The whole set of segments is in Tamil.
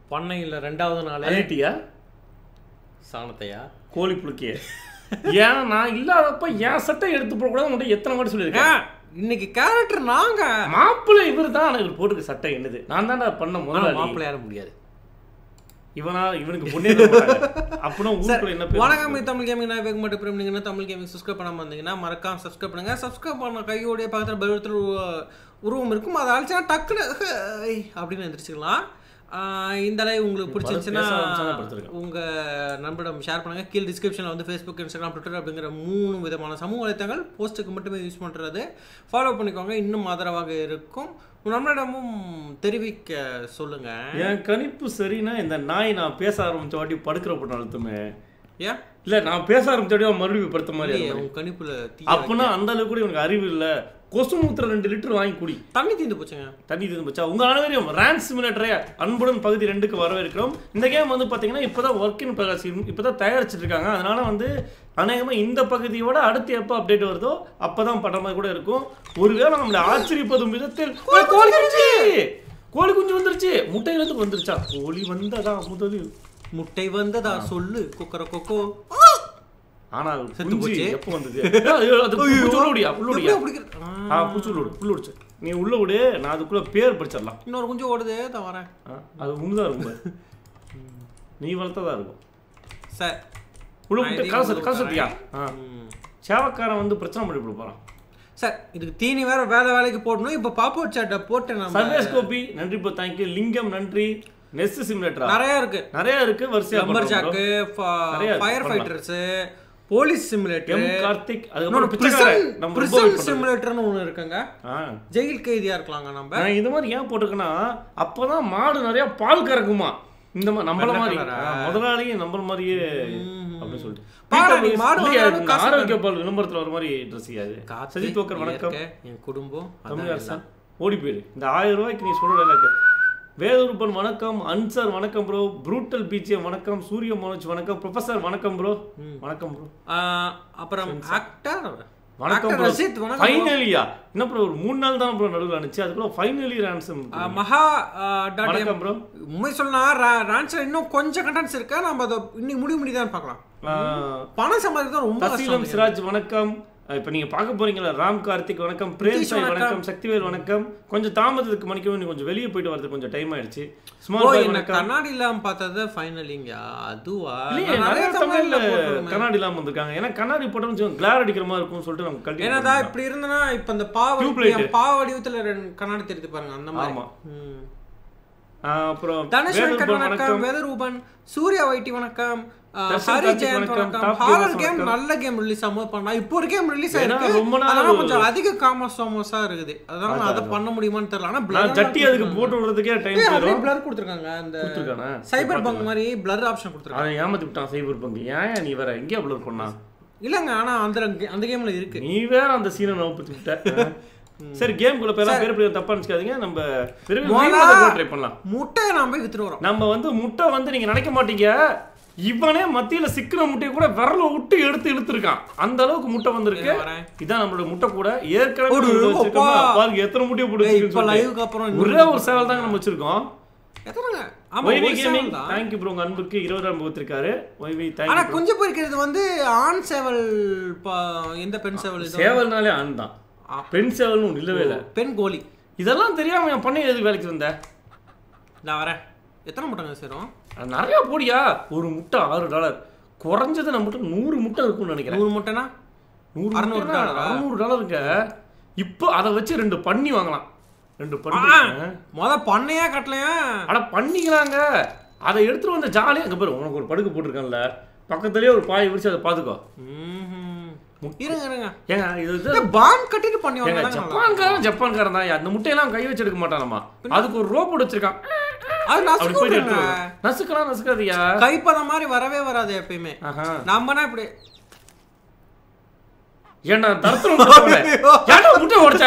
பண்ணையில் ரெண்டாவது நாளே அழிட்டியா சாணத்தையா கோழி புழுக்கிய ஏன் நான் இல்லாதப்ப என் சட்டை எடுத்து போடக்கூடாது உன்கிட்ட எத்தனை வாட்டி சொல்லியிருக்கேன் ஏன், இன்னைக்கு கேரக்டர் நாங்க மாப்பிள்ளை இவர் தான் இவர் போட்டுக்க சட்டை என்னது நான் தான்டா பண்ண ஆனா முதலாளி மாப்பிள்ளை யாரும் முடியாது இவனா இவனுக்கு பொண்ணே தர மாட்டாங்க. அப்படின்னா ஊருக்குள்ள என்ன பேர் வணக்கம் இது தமிழ் கேமிங் நான் வேக மட்டும் பிரமிங்கன்னா தமிழ் கேமிங் சப்ஸ்கிரைப் பண்ணாம வந்தீங்கன்னா மறக்காம சப்ஸ்கிரைப் பண்ணுங்க சப்ஸ்கிரைப் பண்ண கையோடைய பக்கத்தில் பெருத்தில் உருவம் இருக்கும் அதை அழிச்சா டக்குன்னு ஹை அப்படின்னு எந்திரிச்சுக்கலாம் ஆஹ் இந்த லைவ் உங்களுக்கு பிடிச்சிருந்துச்சுன்னா பேச ஆரம்பிச்சா தான் படுத்திருக்கேன். உங்க நண்பரிடம் ஷேர் பண்ணுங்க கீழ் டிஸ்கிரிப்ஷனில் வந்து ஃபேஸ்புக் இன்ஸ்டாகிராம் ட்விட்டர் அப்படிங்கிற மூணு விதமான சமூக வலைத்தளங்கள் போஸ்ட்டுக்கு மட்டுமே யூஸ் பண்றது ஃபாலோ பண்ணிக்கோங்க இன்னும் ஆதரவாக இருக்கும் நம்மளிடமும் தெரிவிக்க சொல்லுங்க என் கணிப்பு சரின்னா இந்த நாய் நான் பேச ஆரம்பிச்ச வாட்டி படுக்கிற போட்டு அழுத்துமே ஏன் இல்ல நான் பேச ஆரம்பிச்ச வாட்டி அவன் மறுபடியும் படுத்த மாதிரி இல்லையே, ஆகுது. உன் கணிப்புல தீ அப்பனா அந்த அளவுக்கு கூட இவனுக்கு அறிவு இல்ல கொசு மூத்திர ரெண்டு லிட்டர் வாங்கி குடி தண்ணி தீந்து போச்சுங்க தண்ணி தந்து பச்சா உங்க அனைவரையும் ரேண்ட் சிமுலேட்டரை அன்புடன் பகுதி ரெண்டுக்கு வரவேற்கிறோம் இந்த கேம் வந்து பாத்தீங்கன்னா இப்பதான் ஒர்க் இன் ப்ராக்ரஸ் இப்பதான் தயாரிச்சிட்டு இருக்காங்க அதனால வந்து அநேகமா இந்த பகுதியோட அடுத்து எப்போ அப்டேட் வருதோ அப்பதான் பண்ற மாதிரி கூட இருக்கும் ஒருவேளை நம்மளை ஆச்சரியப்படும் விதத்தில் ஏய், கோழி குஞ்சு கோழி குஞ்சு வந்துருச்சு முட்டையில இருந்து வந்துருச்சா கோழி வந்ததா முதலில் முட்டை வந்ததா சொல்லு குக்கர கொக்கோ ஆனா செத்து குஞ்சு போச்சு. எப்போ வந்தது ஐயோ, அது புல்லுடியா புல்லுடியா எப்படியோ பிடிக்கிறது? ஆ, ஆ புச்சு விடு புல்லு விடுச்சு நீ உள்ள விடு நான் அதுக்குள்ள பேர் படிச்சிடலாம் இன்னொரு குஞ்சு ஓடுது தான் வரேன் ஆ, அது உண்மைதான் இருக்கும் பாரு. நீ வளர்த்ததா இருக்கும் சார் உள்ள நான் விட்டு இதையும் காசு உள்ள காசு சத்தியா ம். சேவக்காரன் வந்து பிரச்சனை பண்ணி கொடுக்க போறான் சார் இதுக்கு தீனி வேற வேலை வேலைக்கு போடணும் இப்ப பாப்போட் சாட்டை போட்டு நம்ம சர்வேஸ் கோபி நன்றி ப்ரோ தேங்க்யூ லிங்கம் நன்றி நெஸ்ட் சிமுலேட்டரா நிறைய இருக்கு நிறைய இருக்கு வரிசையா நம்பர் பண்றோம் bro. ஜாக்கு நிறைய இருக்கு, fire fighters police simulator M Karthik இன்னொரு அதுக்கப்புறம் பிச்சைக்காரன் நம்ம ரொம்ப பிரிசன் wait பண்றது. சிமுலேட்டர்னு ஒன்று இருக்குங்க ஆ. ஜெயில் கைதியா இருக்கலாங்க நம்ம நான் இந்த மாதிரி ஏன் போட்டிருக்கேன்னா அப்பதான் மாடு நிறைய பால் கறக்குமா இந்த மாதிரி நம்மள வெள்ளை மாதிரி கலரா? ஆ, முதலாளியும் நம்மள மாதிரியே அப்படின்னு சொல்லிட்டு பாரு, வீட்டுல மாடு இல்லையா, வாங்கினாலும் இந்த காசு ஆரோக்கிய பால் விளம்பரத்துல வர மாதிரி ட்ரெஸ் அது காத்து, சஜித் தோக்கர் வணக்கம் இயற்கை, என் குடும்பம் தமிழ் அதான் அரசன் ஓடி போயிரு இந்த ஆயிரம் ரூபாய்க்கு நீ சொல்ற எனக்கு வேதூர்பன் வணக்கம் அன்சார் வணக்கம் ப்ரோ ப்ரூட்டல் பிஜிஎம் வணக்கம் சூரிய மனோஜ் வணக்கம் ப்ரொஃபசர் வணக்கம் ப்ரோ வணக்கம் ப்ரோ ஆஹ் அப்புறம் ஆக்டர் வணக்கம் ஆக்டர் ப்ரோ ரஷித் வணக்கம் ஃபைனலியா என்ன ப்ரோ ஒரு மூணு நாள் தான் ப்ரோ நடுவில் அனுச்சு அதுக்குள்ள ஃபைனலி ரான்சம் ஆஹ் மகா டாட் வணக்கம் ப்ரோ உண்மை சொன்னா ரான்சர் இன்னும் கொஞ்சம் கண்டென்ட்ஸ் இருக்கா நம்ம அதை இன்னைக்கு முடிவு முடிவு தான் பார்க்கலாம் பணம் சம்பாதிக்க தான் ரொம்ப தசீலம் கஷ்டம் சிராஜ் வணக்கம் அஹ் இப்ப நீங்க பார்க்க போறீங்களா ராம் கார்த்திக் வணக்கம் பிரேம் நிதிஷ் சாய் வணக்கம். வணக்கம் சக்திவேல் வணக்கம் கொஞ்சம் தாமதத்துக்கு மணிக்கவும் நீ கொஞ்சம் வெளியே போயிட்டு வரதுக்கு கொஞ்சம் டைம் ஆயிடுச்சு ஓ ஸ்மால் பாய் என்ன வணக்கம் கண்ணாடி இல்லாம பார்த்தது ஃபைனலிங்கா அதுவா இல்லையே நான் நிறைய தமிழ்ல போட்டிருந்தேன். கண்ணாடி இல்லாம வந்திருக்காங்க ஏன்னா கண்ணாடி போட்டோம்னு வச்சுக்கோங்க கிளார் அடிக்கிற மாதிரி இருக்கும்னு சொல்லிட்டு நம்ம கழட்டி என்னடா போட்டுருந்தோம். இப்படி இருந்தனா இப்ப இந்த பாவ Tube light. என் பாவ வடிவத்துல ரெண்டு கண்ணாடி தெரியுது பாருங்க அந்த மாதிரி ஆமா. ம். ஆஹ் அப்புறம் தனுஷ் வேலூர் வெங்கட் bro வணக்கம் வணக்கம் வேதரூபன் சூர்யா வைட்டி வணக்கம் ஆஹ் தர்ஷன் ஹரி கார்த்திக் ஜெயந்த் வணக்கம், வணக்கம் Top ஹாரர் Gamers கேம் வணக்கம். நல்ல கேம் ரிலீஸ் ஆகும் பண்ணா இப்போ ஒரு கேம் ரிலீஸ் ஏன்னா ஆயிருக்கு ரொம்ப நாள் அதனால ஒரு- கொஞ்சம் அதிக காமர்ஸ் சாமோஸா இருக்குது அதனால அதை பண்ண முடியுமான்னு தெரியல ஆனா நான் blur ஜட்டி அதுக்கு போட்டு விடுறதுக்கே டைம் போயிடும் பிளர் கொடுத்துருக்காங்க அந்த கொடுத்துருக்கானே சைபர் பங்க் மாதிரி பிளர் ஆப்ஷன் கொடுத்துருக்காங்க அதை ஏமாத்தி விட்டான் சைபர் பங்கு ஏன் நீ வேற எங்கே அப்லோட் பண்ணா இல்லங்க ஆனா அந்த அந்த கேம்ல இருக்கு நீ வேற அந்த சீனை நோப்பிச்சு விட்ட சரி கேம்குள்ள பேரா பேர் பேர் தப்பா நினைச்சுக்காதீங்க நம்ம விரைவில் ட்ரை பண்ணலாம் முட்டையை நாம போய் வித்துட்டு வரோம் நம்ம வந்து முட்டை வந்து நீங்க நினைக்க மாட்டீங்க இவனே மத்தியில சிக்கின முட்டையை கூட விரல விட்டு எடுத்து இழுத்துருக்கான் அந்த அளவுக்கு முட்டை வந்திருக்கு இருங்க வரேன். இதான் நம்மளோட முட்டை கூட ஏற்கனவே போடு, நம்ம வச்சிருக்கோமா? அப்பா. பாருங்க எத்தனை முட்டையை போட்டு ஏய், இப்ப வச்சிருக்கோம்னு சொல்லிட்டு. லைவுக்கு அப்புறம் ஒரே ஒரு சேவல் தாங்க நம்ம வச்சிருக்கோம் எத்தனைங்க ஆமா ஒய்வி ஒரு கேமிங் சேவல் தான். தேங்க்யூ ப்ரோ உங்க அன்புக்கு இருபதாம் வகுத்திருக்காரு ஒய்வி ஆனா தேங்க்யூ குஞ்சு பொறிக்கிறது வந்து ஆண் சேவல் ப- எந்த பெண் சேவல் இது சேவல்னாலே ஆண் தான் ஆ. பெண் சேவல்னு ஒண்ணு இல்லவே இல்லை பெண் கோழி இதெல்லாம் தெரியாம என் பண்ணை எதுக்கு வேலைக்கு வந்த நான் வரேன் எத்தனை முட்டைங்க சேரும் அது நிறைய போடியா ஒரு முட்டை ஆறு டாலர் குறைஞ்சது நம்மகிட்ட நூறு முட்டை இருக்கும்னு நினைக்கிறேன் நூறு முட்டைனா நூறு அறுநூறு முட்டைனா டாலரா? அறுநூறு டாலருங்க இப்போ அதை வச்சு ரெண்டு பண்ணி வாங்கலாம் ரெண்டு பண்ணி ஆ, ஆ. முத பண்ணையா கட்டலையா அட பண்ணிக்கிறாங்க அதை எடுத்துட்டு வந்து ஜாலியாக அங்கே பாரு உனக்கு ஒரு படுக்கை போட்டிருக்கேன்ல பக்கத்துலயே ஒரு பாய் விரிச்சு அதை பார்த்துக்கோ ம்ஹும். இருங்க இருங்க ஏங்க இது இது பாம் கட்டிட்டு பண்ணி ஏங்க வாங்க ஜப்பான்காரன் ஜப்பான்காரன் தான் அந்த முட்டையெல்லாம் கை வச்சு எடுக்க மாட்டானம்மா அதுக்கு ஒரு ரோப் வச்சிருக்கான் அது அப்படி நசுக்கு போயிட்டு விட்டுருங்க. எடுத்து நசுக்கலாம் நசுக்காதியா கைப்பதம் மாதிரி வரவே வராது எப்பயுமே ஆஹா நம்மனா இப்படி ஏன்டா தரத்துல ஏன்டா முட்டை உடைச்ச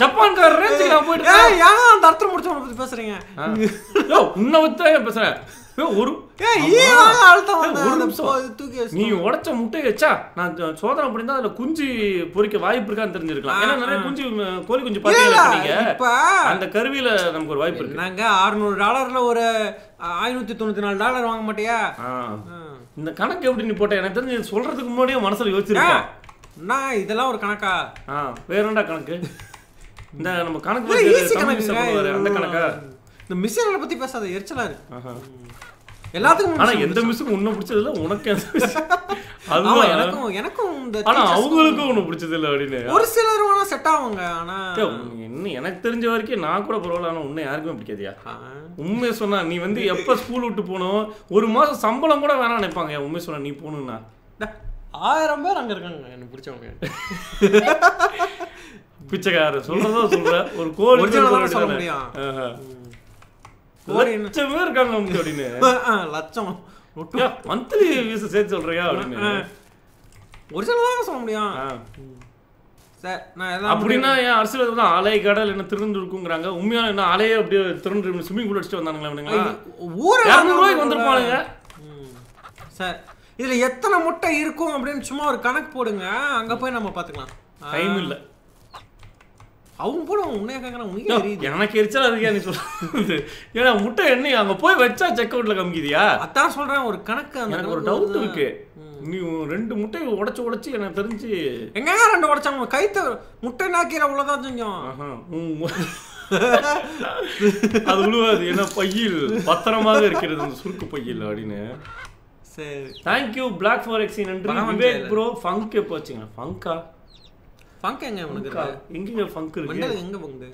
ஜப்பான்கார ரேஞ்சுக்கு நான் போயிட்டு ஏய் ஏன் அந்த அர்த்தம் முடிச்சவனை பத்தி பேசுறீங்க யோ உன்னை வச்சு தான் பேசுறேன் ஏய், ஒரு ஏய் ஈ வாங்க அழுத்தம் ஏய், வந்து ஒரு அந்த நிமிஷம். போ- தூக்கி வச்சு நீ உடைச்ச முட்டையை வச்சா நான் ஜ- சோதனை பண்ணியிருந்தா அதுல குஞ்சு பொறிக்க வாய்ப்பு இருக்கான்னு தெரிஞ்சிருக்கலாம் ஏன்னா நிறைய குஞ்சு ம், கோழி குஞ்சு பாத்தீங்களா இல்ல, நீங்க இப்ப அந்த கருவியில நமக்கு ஒரு வாய்ப்பு இருக்கு நாங்க 600 டாலர்ல ஒரு ஐநூத்தி தொண்ணூத்தி நாலு டாலர் வாங்க மாட்டியா ஆ. ஆ. இந்த கணக்கு எப்படி நீ போட்ட எனக்கு தெரிஞ்சு நீ சொல்றதுக்கு முன்னாடியே மனசுல யோசிச்சிருக்கேன் நான் இதெல்லாம் ஒரு கணக்கா ஆ வேற என்னடா கணக்கு இந்த நம்ம கணக்கு இல்ல, வைக்கிறது easy தமிழ் மிஸ் கணக்குங்க. பண்ணுவாரு அந்த கணக்கா இந்த மிஷினை பத்தி பேசாத எரிச்சலா இருக்கு ஆஹா. எல்லாத்துக்கும் ஆனா machine எந்த மிஸ்ஸுக்கும் உன்னை பிடிச்சது இல்ல உனக்கு எந்த miss? ஆமா அதுதான் எனக்கும் எனக்கும் இந்த ஆனா teachers அவங்களுக்கும் உன்னை பிடிச்சது இல்ல அப்படின்னு ஒரு சிலர் வேணா செட் ஆகுங்க ஆனா ஏய், உனக்கு என்ன எனக்கு தெரிஞ்ச வரைக்கும் நான் கூட பரவாயில்ல ஆனா உன்னை யாருக்குமே பிடிக்காதியா ஆ. உண்மையை சொன்னா நீ வந்து எப்ப ஸ்கூல் விட்டு போனோம் ஒரு மாசம் சம்பளம் கூட வேணாம் நினைப்பாங்க உண்மையை சொன்னா நீ போகணும்னா டா, ஆயிரம் பேர் அங்க இருக்காங்க எனக்கு பிடிச்சவங்க பிச்சைக்காரர் சொல்றதோ சொல்ற ஒரு கோழி Original சொல்ல தான் சொல்ல வேண்டியதானே? முடியும். ஆஹா. கோழி என்ன- லட்சம் பேர் இருக்காங்க நமக்கு அப்படின்னு ஆ, லட்சம் மந்த்லி வீச சேர்த்து சொல்றியா அப்படின்னு ஒரிஜினல் தான் சொல்ல முடியும் ஆ. சரி நான் எல்லாம் அப்படின்னா ஏன் அரசியல் வந்து அலை கடல் என்ன திறந்து இருக்குங்கிறாங்க உண்மையான என்ன அலையே அப்படியே திறந்து ஸ்விம்மிங் பூல் அடிச்சுட்டு வந்தாங்களா இவனுங்களா ஊரை இரநூறு ரூபாய்க்கு வந்திருப்பானுங்க ம். சரி இதுல எத்தனை முட்டை இருக்கும் அப்படின்னு சும்மா ஒரு கணக்கு போடுங்க அங்க போய் நம்ம பாத்துக்கலாம் ஆ, டைம் இல்ல அவங்க போட உன்னைய கேக்குறான் உனக்கே தெரியுது எனக்கு எரிச்சலா இருக்கியா நீ சொல்றது ஏன்னா முட்டை என்ன அங்க போய் வச்சா செக் அவுட்ல காமிக்குதியா அதான் சொல்றேன் ஒரு கணக்கு அந்த எனக்கு ஒரு கணக்கு டவுட் வருது. இருக்கு நீ ரெண்டு முட்டையை உடைச்சு உடைச்சு எனக்கு தெரிஞ்சு எங்க ரெண்டு உடைச்சாங்க கைத்த முட்டை நாக்கிற உள்ளதான் செஞ்சோம் ஆஹா, உம். அது உழுவாது ஏன்னா பையில் பத்திரமாக இருக்கிறது அந்த சுருக்கு பையில் அப்படின்னு சரி தேங்க்யூ பிளாக் ஃபார் எக்ஸி நன்றி பகவான் விவேக் ஜெயலலிதா. ப்ரோ ஃபங்க் எப்போ வச்சுங்க ஃபங்கா பங்க் எங்க உனக்கு இருக்கு? எங்கங்க ஃபங்க் இருக்கு மண்டல் எங்க பங்கு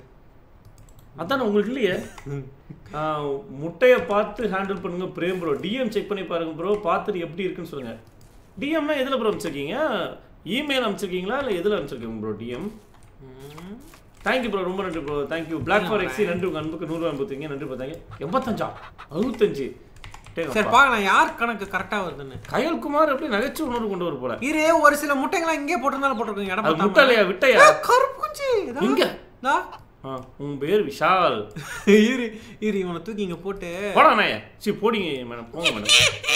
அதான் உங்களுக்கு இல்லையே ஆ, முட்டையை பார்த்து ஹேண்டில் பண்ணுங்க பிரேம் ப்ரோ டிஎம் செக் பண்ணி பாருங்க ப்ரோ பார்த்துட்டு எப்படி இருக்குன்னு சொல்லுங்க டிஎம்னா எதில் ப்ரோ அமைச்சிருக்கீங்க இமெயில் அமைச்சிருக்கீங்களா இல்லை எதில் அமைச்சிருக்கீங்க ப்ரோ டிஎம் ம். தேங்க்யூ ப்ரோ ரொம்ப நன்றி bro thank you black for XE நன்றி உங்கள் அன்புக்கு நூறு அனுபவத்தீங்க நன்றி பார்த்தாங்க எண்பத்தஞ்சா அறுபத்தஞ்சு டேய் சரி அப்பா. பாக்கலாம் யார் கணக்கு கரெக்டா வருதுன்னு கயல் குமார் எப்படி நகைச்சுவை உணர்வு கொண்டு வர போல இரு ஒரு சில முட்டைங்களா இங்கே போட்டிருந்தாலும் போட்டிருக்கோங்க இடம் அது பார்த்தாம. முட்டைலையா விட்டையா ஏ, கருப்புஞ்சி இதா. எங்க? இதா. ஆ, உன் பேர் விஷால் இரு இரு இவனை தூக்கி இங்க போட்டு போடா நாய சி போடிங்க மேடம் போங்க மேடம்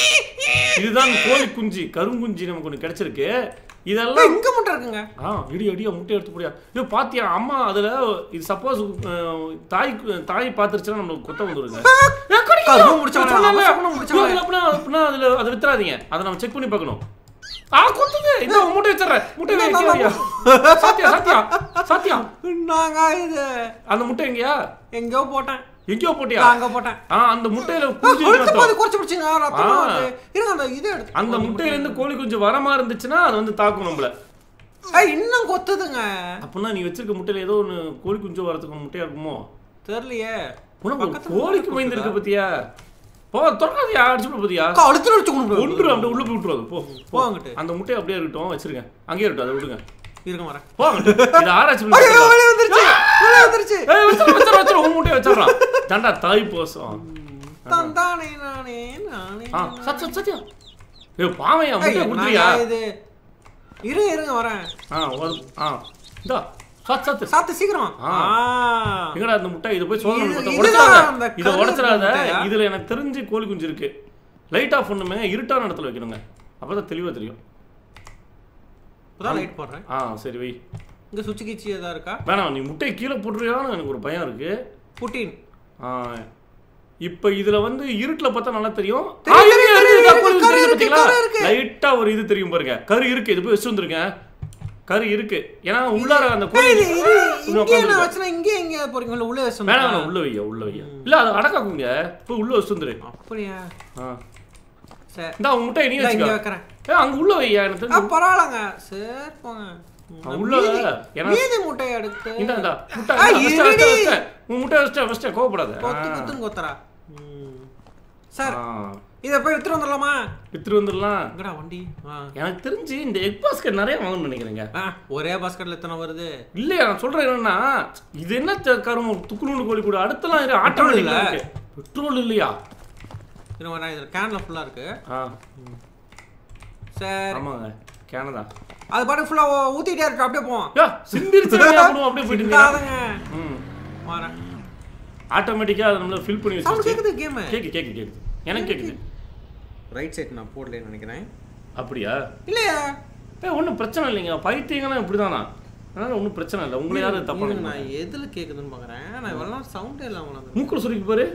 இதுதான் கோழி குஞ்சு கருங்குஞ்சு நமக்கு ஒன்று கிடைச்சிருக்கு இதெல்லாம் ஏய், இங்க முட்டை இருக்குங்க ஆ இடி அடியா முட்டை எடுத்து போடியா இது பாத்தியா அம்மா அதுல இது சப்போஸ் தாய் தாய் பாத்துருச்சுன்னா நம்மளுக்கு குத்த வந்துருங்க கரும்பு முடிச்சவனே, அவசரமா முடிச்சவனே. அப்படின்னா அதுல அதை வித்துறாதீங்க அதை நம்ம செக் பண்ணி பார்க்கணும் ஆ குத்துது இந்த முட்டை வச்சிடுறேன் முட்டை வைக்கிறியா சாத்தியா சாத்தியா சாத்தியா நாங்க இது அந்த முட்டை எங்கயா எங்கேயோ போட்டேன் எங்கேயோ போட்டியா நான் அங்க போட்டேன் ஆ அந்த முட்டையில ஆ, குஞ்சு கொழுத்து ரத்தம். பாதி குறைச்சு பிடிச்சிங்க ரத்தம் ஆ. வருது. இருங்க அந்த இது எடுத்து அந்த முட்டையில இருந்து கோழி குஞ்சு வரமா இருந்துச்சுன்னா அது வந்து தாக்கும் நம்மள ஏய், இன்னும் கொத்துதுங்க அப்படின்னா நீ வச்சிருக்க முட்டையில ஏதோ ஒன்று கோழி குஞ்சு வரதுக்கு முட்டையா இருக்குமோ தெரியலையே உனக்கு ஒரு பக்கத்துல கோழிக்கு முட்டை பயந்து இருக்கு பத்தியா போ திறக்காதியா அடிச்சு விட பத்தியா கழுத்துல வச்சு கொண்டு போய் ஒன்று அப்படியே உள்ள போய் விட்டுருவாது போ போ அங்கிட்டு அந்த முட்டையை அப்படியே இருக்கட்டும் வச்சிருங்க அங்கேயே இருக்கட்டும் அதை விடுங்க இருங்க வரேன் போ அங்கிட்டு இதை ஆராய்ச்சி பண்ணி ஐயோ, பார்க்கலாம். வெளிய வந்துருச்சு வெளிய வந்துருச்சு ஏய், வச்சிரு, வச்சிரு, வச்சிரு, உன் முட்டையை வச்சிடறான் தண்டா தாய் போசம் தந்தானே நானே நானே ஆ சத் சத் சத்யா ஏ பாவையா ஏய், முட்டையை நான் குடுத்துறியா இது இரு இருங்க வரேன் ஆ ஒரு ஆ இந்தா சத் சத்து சாத்து சீக்கிரம் ஆ. ஆ. எங்கடா இந்த முட்டை இதை போய் சோதனை இது- பண்ணி இதுதான் உடைச்சிடாத அந்த இதை கரு உடைச்சிடாத முட்டையா? இதுல எனக்கு தெரிஞ்சு கோழி குஞ்சு இருக்கு லைட் ஆஃப் பண்ணுமே இருட்டான இடத்துல வைக்கணுங்க அப்பதான் தெளிவா தெரியும் இப்பதான் லைட் போடுறேன் ஆ சரி வை இங்க சுச்சி கிச்சி ஏதா இருக்கா வேணாம் நீ முட்டையை கீழே போட்டுருவியான்னு எனக்கு ஒரு பயம் இருக்கு புட்டின் ஆ, இப்ப இதுல வந்து இருட்டுல பார்த்தா நல்லா தெரியும் தெரியும், ஆ, இருக்கு, தெரியும், இருக்கு, தெரியும், கோழி குஞ்சு கரு தெரியுது இருக்கு, பாத்தீங்களா? கரு இருக்கு. லைட்டா ஒரு இது தெரியும் பாருங்க கரு இருக்கு இது போய் வச்சு வந்திருக்கேன் கரு இருக்கு ஏன்னா உள்ளார அந்த கோழி ஏய், இது இது இன்னும் இங்கே உட்கார்ந்திருக்கு. நான் வச்சனா இங்கே எங்க போறீங்க இல்ல உள்ள வச்சோம் வேணாம் வேணாம் உள்ள வையா உள்ள வையா இல்ல அது அடக்காக்குங்க போய் உள்ள வச்சு வந்துரு அப்படியா ஆ. சரி இந்தா உன் முட்டையை நீ இந்தா இங்க வச்சுக்க வைக்கிறேன் ஏ அங்க உள்ள வையா எனக்கு ஆ தெரிஞ்சு பரவாயில்லங்க சரி போங்க ஆ, உள்ள வை. ஏன்னா- மீதி முட்டையை எடுத்து இந்த இந்த முட்டை ஆ, வச்சிட்டேன், வச்சிட்டேன், இருடி. வச்சிட்டேன். உன் முட்டை வச்சிட்டேன் வச்சிட்டேன் கோவப்படாத கொத்து ஆ. குத்துன்னு கொத்துறா ம். சார் ஆ. இதை போய் எடுத்துட்டு வந்துடலாமா எடுத்துட்டு வந்துடலாம் எங்கடா வண்டி ஆ எனக்கு தெரிஞ்சு இந்த எக் பாஸ்கெட் நிறைய வாங்கணும்னு நினைக்கிறேங்க ஆ, ஒரே பாஸ்கெட்ல எத்தனை வருது இல்லையா நான் சொல்றேன் என்னன்னா இது என்ன த- கருமம் துக்குனூண்டு கோழி கூட அடுத்தலாம் இது இல்ல. ஆட்டோமேட்டிக் பெட்ரோல் இல்லையா இருங்க நான் இதில் கேன்ல ஃபுல்லா இருக்கு ஆ சரி ஆமாங்க கேனதா அது பாட்டு ஃபுல்லா ஊத்திட்டே இருக்கு அப்படியே போவோம் யா சிந்திரிச்சு அப்படியே போயிட்டு இருந்தீங்க சிந்தாதங்க ம் வரேன் ஆட்டோமேட்டிக்கா அதை நம்மள ஃபில் பண்ணி சவுண்ட் வச்சு கேக்குது கேம் கேக்கு கேக்கு கேக்கு எனக்கு கேக்குது ரைட் சைடு நான் போடலன்னு நினைக்கிறேன் அப்படியா இல்லையா ஏ ஒன்றும் பிரச்சனை இல்லைங்க பைத்தியங்களாம் இப்படிதானா அதனால ஒன்றும் பிரச்சனை இல்லை உங்களை யாரும் தப்பா இருங்க, நினைக்க நான் எதுல கேக்குதுன்னு பாக்குறேன் நான் இவ்வளவு நாள் சவுண்டே இல்லாம வளர்ந்தேன். மூக்குல சுருக்கி பாரு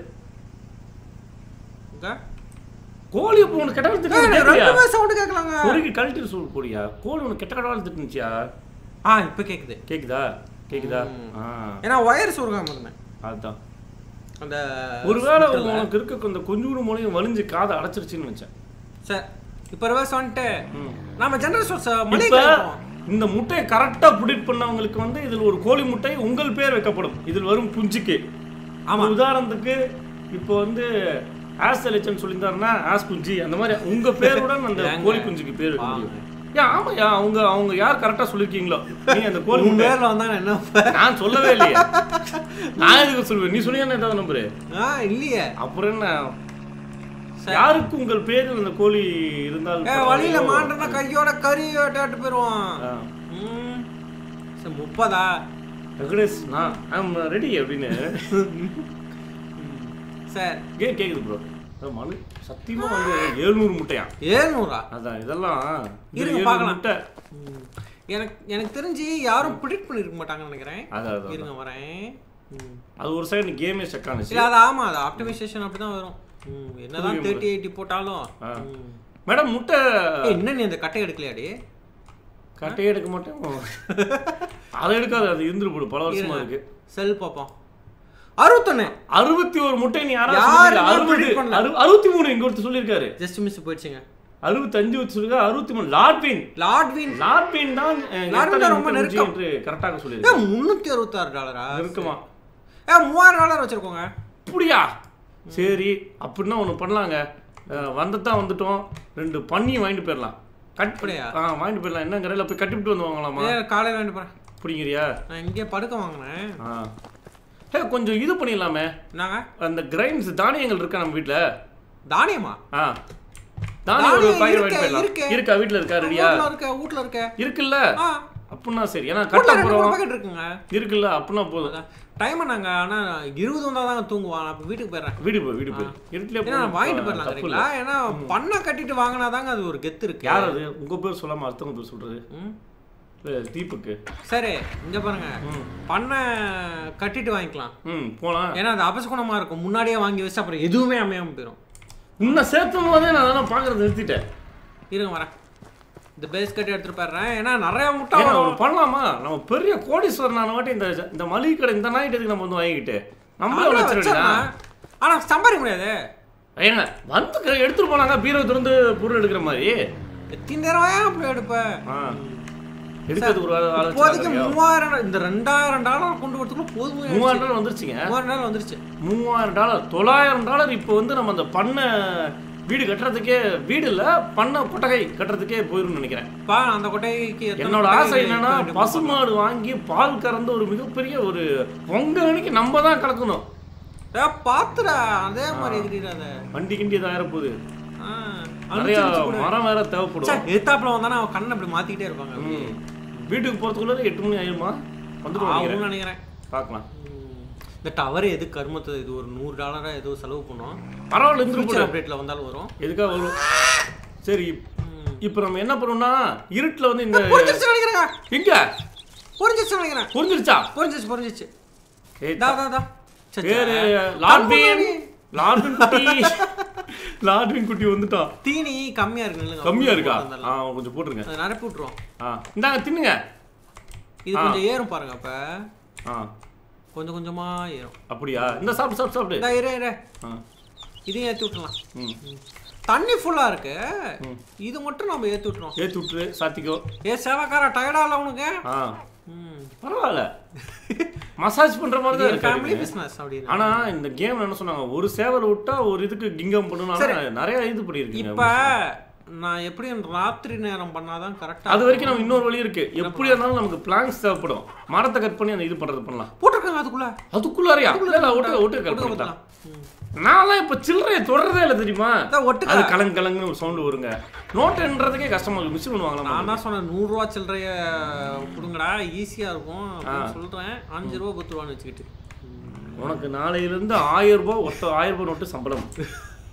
இங்க. கோழி இப்போ உனக்கு கெட்ட ஏய், திட்டு எனக்கு கேட்கலையா ரெண்டுமே சவுண்ட் கேட்கலாங்க சுருக்கி கழட்டி சொல்லு போடியா கோழி உனக்கு கெட்ட கடவாள் திட்டுனுச்சியா ஆ இப்போ கேக்குது கேக்குதா கேக்குதா ஆ ஏன்னா ஒயர் சுருகாம இருந்தேன் அதுதான் அந்த ஒருவேளை உனக்கு இருக்க இந்த கொஞ்சூடு மூலையும் வலிஞ்சு காதை அடைச்சிருச்சுன்னு வச்சேன் சார் இப்போ ரிவர்ஸ் வந்துட்டு ம். நாம ஜெனரல் ஸ்டோர்ஸ் இப்ப மளிகை இந்த முட்டையை கரெக்டா புடிட் பண்ணவங்களுக்கு வந்து இதில் ஒரு கோழி முட்டை உங்கள் பேர் வைக்கப்படும் இதில் வரும் குஞ்சுக்கு ஆமா. ஆமா உதாரணத்துக்கு இப்போ வந்து ஆஸ் செலெக்ஷன் சொல்லியிருந்தாருன்னா ஆஸ் குஞ்சு அந்த மாதிரி உங்க பேருடன் அந்த ஏங்க? கோழி குஞ்சுக்கு பேர் வைக்க முடியும் ஏன் ஆமாயா அவங்க அவங்க யார் கரெக்டா சொல்லிருக்கீங்களோ நீ அந்த கோழி உன் முட்டை பேர்ல வந்தா நான் என்ன வைப்பேன்? நான் சொல்லவே இல்லையே நான் எதுக்கு சொல்லுவேன் நீ சொன்னியா ஏதாவது நம்பரு ஆ இல்லையே அப்புறம் என்ன யாருக்கு உங்கள் பேரில் அந்த கோழி இருந்தால் ஏ வழியில மாண்டனா கையோட கறி வேட்டாட்டு போயிருவான் ஆ. ம். சரி, முப்பதா வெங்கடேஷ் நான் ஐம் ரெடி அப்படின்னு சார் கே கேக்குது ப்ரோ மனு சத்தியமா வந்து எழுநூறு முட்டையா ஏழ்நூறா அதான் இதெல்லாம் இது இருங்க, 700 பார்க்கலாம். முட்டை ம். எனக்கு எனக்கு தெரிஞ்சு யாரும் ப்ரிடிக்ட் பண்ணிருக்க மாட்டாங்கன்னு நினைக்கிறேன் அதான் அதான் இருங்க வரேன் ம். அது ஒரு சைடு கேமே செக் ஆனிச்சு இல்ல அது ஆமா அது ஆப்டிமைசேஷன் அப்படிதான் வரும் ம், என்னதான் தேர்ட்டி எயிட்டி போட்டாலும் ஆ. ம். மேடம் முட்டை ஏய், என்ன நீ அந்த கட்டை எடுக்கலையாடி கட்டையே எடுக்க மாட்டேன் அதை எடுக்காது அது இருந்துட்டு போடு பல வருஷமா இருக்கு செல் பார்ப்போம் அறுபத்தொன்னு அறுபத்தி ஒரு முட்டை நீ யாராவது யாருமே சொன்னீங்களா? அறுபது predict பண்ணல. அறு- அறுபத்தி மூணு இங்க ஒருத்தர் சொல்லியிருக்காரு ஜஸ்ட் மிஸ் போயிடுச்சுங்க அறுபத்தஞ்சு வச்சு சொல்லிருக்கா அறுபத்தி மூணு லாட்வின் லாட்வின் லாட்வின் தான் அஹ், லாட்வின் எத்தனை தான் ரொம்ப முட்டை குஞ்சு நெருக்கம். என்று கரெக்டாக ஏ சொல்லியிருக்காரு முந்நூற்றி அறுபத்தாறு டாலரா நெருக்கமா ஏ மூவாயிரம் டாலர் வச்சிருக்கோங்க அப்படியா சரி அப்படின்னா ஒன்று பண்ணலாங்க அஹ், வந்துதான் வந்துட்டோம் ரெண்டு பண்ணி வாங்கிட்டு போயிடலாம் கட் அப்படியா? ஆ வாங்கிட்டு போயிடலாம் என்ன கடையில் போய் கட்டிவிட்டு வந்து வாங்கலாமா ஏ காலையில் வாங்கிட்டு போகிறேன் அப்படிங்கிறியா நான் இங்கே படுக்க வாங்கினேன் ஆ ஏ கொஞ்சம் இது பண்ணிடலாமே என்னங்க அந்த கிரைன்ஸ் தானியங்கள் இருக்கா நம்ம வீட்டில் தானியமா ஆ தானியம் ஒரு தானியம் பாக்கெட் இருக்கே, வாங்கிட்டு இருக்கே. போயிடலாம் இருக்கா வீட்டில் இருக்கா ரெடியா வீட்டில் இருக்க வீட்டில் இருக்க இருக்குல்ல ஆ அப்படின்னா சரி ஏன்னா வீட்டில் கட்ட ரெண்டு மூணு போகிறோம் பாக்கெட் இருக்குங்க இருக்குல்ல அப்படின்னா போதும் டைமை நாங்கள் ஆனால் இருபது வந்தால் தாங்க தூங்குவான் நான் இப்போ வீட்டுக்கு போயிடுறேன் வீடு போய் வீடு போய் இருட்டிலே ஏன்னா நான் வாங்கிட்டு போய் போயிடலாம் தப்பு சரிங்களா ஏன்னா பண்ணை கட்டிட்டு வாங்கினா தாங்க அது ஒரு கெத்து இருக்கு யார் அது உங்க பேர் சொல்லாம அடுத்தவங்க பேர் சொல்றது ம் இல்ல, தீபக்கு சரி இங்க பாருங்க ம். பண்ணை கட்டிட்டு வாங்கிக்கலாம் ம் போலாம் ஏன்னா அது அபசகுணமா இருக்கும் முன்னாடியே வாங்கி வச்சு அப்புறம் எதுவுமே அமையாம போயிடும் இன்னும் சேர்த்தும் போதே நான் அதெல்லாம் பாக்குறது நிறுத்திட்டேன் இருங்க வரேன் இந்த பேஸ் கட்டி எடுத்துட்டு போயிடுறேன் ஏன்னா நிறைய முட்டை ஏன்னா வரும். ஒண்ணு பண்ணலாமா நம்ம பெரிய கோடீஸ்வரன் ஆன வாட்டி இந்த இந்த மளிகை கடை இந்த நாய்ட்டு எதுக்கு நம்ம வந்து வாங்கிக்கிட்டு நம்மளே நல்லா ஒன்று வச்சிருக்கா வச்சிடலாம். ஆனா சம்பாதிக்க முடியாது ஏங்க வந்து க- எடுத்துட்டு போனாங்க பீரோ திறந்து பொருள் எடுக்கிற மாதிரி எத்தனை தடவை அப்படி எடுப்ப ஆ எடுக்கிறதுக்கு ஒரு ஆள் ஆள் இப்போதைக்கு வச்சிருக்காங்க. மூவாயிரம் இந்த ரெண்டாயிரம் டாலர் கொண்டு வரதுக்குள்ள போதுமே மூவாயிரம் டாலர் வந்துருச்சுங்க மூவாயிரம் டாலர் வந்துருச்சு மூவாயிரம் டாலர் தொள்ளாயிரம் டாலர் இப்போ வந்து நம்ம அந்த பண்ணை வீடு கட்டுறதுக்கே வீடு இல்ல பண்ணை கொட்டகை கட்டுறதுக்கே போயிரும்னு நினைக்கிறேன் பா அந்த கொட்டைக்கு எத்தனை என்னோட கொட்டகை ஆசை என்னன்னா கண்டிப்பா பசுமாடு வாங்கி பால் கறந்து ஒரு மிகப்பெரிய ஒரு பொங்க அன்னைக்கு நம்ம தான் கலக்கணும் ஏ, பாத்துடா அதே மாதிரி எதிரிடாத வண்டி கிண்டி தான் போகுது ஆ, நிறைய அனுப்பிச்சு கொடு. மரம் வேற தேவைப்படும் ச்சே, எதிர்த்தாப்புல வந்தானா அவன் கண்ணை அப்படி மாத்திக்கிட்டே இருப்பாங்க ம். வீட்டுக்கு போறதுக்குள்ள எட்டு மணி ஆயிருமா வந்துட்டு நினைக்கிறேன் ஆகும்னு நினைக்கிறேன் பார்க்கலாம் ம். இந்த டவர் எது கருமத்தது இது ஒரு நூறு டாலரா ஏதோ செலவு பண்ணும் பரவாயில்ல இருந்து ஃபியூச்சர் அப்டேட்ல வந்தாலும் வரும் எதுக்காக வரும் சரி ம். இப்போ நம்ம என்ன பண்ணோம்னா இருட்டுல வந்து இந்த புரிஞ்சிருச்சு நினைக்கிறேங்க எங்க புரிஞ்சிருச்சு நினைக்கிறேன் புரிஞ்சிருச்சா புரிஞ்சிருச்சு புரிஞ்சிருச்சு ஏய், தா தா தா சே, சே. பேரு லாட்வின் கண்முன்னாடி லாட்வின் குட்டி லாட்வின் குட்டி வந்துட்டான் தீனி கம்மியா இருக்கு இல்லைங்க கம்மியா இருக்கா வந்தாலும். ஆ கொஞ்சம் போட்டுருங்க அதை நிரப்பி விட்டுருவோம் ஆ இந்தாங்க தின்னுங்க இது கொஞ்சம் ஏறும் பாருங்க அப்ப ஆ கொஞ்சம் கொஞ்சமா ஏறும் அப்படியா இந்த சாப்பிடு சாப்பிடு சாப்பிடு இந்தா இரு இரு ஆ இதையும் ஏத்தி விட்டுலாம் ம் தண்ணி ஃபுல்லா இருக்கு இது மட்டும் நம்ம ஏத்தி விட்டுறோம் ஏற்றி விட்டுரு சாத்திக்கோ ஏ சேவக்கார டயர்டா இல்ல உனக்கு ஆ ம் பரவாயில்ல மசாஜ் பண்ற மாதிரி தான் ஃபேமிலி இருக்கு பிசினஸ் அப்படின்னு ஆனா இந்த கேம் என்ன சொன்னாங்க ஒரு சேவல் விட்டா ஒரு இதுக்கு கிங்கம் பண்ணணும் நிறைய இது பண்ணிருக்கீங்க இப்ப நான் எப்படி ராத்திரி நேரம் பண்ணாதான் கரெக்டா அது வரைக்கும் நம்ம இன்னொரு வழி இருக்கு எப்படி இருந்தாலும் நமக்கு பிளாங்ஸ் தேவைப்படும் மரத்தை கட் பண்ணி அந்த இது பண்றது பண்ணலாம் போட்டிருக்காங்க அதுக்குள்ள அதுக்குள்ளாரியா இல்ல ஒட்டு ஒட்டு கட் ஒட்டுக்க பண்ணிக்கலாம் பத்தலாம். ம். நான்லாம் இப்ப சில்லறையை தொடர்றதே இல்லை தெரியுமா அதான் ஒட்டுக்க அது கலங்கு கலங்குன்னு ஒரு சவுண்ட் வருங்க நோட்டுன்றதுக்கே கஷ்டமா இருக்கு மிஸ் பண்ணுவாங்களா நான் தான் சொன்னேன் நூறு ரூபா சில்லறைய கொடுங்கடா ஈஸியா இருக்கும் அப்படின்னு சொல்றேன் அஞ்சு ரூபா பத்து ரூபான்னு வச்சுக்கிட்டு உனக்கு நாளையில இருந்து ஆயிரம் ரூபாய் ஒத்த ஆயிரம் ரூபாய் நோட்டு சம்பளம்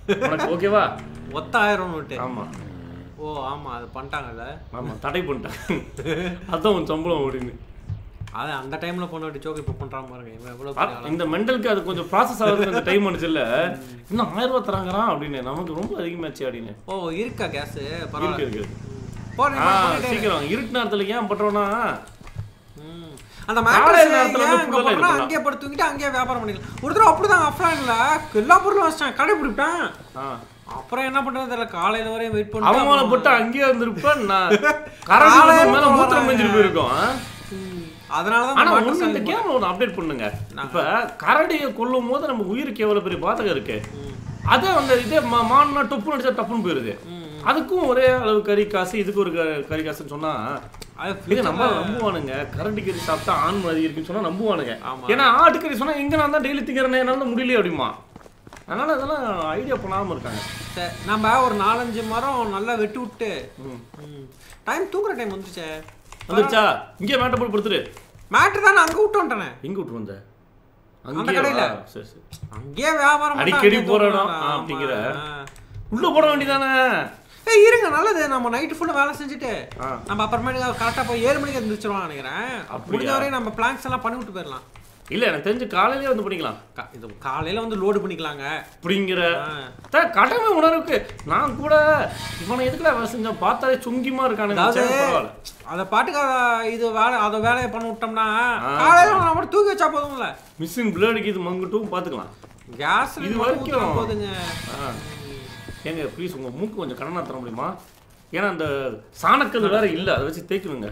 உனக்கு ஓகேவா ஒத்த ஆயிரம் நோட்டு ஆமா ஓ ஆமா அது பண்ணிட்டாங்கல்ல ஆமா தடை பண்ணிட்டேன் அதான் உன் சம்பளம் அப்படின்னு அது அந்த டைம்ல பண்ண வேண்டிய ஜோக் இப்போ பண்றான் பாருங்க இவன் எவ்வளவு ஆ, பெரிய ஆளா. இந்த மெண்டலுக்கு அது கொஞ்சம் ப்ராசஸ் ஆகுது இந்த டைம் வந்துச்சுல்ல இன்னும் ஆயிரம் ரூபாய் தராங்கறான் அப்படின்னு நமக்கு ரொம்ப அதிகமாச்சு அப்படின்னு ஓ இருக்கா கேஸ் இருக்கு பரவாயில்ல இருக்கு போறேன் ஆ சீக்கிரம் இருட்டு நேரத்துல ஏன் பண்றோம்னா ம். அந்த காலை மேட்ரஸ் நேரத்துல ஏன் வந்து அங்க full-ஆ போனா இருக்கலாம். அங்கேயே படுத்து தூங்கிட்டு அங்கேயே வியாபாரம் பண்ணிக்கலாம் ஒரு தடவை அப்படிதான் ஆஃப்லைன்ல எல்லா பொருளும் வச்சிட்டேன் கடை பிடிப்பேன் ஆ, அப்புறம் என்ன பண்றது தெரியல காலையில வரையும் வெயிட் பண்ணி அவமானப்பட்டு அங்கேயே வந்திருப்பேன் நான் கரண்ட் காலையில மேல மூத்திரம் மேஞ்சிட்டு போயிருக்கோம் ஆ? அதனாலதான் ஆனா அந்த ஒண்ணு mattress இந்த வாங்கி கேம்ல ஒன்று அப்டேட் பண்ணுங்க இப்ப கரடியை கொல்லும் போது நம்ம உயிருக்கு எவ்வளவு பெரிய பாதகம் இருக்கு அதே அந்த இதே மா- மான்னா டொப்பு நடிச்சா டப்புன்னு போயிருது அதுக்கும் ஒரே அளவு கறி காசு இதுக்கு ஒரு க- கறி காசுன்னு சொன்னா அது இது நம்ம நம்புவானுங்க கரடி கறி சாப்பிட்டா ஆண் மாதிரி இருக்குன்னு சொன்னா நம்புவானுங்க ஆமா. ஏன்னா ஆட்டுக்கறி சொன்னா எங்க நான் தான் டெய்லி திங்கிறேன் என்னால தான் முடியலையே அப்படிமா அதனால அதெல்லாம் ஐடியா பண்ணாம இருக்காங்க சரி, நம்ம ஒரு நாலஞ்சு மரம் நல்லா வெட்டி விட்டு ம். டைம் தூங்குற டைம் வந்துருச்சே வந்துருச்சா இங்கே மேட்டை போட்டு படுத்துரு மேட்ரு தான் நான் அங்க விட்டு வந்துட்டேனே எங்க விட்டு வந்த அந்த அங்கேயே கடையில. வா. சரி சரி அங்கேயே வியாபாரம் பண்ணா அடிக்கடி அங்கேயே போற இடம், தூங்குறாங்க. ஆ, ஆமா. அப்படிங்கிற. ஆ. உள்ள போட வேண்டியதானே ஏய் இருங்க நல்லது நம்ம நைட்டு ஃபுல்லா வேலை செஞ்சுட்டு ஆ. நம்ம அப்புறமேட்டு கரெக்டா போய் ஏழு மணிக்கு எந்திரிச்சிருவோம் நினைக்கிறேன் அப்படியா? முடிஞ்ச வரையும் நம்ம பிளான்ஸ் எல்லாம் பண்ணி விட்டு போயிடலாம் இல்ல எனக்கு தெரிஞ்சு காலையிலே வந்து பண்ணிக்கலாம் கா- இது காலையில வந்து லோடு பண்ணிக்கலாங்க அப்படிங்கிற ஆ. த, கடமை உணர்வுக்கு நான் கூட இவனை எதுக்குல வேலை செஞ்சேன் பார்த்தாலே சுங்கிமா இருக்கானுங்க அதாவது சரி, பரவாயில்ல அத பாட்டுக்கு அத- இது வேலை அதை வேலையை பண்ணி விட்டோம்னா காலையில நம்ம மட்டும் தூக்கி வச்சா போதும்ல மிஷின் பிளேடுக்கு இது மங்கட்டும் பார்த்துக்கலாம் கேஸ் இது இது வரைக்கும். வரைக்கும் போதுங்க ஆ. ஏங்க ப்ளீஸ் உங்க மூக்கு கொஞ்சம் கடனா தர முடியுமா ஏன்னா அந்த சாணக்கல் வேற இல்ல அதை வச்சு தேய்க்கணுங்க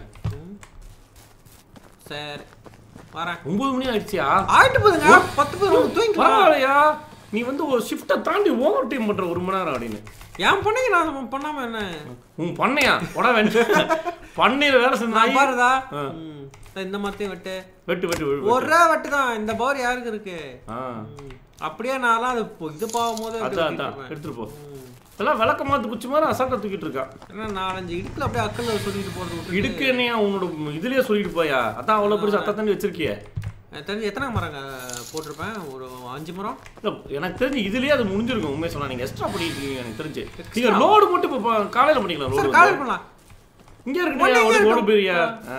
சரி வரேன் ஒன்பது மணி ஆயிடுச்சியா ஆயிட்டு போதுங்க பத்து பேர் தூங்கிக்கலாம் பரவாயில்லையா நீ வந்து ஒரு ஷிஃப்ட்டை தாண்டி ஓவர் டைம் பண்ற ஒரு மணி நேரம் அப்படின்னு ஏன் பண்ணீங்க நான் பண்ணாம என்ன உன் பண்ணையா உட வேண்டாம் பண்ணையில வேலை நான் செஞ்சாய் பாருதா ஆ. ம். இந்த மரத்தையும் வெட்டு வெட்டு வெட்டு வெட்டு ஒரே வெட்டு தான் இந்த பவர் யாருக்கு இருக்கு ஆ ம். அப்படியே நான்லாம் அது பொ- இது பாவும் போது அப்படியே அதான் வெட்டிட்டு அதான் இருப்பேன். எடுத்துட்டு போ ம். இதெல்லாம் விளக்க மாத்து குச்சி மாதிரி அசால்ட்டா தூக்கிட்டு இருக்கான் ஏன்னா நாலஞ்சு இடுப்புல அப்படியே அக்கல்ல சொல்லிட்டு போறது விட்டுட்டு, இடுக்கு என்னையா உன்னோட இதுலயே சொல்லிட்டு போயா அதான் அவ்வளவு பெருசு அத்தா தண்ணி வச்சிருக்கியே எனக்கு தெரிஞ்சு எத்தனை மரங்க போட்டிருப்பேன் ஒரு அஞ்சு மரம் இல்ல, எனக்கு தெரிஞ்சு இதுலயே அது முடிஞ்சிருக்கும் உண்மையை சொன்னா நீங்க எக்ஸ்ட்ரா பண்ணிட்டு இருக்கீங்க எனக்கு தெரிஞ்சு நீங்க லோடு மட்டும் இப்போ ப- காலையில பண்ணிக்கலாம் சரி லோடு கால் பண்ணலாம் இங்க ஒண்ணு இருக்கு இங்க ஒரு லோடு இருக்கும். பெரியா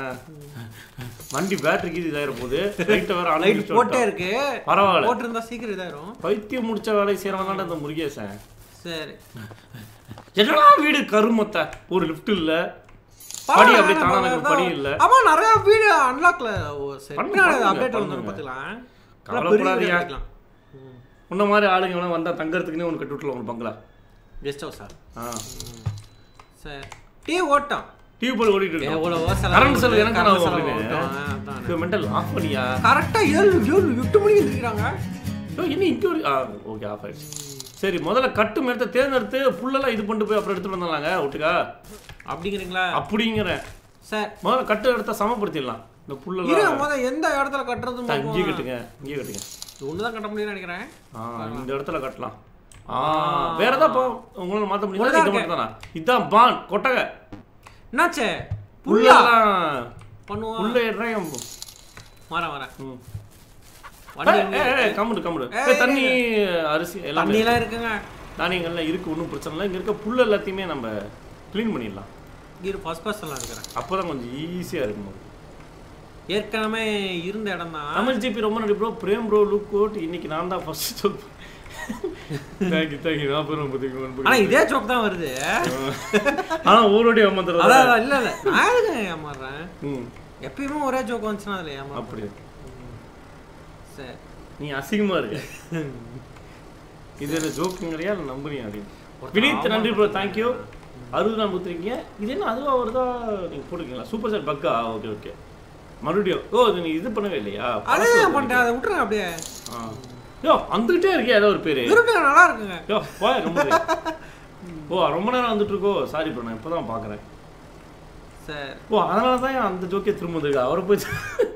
வண்டி பேட்டரிக்கு இது இதாயிர போகுது லைட்டை வேற லைட் அனுப்பிச்சு போட்டே இருக்கு பரவாயில்ல போட்டிருந்தா சீக்கிரம் இதாயிரும் பைத்தியம் முடிச்ச வேலையை செய்யறவன் இந்த முருகேசன் சரி என்னடா வீடு கருமத்த ஒரு லிஃப்ட் இல்ல படி அப்படியே தானா எனக்கு படி இல்ல ஆமா நிறைய வீடு அன்லாக்ல சரி பண்ணு, பின்னாடி பண்ணுங்க, அப்டேட் பண்ணுங்க. வந்து பாத்துக்கலாம் கவலைப்படாதீங்க. உன்ன மாதிரி ஆளுங்க வேணா வந்தா தங்கறதுக்குன்னே ஒன்று கட்டி விட்டுலாம் ஒரு பங்களா கெஸ்ட் ஹவுஸ் சார் ஆ சரி டீ ஓட்டம் டிவி போல் ஓடிட்டு இருக்கோம் எவ்வளவோ கரண்ட் செலவு எனக்கு current நான் செலவு அப்படின்னு. ஓட்டம், ஆ, அதான். இது மென்டல் ஆஃப் பண்ணியா கரெக்டா ஏழு ஏழு எட்டு மணிக்கு எழுந்திரிக்கிறாங்க ஐயோ, இன்னும் இங்கே ஒரு ஆ ஓகே ஆஃப் ஆயிடுச்சு சரி முதல்ல கட்டு மேரத்தை தேர்ந்தெடுத்து புல்லெல்லாம் இது பண்ணிட்டு போய் அப்புறம் எடுத்துட்டு வந்துடலாங்க ஒட்டுக்கா அப்படிங்கிறீங்களா அப்படிங்கிறேன் சரி முதல்ல கட்டு எடுத்தா சமப்படுத்திடலாம் இந்த இரு புல்லெல்லாம் முத எந்த இடத்துல கட்டுறது தா, இங்கேயே கட்டுங்க இங்கேயே கட்டுங்க ஒண்ணுதான் கட்ட முடியும்னு நினைக்கிறேன் ஆ இந்த இடத்துல கட்டலாம் ஆ வேற ஏதாவது போ உங்களால மாத்த முடியுமா ஒண்ணுதான் இது இருக்கு. மட்டும் தானா இதான் பான் கொட்டகை என்னாச்சே புல்லா புல்லெல்லாம் பண்ணுவோம் புல்ல ஏறாயம் வரேன் வரேன் ம் வண்டி ஏய், ஏய், ஏய், கம்முடு கம்முடு ஏய், ஏய், தண்ணி அரிசி எல்லாமே தண்ணி எல்லாம் இருக்குங்க தானியங்கள்லாம் இருக்கு ஒன்றும் பிரச்சனை இல்லை இங்க இருக்க புல் எல்லாத்தையுமே நம்ம க்ளீன் பண்ணிடலாம் இரு ஃபர்ஸ்ட் பர்சன்லாம் இருக்கிறேன் அப்பதான் கொஞ்சம் ஈஸியா இருக்கும் நமக்கு. ஏற்கனவே இருந்த இடம் தான் தமிழ் ஜிபி ரொம்ப நன்றி ப்ரோ பிரேம் ப்ரோ லுக் கோட் இன்னைக்கு நான் தான் ஃபர்ஸ்ட் சொல் தேங்க்யூ தேங்க்யூ நான் பெரும் ஆனா பத்தி இதே ஜோக் தான் வருது ஆனா ஊரோடி ஏமாத்துறது அதான் அதான், இல்ல இல்ல நான் எதுக்கு ஏமாறுறேன் ம் எப்பயுமே ஒரே ஜோக் வந்துச்சுன்னா அதுல ஏமா அப்படி சரி நீ அசிங்கமா இருக்க இது என்ன ஜோக்குங்கறியா இல்லை நம்புறியா அப்படின்னு வினீத் நன்றி ப்ரோ தேங்க்யூ அறுபது நாள் கொடுத்துருக்கீங்க இது என்ன அதுவா வருதா நீங்கள் போட்டிருக்கீங்களா சூப்பர் சார் பக்கா ஓகே ஓகே மறுபடியும் ஓ இது நீ இது பண்ணவே இல்லையா அதே நான் பண்ணிட்டேன் அதை விட்டுருங்க அப்படியே ஆ யோ வந்துகிட்டே இருக்கே ஏதோ ஒரு பேர் இருட்டுங்க நல்லா இருக்குங்க யோ போய் ரொம்ப ஓ ரொம்ப நேரம் வந்துட்டு இருக்கோ சாரி ப்ரோ நான் இப்போ தான் பார்க்குறேன் சரி ஓ அதனால தான் அந்த ஜோக்கே திரும்ப வந்திருக்கு அவரை போய்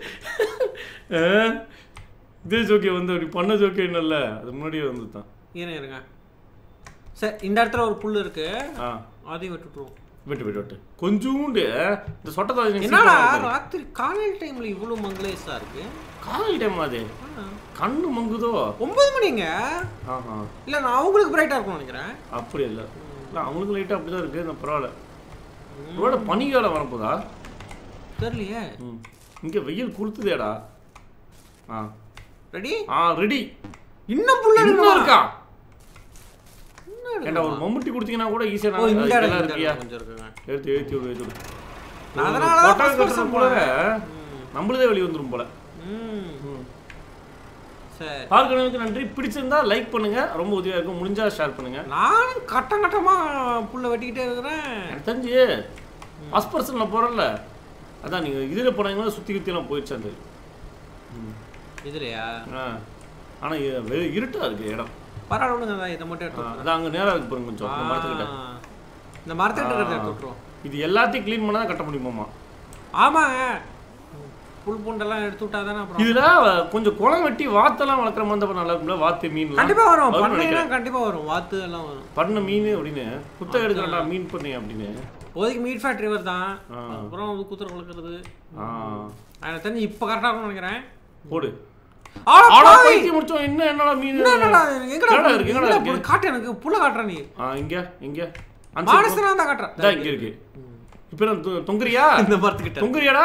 ஆ? இதே ஜோக்கே வந்து அப்படி பண்ண ஜோக்கே இல்லைல்ல அது முன்னாடியே வந்து தான் இருங்க இருங்க சரி இந்த இடத்துல ஒரு புல் இருக்கு ஆ அதையும் விட்டுட்டுருவோம் வெட்டு வெட்டு வெட்டு கொஞ்சூண்டு இந்த சொட்டத்தை நீ என்னடா சீக்கிரம் பாரு. ராத்திரி காலையில் டைம்ல இவ்வளவு மங்களேசா இருக்கு காலையில் டைம் அது ஆ. கண்ணு மங்குதோ ஒன்பது மணிங்க ஆஹா இல்ல நான் அவங்களுக்கு பிரைட்டா இருக்கும்னு நினைக்கிறேன் அப்படி இல்லை இல்லை அவங்களுக்கு லைட்டாக அப்படி தான் இருக்குது இந்த பரவாயில்ல ஒருவேளை பனிகாலம் வரப்போதா தெரியலையே ம் இங்கே வெயில் குளுத்துதேடா ஆ ரெடி ஆ ரெடி இன்னும் புள்ள இன்னும் இருக்கா இன்னும் எடுக்கணுமா? ஏண்டா ஒரு மம்முட்டி கொடுத்தீங்கன்னா கூட ஓ இந்த ஈஸியாக இடம், இதெல்லாம் இந்த இருக்கியா இடம் கொஞ்சம் இருக்குங்க எடுத்து ஏற்றி விடு ஏற்றி விடு அதனால தான் கொட்டாய் first கட்டுறது person போல போனேன். நம்மளதே வெளியே வந்துரும் போல ம் ம். சரி பார்க்கறவங்களுக்கு நன்றி பிடிச்சிருந்தா லைக் பண்ணுங்க ரொம்ப உதவியா இருக்கும் முடிஞ்சா ஷேர் பண்ணுங்க நானும் கட்டம் கட்டமா புல்ல வெட்டிக்கிட்டே இருக்கிறேன் எனக்கு தெரிஞ்சு ஹாஸ்பர்சன் நான் போறேன்ல அதான் நீங்க இதுல போனீங்கன்னா சுத்தி சுத்தி எல்லாம் போயிடுச்சு அந்த ம். இதுலையா ஆ. ஆனா இ- வெ- இருட்டா இருக்கு இடம் பரவாயில்ல விடுங்க இதை மட்டும் ஆ, எடுத்து அதான் அங்க நேரா இருக்கு பாருங்க கொஞ்சம் அந்த மரத்துக்கிட்ட ஆ. இந்த மரத்துக்கிட்ட இருக்கிறத எடுத்து விட்டுருவோம் இது எல்லாத்தையும் க்ளீன் பண்ணா தான் கட்ட முடியுமாமா ஆமாங்க புல் பூண்டெல்லாம் எடுத்து விட்டா தானே அப்புறம் இதுல கொஞ்சம் குளம் வெட்டி வாத்தெல்லாம் வளர்க்குற மாதிரி இருந்தா நல்லா இருக்கும்ல வாத்து மீன் கண்டிப்பா வரும் வரும்னு பண்ணைனா நினைக்கிறேன். கண்டிப்பா வரும் வாத்து எல்லாம் வரும் பண்ண மீன் அப்படின்னு குத்தகை எடுக்கிறா மீன் பண்ணி அப்படின்னு இப்போதைக்கு மீட் ஃபேக்டரி தான் ஆ. அப்புறம் அது குத்துற வளர்க்குறது ஆ எனக்கு தெரிஞ்சு இப்போ கரெக்டாக இருக்கும்னு நினைக்கிறேன் போடு ஆனா ஆனா பாவி! பைத்தியம் முடிச்சோம் என்ன என்னடா மீன் என்னடா, எங்கடா என்னடா புல்? இருக்கு, என்னடா எங்கடா இருக்கு? புல்? காட்டு எனக்கு புல்ல காட்டுற நீ ஆ இங்க இங்க அந்த side போ. மானசனா தான் காட்டுற இதா இங்க இருக்கு இப்ப நான் தொ- தொங்குறியா இந்த மரத்துக்கிட்ட தொங்குறியாடா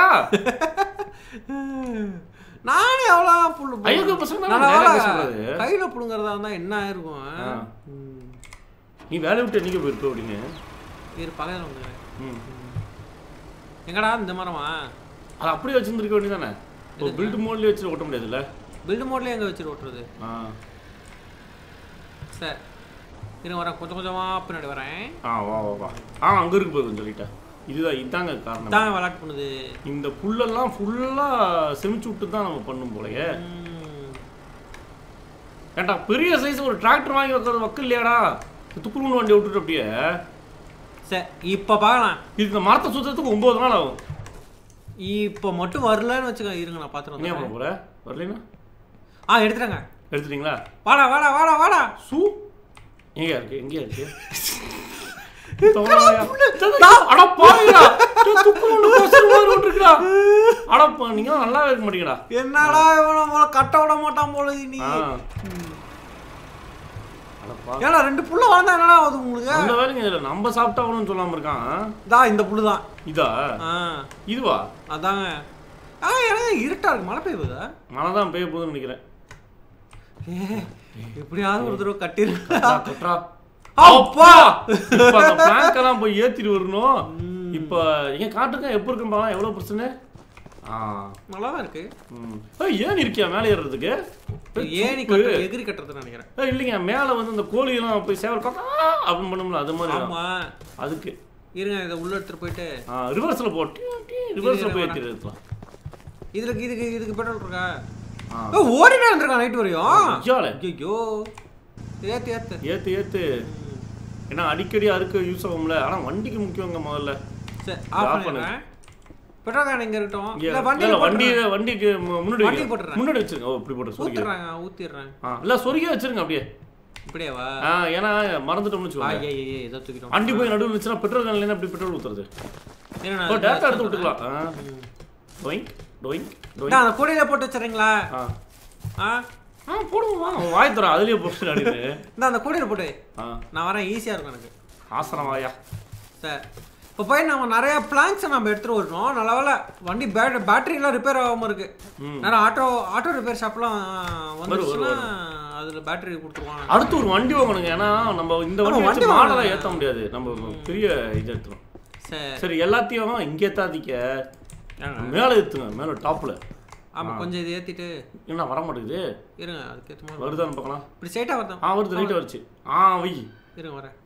நானே எவ்வளோ புல்லு புல்லு. ஐயோ, பசங்க தான் நல்ல நேரா வேளை பேசக்கூடாது. கையில புடுங்கறதா இருந்தா என்ன ஆயிருக்கும் ஆ. ம். நீ வேலையை விட்டு என்னைக்கு போயிருப்ப அப்படின்னு இரு பகையில வந்து ம். எங்கடா இந்த மரமா அது அப்படியே வச்சிருந்துருக்க வேண்டியதானே இப்போ பில்ட் மோட்லயே வச்சு ஓட்ட முடியாதுல்ல பில்டு மோட்லயே எங்க வச்சுட்டு ஓட்டுறது ஆ சரி இரு வரேன் கொஞ்சம் கொஞ்சமா பின்னாடி வரேன் ஆ வா வா வா ஆ அங்க இருக்கு போதும் சொல்லிட்டேன் இதுதான் இதாங்க காரணம் தான் விளாட் பண்ணுது இந்த புல்லெல்லாம் ஃபுல்லா செமிச்சு விட்டு தான் நம்ம பண்ணும் போலயே ம். ஏன்டா பெரிய சைஸ் ஒரு டிராக்டர் வாங்கி வைக்கிறது வக்கு இல்லையாடா துக்குளுன்னு வண்டி விட்டுட்டு அப்படியே சரி இப்போ பார்க்கலாம் இது இந்த மரத்தை சுத்தத்துக்கு ஒன்பது நாள் ஆகும் இப்போ மட்டும் வரலன்னு வச்சுக்க இருங்க நான் பார்த்துட்டு என்ன வந்துடுறேன். பண்ண போற வரலைன்னா ஆ எடுத்துட்டாங்க எடுத்துட்டீங்களா வாடா வாடா வாடா வாடா சூ எங்க இருக்கு எங்க இருக்கு தா. அட பாவிடா துக்குளுன்னு கொசரு மாதிரி விட்டுருக்குடா அட பா, நீங்க நல்லாவே இருக்க மாட்டீங்கடா என்னடா இவனை போல கட்ட விட மாட்டான் போல நீ ஆ. அட பா. ஏன்னா ரெண்டு புள்ள வளர்ந்தா என்னடா ஆகுது உங்களுக்கு அந்த வேலைங்க இதுல நம்ம சாப்பிட்டாகணும்னு சொல்லாம இருக்கான் தா இந்த புல்லு தான் இதா ஆ இதுவா அதாங்க ஆ எனக்கு இருட்டா இருக்கு மழை பெய்யுதா மழை தான் பெய்ய போகுதுன்னு நினைக்கிறேன் எப்படியாவது ஒரு தடவை கட்டிரு கட்றா, கட்றா. அப்பா! இப்ப அந்த plank எல்லாம் போய் ஏத்திட்டு வரணும் இப்ப எங்க காட்டுங்க எப்ப இருக்கும் பாக்கலாம் எவ்வளவு பிரச்சனை ஆ நல்லா தான் இருக்கு ம். ஏய், ஏன் இருக்கியா மேலே ஏறுறதுக்கு ஏணி கட்டுற எகிரி கட்டுறதுன்னு நினைக்கிறேன் ஏய், இல்லைங்க மேல வந்து இந்த கோழி எல்லாம் போய் சேவல் காக்கா அப்படின்னு பண்ணும்ல அது மாதிரி ஆமா அதுக்கு இருங்க இதை உள்ள எடுத்துட்டு போயிட்டு ரிவர்ஸ்ல போட்டு ரிவர்ஸ்ல போய் ஏத்தி எடுக்கலாம் இதுல இதுக்கு இதுக்கு பெட்ரோல் இருக்கா ஆ. ஏ, ஓடிட்டே இருந்திருக்கான் நைட் வரையும் ஐயாலே. ஐயோ ஏத்து ஏத்து ஏத்து ஏத்து ஏன்னா அடிக்கடி அறுக்க யூஸ் ஆகும்ல ஆனா வண்டிக்கு முக்கியங்க முதல்ல சரி ஆஃப் ஆஃப் பண்ணிடுறேன் பெட்ரோல் கேன் இங்க இருக்கட்டும் இங்க- இல்ல இல்ல, வண்டி இல்ல, வண்டி வண்டிக்கு மு- முன்னாடி வண்டி வைங்க. போட்டுறேன். முன்னாடி வச்சிருங்க ஓ இப்படி போட்டு சொருகி ஊத்திடுறாங்க ஊத்திடுறேன் ஆ இல்ல சொருகி வச்சிருங்க அப்படியே இப்படியேவா ஆ ஏன்னா மறந்துட்டோம்னு ஆ வச்சுக்கோங்க ஏ ஏ ஏதோ தூக்கிட்டோம் வண்டி போய் நடுவில் இருந்துச்சுன்னா பெட்ரோல் கன்ல அப்படி பெட்ரோல் ஊத்துறது இருங்க, நான் ஓ இதை டேரக்டா எடுத்து சொல்றேன். விட்டுக்கலாம் ஆ டொயிங் டொயிங் டொயிங் நான் அந்த கூடையில போட்டு வச்சுறீங்களா ஆ ஆ ஆ போடுவோம் வா உன் வாய் தர அதுலயே போட்டு அப்படின்னு இந்த அந்த கூடையில போட்டு ஆ நான் வரேன் ஈஸியா இருக்கும் எனக்கு ஆசனம் வாயா சார் இப்போ போய் நம்ம நிறைய பிளான்ஸை நம்ம எடுத்துட்டு வரணும் நல்ல வேலை வண்டி பேட் பேட்டரிலாம் ரிப்பேர் ஆகாம இருக்கு ம். நிறைய ஆட்டோ ஆட்டோ ரிப்பேர் ஷாப்லாம் வந்துச்சுன்னா அதுல பேட்டரி கொடுத்துருவாங்க அடுத்து ஒரு வண்டி வாங்கணுங்க ஏன்னா நம்ம இந்த ஆமா, வண்டி வண்டி வச்சு மாடலாம் வாங்கணும். ஏத்த முடியாது நம்ம பெரிய இது எடுத்துரும் சரி சரி எல்லாத்தையும் இங்கே ஏத்தாதீங்க ஏங்க. மேல ஏத்துங்க மேல டாப்ல ஆமா கொஞ்சம் இது ஏத்திட்டு என்ன வர மாட்டேங்குது இருங்க அதுக்கேற்ற மாதிரி வருதான்னு பார்க்கலாம் இப்படி ஸ்ட்ரைட்டா வருதான் ஆ வருது ரைட் வருச்சு ஆ வை இருங்க வரேன்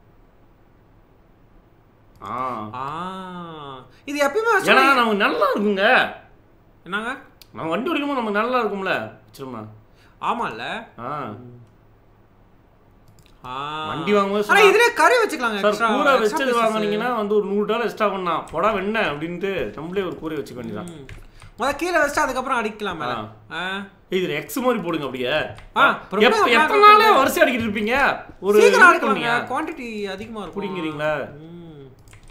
ஆ ஆ இது எப்பயுமே ஏன்னா சொல்லி- நமக்கு நல்லா இருக்குங்க என்னங்க நம்ம வண்டி ஓடிக்கும்போது நமக்கு நல்லா இருக்கும்ல வச்சிருமா ஆமால்ல ஆ ஆ வண்டி வாங்கும்போது ஆனா இதுலயே கறி வச்சுக்கலாங்க சார் extra- கூரை extra வச்சது pieces. வாங்குனீங்கன்னா வந்து ஒரு நூறு டாலர் எக்ஸ்ட்ரா பண்ணா போடா வெண்ண அப்படின்ட்டு நம்மளே ஒரு கூரை வச்சுக்க வேண்டியதான் ம். முத கீழே வச்சுட்டு அதுக்கப்புறம் அடிக்கலாம் மேல ஆ. இதுல எக்ஸ் மாதிரி போடுங்க அப்படியே ஆ, அப்புறம் எப்ப- என்ன எத்தனை நாளே வரிசை அடிக்கிட்டு இருப்பீங்க ஒரு சீக்கிரம் இது அடிக்கலாங்க பண்ணீங்க. குவாண்டிட்டி அதிகமா இருக்கும் பிடிங்கிறீங்களா ம்.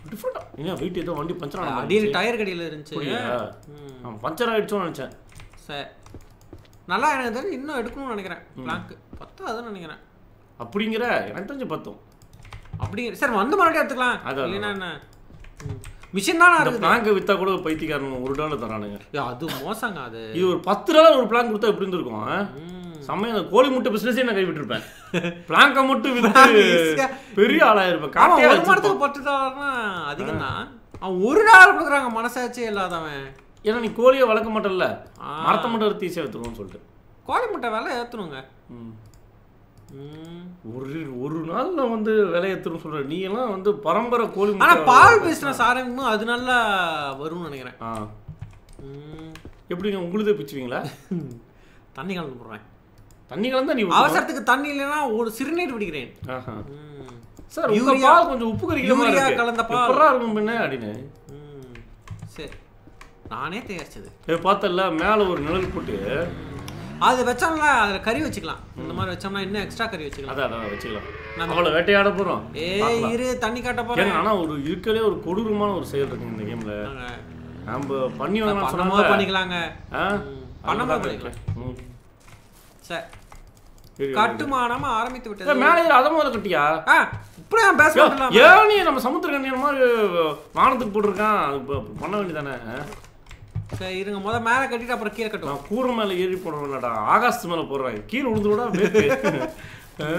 டிஃப்ரெண்டா ஏன் வெயிட் ஏதோ வண்டி பஞ்சர் ஆன மாதிரி அடியில் டயர் கடியில் இருந்துச்சு அப்படியா? ம். ஆ, பஞ்சர் ஆயிடுச்சோன்னு நினைச்சேன் சரி நல்லா எனக்கு தெரிஞ்சு இன்னும் எடுக்கணும்னு நினைக்கிறேன் பிளாங்க் பத்தாதுன்னு நினைக்கிறேன் அப்படிங்கிற எனக்கு தெரிஞ்சு பார்த்தோம் அப்படி சரி வந்து மறுபடியும் எடுத்துக்கலாம் அதான், இல்லைன்னா என்ன மிஷின் தானே அந்த இருக்குது பிளாங்க வித்தா கூட பைத்தியக்காரன் ஒரு டாலர் தரானுங்க ஐயோ, அது மோசங்க அது இது ஒரு பத்து டாலர் ஒரு பிளான் கொடுத்தா எப்படி இருந்திருக்கும் ஆ? ம். செம்மையா அந்த கோழி முட்டை பிசினஸே நான் கைவிட்டிருப்பேன் பிளாங்க மட்டும் வித்து easy-ஆ. பெரிய ஆளாயிருப்பேன் ஆமா காட்டியே ஒரு வச்சிருப்போம் மரத்துக்கு பத்து டாலர்னா அதிகம் தான் அவன் ஒரு டாலர் கொடுக்குறாங்க மனசாட்சியே இல்லாதவன் ஏன்னா நீ கோழியை வளர்க்க மாட்டல்ல ஆ. மரத்தை மட்டும் எடுத்து ஈஸியாக வித்துருவோம்னு சொல்லிட்டு கோழி முட்டை விலை ஏற்றணுங்க ம். ம். ஒரு ஒரு நாள்ல வந்து விலையேற்றுன்னு சொல்ற நீ எல்லாம் வந்து பரம்பரை கோழி ஆனா முட்டை பால் பிசினஸ் ஆரம்பிக்கும் அது நல்லா வரும்னு நினைக்கிறேன் ஆ ம். எப்படிங்க உங்களுதே பிச்சுவீங்களா தண்ணி கலந்து போடுறேன் தண்ணி கலந்தா நீ ஊத்தணும். அவசரத்துக்கு தண்ணி இல்லைன்னா ஒரு சிறுநீர் பிடிக்கிறேன் ஆஹா. ம். சார் உங்க யூரியா- பால் கொஞ்சம் உப்பு கறிக்கிற மாதிரி யூரியா இருக்கு கலந்த பால். எப்படா இருக்கும் பின்ன அப்படின்னு ம். சரி நானே தயாரிச்சது ஏய், பார்த்தல்ல மேல ஒரு நிழல் போட்டு அது வச்சோம்ல அதுல கறி வச்சுக்கலாம் இந்த மாதிரி வச்சோம்னா இன்னும் எக்ஸ்ட்ரா கறி வச்சுக்கலாம் அதான் அதான் வச்சுக்கலாம் நம்ம- அவ்வளோ வேட்டையாட போறோம் ஏ இரு தண்ணி காட்ட போறேன் ஏங்க ஆனா ஒரு இருக்கலே ஒரு கொடூரமான ஒரு செயல் இருக்குங்க இந்த கேம்ல நாங்க நம்ம பண்ணி வாங்கலாம் பண்ணும்போது சொன்னாங்க பண்ணிக்கலாங்க ஆ ம். பண்ணும்போது அதுதான் பண்ணிக்கலாம். ம். சரி சரி, கட்டுமானம் ஆரம்பித்து ஏய், விட்டது மேலே ஏறி அதை முதல்ல கட்டியா ஆ இப்படி நான் பேச மாட்டேன் ஏன் நீ நம்ம சமுத்திர கண்ணியன் மாதிரி வானத்துக்கு போட்டிருக்கான் அது இப்ப பண்ண வேண்டியதானே சரி இருங்க முத மேல கட்டிட்டு அப்புறம் கீழே கட்டுவோம் நான் கூரை மேல ஏறி போடுறேன்லடா ஆகாசத்து மேல போடுறேன் கீழே விழுந்து விட வேர்க்கு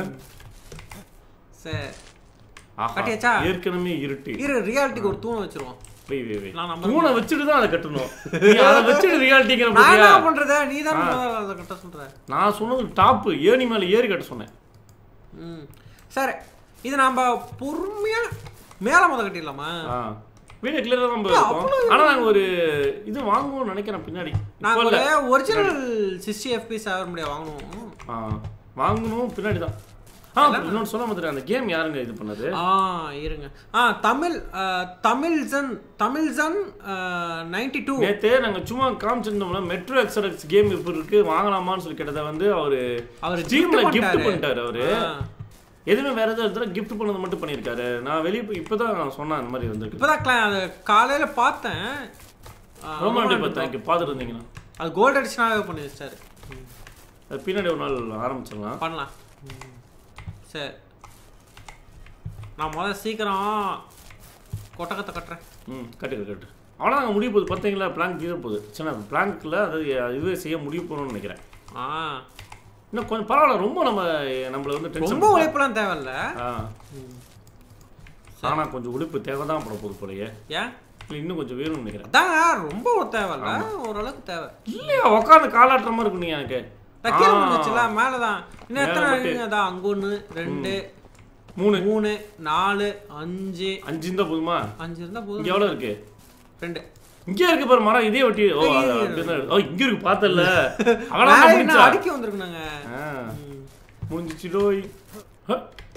சரி ஆஹா, கட்டியாச்சா? ஏற்கனவே இருட்டு இரு ரியாலிட்டிக்கு ஒரு தூணை வச்சிருவோம் வை, வை, வை. நான் நம்புறேன். தூணை வச்சுட்டு தான் அதை கட்டணும் நீ அதை வச்சுட்டு ரியாலிட்டிங்கிற நான் பாத்தியா என்ன பண்றது நீ தான் அதை கட்ட சொல்ற நான் சொன்னது டாப்பு ஏணி மேல ஏறி கட்ட சொன்னேன் ம் சரி இது நாம பொறுமையா மேல முத கட்டிடலாமா ஆ வீடியோ கிளியராக நம்ம இருக்கோம் ஆனா நாங்க ஒரு இது வாங்குவோம்னு நினைக்கிறேன் பின்னாடி நாங்க இப்போ ஒரு இல்ல. ஒரிஜினல் சிக்ஸ்டி எஃபிஎஸ் ஆக முடியாது வாங்கணும் ஆ வாங்கணும் பின்னாடி தான் ஆ இன்னொன்று சொல்ல மாதிரி அந்த கேம் யாருங்க இது பண்ணது ஆ இருங்க ஆ தமிழ் ஆ, தமிழ்சன் தமிழ்சன் நைன்டி டூ நேத்தே நாங்க சும்மா காமிச்சிருந்தோம்ல மெட்ரோ எக்ஸரக்ஸ் கேம் இப்ப இருக்கு வாங்கலாமான்னு சொல்லி கேட்டதை வந்து அவரு அவர் ஸ்டீம்ல gift கிஃப்ட் பண்ணிட்டாரு. பண்ணிட்டாரு அவரு எதுவுமே வேற ஏதாவது இடத்துல கிஃப்ட் பண்ணது மட்டும் பண்ணியிருக்காரு நான் வெளியே போய் இப்பதான் நான் சொன்னேன் அந்த மாதிரி வந்திருக்கு இப்போதான் கிளா அது காலையில பார்த்தேன் ஆ, ரொம்ப நன்றி பார்த்தேன் இங்கே பார்த்துட்டு இருந்தீங்கன்னா அது கோல்டு அடிஷனாகவே பண்ணி வச்சிட்டாரு ம், அது பின்னாடி ஒரு நாள் ஆரம்பிச்சிடலாம் பண்ணலாம் ம், சரி நான் முதல்ல சீக்கிரம் கொட்டக்கத்தை கட்டுறேன் ம் கட்டு கட்டு அவ்வளோ அங்கே முடிய போகுது பார்த்தீங்களா பிளாங்க் தீர போகுது சின்ன பிளாங்க்கில் அது இதுவே செய்ய முடிய போகணும்னு நினைக்கிறேன் ஆ இன்னும் கொஞ்சம் பரவாயில்ல ரொம்ப நம்ம நம்மள வந்து டென்ஷன் ரொம்ப உழைப்புலாம் தேவையில்ல ஆ ஆனால் கொஞ்சம் உழைப்பு தேவை தான் பட போகுது போலயே ஏன் இல்லை இன்னும் கொஞ்சம் வேணும்னு நினைக்கிறேன் அதாங்க ரொம்ப தேவையில்ல ஓரளவுக்கு தேவை இல்லையா உட்காந்து காலாட்டுற மாதிரி இருக்கு நீ எனக்கு தக்கீழ ஆ, முடிஞ்சிச்சுல மேலதான் இன்னும் எத்தனை மேல இருக்குங்க அதான் அங்க ஒண்ணு ரெண்டு மூணு மூணு நாலு அஞ்சு அஞ்சு இருந்தா போதுமா அஞ்சு இருந்தா இங்க போதும் எவ்வளவு இருக்கு ரெண்டு இங்கே இருக்கு பாரு மரம் இதே ஒட்டி ஓ அது அப்படிதான் இருக்கு. ஓ இங்க இருக்கு பார்த்தல அவனா மேல முடிஞ்சா இன்னும் அடுக்கி வந்திருக்குனாங்க முடிஞ்சிச்சு டோய் ஹ,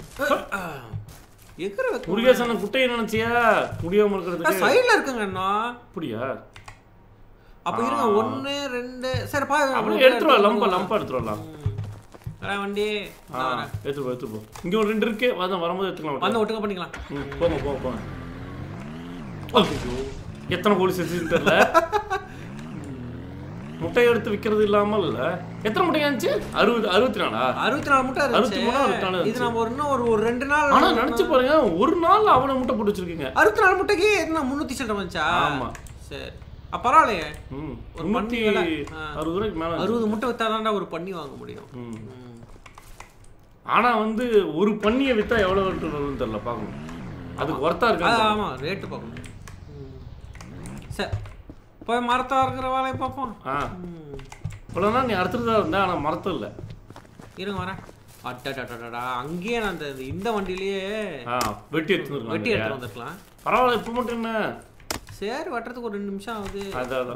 எகிற வைக்க முருகேசன் குட்டையை நினைச்சியா முடியாம இருக்கிறதுக்கு சைடுல இருக்குங்க இன்னும் அப்படியா அப்ப இருங்க ஒண்ணு ரெண்டு சரி பா அப்படியே எடுத்துருவா லம்ப லம்பா எடுத்துருவலாம் அடா வண்டி ஆ எடுத்துருப்போம் எடுத்துருப்போம் இங்க ஒரு ரெண்டு இருக்கு அதான் வரும்போது எடுத்துக்கலாம் வந்து ஒட்டுக்க பண்ணிக்கலாம் ம், போங்க போங்க போங்க ஐயோ, எத்தனை கோழி செஞ்சுன்னு தெரியல முட்டையை எடுத்து விற்கிறது இல்லாமல் எத்தனை முட்டை இருந்துச்சு அறுபது அறுபத்தி நாலா அறுபத்தி நாலு முட்டை அறுபத்தி மூணா, அறுபத்தி நாலு இருந்துச்சு இது நம்ம ஒரு இன்னும் ஒரு ஒரு ரெண்டு நாள் ஆனா நினைச்சு பாருங்க ஒரு நாள்ல அவ்வளவு முட்டை போட்டு வச்சிருக்கீங்க அறுபத்தி நாலு முட்டைக்கு என்ன முந்நூத்தி சில்லற வந்துச்சா ஆமா. சரி அப்ப பரவாயில்லையே ம் ஒரு முன்னூத்தி பண்ணி விலை. ஆ. அறுபது ரூபாய்க்கு மேல வந்துச்சு. அறுபது முட்டை வித்தாதான்டா ஒரு பண்ணி வாங்க முடியும் ம் ம். ஆனா வந்து ஒரு பண்ணியை வித்தா எவ்வளவு ரேட்டு வரும்னு தெரியல பார்க்கணும் அதுக்கு ஒர்த்தா அது இருக்கா ஆமா ரேட்டு பார்க்கணும் ம். சரி போய் மரத்தா இருக்கிற வேலையை பார்ப்போம் ஆ ம். இவ்வளோ நீ அறுத்துட்டு இருந்த ஆனா மரத்தும் இல்லை இருங்க வரேன் அட்டடடடடா அங்கேயே நான் இந்த இந்த வண்டியிலேயே ஆ வெட்டி எடுத்துருக்கோம் வெட்டி எடுத்து வந்துருக்கலாம் பரவாயில்ல இப்போ மட்டும் என்ன சரி வெட்டுறதுக்கு ஒரு ரெண்டு நிமிஷம் ஆகுது அதான் அதான்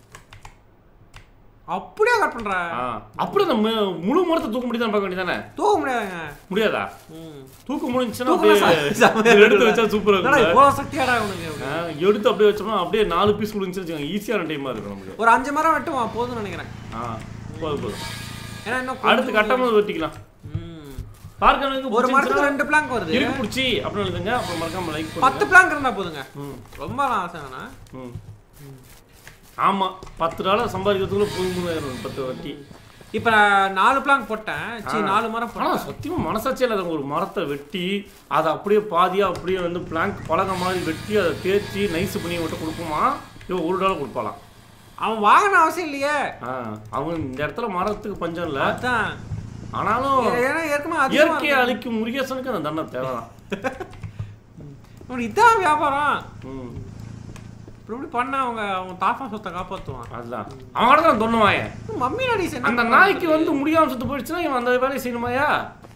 அப்படியே கட் பண்ற ஆ அப்படி அந்த மு- முழு மரத்தை தூக்க முடியுதான்னு பார்க்க வேண்டியதானே தூக்க முடியாதுங்க முடியாதா ம். தூக்க முடிஞ்சுச்சுன்னா தூக்குனா அப்படியே ச- செமையா எடுத்து வச்சா சூப்பரா என்னடா இருக்கும் இவ்வளவு சக்தியாடா உனக்கு ஆ, எடுத்து அப்படியே வச்சோம்னா அப்படியே நாலு பீஸ் முடிஞ்சுன்னு வச்சுக்கோங்க ஈஸியான டைமா இருக்கும் நமக்கு ஒரு அஞ்சு மரம் வெட்டுவான் போதும்னு நினைக்கிறேன் ஆ போதும் போதும் ஏன்னா இன்னும் அடுத்து கட்டமாக வெட்டிக்கலாம் ம் பார்க்கறதுக்கு ஒரு மரத்துக்கு பிடிச்சிருந்துச்சுன்னா ரெண்டு பிளாங்க் வருது இருக்கு பிடிச்சி அப்படின்னு எழுதுங்க அப்புறம் மறக்காம லைக் பத்து பண்ணுங்க பிளாங்க் இருந்தா போதுங்க ம் ரொம்ப ஆசை வேணாம் ம் ஆமா பத்து டாலர் சம்பாதிக்கிறதுக்குள்ள போய் மூணாயிரம் பத்து வட்டி இப்ப நான் நாலு பிளாங்க் போட்டேன் சி நாலு மரம் ஆனா போட்டேன் சத்தியமா மனசாட்சி இல்லாத ஒரு மரத்தை வெட்டி அதை அப்படியே பாதியா அப்படியே வந்து பிளாங்க் பலகை மாதிரி வெட்டி அதை தேய்ச்சி நைஸ் பண்ணி மட்டும் கொடுப்போமா இவன் ஒரு டாலர் கொடுப்பாலாம் அவன் வாங்கின அவசியம் இல்லையே ஆ, அவங்க இந்த இடத்துல மரத்துக்கு பஞ்சம் இல்ல அதான் ஆனாலும் ஏன்னா ஏற்கனவே அதிகமா இயற்கையை அழிக்கும் முருகேசனுக்கு அந்த தண்டனை தேவைதான் இவனுக்கு இதான் வியாபாரம் ம் இப்படி இப்படி பண்ணா அவங்க அவங்க தாத்தா சொத்தை காப்பாத்துவான் அதுதான் அவன் தான் தொண்ணுவாயன் மம்மி நாடி அந்த நாய்க்கு வந்து முடியாம சுத்து போயிடுச்சுன்னா இவன் அந்த வேலையை செய்யணுமாயா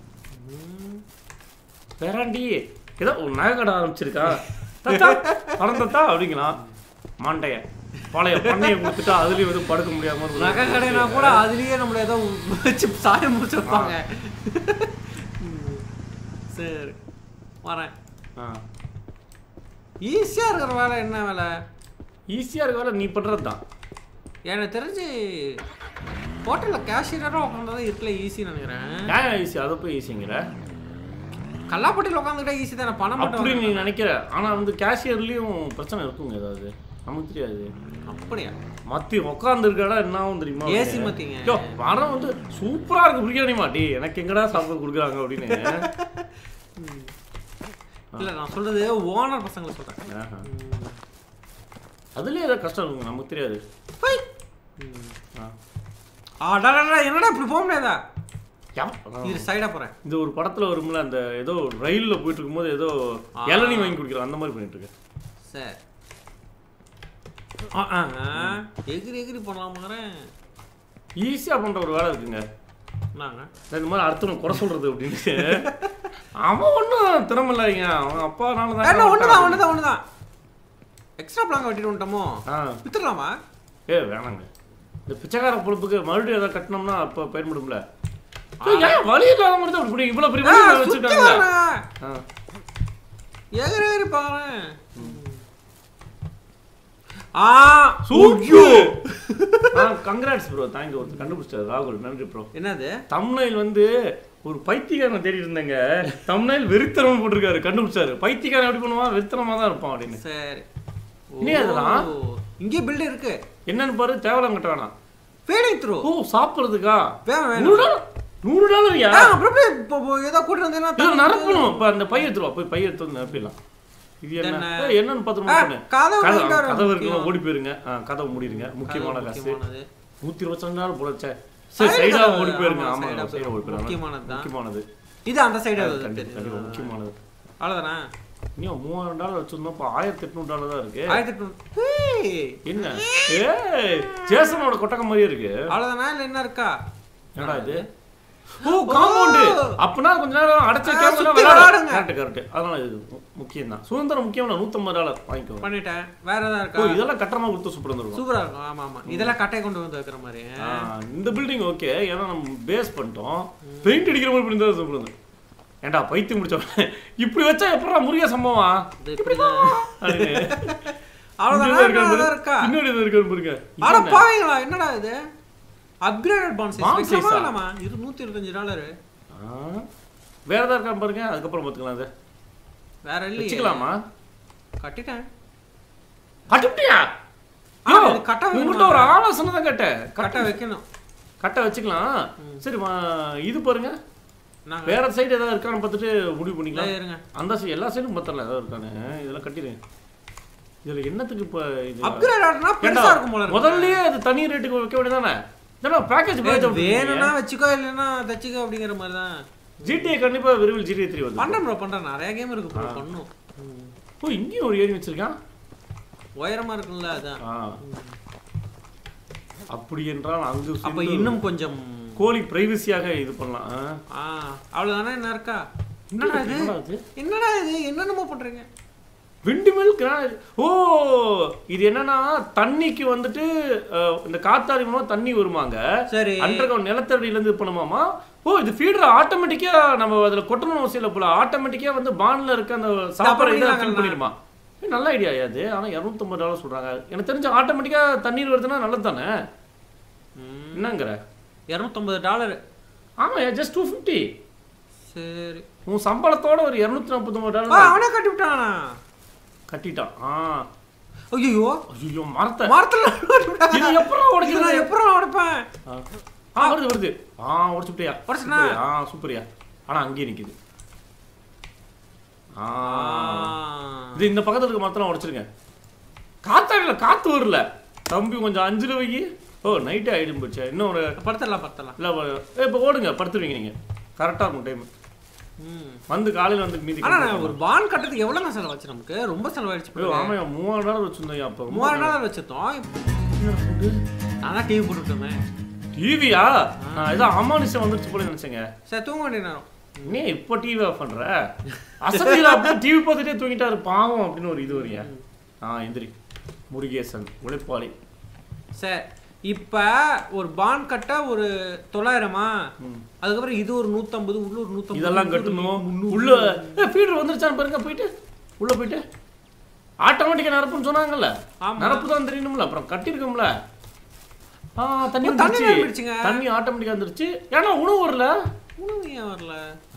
வேறாண்டி ஏதோ ஒரு நகை கடை ஆரம்பிச்சிருக்கா தத்தா பணம் தத்தா அப்படிங்களாம் மாண்டைய பழைய பண்ணையை கொடுத்துட்டா அதுலயும் வந்து படுக்க முடியாம ஒரு நகை கடைனா கூட அதுலயே நம்மள ஏதோ வச்சு சாயம் முடிச்சு வைப்பாங்க ம். சரி வரேன் ஆ. ஈஸியா இருக்கிற வேலை என்ன வேலை ஈஸியா இருக்க வேலை நீ பண்றது தான் எனக்கு தெரிஞ்சு ஹோட்டலில் கேஷியராக உட்காந்ததான் இருக்கல ஈஸின்னு நினைக்கிறேன் ஏன் ஈஸி அதை போய் ஈஸிங்கிற கல்லாப்பட்டியில் உட்காந்துக்கிட்டா ஈஸி தானே பணம் அப்படி மட்டும் நீ நினைக்கிற ஆனா வந்து கேஷியர்லயும் பிரச்சனை இருக்குங்க ஏதாவது நமக்கு தெரியாது அப்படியா மத்தி உட்காந்துருக்கடா என்ன ஆகும் தெரியுமா ஏசி மத்திங்க ஐயோ மரம் வந்து சூப்பரா இருக்கு பிரியாணி மாட்டி எனக்கு எங்கடா சாப்பிட கொடுக்குறாங்க அப்படின்னு இல்லை நான் சொல்றது ஓனர் பசங்களை சொல்கிறேன் ஆஹா. அதுலயே ஏதாவது கஷ்டம் இருக்கும் நமக்கு தெரியாது ஆ. அடடா என்னடா இப்படி போக முடியாதா யா- இது சைடாக போகிறேன் இந்த ஒரு படத்துல வரும்ல அந்த ஏதோ ரயில்ல போயிட்டு இருக்கும்போது ஏதோ ஆ. இளநீ வாங்கி குடிக்கிறோம் அந்த மாதிரி பண்ணிட்டு இருக்கு சரி ஆ ஆ ஆ. எகிரி எகிரி பண்ணலாமாங்கிறேன் ஈஸியா பண்ற ஒரு வேலை இருக்குங்க நாங்க இந்த மாதிரி அடுத்தவங்க குறை சொல்றது அப்படின்னு அவன் ஒன்றும் திறமை இல்லைங்க அவன் அப்பானால என்ன ஒன்று தான் தான் ஒன்று தான் ஒன்று தான் எக்ஸ்ட்ரா பிளாங்க வெட்டிட்டு வந்துட்டோமோ ஆ வித்துடலாமா ஏ வேணாங்க இந்த பிச்சைக்கார பொழுப்புக்கு மறுபடியும் ஏதாவது கட்டினோம்னா அப்போ பயன்படும்ல ஏன் வழி இல்லாத மாதிரி தான் இப்படி இவ்வளோ பெரிய ஆ, வழி சுத்தி வச்சுருக்காங்க வரேன். ஆ எகிரி எகிரி பாக்குறேன் ஆ சூக்கியோ ஆ கங்க்ராட்ஸ் ப்ரோ தேங்க்யூ ஒருத்தர் கண்டுபிடிச்சாரு ராகுல் நன்றி ப்ரோ என்னது தம்னைல் வந்து ஒரு பைத்தியக்காரனை தேடி இருந்தேங்க தம்னைல் வெறித்தனம் போட்டிருக்காரு கண்டுபிடிச்சாரு பைத்தியக்காரன் எப்படி பண்ணுவான் வெறித்தனமா தான் இருப்பான் அப்படின்னு சரி இனி அதெல்லாம்? ஓ, இங்கே பில்டு இருக்கு என்னன்னு பாரு தேவலாம் கட்ட வேணாம் ஃபீடிங் த்ரூ ஓ சாப்பிட்றதுக்கா வேணும் வேணும் நூறு டாலர் நூறு டாலரியா ஆ, அப்புறம் அப்படியே இப்போ இப்போ ஏதோ கூட்டு வந்தீங்கன்னா இதில் நிரப்பணும் இப்போ அந்த பை எடுத்துருவா போய் பை எடுத்து வந்து நிரப்பிடலாம் இது என்ன என்ன? ஏய், என்னன்னு பார்த்து ஆ, பண்ணு கதவு கதவு window கதவு முக்கியம். இருக்குல்ல ஓடி போயிருங்க ஆ, கதவு மூடிடுங்க முக்கியமான காசு முக்கியமானது நூற்றி இருபத்தி ரெண்டு நாள் போலச்சே சரி Side சைடாக கதவு, ஓடி போயிருங்க ஆமா, ஆமாம் side ஆ சைடாக ஓடி போயிருங்க முக்கியமானது தான். முக்கியமானது இது அந்த சைடு கண்டிப்பாக கண்டிப்பாக முக்கியமானது அவ்வளோதானே இன்னும் மூவாயிரம் டாலர் வச்சிருந்தோம் இப்போ ஆயிரத்தி எட்நூறு டாலர் தான் இருக்கு ஆயிரத்தி எட்நூறு ஏய், என்ன ஏய் ஜேசனோட கொட்டகம் மாதிரியே இருக்கு அவ்வளோதானா இல்லை என்ன இருக்கா என்னடா இது ஓ காம்பவுண்டு அப்பனா கொஞ்ச நேரம் அடைச்சு ஆ, சுத்தி விளையாடுங்க. கரெக்ட் கரெக்ட் அதனால இது முக்கியம் தான் சுதந்திரம் முக்கியம் நூற்றம்பது டாலர் வாங்கிக்கோ பண்ணிட்டேன் வேற ஏதாவது ஓ இருக்கா இதெல்லாம் கட்டணமா கொடுத்து சூப்பர் வந்துருக்கும் சூப்பரா இருக்கும் ஆமா ஆமா இதெல்லாம் கட்டை கொண்டு வந்து வைக்கிற மாதிரி இந்த பில்டிங் ஓகே ஏன்னா நம்ம பேஸ் பண்ணிட்டோம் பெயிண்ட் அடிக்கிற மாதிரி பண்ணி தான் சூப்பர் வந்து ஏன்டா பைத்தியம் முடிச்சவன் இப்படி வச்சா எப்படா முருகா சம்பவம் இது இப்படிதான் அப்படின்னு அவ்வளோதானா இன்னொரு இன்னும் இருக்கான்னு ஏதாவது இருக்கா பாரு. இன்னொரு இது இருக்கான்னு பாருங்க இது அட என்ன? பாவீங்களா என்னடா இது upgraded bond Bond size size வைக்கலாமா ஆ? வேணாமா இது நூற்றி இருபத்தஞ்சு டாலரு ஆ, வேற ஏதாவது இருக்கான்னு பாருங்க அதுக்கப்புறம் பார்த்துக்கலாம் அது வேற இல்லையே வச்சுக்கலாமா கட்டிட்டேன் கட்டுப்பிட்டியா ஆ, யோ, இது கட்ட வேணுமா? உங்கள்கிட்ட ஒரு ஆலோசனை தான் கேட்டேன் கட்டை வைக்கணும் கட்டை வச்சுக்கலாம் சரி மா- இது பாருங்க நாங்க வேற சைடு ஏதாவது இருக்கான்னு பார்த்துட்டு முடிவு பண்ணிக்கலாம் இல்லை, இருங்க அந்த சைடு எல்லா சைடும் பார்த்தல ஏதாவது இருக்கானு இதெல்லாம் கட்டிடுங்க இதுல என்னத்துக்கு இப்போ இது அப்கிரேட் ஆடுனா ஏண்டா, பெருசா இருக்கும் போல இருக்கு முதல்லயே அது தனி ரேட்டுக்கு வைக்க வேண்டியதானே ஏன்னா பேக்கேஜ் இது வேணும்னா வச்சுக்கோ இல்லைன்னா தச்சுக்கோ அப்படிங்கிற மாதிரி தான் ஜிடிஏ கண்டிப்பா விரைவில் ஜிடிஏ த்ரீ வந்து பண்றேன் ப்ரோ பண்றேன் நிறைய கேம் இருக்கு ப்ரோ பண்ணும் ஓ இங்கேயும் ஒரு ஏரி வச்சிருக்கான் உயரமா இருக்கும்ல அதான் ஆ. அப்படி என்றால் அங்கு அப்ப சென்று இன்னும் கொஞ்சம் கோழி பிரைவசியாக இது பண்ணலாம் ஆ. ஆ அவ்வளவுதானே என்ன இருக்கா என்னடா இது என்னடா இது என்னடா இது என்னென்னமோ பண்றீங்க விண்டுமில் கிரானைட் ஓ இது என்னன்னா தண்ணிக்கு வந்துட்டு அஹ், இந்த காத்தாடி மூலமா தண்ணி வருமாங்க சரி அண்டர் கிரவுண்ட் நிலத்தடியில இருந்து இது பண்ணுமாமா ஓ இது ஃபீடர் ஆட்டோமேட்டிக்கா நம்ம அதுல கொட்டணும் அவசியம் இல்லை போல ஆட்டோமேட்டிக்கா வந்து பான்ல இருக்க அந்த சாப்பாடு இதை பண்ணிடலாம் ஃபில் பண்ணிடுமா ஏய், நல்ல ஐடியா அது ஆனா இரநூத்தம்பது டாலர் சொல்றாங்க எனக்கு தெரிஞ்ச ஆட்டோமேட்டிக்கா தண்ணீர் வருதுன்னா நல்லது தானே என்னங்கிற இரநூத்தம்பது டாலர் ஆமா ஜஸ்ட் டூ ஃபிஃப்டி சரி உன் சம்பளத்தோட ஒரு இரநூத்தி நாற்பத்தொம்பது ஆ, டாலர் அவனே கட்டி விட்டானா கட்டிட்டான் ஆ ஐயோ ஐயோ மரத்தை மரத்துல இது எப்பறம் இது உடைக்கிறது நான் எப்பறம் உடைப்பேன் ஆ. ஆ வருது வருது ஆ உடச்சு விட்டியா உடைச்சிட்டனா? சூப்பர்யா. ஆ சூப்பரியா ஆனா அங்கேயே நிக்குது ஆ இது இந்த பக்கத்துல இருக்க மரத்தெல்லாம் உடைச்சிருங்க காத்தாடல காத்து வரல தம்பி கொஞ்சம் அஞ்சுல வை ஓ நைட்டே ஆயிடும் போச்சு இன்னும் ஒரு படுத்துடலாம் படுத்துடலாம் இல்ல ஏ இப்போ ஓடுங்க படுத்துருவீங்க நீங்க கரெக்டா இருக்கும் டைம் ம் வந்து காலையில வந்து மீதி ஆனா நான் ஒரு பான் கட்டுறதுக்கு எவ்வளவு செலவாச்சு நமக்கு ரொம்ப செலவாயிடுச்சு ஐயோ ஆமாயா மூவாயிரம் டாலர் வச்சிருந்தோம் அப்போ மூவாயிரம் டாலர் வச்சிருந்தோம் நான் தான் டிவி போட்டுவிட்டோமே டிவியா நான் ஏதோ அமானுஷம் வந்துருச்சு போல நினைச்சேங்க சரி தூங்க வேண்டிய நேரம் நீ இப்போ டிவி ஆஃப் பண்ற அசதியில் அப்படியே டிவி பார்த்துட்டே தூங்கிட்டாரு பாவம் அப்படின்னு ஒரு இது வரியா ஆ எந்திரி முருகேசன் உழைப்பாளி சரி இப்ப ஒரு பான் கட்ட ஒரு தொள்ளாயிரமா அதுக்கப்புறம் இது ஒரு நூத்தம்பது உள்ள ஒரு நூத்தம்பது இதெல்லாம் கட்டணும் உள்ள ஃபீடர் வந்துருச்சான்னு பாருங்க போயிட்டு உள்ள போயிட்டு ஆட்டோமேட்டிக்கா நிரப்புன்னு சொன்னாங்கல்ல ஆமா. நிரப்பு தான் தெரியணும்ல அப்புறம் கட்டியிருக்கோம்ல ஆ தண்ணி ஓ, தண்ணி வந்துருச்சு நிரம்பிடுச்சுங்க. தண்ணி ஆட்டோமேட்டிக்கா வந்துருச்சு ஏன்னா உணவு வரல உணவு ஏன் வரல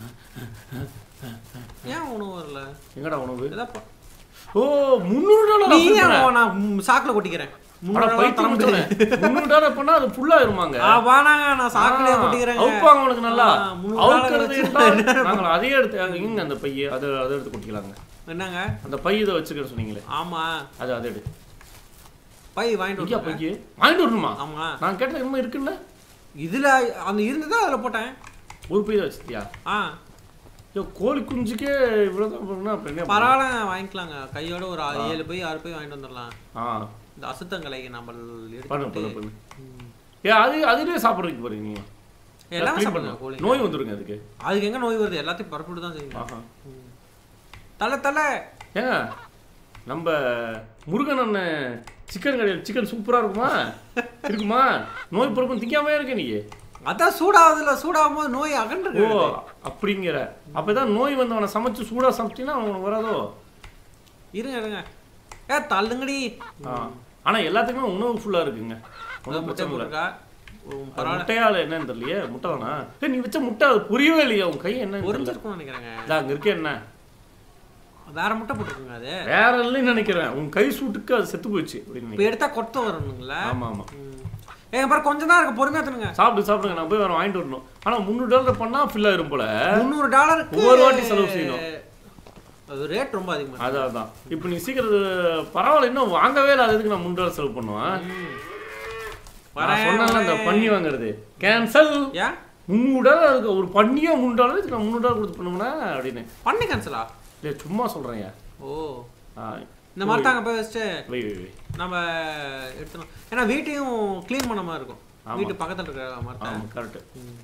ஏன் உணவு வரல எங்கடா உணவு ஏதாப்பா ஓ முந்நூறு நீ டாலர் ஏன் நான் ம், சாக்குல கொட்டிக்கிறேன் முந்நூறு ரூபாய் தர முடியாது. முந்நூறு டாலர் பண்ணா அது ஃபுல்லா இருமாங்க ஆ, வானாங்க நான் சாக்குலயே கொட்டிக்கிறேங்க அவுப்பாங்க உனக்கு நல்லா ஆ, முந்நூறு அவுக்கிறது டாலர் இருந்தா நாங்கள் அதையே எடுத்து இங்க அந்த பைய அதை அதை எடுத்து கொட்டிக்கலாங்க என்னங்க அந்த பை இதை வச்சுக்கிறேன் சொன்னீங்களே ஆமா அது அதை எடு பை வாங்கிட்டு இங்கேயா வந்து பைக்கு வாங்கிட்டு வரணுமா ஆமா நான் கேட்டது என்னமோ இருக்குல்ல இதுல அந்த இருந்ததா அதுல போட்டேன் ஒரு பை தான் வச்சிருக்கியா ஆ ஐயோ கோழி குஞ்சுக்கே இவ்வளோதான் பண்ணணும் அப்புறம் என்ன பண்ண? பரவாயில்ல வாங்கிக்கலாங்க கையோட ஒரு ஆ- ஏழு பை ஆறு பை வாங்கிட்டு வந்துடலாம் ஆ இந்த அசுத்தங்கலைக்கு நம்ம பண்ணு எடுத்து பண்ணு பண்ணு ஏ அது அதுலேயே சாப்பிட்றதுக்கு போறீங்க நீங்க எல்லாமே Clean சாப்பிடுங்க பண்ணு. கோழி நோய் வந்துருங்க அதுக்கு அதுக்கு எங்க நோய் வருது எல்லாத்தையும் பரப்பிட்டு தான் செய்யுங்க ஆஹா தலை தலை ஏங்க நம்ம முருகன் அண்ணன் சிக்கன் கடையில் சிக்கன் சூப்பரா இருக்குமா இருக்குமா நோய் பிறப்பும் திங்காம இருக்க நீ அதான் சூடாகுதுல சூடாகும் போது நோய் ஓ அகன்று அப்படிங்கிற அப்பதான் நோய் வந்தவனை சமைச்சு சூடா சாப்பிட்டீங்கன்னா அவனுக்கு வராதோ இருங்க இருங்க ஏ தள்ளுங்கடி ஆ. ஆனா எல்லாத்துக்குமே உணவு ஃபுல்லா இருக்குங்க அதான் ஒன்றும் முட்டை பிரச்சனை இல்லை போட்டிருக்கா உம், அது பரவாயில்ல முட்டையால என்னன்னு தெரியலையே முட்டை தானா ஏய், நீ வச்ச முட்டை அது புரியவே இல்லையா உன் கை என்னன்னு தெரியல பொரிஞ்சிருக்கும்னு நினைக்கிறேங்க இதா, அங்க இருக்கே என்ன வேற முட்டை போட்டுருக்குங்க அது வேற இல்லைன்னு நினைக்கிறேன் உன் கை சூட்டுக்கு அது செத்து போச்சு அப்படின்னு இப்போ நினைக்கிறேன். எடுத்தா கொத்த வரணுங்களா ஆமா ஆமா ஏங்க பாரு கொஞ்சம் தான் இருக்கு பொறுமையா தருங்க சாப்பிடு சாப்பிடுங்க நான் போய் வேற வாங்கிட்டு வரணும் ஆனா முந்நூறு டாலர் பண்ணா ஃபில் ஆயிரும் போல முந்நூறு டாலருக்கு ஒவ்வொரு வாட்டி செலவு செய்யணும். அது ரேட் ரொம்ப அதிகமா இருக்கு. அதான் அதான் இப்போ நீ சீக்கிரம் பரவாயில்ல இன்னும் வாங்கவே இல்லை அது எதுக்கு நான் முந்நூறு டாலர் செலவு பண்ணுவேன் ம். நான் வரேன், சொன்னேன்ல அந்த வரேன். பண்ணி வாங்குறது கேன்சல் ஏன் முந்நூறு டாலர் அதுக்கு ஒரு பண்ணியா மூணு டாலர் இதுக்கு நான் முந்நூறு டாலர் கொடுத்து பண்ணுவேனா அப்படின்னு பண்ணி கேன்சலா இல்லை சும்மா சொல்றேன் ஓ ஆ இந்த மாதிரி தாங்க போய் வச்சுட்டு வை வை வை நம்ம எடுத்துனோம் ஏன்னா வீட்டையும் க்ளீன் பண்ண மாதிரி இருக்கும் ஆமா. வீட்டு பக்கத்துல இருக்கிற மாதிரி தான் ஆமாம் கரெக்ட்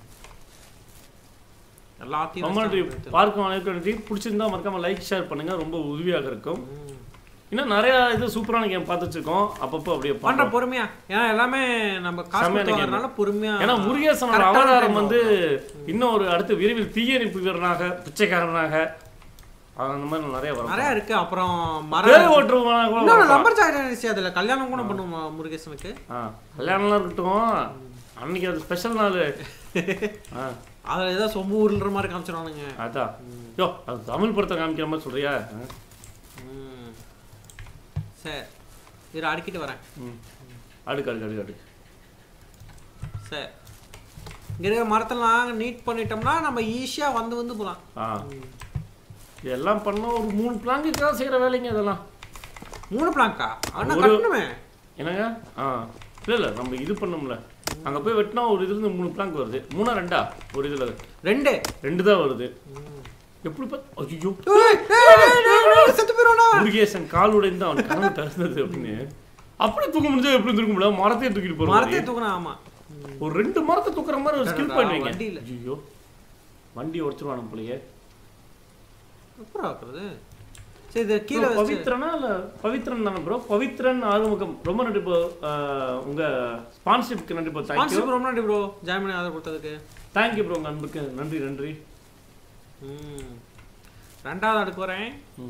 எல்லாத்தையும் ரொம்ப நன்றி வச்சுட்டு எடுத்து- பார்க்கும் அனைவருக்கும் நன்றி பிடிச்சிருந்தா மறக்காம லைக் ஷேர் பண்ணுங்க ரொம்ப உதவியாக இருக்கும் ம். இன்னும் நிறைய இது சூப்பரான கேம் பார்த்து வச்சிருக்கோம் அப்பப்போ அப்படியே பண்ற பண்றோம் பொறுமையா ஏன்னா எல்லாமே நம்ம காசு செம்மையான கொடுத்து game. வரனால பொறுமையா ஏன்னா முருகேசனோட correct ஆன அவதாரம் time வந்து இன்னும் ஒரு அடுத்து விரைவில் தீயணைப்பு வீரனாக பிச்சைக்காரனாக அந்த மாதிரி நிறைய வரும் நிறைய இருக்கு அப்புறம் பேர் மரம் ஓட்டுறவனாக கூட இன்னொரு வரலாம். லம்பர் சாக்லேட் அதுல கல்யாணம் கூட பண்ணுவோம் முருகேசனுக்கு ஆ கல்யாணம்லாம் இருக்கட்டும் அன்னைக்கு அது ஸ்பெஷல் நாள் ஆ அதுல ஏதோ சொம்பு உருள்ற மாதிரி காமிச்சிருவானுங்க அதான் யோ அது தமிழ் படத்தை காமிக்கிற மாதிரி சொல்றியா ஆ. ம். சரி இரு அடிக்கிட்டு வரேன் ம் அடுக்கு அடுக்கு அடுக்கு அடுக்கு சரி இங்க இருக்கிற மரத்தெல்லாம் நீட் பண்ணிட்டோம்னா நம்ம ஈஸியா வந்து வந்து போலாம் ஆ இதெல்லாம் பண்ணா ஒரு மூணு பிளாங்குக்காக செய்கிற வேலைங்க இதெல்லாம் மூணு பிளாங்கா அண்ணா ஒரு- கட்டணுமே என்னங்க ஆ இல்லை இல்லை நம்ம இது பண்ணோம்ல அங்கே போய் வெட்டினா ஒரு இதுலேருந்து மூணு பிளாங்க் வருது மூணா ரெண்டா ஒரு இதில் ரெண்டு ரெண்டு தான் வருது எப்படி பார்த்து ஐயோ ஏய், ஏய், ஏய், ஏய், ஏய், செத்து போயிடுவானா முருகேசன் கால் உடைந்து அவன் கனவு திறந்தது அப்படின்னு அப்படி தூக்க முடிஞ்சா எப்படி தூக்க முடியல மரத்தையே தூக்கிட்டு போகிறோம் மரத்தை தூக்கணும் ஆமா ஒரு ரெண்டு மரத்தை தூக்குற மாதிரி ஒரு ஸ்கில் அடடா, பண்ணுவீங்க வண்டியில. ஐயோ வண்டி உடச்சிருவானு போலயே எப்படி ஆக்குறது சரி இது கீழே Bro, வச்சு பவித்ரனா இல்ல பவித்ரன் தானே ப்ரோ பவித்ரன் ஆறுமுகம் ரொம்ப நன்றி ப்ரோ உங்க ஸ்பான்சர்ஷிப்க்கு நன்றி ப்ரோ தேங்க்யூ ஸ்பான்சர் ரொம்ப நன்றி ப்ரோ ஜாயின் பண்ணி ஆதரவு கொடுத்ததுக்கு தேங்க்யூ ப்ரோ உங்க அன்புக்கு நன்றி நன்றி ம் ரெண்டாவது அடுக்கு வரேன்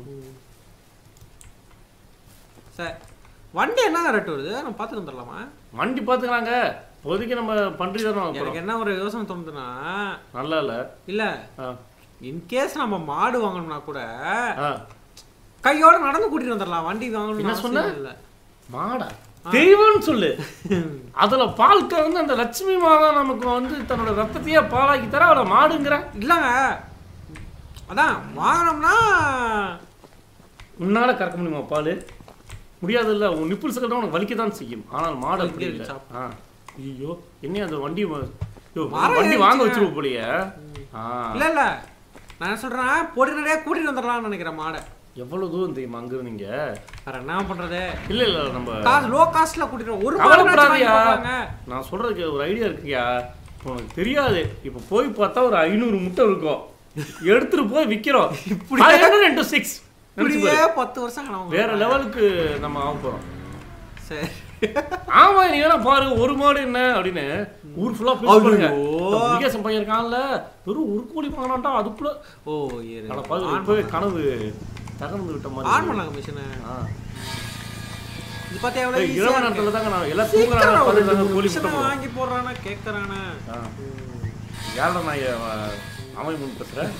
சரி வண்டி என்ன ரேட் வருது நம்ம பார்த்துட்டு வந்துடலாமா வண்டி பாத்துக்கலாங்க இப்போதைக்கு நம்ம பன்றி தானே வாங்க போறோம் எனக்கு என்ன ஒரு யோசனை தோணுதுன்னா நல்லா இல்ல இல்ல ஆ, இன்கேஸ் நம்ம மாடு வாங்கணும்னா கூட ஆ, கையோட நடந்து கூட்டிட்டு வந்துடலாம் வண்டி என்ன வாங்கணும் சொன்ன? இல்ல மாடா தெய்வம்னு சொல்லு அதுல பால் கறந்து அந்த லட்சுமி மாதா நமக்கு வந்து தன்னோட ரத்தத்தையே பாலாக்கி தர அவளை மாடுங்கிற இல்லங்க அதான் வாங்கினோம்னா உன்னால கறக்க முடியுமா பால் முடியாது இல்ல உன் நிப்பிள்ஸ் கட்ட உனக்கு வலிக்க தான் செய்யும் ஆனால் மாடு அப்படி வலிக்க இல்லை சாப்பிடும். ஆ ஐயோ என்ன அந்த வண்டி வ- ஐயோ, மரம் வண்டி வாங்க ஏறிச்சுங்க. வச்சிருவோம் போலியே ஆ இல்ல இல்ல நான் என்ன சொல்றேன் பொடி நிறைய கூட்டிட்டு வந்துடலாம்னு நினைக்கிறேன் மாடை எவ்வளவு தூரம் தெரியுமா அங்க இருந்தீங்க வேற என்ன பண்றது இல்ல இல்ல நம்ம காசு லோ காஸ்ட்ல கூட்டிட்டு வரோம். ஒரு மாடு கவலைப்படாதயா வாங்க நான் சொல்றதுக்கு ஒரு ஐடியா இருக்குயா உனக்கு தெரியாது இப்ப போய் பார்த்தா ஒரு ஐநூறு முட்டை இருக்கும் எடுத்துட்டு போய் விக்கிறோம் இப்படி இன்டூ சிக்ஸ் இப்படியே பத்து வருஷம் கனவு வேற லெவலுக்கு நம்ம ஆக போறோம் சரி ஆமா நீ வேணா பாரு ஒரு மாடு என்ன அப்படின்னு ஊர் ஃபுல்லா பேசி பாருங்க ஐயோ. முருகேசன் பையன் இருக்கான்ல வெறும் ஒரு கோடி வாங்கினான்டா அதுக்குள்ள ஓ ஏறு அட பாரு இப்பவே கனவு தகர்ந்து விட்ட ஆன் மாதிரி பண்ணாங்க மிஷினை ஆ. இது பார்த்தா எவ்வளவு ஏய், easy-ஆ இரவு இருக்கு. நேரத்துல தாங்க நான் எல்லாம் சீக்கிரம் தூங்குறாங்க ஒரு பார்த்து கோழி மிஷினை முட்டை போடும். வாங்கி போடுறானா கேட்கறானா ஆ. யாரடா நான் இ- அவன் முன் பேசுறேன்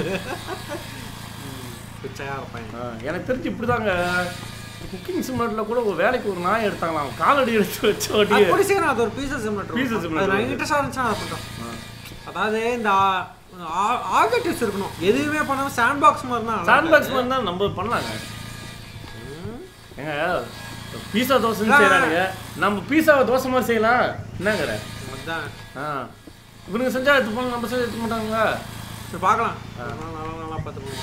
பிச்சையா இருப்பேன் ஆ, எனக்கு தெரிஞ்சு இப்படிதாங்க குக்கிங் சிமெண்ட்ல கூட ஒரு வேலைக்கு ஒரு நாய் எடுத்தாங்களாம் காலடி எடுத்து வச்ச அது வட்டியே கூட சீக்கிரம் அது ஒரு பீசஸ் சிமெண்ட் Pieces அது simulator. நான் இன்ட்ரெஸ்டாக இருந்துச்சுன்னா அதை பண்ணுறோம் அதாவது இந்த ஆப்ஜெக்டிவ்ஸ் இருக்கணும் எதுவுமே பண்ணாம சாண்ட் பாக்ஸ் மாதிரி தான் சாண்ட் பாக்ஸ் மாதிரி தான் நம்ம பண்ணலாங்க ஏங்க பீஸா தோசைன்னு செய்யறானுங்க நம்ம பீஸாவை தோசை மாதிரி செய்யலாம் என்னங்கிற அதான் ஆ இவனுங்க செஞ்சா எடுத்துப்பாங்க நம்ம செஞ்சா எடுத்துக்க மாட்டாங்களா சரி பார்க்கலாம் நல்லா நல்லா நல்லா பார்த்துக்கணும்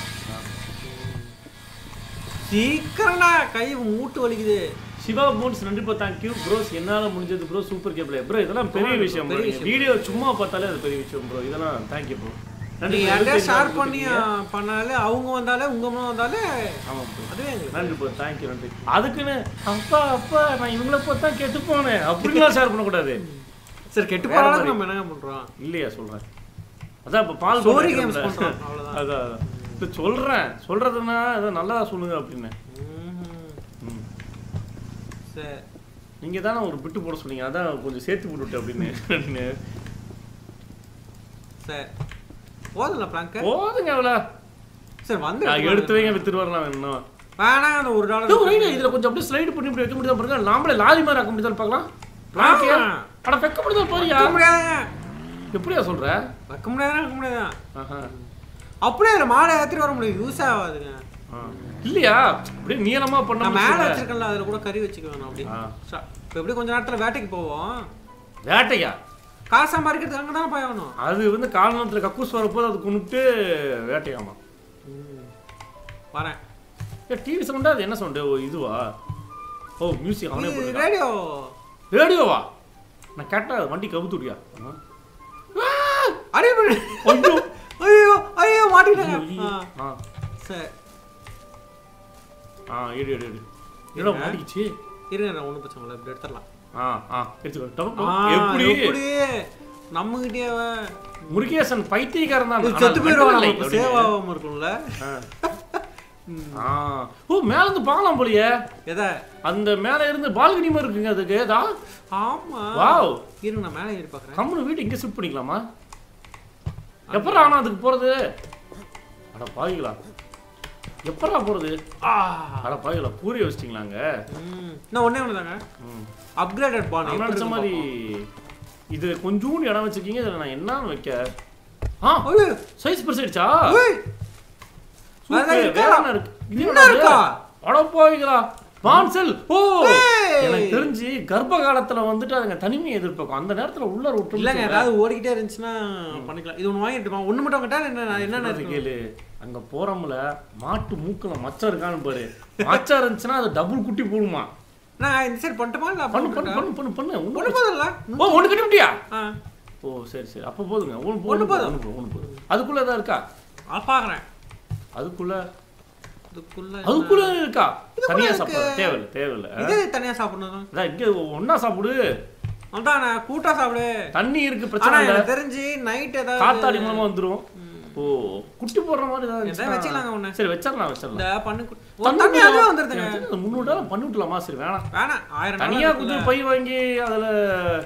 சீக்கிரம்டா கை மூட்டு வலிக்குது சிவா போன்ஸ் நன்றி தேங்க்யூ ப்ரோஸ் என்னால முடிஞ்சது ப்ரோ சூப்பர் கேப்ல ப்ரோ இதெல்லாம் பெரிய ஆமா, விஷயம் பெரிய பெரிய வீடியோ சும்மா பார்த்தாலே அது பெரிய விஷயம் ப்ரோ இதெல்லாம் தேங்க்யூ ப்ரோ நன்றி நீங்க bro. யார்கிட்டயா இருபத்தி ஷேர் ஐந்து பண்ணி கொடுத்தீங்க. பண்ணாலே அவங்க வந்தாலே உங்க மூலம் வந்தாலே ஆமா ப்ரோ அதுவே எங்களுக்கு நன்றி ப்ரோ தேங்க்யூ நன்றி அதுக்குன்னு அப்பா அப்பா நான் இவங்கள பார்த்தா கெட்டு போனேன் அப்படின்லாம் ஷேர் பண்ணக்கூடாது சரி கெட்டு வேற போறாலும் மாதிரி. நம்ம என்ன பண்றோம் இல்லையா சொல்றேன் அதான் இப்போ பால் Story போட்டு games வைக்கிறோம்ல. பண்றோம், அவ்வளவுதான். அதான் அதான் இப்போ சொல்றேன் சொல்றதுன்னா ஏதோ நல்லா சொல்லுங்க அப்படின்னு ம்ஹும். ம். சரி நீங்க தானே ஒரு பிட்டு போட சொன்னீங்க அதான் கொஞ்சம் சேர்த்து போட்டுவிட்டு அப்படின்னு அப்படின்னு. சரி போதும்ல பிளாங்க போதுங்க அவ்வளோ சரி வந்து நான் எடுத்து வைங்க வித்துட்டு வரலாம் இன்னும் வேணாம் அந்த ஒரு இதோ டாலர் ஒரு idea, இதுல கொஞ்சம் அப்படியே ஸ்லைடு பண்ணி இப்படி வைக்க முடியுதா பாருங்க நாமளே லாரி மாதிரி ஆக்க முடியுதா பார்க்கலாம் பிளாங்கியா ஆமா. அட வைக்க முடியுதா பாரியா வைக்க முடியாதுங்க எப்படியா சொல்ற வைக்க முடியாதுன்னா வைக்க முடியாதுதான் ஆஹா. அப்படியே அதில் மாடை ஏற்றிட்டு வர முடியும் யூஸ் ஆகாதுங்க ஆ. இல்லையா அப்படியே நீளமா பண்ண நான் மேலே முடியல. வச்சிருக்கேன்ல அதில் கூட கறி வச்சுக்க வேணும் அப்படி ஆ. இப்போ எப்படி கொஞ்ச நேரத்தில் வேட்டைக்கு போவோம் வேட்டையா காசு சம்பாதிக்கிறதுக்கு அங்கே தானே போயணும் அது வந்து காலநேரத்துல கக்கூஸ் வரப்போது அது கொண்டுட்டு வேட்டையாமா வரேன் ஏ டிவி சவுண்டா அது என்ன சவுண்டு ஓ இதுவா ஓ மியூசிக் அவனே போட்டுருக்கா ரேடியோ ரேடியோவா நான் கேட்டா வண்டி கவுத்துடியா அடி பண்ணு ஐயோ ஐயோ ஐயோ மாட்டிக்கிட்டாங்க ஐயோ. ஆ, ஆ சரி ஆ எடு எடு எடு என்னடா மாட்டிக்கிச்சு இருங்க நான் ஒன்றும் பிரச்சனை இல்லை இப்படி எடுத்துடலாம் ஆ ஆ எடுத்துக்கோ ஆ, எப்படி எப்படி நம்மகிட்டயே அவன் முருகேசன் பைத்தியக்காரன் தான் இது ஆனா செத்து போயிடுவான் mental நம்ம இல்லை சேவ் அப்படின்னு. ஆகாம இருக்கும்ல ஆ. ஆ ஓ மேல இருந்து பார்க்கலாம் போலியே எதை அந்த மேல இருந்து பால்கனி மாதிரி இருக்குங்க அதுக்கு ஏதா ஆமா வாவ் இருங்க நான் மேலே ஏறி பார்க்குறேன் கம்முனு வீட்டு இங்கே ஷிஃப்ட் பண்ணிக்கலாமா எப்பரா ஆனா அதுக்கு போறது அட பாவிகளா எப்பரா போறது அட பாவிகளா பூரி வச்சிட்டீங்களாங்க ம் நான் ஒன்றே ஒன்று தாங்க ம். அப்கிரேடட் பான் நான் நினைச்ச மாதிரி இது கொஞ்சோண்டு இடம் வச்சிருக்கீங்க இதுல நான் என்னன்னு வைக்க ஆ ஐயோ சைஸ் பெருசாயிடுச்சா ஏய் சூப்பர், வேற இருக்கா? வேற என்ன இருக்கு இது இன்னும் என்னது? இருக்கா? அட பாவிகளா மான்செல் ஓ ஏய். எனக்கு தெரிஞ்சு கர்ப்ப காலத்துல வந்துட்டு அதுங்க தனிமையை எதிர்பார்க்கும் அந்த நேரத்துல உள்ள விட்டு இல்லைங்க ஏதாவது ஓடிக்கிட்டே இருந்துச்சுன்னா பண்ணிக்கலாம் இது ஒன்று வாங்கிட்டு ஒன்று மட்டும் கேட்டா என்ன நான் என்னென்ன அது இருக்கு கேளு அங்க போறோம்ல மாட்டு மூக்குல மச்சம் இருக்கான்னு பாரு மச்சம் இருந்துச்சுன்னா அது டபுள் குட்டி போடுமா நான் இந்த சைடு பண்ணட்டுமா இல்லை பண்ணு பண்ணு பண்ணு பண்ணு பண்ணு பண்ணு ஒன்று ஒண்ணு போதும்ல ஓ ஒண்ணு கட்டி விட்டியா ஆ ஓ சரி சரி அப்ப போதுங்க ஒண்ணு ஒண்ணு ஒண்ணு போதும். போதும் ஒண்ணு போதும் அதுக்குள்ள ஏதாவது இருக்கா நான் பார்க்குறேன் அதுக்குள்ள இதுக்குள்ள அதுக்குள்ள இருக்கா இதுக்குள்ள தனியா இருக்கு. சாப்பிட தேவையில்ல தேவையில்ல இதே தனியாக சாப்பிடணும் அதான் இங்க ஒண்ணா சாப்பிடு அதான் நான் கூட்டா சாப்பிடு தண்ணி இருக்கு ஆனா பிரச்சனை இல்ல எனக்கு தெரிஞ்சு நைட் ஏதாவது காத்தாடி மூலமா வந்துரும் ஓ குட்டி போடுற மாதிரி ஏதாவது எதாவது இருந்துச்சுன்னா- வச்சுக்கலாங்க ஒண்ணு. சரி வச்சிடலாம் வச்சிடலாம் இந்த பண்ணு கு- ஒரு தண்ணி அதுவே வந்துருதுங்க முன்னூறு பண்ணி விட்டலாமா சரி வேணாம் வேணாம் ஆயிரம் தனியா நாள் கொஞ்சம் பை வாங்கி அதுல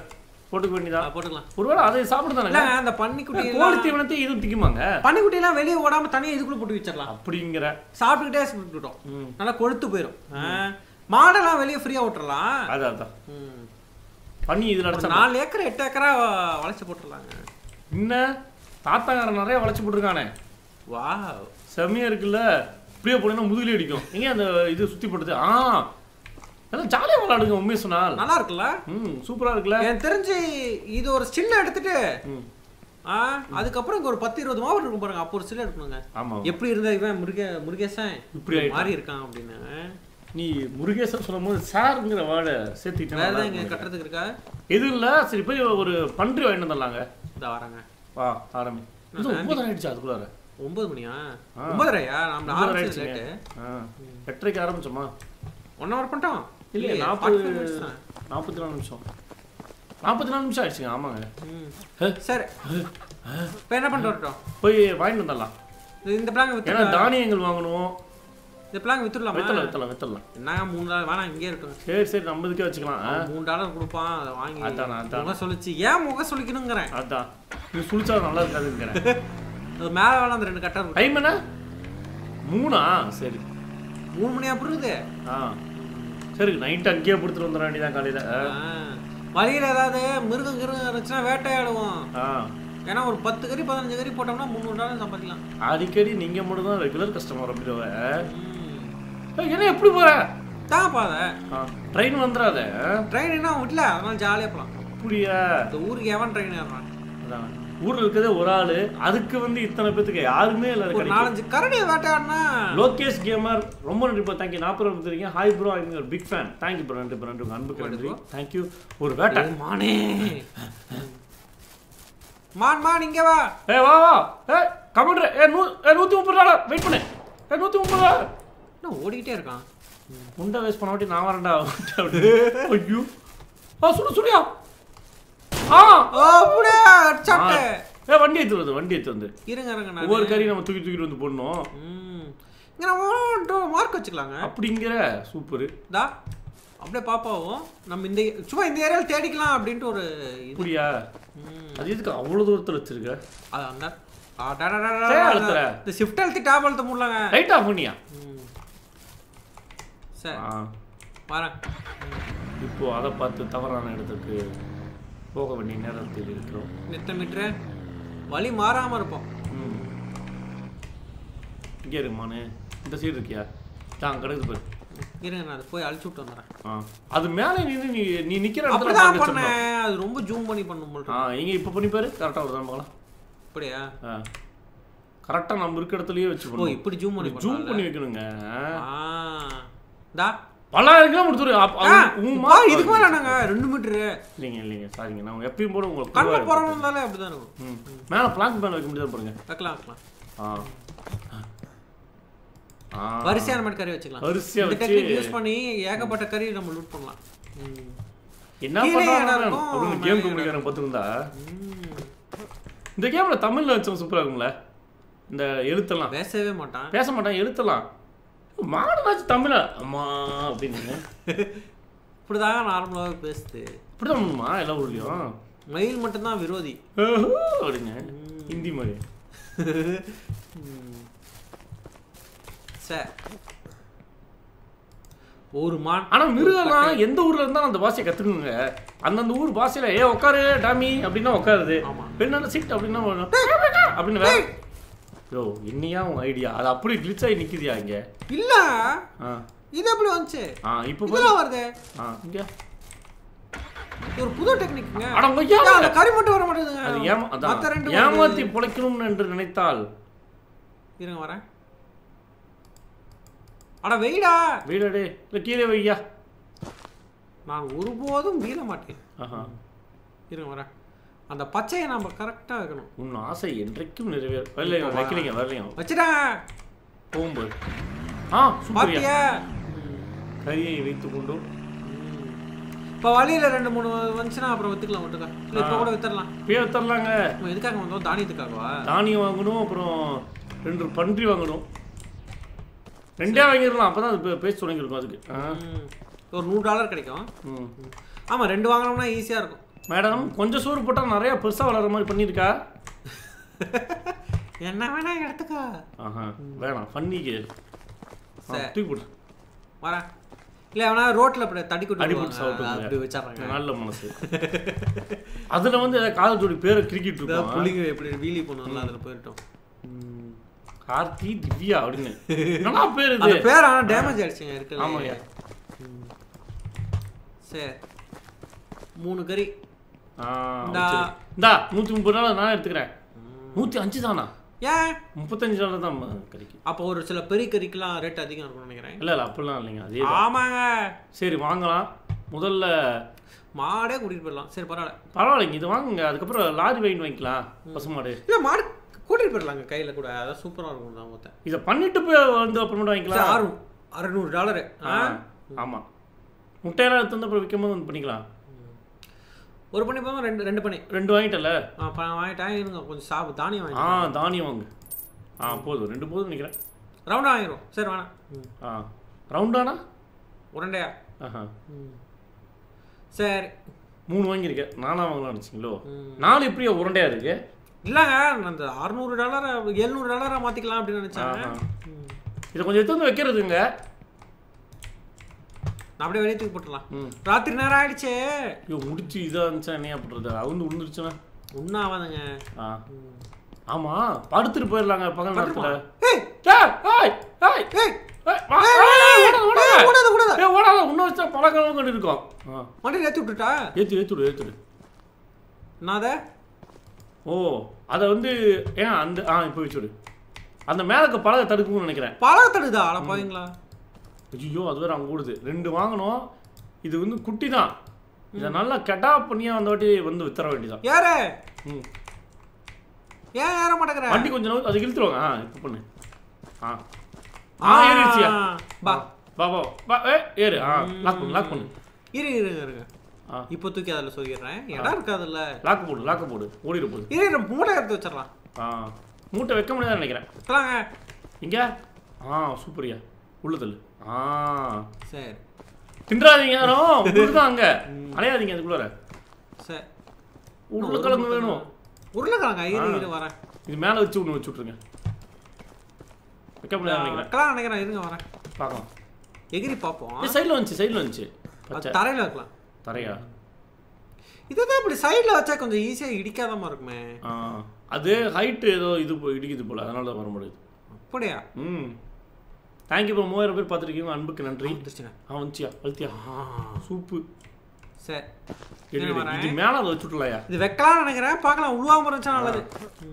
போட்டுக்க வேண்டியதா அதை போட்டுக்கலாம் ஒருவேளை அதை சாப்பிடுதானே இல்ல அந்த பன்னிக்குட்டி கோழி தீவனத்தை இதுவும் திக்குமாங்க பன்னிக்குட்டி எல்லாம் வெளியே ஓடாம தனியா இதுக்குள்ள போட்டு வச்சிடலாம் அப்படிங்கிற சாப்பிட்டுக்கிட்டே சாப்பிட்டுட்டோம் ம். நல்லா கொழுத்து போயிடும் மாடெல்லாம் வெளியே ஃப்ரீயா விட்டுறலாம் அதான் அதான் ம். பண்ணி இதில் ஒரு அடைச்சா நாலு ஏக்கர் எட்டு ஏக்கரா வளைச்சு போட்டுடலாங்க என்ன தாத்தாக்காரன் நிறைய வளைச்சு போட்டிருக்கானே வா செம்மையா இருக்குல்ல இப்படியே போனீங்கன்னா முதுகுலி அடிக்கும் எங்க அந்த இது சுத்தி போட்டது ஆ எல்லாம் ஜாலியாக விளாடுங்க உண்மையை சொன்னால் நல்லா இருக்குல்ல ம் சூப்பரா இருக்குல்ல எனக்கு தெரிஞ்சு இது ஒரு ஸ்டில் எடுத்துட்டு ம் ஆ அதுக்கப்புறம் இங்க ஒரு பத்து இருபது மாவட்டம் இருக்கும் பாருங்க அப்போ ஒரு ஸ்டில் எடுக்கணுங்க ஆமா எப்படி இருந்தா இவன் முருகே முருகேசன் இப்படி ஆயிட்டான். மாறி இருக்கான் அப்படின்னு நீ முருகேசன் சொல்லும் போது சாருங்கிற வேர்டை சேர்த்துக்கிட்டேன் வேற நல்லா ஏதாவது இங்க இருக்கும். கட்டுறதுக்கு இருக்கா எதுவும் இல்ல சரி போய் ஒரு பன்றி வாங்கிட்டு வந்துடலாங்க இந்த வராங்க வா ஆரம்பி இது ஒன்பது ஆயிடுச்சு அதுக்குள்ளார ஒன்பது மணியா ஆ. ஒன்பதரையா நம்ம ஒன்பது ஆரம்பிச்சது ஆயிடுச்சுங்க லேட்டு ஆ எட்டரைக்கு ஆரம்பிச்சோமா ஒன் ஹவர் பண்ணிட்டோம் இல்லையே இல்லையே, நாற்பது 45 minutes தான். நாற்பத்தி நாலு நிமிஷம் நாற்பத்தி நாலு நிமிஷம் ஆயிடுச்சுங்க ஆமாங்க ம். ஹே. சரி இப்போ என்ன பண்ணிட்டு வரட்டும் போய் வாங்கிட்டு வந்துடலாம் இது- இந்த பிளாங் ஏன்னா வித்துடலாம் தானியங்கள் வாங்கணும் இந்த பிளாங் வித்துடலாமா வித்தலாம் வித்தலாம் வித்தலாம் என்னங்க மூணு டாலர் வேணாம் இங்கே இருக்கட்டும் சரி சரி நம்ம இதுக்கே வச்சுக்கலாம் ஆ, மூணு டாலர் கொடுப்பான் அதை வாங்கி அதான், அதான். முக சொல்லிச்சு ஏன் முக சொல்லிக்கணுங்கிறேன் அதான் இது சுழிச்சா நல்லா இருக்காதுங்கிறேன் அது மேலே வேணாம் அந்த ரெண்டு கட்டர் இருக்கு. டைம் என்ன மூணா சரி மூணு மணி அப்படி இருக்குது ஆ சரி நைட் அங்கேயே கொடுத்துட்டு வந்துட வேண்டியதான் காலையில் வழியில் ஏதாவது மிருகம் கிருகம் இருந்துச்சுன்னா வேட்டையாடுவோம் ஆ ஏன்னா ஒரு பத்து கறி பதினஞ்சு கறி போட்டோம்னா முந்நூறு டாலர் சம்பாதிக்கலாம் அடிக்கடி நீங்கள் மட்டும் தான் ரெகுலர் கஸ்டமர் அப்படின்றவ ம். ஏய், என்ன எப்படி போற தான் பாதை ஆ ட்ரெயின் வந்துடாத ட்ரெயின் என்ன விடல அதனால ஜாலியாக போகலாம் அப்படியா இந்த ஊருக்கு எவன் ட்ரெயின் ஏறான் அதான் ஊர்ல இருக்கிறதே ஒரு ஆளு அதுக்கு வந்து இத்தனை பேத்துக்கு யாருமே இல்லை ஒரு கிடைக்கும் நாலஞ்சு கரடியை வேட்டையாடினா லோகேஷ் கேமர் ரொம்ப நன்றி ப்ரோ தேங்க்யூ நாற்பது ரூபா கொடுத்துருக்கீங்க ஹாய் ப்ரோ ஐ ஒரு பிக் ஃபேன் தேங்க்யூ ப்ரோ நன்றி ப்ரோ நன்றி உங்க அன்புக்கு நன்றி தேங்க்யூ ஒரு வேட்டை ஏய், மானே மான் மான் இங்க வா ஏ வா வா ஏ கமெண்ட் ஏ நூ ஏ நூற்றி முப்பது டாலர் வெயிட் பண்ணு ஏ நூற்றி முப்பது டாலர் என்ன ஓடிக்கிட்டே இருக்கான் முண்டை வேஸ்ட் பண்ண வாட்டி நான் வரேன்டா ஐயோ ஆ சுடு சுடியா ஆ ஓ அப்படியே சட்டை ஏ வண்டி எடுத்து வந்து வண்டி எடுத்து வந்து இருங்க இருங்க நான் ஒவ்வொரு கறியும் நம்ம தூக்கி தூக்கிட்டு வந்து போடணும் ம் இங்க நம்ம மார்க் வச்சுக்கலாங்க அப்படிங்கிற சூப்பரு தா அப்படியே பாப்பாவும் நம்ம இந்த சும்மா இந்த ஏரியாவில் தேடிக்கலாம் அப்படின்ட்டு ஒரு இது அப்படியா ம். அது எதுக்கு அவ்வளோ தூரத்தில் வச்சிருக்க அது அந்த ஆ, டா, டா, டா, டா, சரி, டா. அழுத்துற. இந்த ஷிஃப்ட் அழுத்தி டேப் அழுத்த முடியலங்க லைட் ஆஃப் பண்ணியா ம். சரி ஆ வரேன் இப்போ அதை பார்த்து தவறான இடத்துக்கு போக வேண்டிய நேரத்தில் இருக்கிறோம் எத்தனை மீட்ரு வழி மாறாம இருப்போம் ம். இங்கே இருக்குமானு இந்த சைடு இருக்கியா தான் கிடக்குது பாரு இருங்க நான் அதை போய் அழிச்சு விட்டு வந்துடுறேன் ஆ அது மேலே நின்று நீ நீ நிற்கிற இடத்துல அப்படிதான் mark வச்சிடணும். பண்ணேன் அது ரொம்ப ஜூம் பண்ணி பண்ணும் போல ஆ இருக்கு. இங்கே இப்போ பண்ணி பாரு கரெக்டாக வருதான் பார்க்கலாம் அப்படியா ஆ கரெக்டாக நம்ம இருக்க இடத்துலயே வச்சு ஓ பண்ணணும் இப்படி ஜூம் பண்ணி ஜூம் பண்ணலாம் பண்ணி வைக்கணுங்க ஆ தா பல்லாயிரம் கிலோமீட்டர் தூரம் அப்ப- ஆ, அது உன் பா, mark இதுக்கு மேல என்னங்க ரெண்டு மீட்டரு இல்லைங்க இல்லைங்க சாரிங்க நான் எப்பயும் போல உங்களுக்கு கண்ணில் பொதுவா போறவங்க இருந்தாலே அப்படிதான் இருக்கும் ம் மேலே பிளாங்க் மேலே வைக்க முடியாது பாருங்க வைக்கலாம் வைக்கலாம் ஆ ஆ வரிசையான மாதிரி கறி வச்சுக்கலாம் வரிசையா இந்த வச்சு டெக்னிக் யூஸ் பண்ணி ஏகப்பட்ட கறி நம்ம லூட் பண்ணலாம் ம். என்ன கீழே இடம் பண்றாங்க இருக்கும், அப்படின்னு மேலே கேம் இடம் கம்பெனிக்காரன் பார்த்துருந்தா ம். இந்த கேம்ல தமிழ்ல வச்சவன் சூப்பரா இருக்கும்ல இந்த எழுத்தெல்லாம் பேசவே மாட்டான் பேச மாட்டான் எழுத்தெல்லாம் மாடலாச்சு தமிழ அம்மா அப்படின்னு இப்படிதாங்க நார்மலாவே பேசுது இப்படிதான் பண்ணுமா எல்லா ஊர்லயும் மயில் மட்டும்தான் விரோதி ஓஹோ அப்படின்னு ஹிந்தி மாதிரி ம். சரி ஒரு மான் ஆனா மிருகம்லாம் எந்த ஊர்ல இருந்தா அந்த பாஷையை கத்துக்கணுங்க அந்தந்த ஊர் பாஷையில ஏ உட்காரு டாமி அப்படின்னா உட்காருது ஆமா. பெண்ணால சீட் அப்படின்னா வரும். அப்படின்னு வேற யோ என்னையா உன் ஐடியா அது அப்படி கிளிச் ஆகி நிக்குதியா இங்க இல்ல ஆ இது எப்படி வந்துச்சு ஆ இப்போ பாரு. இதெல்லாம் வருது ஆ இங்க இது ஒரு புது டெக்னிக்ங்க அட கொய்யா அந்த கறி மட்டும் வர மாட்டேங்குதுங்க அது ஏமா மத்த அதான் ரெண்டு ஏமாத்தி பிழைக்கணும் என்று நினைத்தால் இருங்க வரேன் அட வெயிடா வீடடே இல்லை கீழே வையா நான் ஒருபோதும் வீழ மாட்டேன் ஆஹா இருங்க வரேன் அந்த பச்சையை நம்ம கரெக்டா வைக்கணும் உன் ஆசை என்றைக்கும் நிறைவேறும் வரலையும் வைக்கலைங்க வரலையும் வச்சுட்டேன் போகும்போது ஆ சூப்பரியா பாத்தியா கரியை வைத்துக் கொண்டு இப்போ வழியில ரெண்டு மூணு வந்துச்சுன்னா அப்புறம் வித்துக்கலாம் விட்டுக்கா இல்லை இப்போ கூட வித்துடலாம் இப்பயே தரலாங்க நம்ம எதுக்காக வந்தோம் தானியத்துக்காகவா தானியம் வாங்கணும் அப்புறம் ரெண்டு பன்றி வாங்கணும் ரெண்டே வாங்கிடலாம் அப்பதான் அது பே- பேச தொடங்கிருக்கும் அதுக்கு ஆ. ம். ஒரு நூறு டாலர் கிடைக்கும் ம் ஆமா ரெண்டு வாங்கினோம்னா ஈஸியா இருக்கும் மேடம் கொஞ்சம் சோறு போட்டால் நிறையா பெருசாக வளர்ற மாதிரி பண்ணியிருக்கா என்ன வேணா எடுத்துக்கோ ஆஹா வேணாம் ஃபன்னிக்கு சரி. தூக்கி போடு வரேன் இல்லை அவனா ரோட்ல அப்படி தடி கொண்டு அடி வருவாங்க. போட்டு சாப்பிட்டு அப்படி வச்சிடுறாங்க நல்ல மனசு அதுல வந்து ஏதாவது காதல் ஜோடி பேரை கிரிக்கெட் இந்த இருக்கும் புள்ளிங்க எப்படி வீலி பண்ணுவோம்ல அதில் போயிட்டோம் கார்த்தி திவ்யா அப்படின்னு என்னடா பேர் அந்த இது பேர் ஆனால் டேமேஜ் ஆயிடுச்சுங்க இருக்கு ஆமாய்யா. சரி மூணு கறி ஆ, இந்தா. சரி. இந்தா நூத்தி முப்பது நாள் நான் எடுத்துக்கிறேன் நூத்தி அஞ்சு தானா ஏன் முப்பத்தஞ்சு நாள் தான் ம- கறிக்கு அப்போ ஒரு சில பெரிய கறிக்கெல்லாம் ரேட் அதிகம் இருக்கும்னு நினைக்கிறேன் இல்ல இல்ல அப்படிலாம் இல்லைங்க அதே தான். ஆமாங்க சரி வாங்கலாம் முதல்ல மாடே கூட்டிட்டு போயிடலாம் சரி பரவாயில்ல பரவாயில்லைங்க இது வாங்குங்க அதுக்கப்புறம் லாரி வாங்கி வாங்கிக்கலாம் பசுமாடு இல்லை மாடு கூட்டிட்டு போயிடலாங்க கையில கூட அதான் சூப்பரா இருக்கும் தான் மொத்தம் இதை பண்ணிட்டு போய் வந்து அப்புறமேட்டு வாங்கிக்கலாம் ஆறு அறுநூறு டாலரு ஆ, ஆமா முட்டையெல்லாம் எடுத்து வந்து அப்புறம் விற்கும் போது வந்து பண்ணிக்கலாம் ஒரு பண்ணி போதும் ரெண்டு ரெண்டு பண்ணி ரெண்டு வாங்கிட்டல ஆ ப- வாங்கிட்டேன் இருங்க கொஞ்சம் சாப்பு தானியம் ஆ வாங்கி தானியம் வாங்கு ஆ போதும் ரெண்டு போதும் நினைக்கிறேன் ரவுண்டா வாங்கிடும் சரி வேணாம் ஆ ரவுண்டானா உருண்டையா ஆஹா சரி மூணு வாங்கியிருக்கேன் நானா வாங்கலாம் நினச்சிங்களோ நாலு எப்படியோ உருண்டையா இருக்கு இல்லைங்க நான் அந்த அறுநூறு டாலரை எழுநூறு டாலரா மாத்திக்கலாம் அப்படின்னு நினைச்சாங்க ஆஹா. இதை கொஞ்சம் எடுத்து வந்து வைக்கிறதுங்க நான் அப்படியே வெளியே தூக்கி போட்டுடலாம் ம் ராத்திரி நேரம் ஆயிடுச்சு ஐயோ முடிச்சு இதாக இருந்துச்சா என்ன பண்ணுறது அவுந்து விழுந்துருச்சுன்னா ஒன்றும் ஆகாதுங்க ஆ ஆமா படுத்துட்டு போயிடலாங்க பகல் நேரத்தில் ஏய் ஏய் ஏய் ஏய் ஏய் ஏய், வா, ஏய், ஓடாத, ஓடாத. ஏய், ஓடாத, ஓடாத. ஏய், ஓடாத, இன்னும் வச்சா பழக்கம் கொண்டு இருக்கோம் ஆ மண்டையில் ஏற்றி விட்டுட்டா ஏத்து ஏத்துடு ஏத்துடு நான் அதை ஓ அதை வந்து ஏன் அந்த ஆ இப்போ வச்சுடு அந்த மேலக்க பழக தடுக்கும்னு நினைக்கிறேன் பழத்தடுதா அட போவீங்களா ஐயோ அது வேற அங்கே ஓடுது ரெண்டு வாங்கணும் இது வந்து குட்டி தான் இதை நல்லா கெட்டா பண்ணியா அந்த வாட்டி வந்து வித்தர வேண்டியதான் ஏறு ம் ஏன் ஏற மாட்டேங்கிற வண்டி கொஞ்சம் நவு- அது இழுத்துருவாங்க ஆ இப்போ பண்ணு ஆ ஆ ஏறிடுச்சியா பா வா வா வா ஏ ஏறு ஆ லாக் பண்ணு லாக் பண்ணு இரு இருங்க இருங்க ஆ இப்போ தூக்கி அதில் சொல்லிடுறேன் இடம் இருக்காதுல்ல லாக் போடு லாக்க போடு ஓடிட போகுது இரு இரு, மூட்டை எடுத்து வச்சிடலாம் ஆ மூட்டை வைக்க முடியாதுன்னு நினைக்கிறேன் விட்டுலாங்க இங்க ஆ சூப்பரியா உள்ள தள்ளு ஆ சரி தின்றாதீங்க யாரும் உங்களுக்கு தான் அங்க அலையாதீங்க அதுக்குள்ளார சரி உருளைக்கிழங்கு வேணும் உருளைக்கிழங்கா இரு இரு வரேன் இது மேலே வச்சு ஒன்று வச்சு விட்ருங்க வைக்க முடியாது நினைக்கிறேன் வைக்கலாம் நினைக்கிறேன் இருங்க வரேன் பார்க்கலாம் எகிரி பார்ப்போம் இது சைடில் வந்துச்சு சைடில் வந்துச்சு அது பச்சை தரையில் வைக்கலாம் தரையா இதுதான் இப்படி சைடில் வச்சா கொஞ்சம் ஈஸியாக இடிக்காதமா இருக்குமே ஆ அது ஹைட்டு ஏதோ இது போ- இடிக்குது போல அதனால தான் வர முடியுது அப்படியா ம் தேங்க்யூ இப்போ மூவாயிரம் பேர் பார்த்துருக்கீங்க அன்புக்கு நன்றி வந்துருச்சுங்க ஆ வந்துச்சியா அழுத்தியா சூப்பு சரி எடு, எடு. வரேன். இது மேலே அதை வச்சு விட்லாயா இது வைக்கலாம்னு நினைக்கிறேன் பார்க்கலாம் உருவாம இருந்துச்சா நல்லது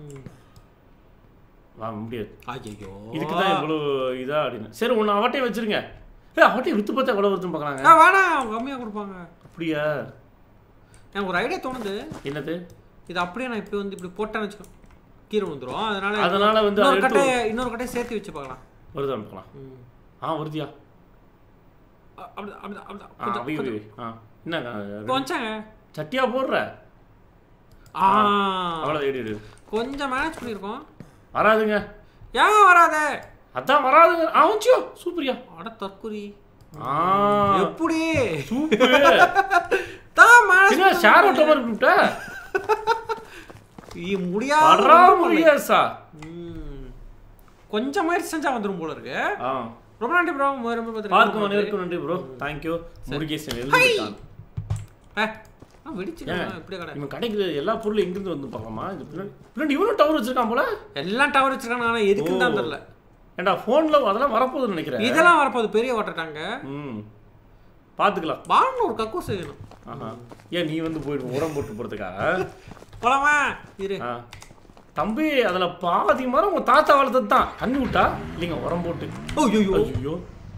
வா முடியாது ஐயோ இதுக்கு தான் இவ்வளோ இதா அப்படின்னு சரி ஒன்று அவட்டையை வச்சிருங்க ஏ அவட்டையை வித்து பார்த்தா எவ்வளோ வருதுன்னு பார்க்கலாங்க ஆ வேணாம் அவங்க கம்மியாக கொடுப்பாங்க அப்படியா எனக்கு ஒரு ஐடியா தோணுது என்னது இது அப்படியே நான் இப்போ வந்து இப்படி போட்டேன்னு வச்சுக்கோ கீழே வந்துடும் அதனால அதனால வந்து அதை இன்னொரு எடுத்து கட்டையை இன்னொரு கட்டையை சேர்த்து வச்சு பார்க்கலாம் வருதான்னு பார்க்கலாம் ம். ஆ வருதியா அ- அப்படிதான் அப்படிதான் அப்படிதான் ஆ கொஞ்சம், வை வை கொஞ்சம். வை. ஆ என்னங்க இப்போ வந்துச்சாங்க சட்டியா போடுற ஆ அவ்வளோ எடு எடு கொஞ்சம் மேனேஜ் பண்ணியிருக்கோம் வராதுங்க ஏன் வராதே அதான் வராதுங்க ஆ வந்துச்சியோ சூப்பரியா அட தற்குறி ஆ எப்படி சூப்பர் தான் மேனேஜ் என்ன ஷேர் ஆட்டோ மாதிரி கூப்பிட்ட முடியாது வர்றா முடியாசா ம். கொஞ்சம் முயற்சி செஞ்சா வந்துரும் போல இருக்கு ஆ ரொம்ப நன்றி ப்ரோ ரொம்ப பார்க்கும் அனைவருக்கும் நன்றி ப்ரோ தேங்க்யூ முருகேசன் எழுதிட்டான் வெடிச்சு ஏன்? இப்படியே கடை இவன் கிடைக்கிற எல்லா பொருளும் எங்கிருந்து வந்து பார்க்கலாமா இது பின்னாடி பின்னாடி இவனும் டவர் வச்சிருக்கான் போல எல்லாம் டவர் வச்சிருக்காங்க ஆனா எதுக்குன்னு தான் தெரியல ஏண்டா ஃபோனில் அதெல்லாம் வரப்போகுதுன்னு நினைக்கிறேன் இதெல்லாம் வரப்போகுது பெரிய வாட்டர் டேங்க ம் பார்த்துக்கலாம் பான்னு ஒரு கக்கூ செய்யணும் ஆஹா ஏன் நீ வந்து போயிடு உரம் போட்டு போகிறதுக்கா போலாமா இரு ஆ தம்பி அதில் பாதி மரம் உங்கள் தாத்தா வளர்த்தது தான் தண்ணி விட்டா இல்லைங்க உரம் போட்டு ஓ ஐயோ ஐயோ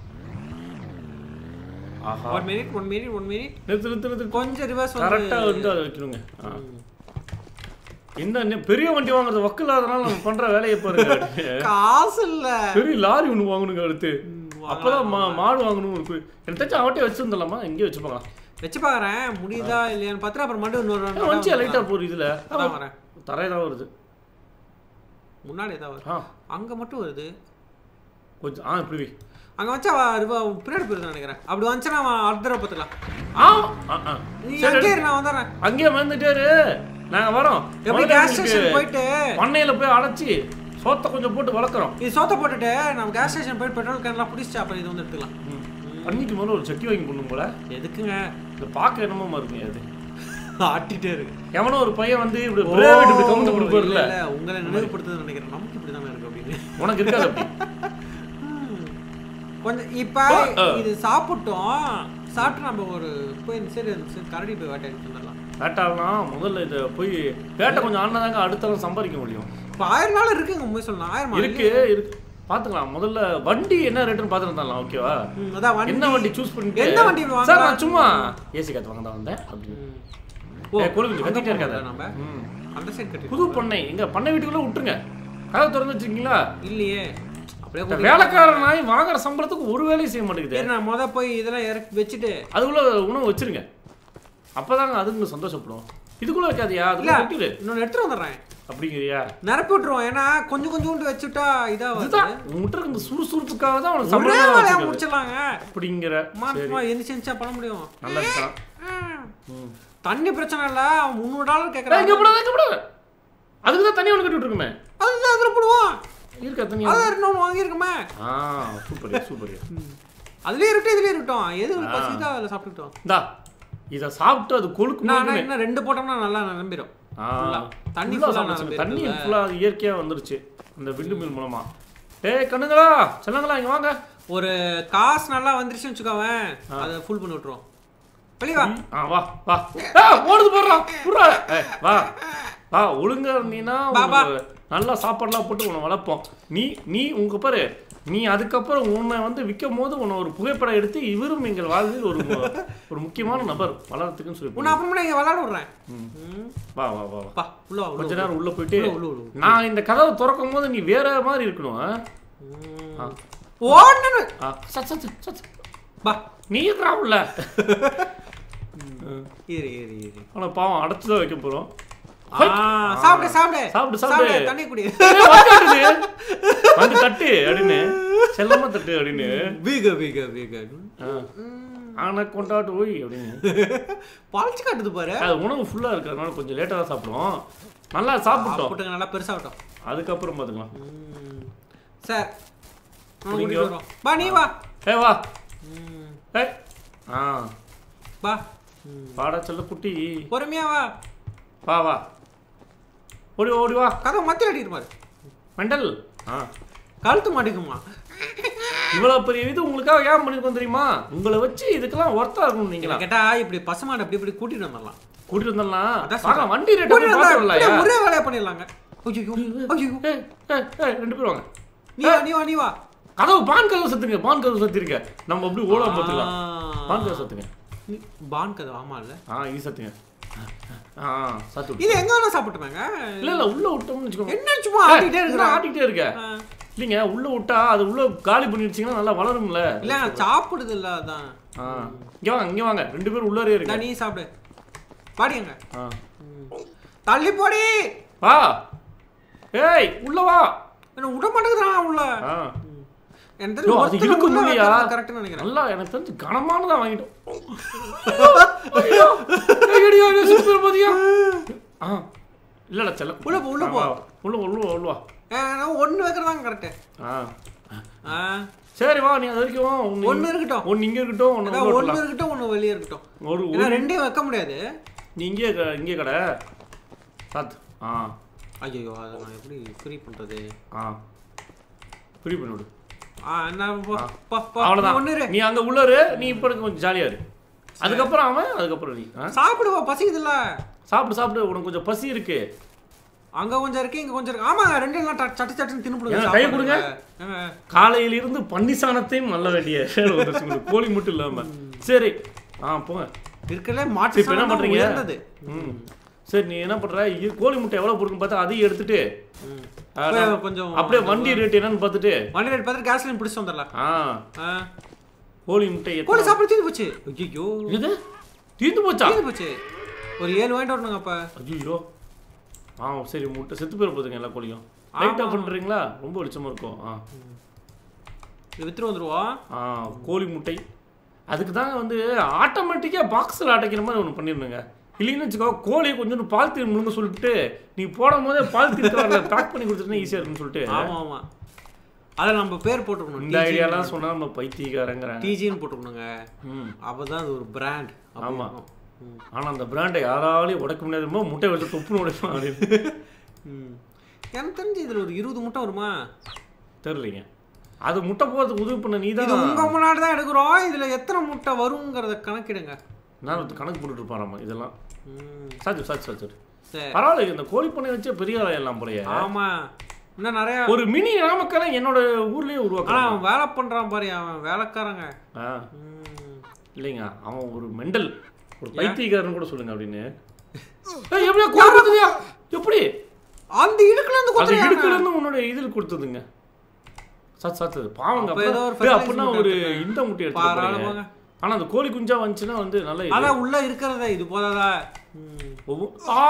ஆஹா one minute one minute one minute நிறுத்து நிறுத்து நிறுத்து கொஞ்சம் ரிவர்ஸ் கரெக்டாக வந்து அதை வைக்கணுங்க ஆ இந்த நெ- பெரிய வண்டி வாங்குறது வக்கு இல்லாதனால நம்ம பண்ற வேலையை பாருங்க காசு இல்ல பெரிய லாரி ஒன்று வாங்கணுங்க அடுத்து ம், அப்பதான் மா மாடு வாங்கணும் இருக்கு எனக்கு தெரிஞ்சு அவட்டே வச்சிருந்தலாமா எங்கேயே வச்சுப்பாங்க வச்சு பாக்குறேன் முடியுதா இல்லையான்னு பார்த்துட்டு அப்புறம் மறுபடியும் இன்னொரு round வந்துச்சு தான் லைட்டாக போகுது இதில் அதான் வரேன் தரையதான் வருது முன்னாடி ஏதாவது வருது ஆ அங்க மட்டும் வருது கொஞ்சம் ஆ இப்படி வை. அங்க வச்சா அவ இவ பின்னாடி போயிருந்தா நினைக்கிறேன் அப்படி வந்துச்சுன்னா அவன் அடுத்த தடவை பார்த்துக்கலாம் ஆ ஆ, ஆ. நீ சரி, அங்கேயே இரு, நான் வந்துடுறேன் அங்கேயே வந்துட்டாரு நாங்க வரோம் எப்படி முதல்ல கேஸ் எங்களுக்கு ஸ்டேஷன் போயிட்டு பண்ணையில போய் அழைச்சி சோத்தை கொஞ்சம் போட்டு வளர்க்குறோம் இது சோத்த போட்டுட்டு நம்ம கேஸ் ஸ்டேஷன் போயிட்டு பெட்ரோல் கேன்லாம் பிடிச்சிட்டு அப்புறம் இது வந்து எடுத்துக்கலாம் பண்ணிக்கு முதல்ல ஒரு சட்டி வாங்கி பண்ணும் போல எதுக்குங்க இதை பார்க்க என்னமோ இருக்குங்க அது ஆட்டிட்டே இருக்கு எவனோ ஒரு பையன் வந்து இப்படி பிரைவேட் இப்படி கவுந்து இல்ல, கொடுப்பாருல்ல இல்ல, உங்களை நினைவுபடுத்துதுன்னு நினைக்கிறேன் நமக்கு இப்படி தானே இருக்கு அப்படின்னு உனக்கு இருக்காது அப்படி ம். கொஞ்சம் இப்ப ஆ. இது சாப்பிட்டோம் சாப்பிட்டு நம்ம ஒரு போய் இந்த சைடு இந்த சைடு கரடி போய் வேட்டை வந்துடலாம் வேட்டாலாம் முதல்ல இதை போய் வேட்டை கொஞ்சம் ஆனாதாங்க அடுத்தாலும் சம்பாதிக்க முடியும் இப்போ ஆயிரம் நாள் இருக்குங்க உண்மை சொல்லலாம் ஆயிரம் நாள் இருக்கு இருக்கு பாத்துக்கலாம் முதல்ல வண்டி என்ன ரேட்டுன்னு பார்த்துட்டு இருந்தாலாம் ஓகேவா ம், அதான் வண்டி என்ன வண்டி சூஸ் பண்ணிட்டு எந்த வண்டி வாங்கலாம்? சார் நான் சும்மா ஏசி காத்து வாங்க தான் வந்தேன் அப்படின்னு ம். ஏய், கோழி குஞ்சு அங்க கத்திட்டே இருக்காத. போகணும்ல நம்ம ம். அந்த சைடு கட்டி புது பண்ணை எங்க பண்ணை வீட்டுக்குள்ள விட்டுருங்க கதவை திறந்து வச்சிருக்கீங்களா இல்லையே அப்படியே இந்த கூட்டிட்டு வேலைக்கார நாய் வாங்குற சம்பளத்துக்கு ஒரு வேலையும் செய்ய மாட்டேங்குது சரி, நான் முத போய் இதெல்லாம் இறக்கி வச்சுட்டு அதுக்குள்ள உணவு வச்சிருங்க அப்பதாங்க அதுங்க சந்தோஷப்படும் இதுக்குள்ள வைக்காதியா இல்ல அதுக்குள்ள வைக்கிது இன்னொன்னு எடுத்துட்டு வந்துடுறேன் அப்படிங்கிறியா நிரப்பி விட்டுருவோம் ஏன்னா கொஞ்சம் கொஞ்சோண்டு வச்சுட்டா இதா வருது இதுதான் உங்ககிட்ட இருக்க இந்த சுறுசுறுப்புக்காக தான் உனக்கு ஒரே சம்பளம் வேலையா வச்சிருக்குது. முடிச்சிடலாங்க அப்படிங்கிற சரி மாசமா எந்திரிச்சு எந்திரிச்சா பண்ண முடியும் நல்லா இருக்கலாம் ம். ம். தண்ணி பிரச்சனை இல்ல அவன் முந்நூறு டாலர் ஏய், கேட்கறான் இங்க போடாத இங்க போடாத அதுக்கு தான் தண்ணி ஒன்று கட்டி விட்டுருக்குமே அதுதான் அதுல போடுவோம் இருக்கா தண்ணி அதான் இன்னொன்று வாங்கியிருக்குமே ஆ சூப்பர் சூப்பர் அதுலயே இருக்கட்டும் இதுலயே இருக்கட்டும் எது பசிக்குதோ அதில் சாப்பிட்டுட்டோம் இந்தா இதை சாப்பிட்டு அது கொழுக்கு நான் முழுக்குமே. நான் இன்னும் ரெண்டு போட்டோம்னா நல்லா நம்பிடும் ஆ, தண்ணி full-ஆ full-ஆ சாப்பிடுச்சு. நிரம்பி தண்ணி இருக்குல்ல. ஃபுல்லாக இயற்கையாக வந்துருச்சு இந்த விண்டு மில் மூலமா ஏய் கண்ணுங்களா செல்லங்களா இங்க வாங்க ஒரு காசு நல்லா வந்துருச்சுன்னு வச்சுக்கோவேன் அதை ஃபுல் பண்ணி விட்டுருவோம் வெளியே வா ஆ வா வா ஆ ஓடுது போடுறா புறா ஏய் வா வா ஒழுங்கா இருந்தீங்கன்னா வா, வா. உனக்கு நல்லா சாப்பாடுலாம் போட்டு உன்னை வளர்ப்போம் நீ நீ உங்க பாரு நீ அதுக்கப்புறம் உன்னை வந்து விற்கும் போது உன்னை ஒரு புகைப்படம் எடுத்து இவரும் எங்கள் வாழ்வில் ஒரு மு- ஒரு முக்கியமான நபர் வளர்றதுக்குன்னு சொல்லி உன்னை அப்புறமா இங்கே விளாட விடுறேன் ம். வா வா வா வா வா உள்ள வா உள்ள கொஞ்ச வா. நேரம் உள்ள போயிட்டு உள்ள, உள்ள, உள்ள. நான் இந்த கதவை திறக்கும் போது நீ வேற மாதிரி இருக்கணும் ஆ? ம். ஆ. ஓடணும் ஆ, சத் சத் சத் பா நீ இருக்கிறா உள்ள இரு இரு இரு ஆனா பாவம் அடைச்சு தான் வைக்க போறோம் ஆ, சாப்பிடு சாப்பிடு சாப்பிடு, சாப்பிடு. தண்ணி குடி ஏய், வந்து தட்டுது. வந்து தட்டு அப்படின்னு செல்லமா தட்டு அப்படின்னு வீக வீக வீக ஆ. ஆனா கொண்டாட்டு போய் அப்படின்னு பழச்சு காட்டுது பாரு அது உணவு ஃபுல்லா இருக்கிறதுனால கொஞ்சம் லேட்டா தான் சாப்பிடுவோம் நல்லா சாப்பிட்டோம் சாப்பிட்டுங்க நல்லா பெருசாகட்டும் அதுக்கப்புறம் பாத்துக்கலாம் ம். சார் நான் நீங்க கூட்டிட்டு வரோம் பா நீ வா ஏ வா ம். ஏய் ஆ பா ம். வாடா செல்ல குட்டி பொறுமையா வா வா வா ஓடி வா, ஓடி வா கதவை மத்தி அடிக்கிற மாதிரி மெண்டல் ஆ கழுத்து மாட்டிக்குமா இவ்வளவு பெரிய இது உங்களுக்காக ஏன் பண்ணிருக்கோம் தெரியுமா உங்களை வச்சு இதுக்கெல்லாம் ஒர்த்தா இருக்கணும் நீங்களா கேட்டா இப்படி பசுமாடு அப்படி இப்படி கூட்டிட்டு வந்துடலாம் கூட்டிட்டு வந்துடலாம் அதான் வாங்க சொல்றேன். வண்டி ரேட் கூட்டிட்டு வந்தா பாத்துடலாம் இப்படியே ஒரே வேலையா பண்ணிடலாங்க ஐயோ ஐயோ ஏய் ஏய் ஏய் ரெண்டு பேரும் வாங்க நீ வா நீ வா நீ வா கதவு பான் கதவு சத்துங்க பான் கதவு சத்திருக்க நம்ம அப்படி ஓடாம பார்த்துக்கலாம் ஆ. பான் கதவு சத்துங்க நீ- பான் கதவு ஆமா இல்ல ஆ இது சத்துங்க ஆ சத்து விட்டு. இது எங்க வேணா சாப்பிட்டுனாங்க இல்ல இல்ல உள்ள விட்டோம்னு வச்சுக்கோங்க என்ன சும்மா ஆடிட்டே ஏய், இருக்கிற என்ன ஆட்டிக்கிட்டே இருக்க இல்லைங்க உள்ள விட்டா அது உள்ள காலி பண்ணிடுச்சிங்கன்னா நல்லா வளரும்ல இல்ல சாப்பிடுது இல்ல அதான் ஆ இங்க வாங்க இங்க வாங்க ரெண்டு பேரும் உள்ளாரே இந்தா, இருக்க நீ சாப்பிடு பாடிங்க ஆ தள்ளி போடி வா ஏய் உள்ள வா என்ன விட மாட்டேங்கிறான் உள்ள ஆ எனக்கு ஐயோ, அது இழுக்க முடியலையா? கரெக்டா நினைக்கிறேன் நல்லா எனக்கு தெரிஞ்சு கனமானதா வாங்கிட்டோம் ஐயோ, ஐயோ, ஐயோ, சுத்தி வர பாத்தியா? ஆ இல்லடா செல்ல உள்ள போ, உள்ள போ. உள்ள போ, உள்ள போ, உள்ள வா ஒன்னு வைக்கிறதாங்க கரெக்ட் ஆ சரி வா நீ அது வரைக்கும் வா. ஒண்ணு ஒண்ணு இருக்கட்டும் ஒன்னு இங்க இருக்கட்டும் ஒன்னு அதான் உள்ள ஒண்ணு விடலாம். இருக்கட்டும் ஒண்ணு வெளியே இருக்கட்டும் ஒரு ஏன்னா ஒரு ரெண்டையும் வைக்க முடியாது நீ இங்கே க- இங்கே கடை சாத்து ஆ ஐயோ அதை நான் எப்படி ஃப்ரீ பண்றது ஆ ஃப்ரீ பண்ணி விடு ஆ என்ன போ, ஆ. போ, போ. அவ்வளோதான் ஒண்ணு இரு. நீ அங்க உள்ளாரு நீ இப்போ இருக்க கொஞ்சம் ஜாலியா இரு அதுக்கப்புறம் அவன் அதுக்கப்புறம் நீ ஆ சாப்பிடுவா பசிக்குதுல்ல சாப்பிடு சாப்பிடு உனக்கு கொஞ்சம் பசி இருக்கு அங்க கொஞ்சம் இருக்கு இங்க கொஞ்சம் இருக்கு ஆமாங்க ரெண்டு எல்லாம் சட்டு சட்டு சட்டுன்னு தின்னுபிடுங்க ஏங்க, கையை கொடுங்க. ஏங்க, காலையில இருந்து பன்னி சாணத்தையும் நல்ல வேண்டிய வேலை வந்துருச்சு உங்களுக்கு. கோழி மட்டும் இல்லாம சரி ஆ போங்க இருக்கறதுலே சரி, மாட்டு இப்ப என்ன சாணம் தான் பண்றீங்க உயர்ந்தது ம் சரி நீ என்ன பண்ற இ- கோழி முட்டை எவ்வளவு போடுன்னு பார்த்தா அதையும் எடுத்துட்டு ம். ஆ, இப்ப நான் கொஞ்சம் அப்படியே வண்டி ரேட் என்னன்னு பார்த்துட்டு வண்டி ரேட் பார்த்துட்டு கேஸ்லைன் பிடிச்சு வந்துடலாம் ஆ ஆ. கோழி முட்டை கோழி எத்தனை- சாப்பிட தீர்ந்து போச்சு ஐயோ இது தீர்ந்து போச்சா தீர்ந்து போச்சு ஒரு ஏழு வாங்கிட்டு வரணுங்க அப்ப ஐயோ ஆ சரி முட்டை செத்து போயிட போதுங்க எல்லா கோழியும் லைட் ஆஃப் பண்ணுறீங்களா ரொம்ப வெளிச்சமா இருக்கும் ஆ இது வித்துட்டு வந்துருவோம் ஆ, கோழி முட்டை அதுக்கு தாங்க வந்து ஆட்டோமேட்டிக்காக பாக்ஸில் அடைக்கிற மாதிரி ஒன்று பண்ணிடணுங்க இல்லைன்னு வச்சுக்கோ கோழியை கொஞ்சோண்டு பால் தீர் முழுங்க சொல்லிட்டு நீ போடும் போதே பால் தீர் கவரில் பேக் பண்ணி கொடுத்துட்டுனா ஈஸியாக இருக்குன்னு சொல்லிட்டு ஆமா ஆமா அதை நம்ம பேர் போட்டுக்கணும் இந்த ஐடியாலாம் சொன்னா நம்ம பைத்தியக்காரங்கிறாங்க டிஜின்னு போட்டுக்கணுங்க ம் அப்பதான் அது ஒரு பிராண்ட் ஆமா. ஆனா அந்த பிராண்டை யாராலையும் உடைக்க முடியாதுமோ முட்டை வச்சு தொப்புன்னு உடைப்பான் அப்படின்னு ம் எனக்கு தெரிஞ்சு இதுல ஒரு இருபது முட்டை வருமா தெரியலைங்க அது முட்டை போகிறதுக்கு உதவி பண்ண நீ இது தான் உங்க முன்னாடி தான் எடுக்கிறோம் இதுல எத்தனை முட்டை வருங்கிறத கணக்கிடுங்க நான் வந்து கணக்கு போட்டுட்டு இருப்பாராமா இதெல்லாம் ம் சாச்சு சாச்சு சாச்சு சரி பரவாயில்ல இந்த கோழி பண்ணை வச்சே பெரிய ஆளாயிடலாம் போலயே ஆமா இன்னும் நிறைய ஒரு மினி நாமக்கலை என்னோட ஊர்லயே ஆனா உருவாக்கலாம் அவன் வேலை பண்றான் பாரு அவன் வேலைக்காரங்க ஆ ம். இல்லைங்க அவன் ஒரு மெண்டல் ஒரு பைத்தியக்காரன் கூட சொல்லுங்க அப்படின்னு ஏய், எப்படியா கோழி கொடுத்ததியா எப்படி அந்த இடுக்குல இருந்து அது குத்துறியா இடுக்குல இருந்து உன்னோட இதில் கொடுத்ததுங்க சாத்து சாத்து பாவங்க அப்ப ஏதோ ஒரு அப்ப- ஏய், அப்படின்னா fertilizer ஒரு முட்டை இந்த முட்டை எடுத்து பாராள போங்க ஆனா அந்த கோழி குஞ்சா வந்துச்சுன்னா வந்து நல்ல இது. அதான் உள்ள இருக்கிறதா இது போதாதா ம். ஒவ்வொ- ஆ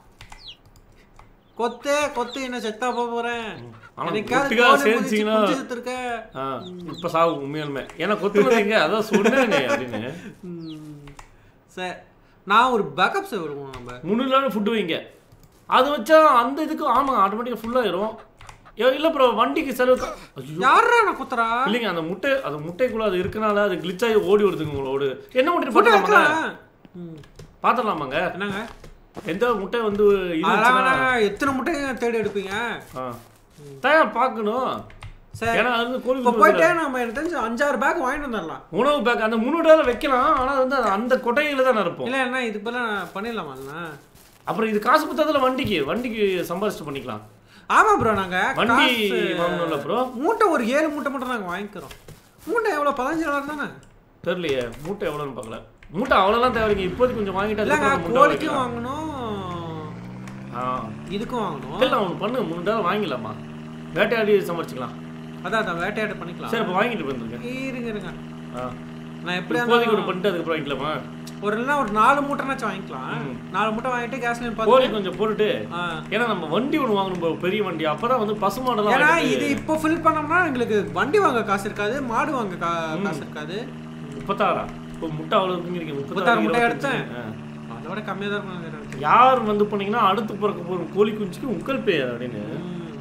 கொத்து கொத்து என்ன செத்தா போக போறேன் ஆனா என்னைக்காவது ஒட்டுக்கா கோழி மிதிச்சு சேர்ந்துச்சிங்கன்னா- குஞ்சு செத்துருக்க ஆ, இப்ப சாவு உண்மையாலுமே ஏன்னா கொத்துனதுங்க அதான் சொன்னேங்க அப்படின்னு ம். சரி நான் ஒரு பேக்கப் சேவ் எடுக்கணும் நம்ம முந்நூறு நாள் ஃபுட்டு வைங்க அது வச்சா அந்த இதுக்கு ஆமா ஆட்டோமேட்டிக்காக ஃபுல்லாயிரும் இல்ல ப்ரோ வண்டிக்கு செலவு ஐயோ யாரா நான் குத்துறா இல்லைங்க அந்த முட்டை அந்த முட்டைக்குள்ள அது இருக்கனால அது glitch ஆகி ஓடி வருதுங்க உங்களோட என்ன முட்டை ஃபுட்டு பார்த்துலாமாங்க வைக்கலாம் ம். பார்த்துடலாமாங்க என்னங்க எந்த முட்டை வந்து இது அதெல்லாம் வச்சுன்னா- வேணாம். எத்தனை முட்டையும் தேடி எடுப்பீங்க ஆ தான் பார்க்கணும் சரி ஏன்னா அது வந்து கோழி இப்போ குஞ்சு போயிட்டே நம்ம எனக்கு தெரிஞ்சு அஞ்சாறு பேக் வாங்கிட்டு வந்துடலாம் உணவு பேக் அந்த முன்னூறு வைக்கலாம் ஆனா வந்து அது அந்த கொட்டையில தான் இருப்போம் இல்ல என்ன இது போல பண்ணிடலாமா அப்புறம் இது காசு கொடுத்ததுல வண்டிக்கு வண்டிக்கு சம்பாதிச்சு பண்ணிக்கலாம் ஆமா ப்ரோ நாங்க வண்டி காசு- வாங்கணும்ல ப்ரோ மூட்டை ஒரு ஏழு மூட்டை மட்டும் நாங்க வாங்கிக்கிறோம் மூட்டை எவ்வளவு பதினஞ்சு டாலர் தானே தெரியலையே மூட்டை எவ்வளோன்னு பார்க்கல மூட்டை அவ்வளோலாம் தேவைங்க இப்போதைக்கு கொஞ்சம் வாங்கிட்டு இல்லைங்க அதுக்கப்புறம் மூட்டை கோழிக்கும் வாங்கிக்கலாம். வாங்கணும் ஆ இதுக்கும் வாங்கணும் இல்லை அவனுக்கு பண்ணு மூணு டாலர் வாங்கிடலாமா வேட்டையாடி சமாளிச்சுக்கலாம் அதான் அதான் வேட்டையாட பண்ணிக்கலாம் சரி இப்போ வாங்கிட்டு வந்துருங்க இருங்க இருங்க ஆ நான் எப்படியா இப்போதைக்கு ஒரு பண்ணிட்டு அதுக்கப்புறம் வாங்கிக்கலாமா ஒரு இல்லைன்னா ஒரு நாலு மூட்டைனாச்சும் வாங்கிக்கலாம் நாலு மூட்டை வாங்கிட்டு கேஸ்லைன் கோழி பார்த்து கொஞ்சம் போட்டுட்டு ஆ. ஏன்னா நம்ம வண்டி ஒன்று வாங்கணும் bro, பெரிய வண்டி அப்பதான் வந்து பசுமாடெல்லாம் ஏன்னா வாங்கிட்டு இது இப்போ ஃபில் பண்ணோம்னா எங்களுக்கு வண்டி வாங்க காசு இருக்காது மாடு வாங்க கா- காசு இருக்காது முப்பத்தாறா இப்போ முட்டை அவ்வளோ இருக்குங்கிறீங்க முப்பத்தாறு முட்டை இருபத்தஞ்சு. எடுத்தேன். ஆ. அதோட கம்மியாக தான் இருக்கும் எனக்கு. யார் வந்து பண்ணீங்கன்னா அடுத்து பிறக்க போகிற கோழி குஞ்சுக்கு உங்கள் பேர் அப்படின்னு ம்.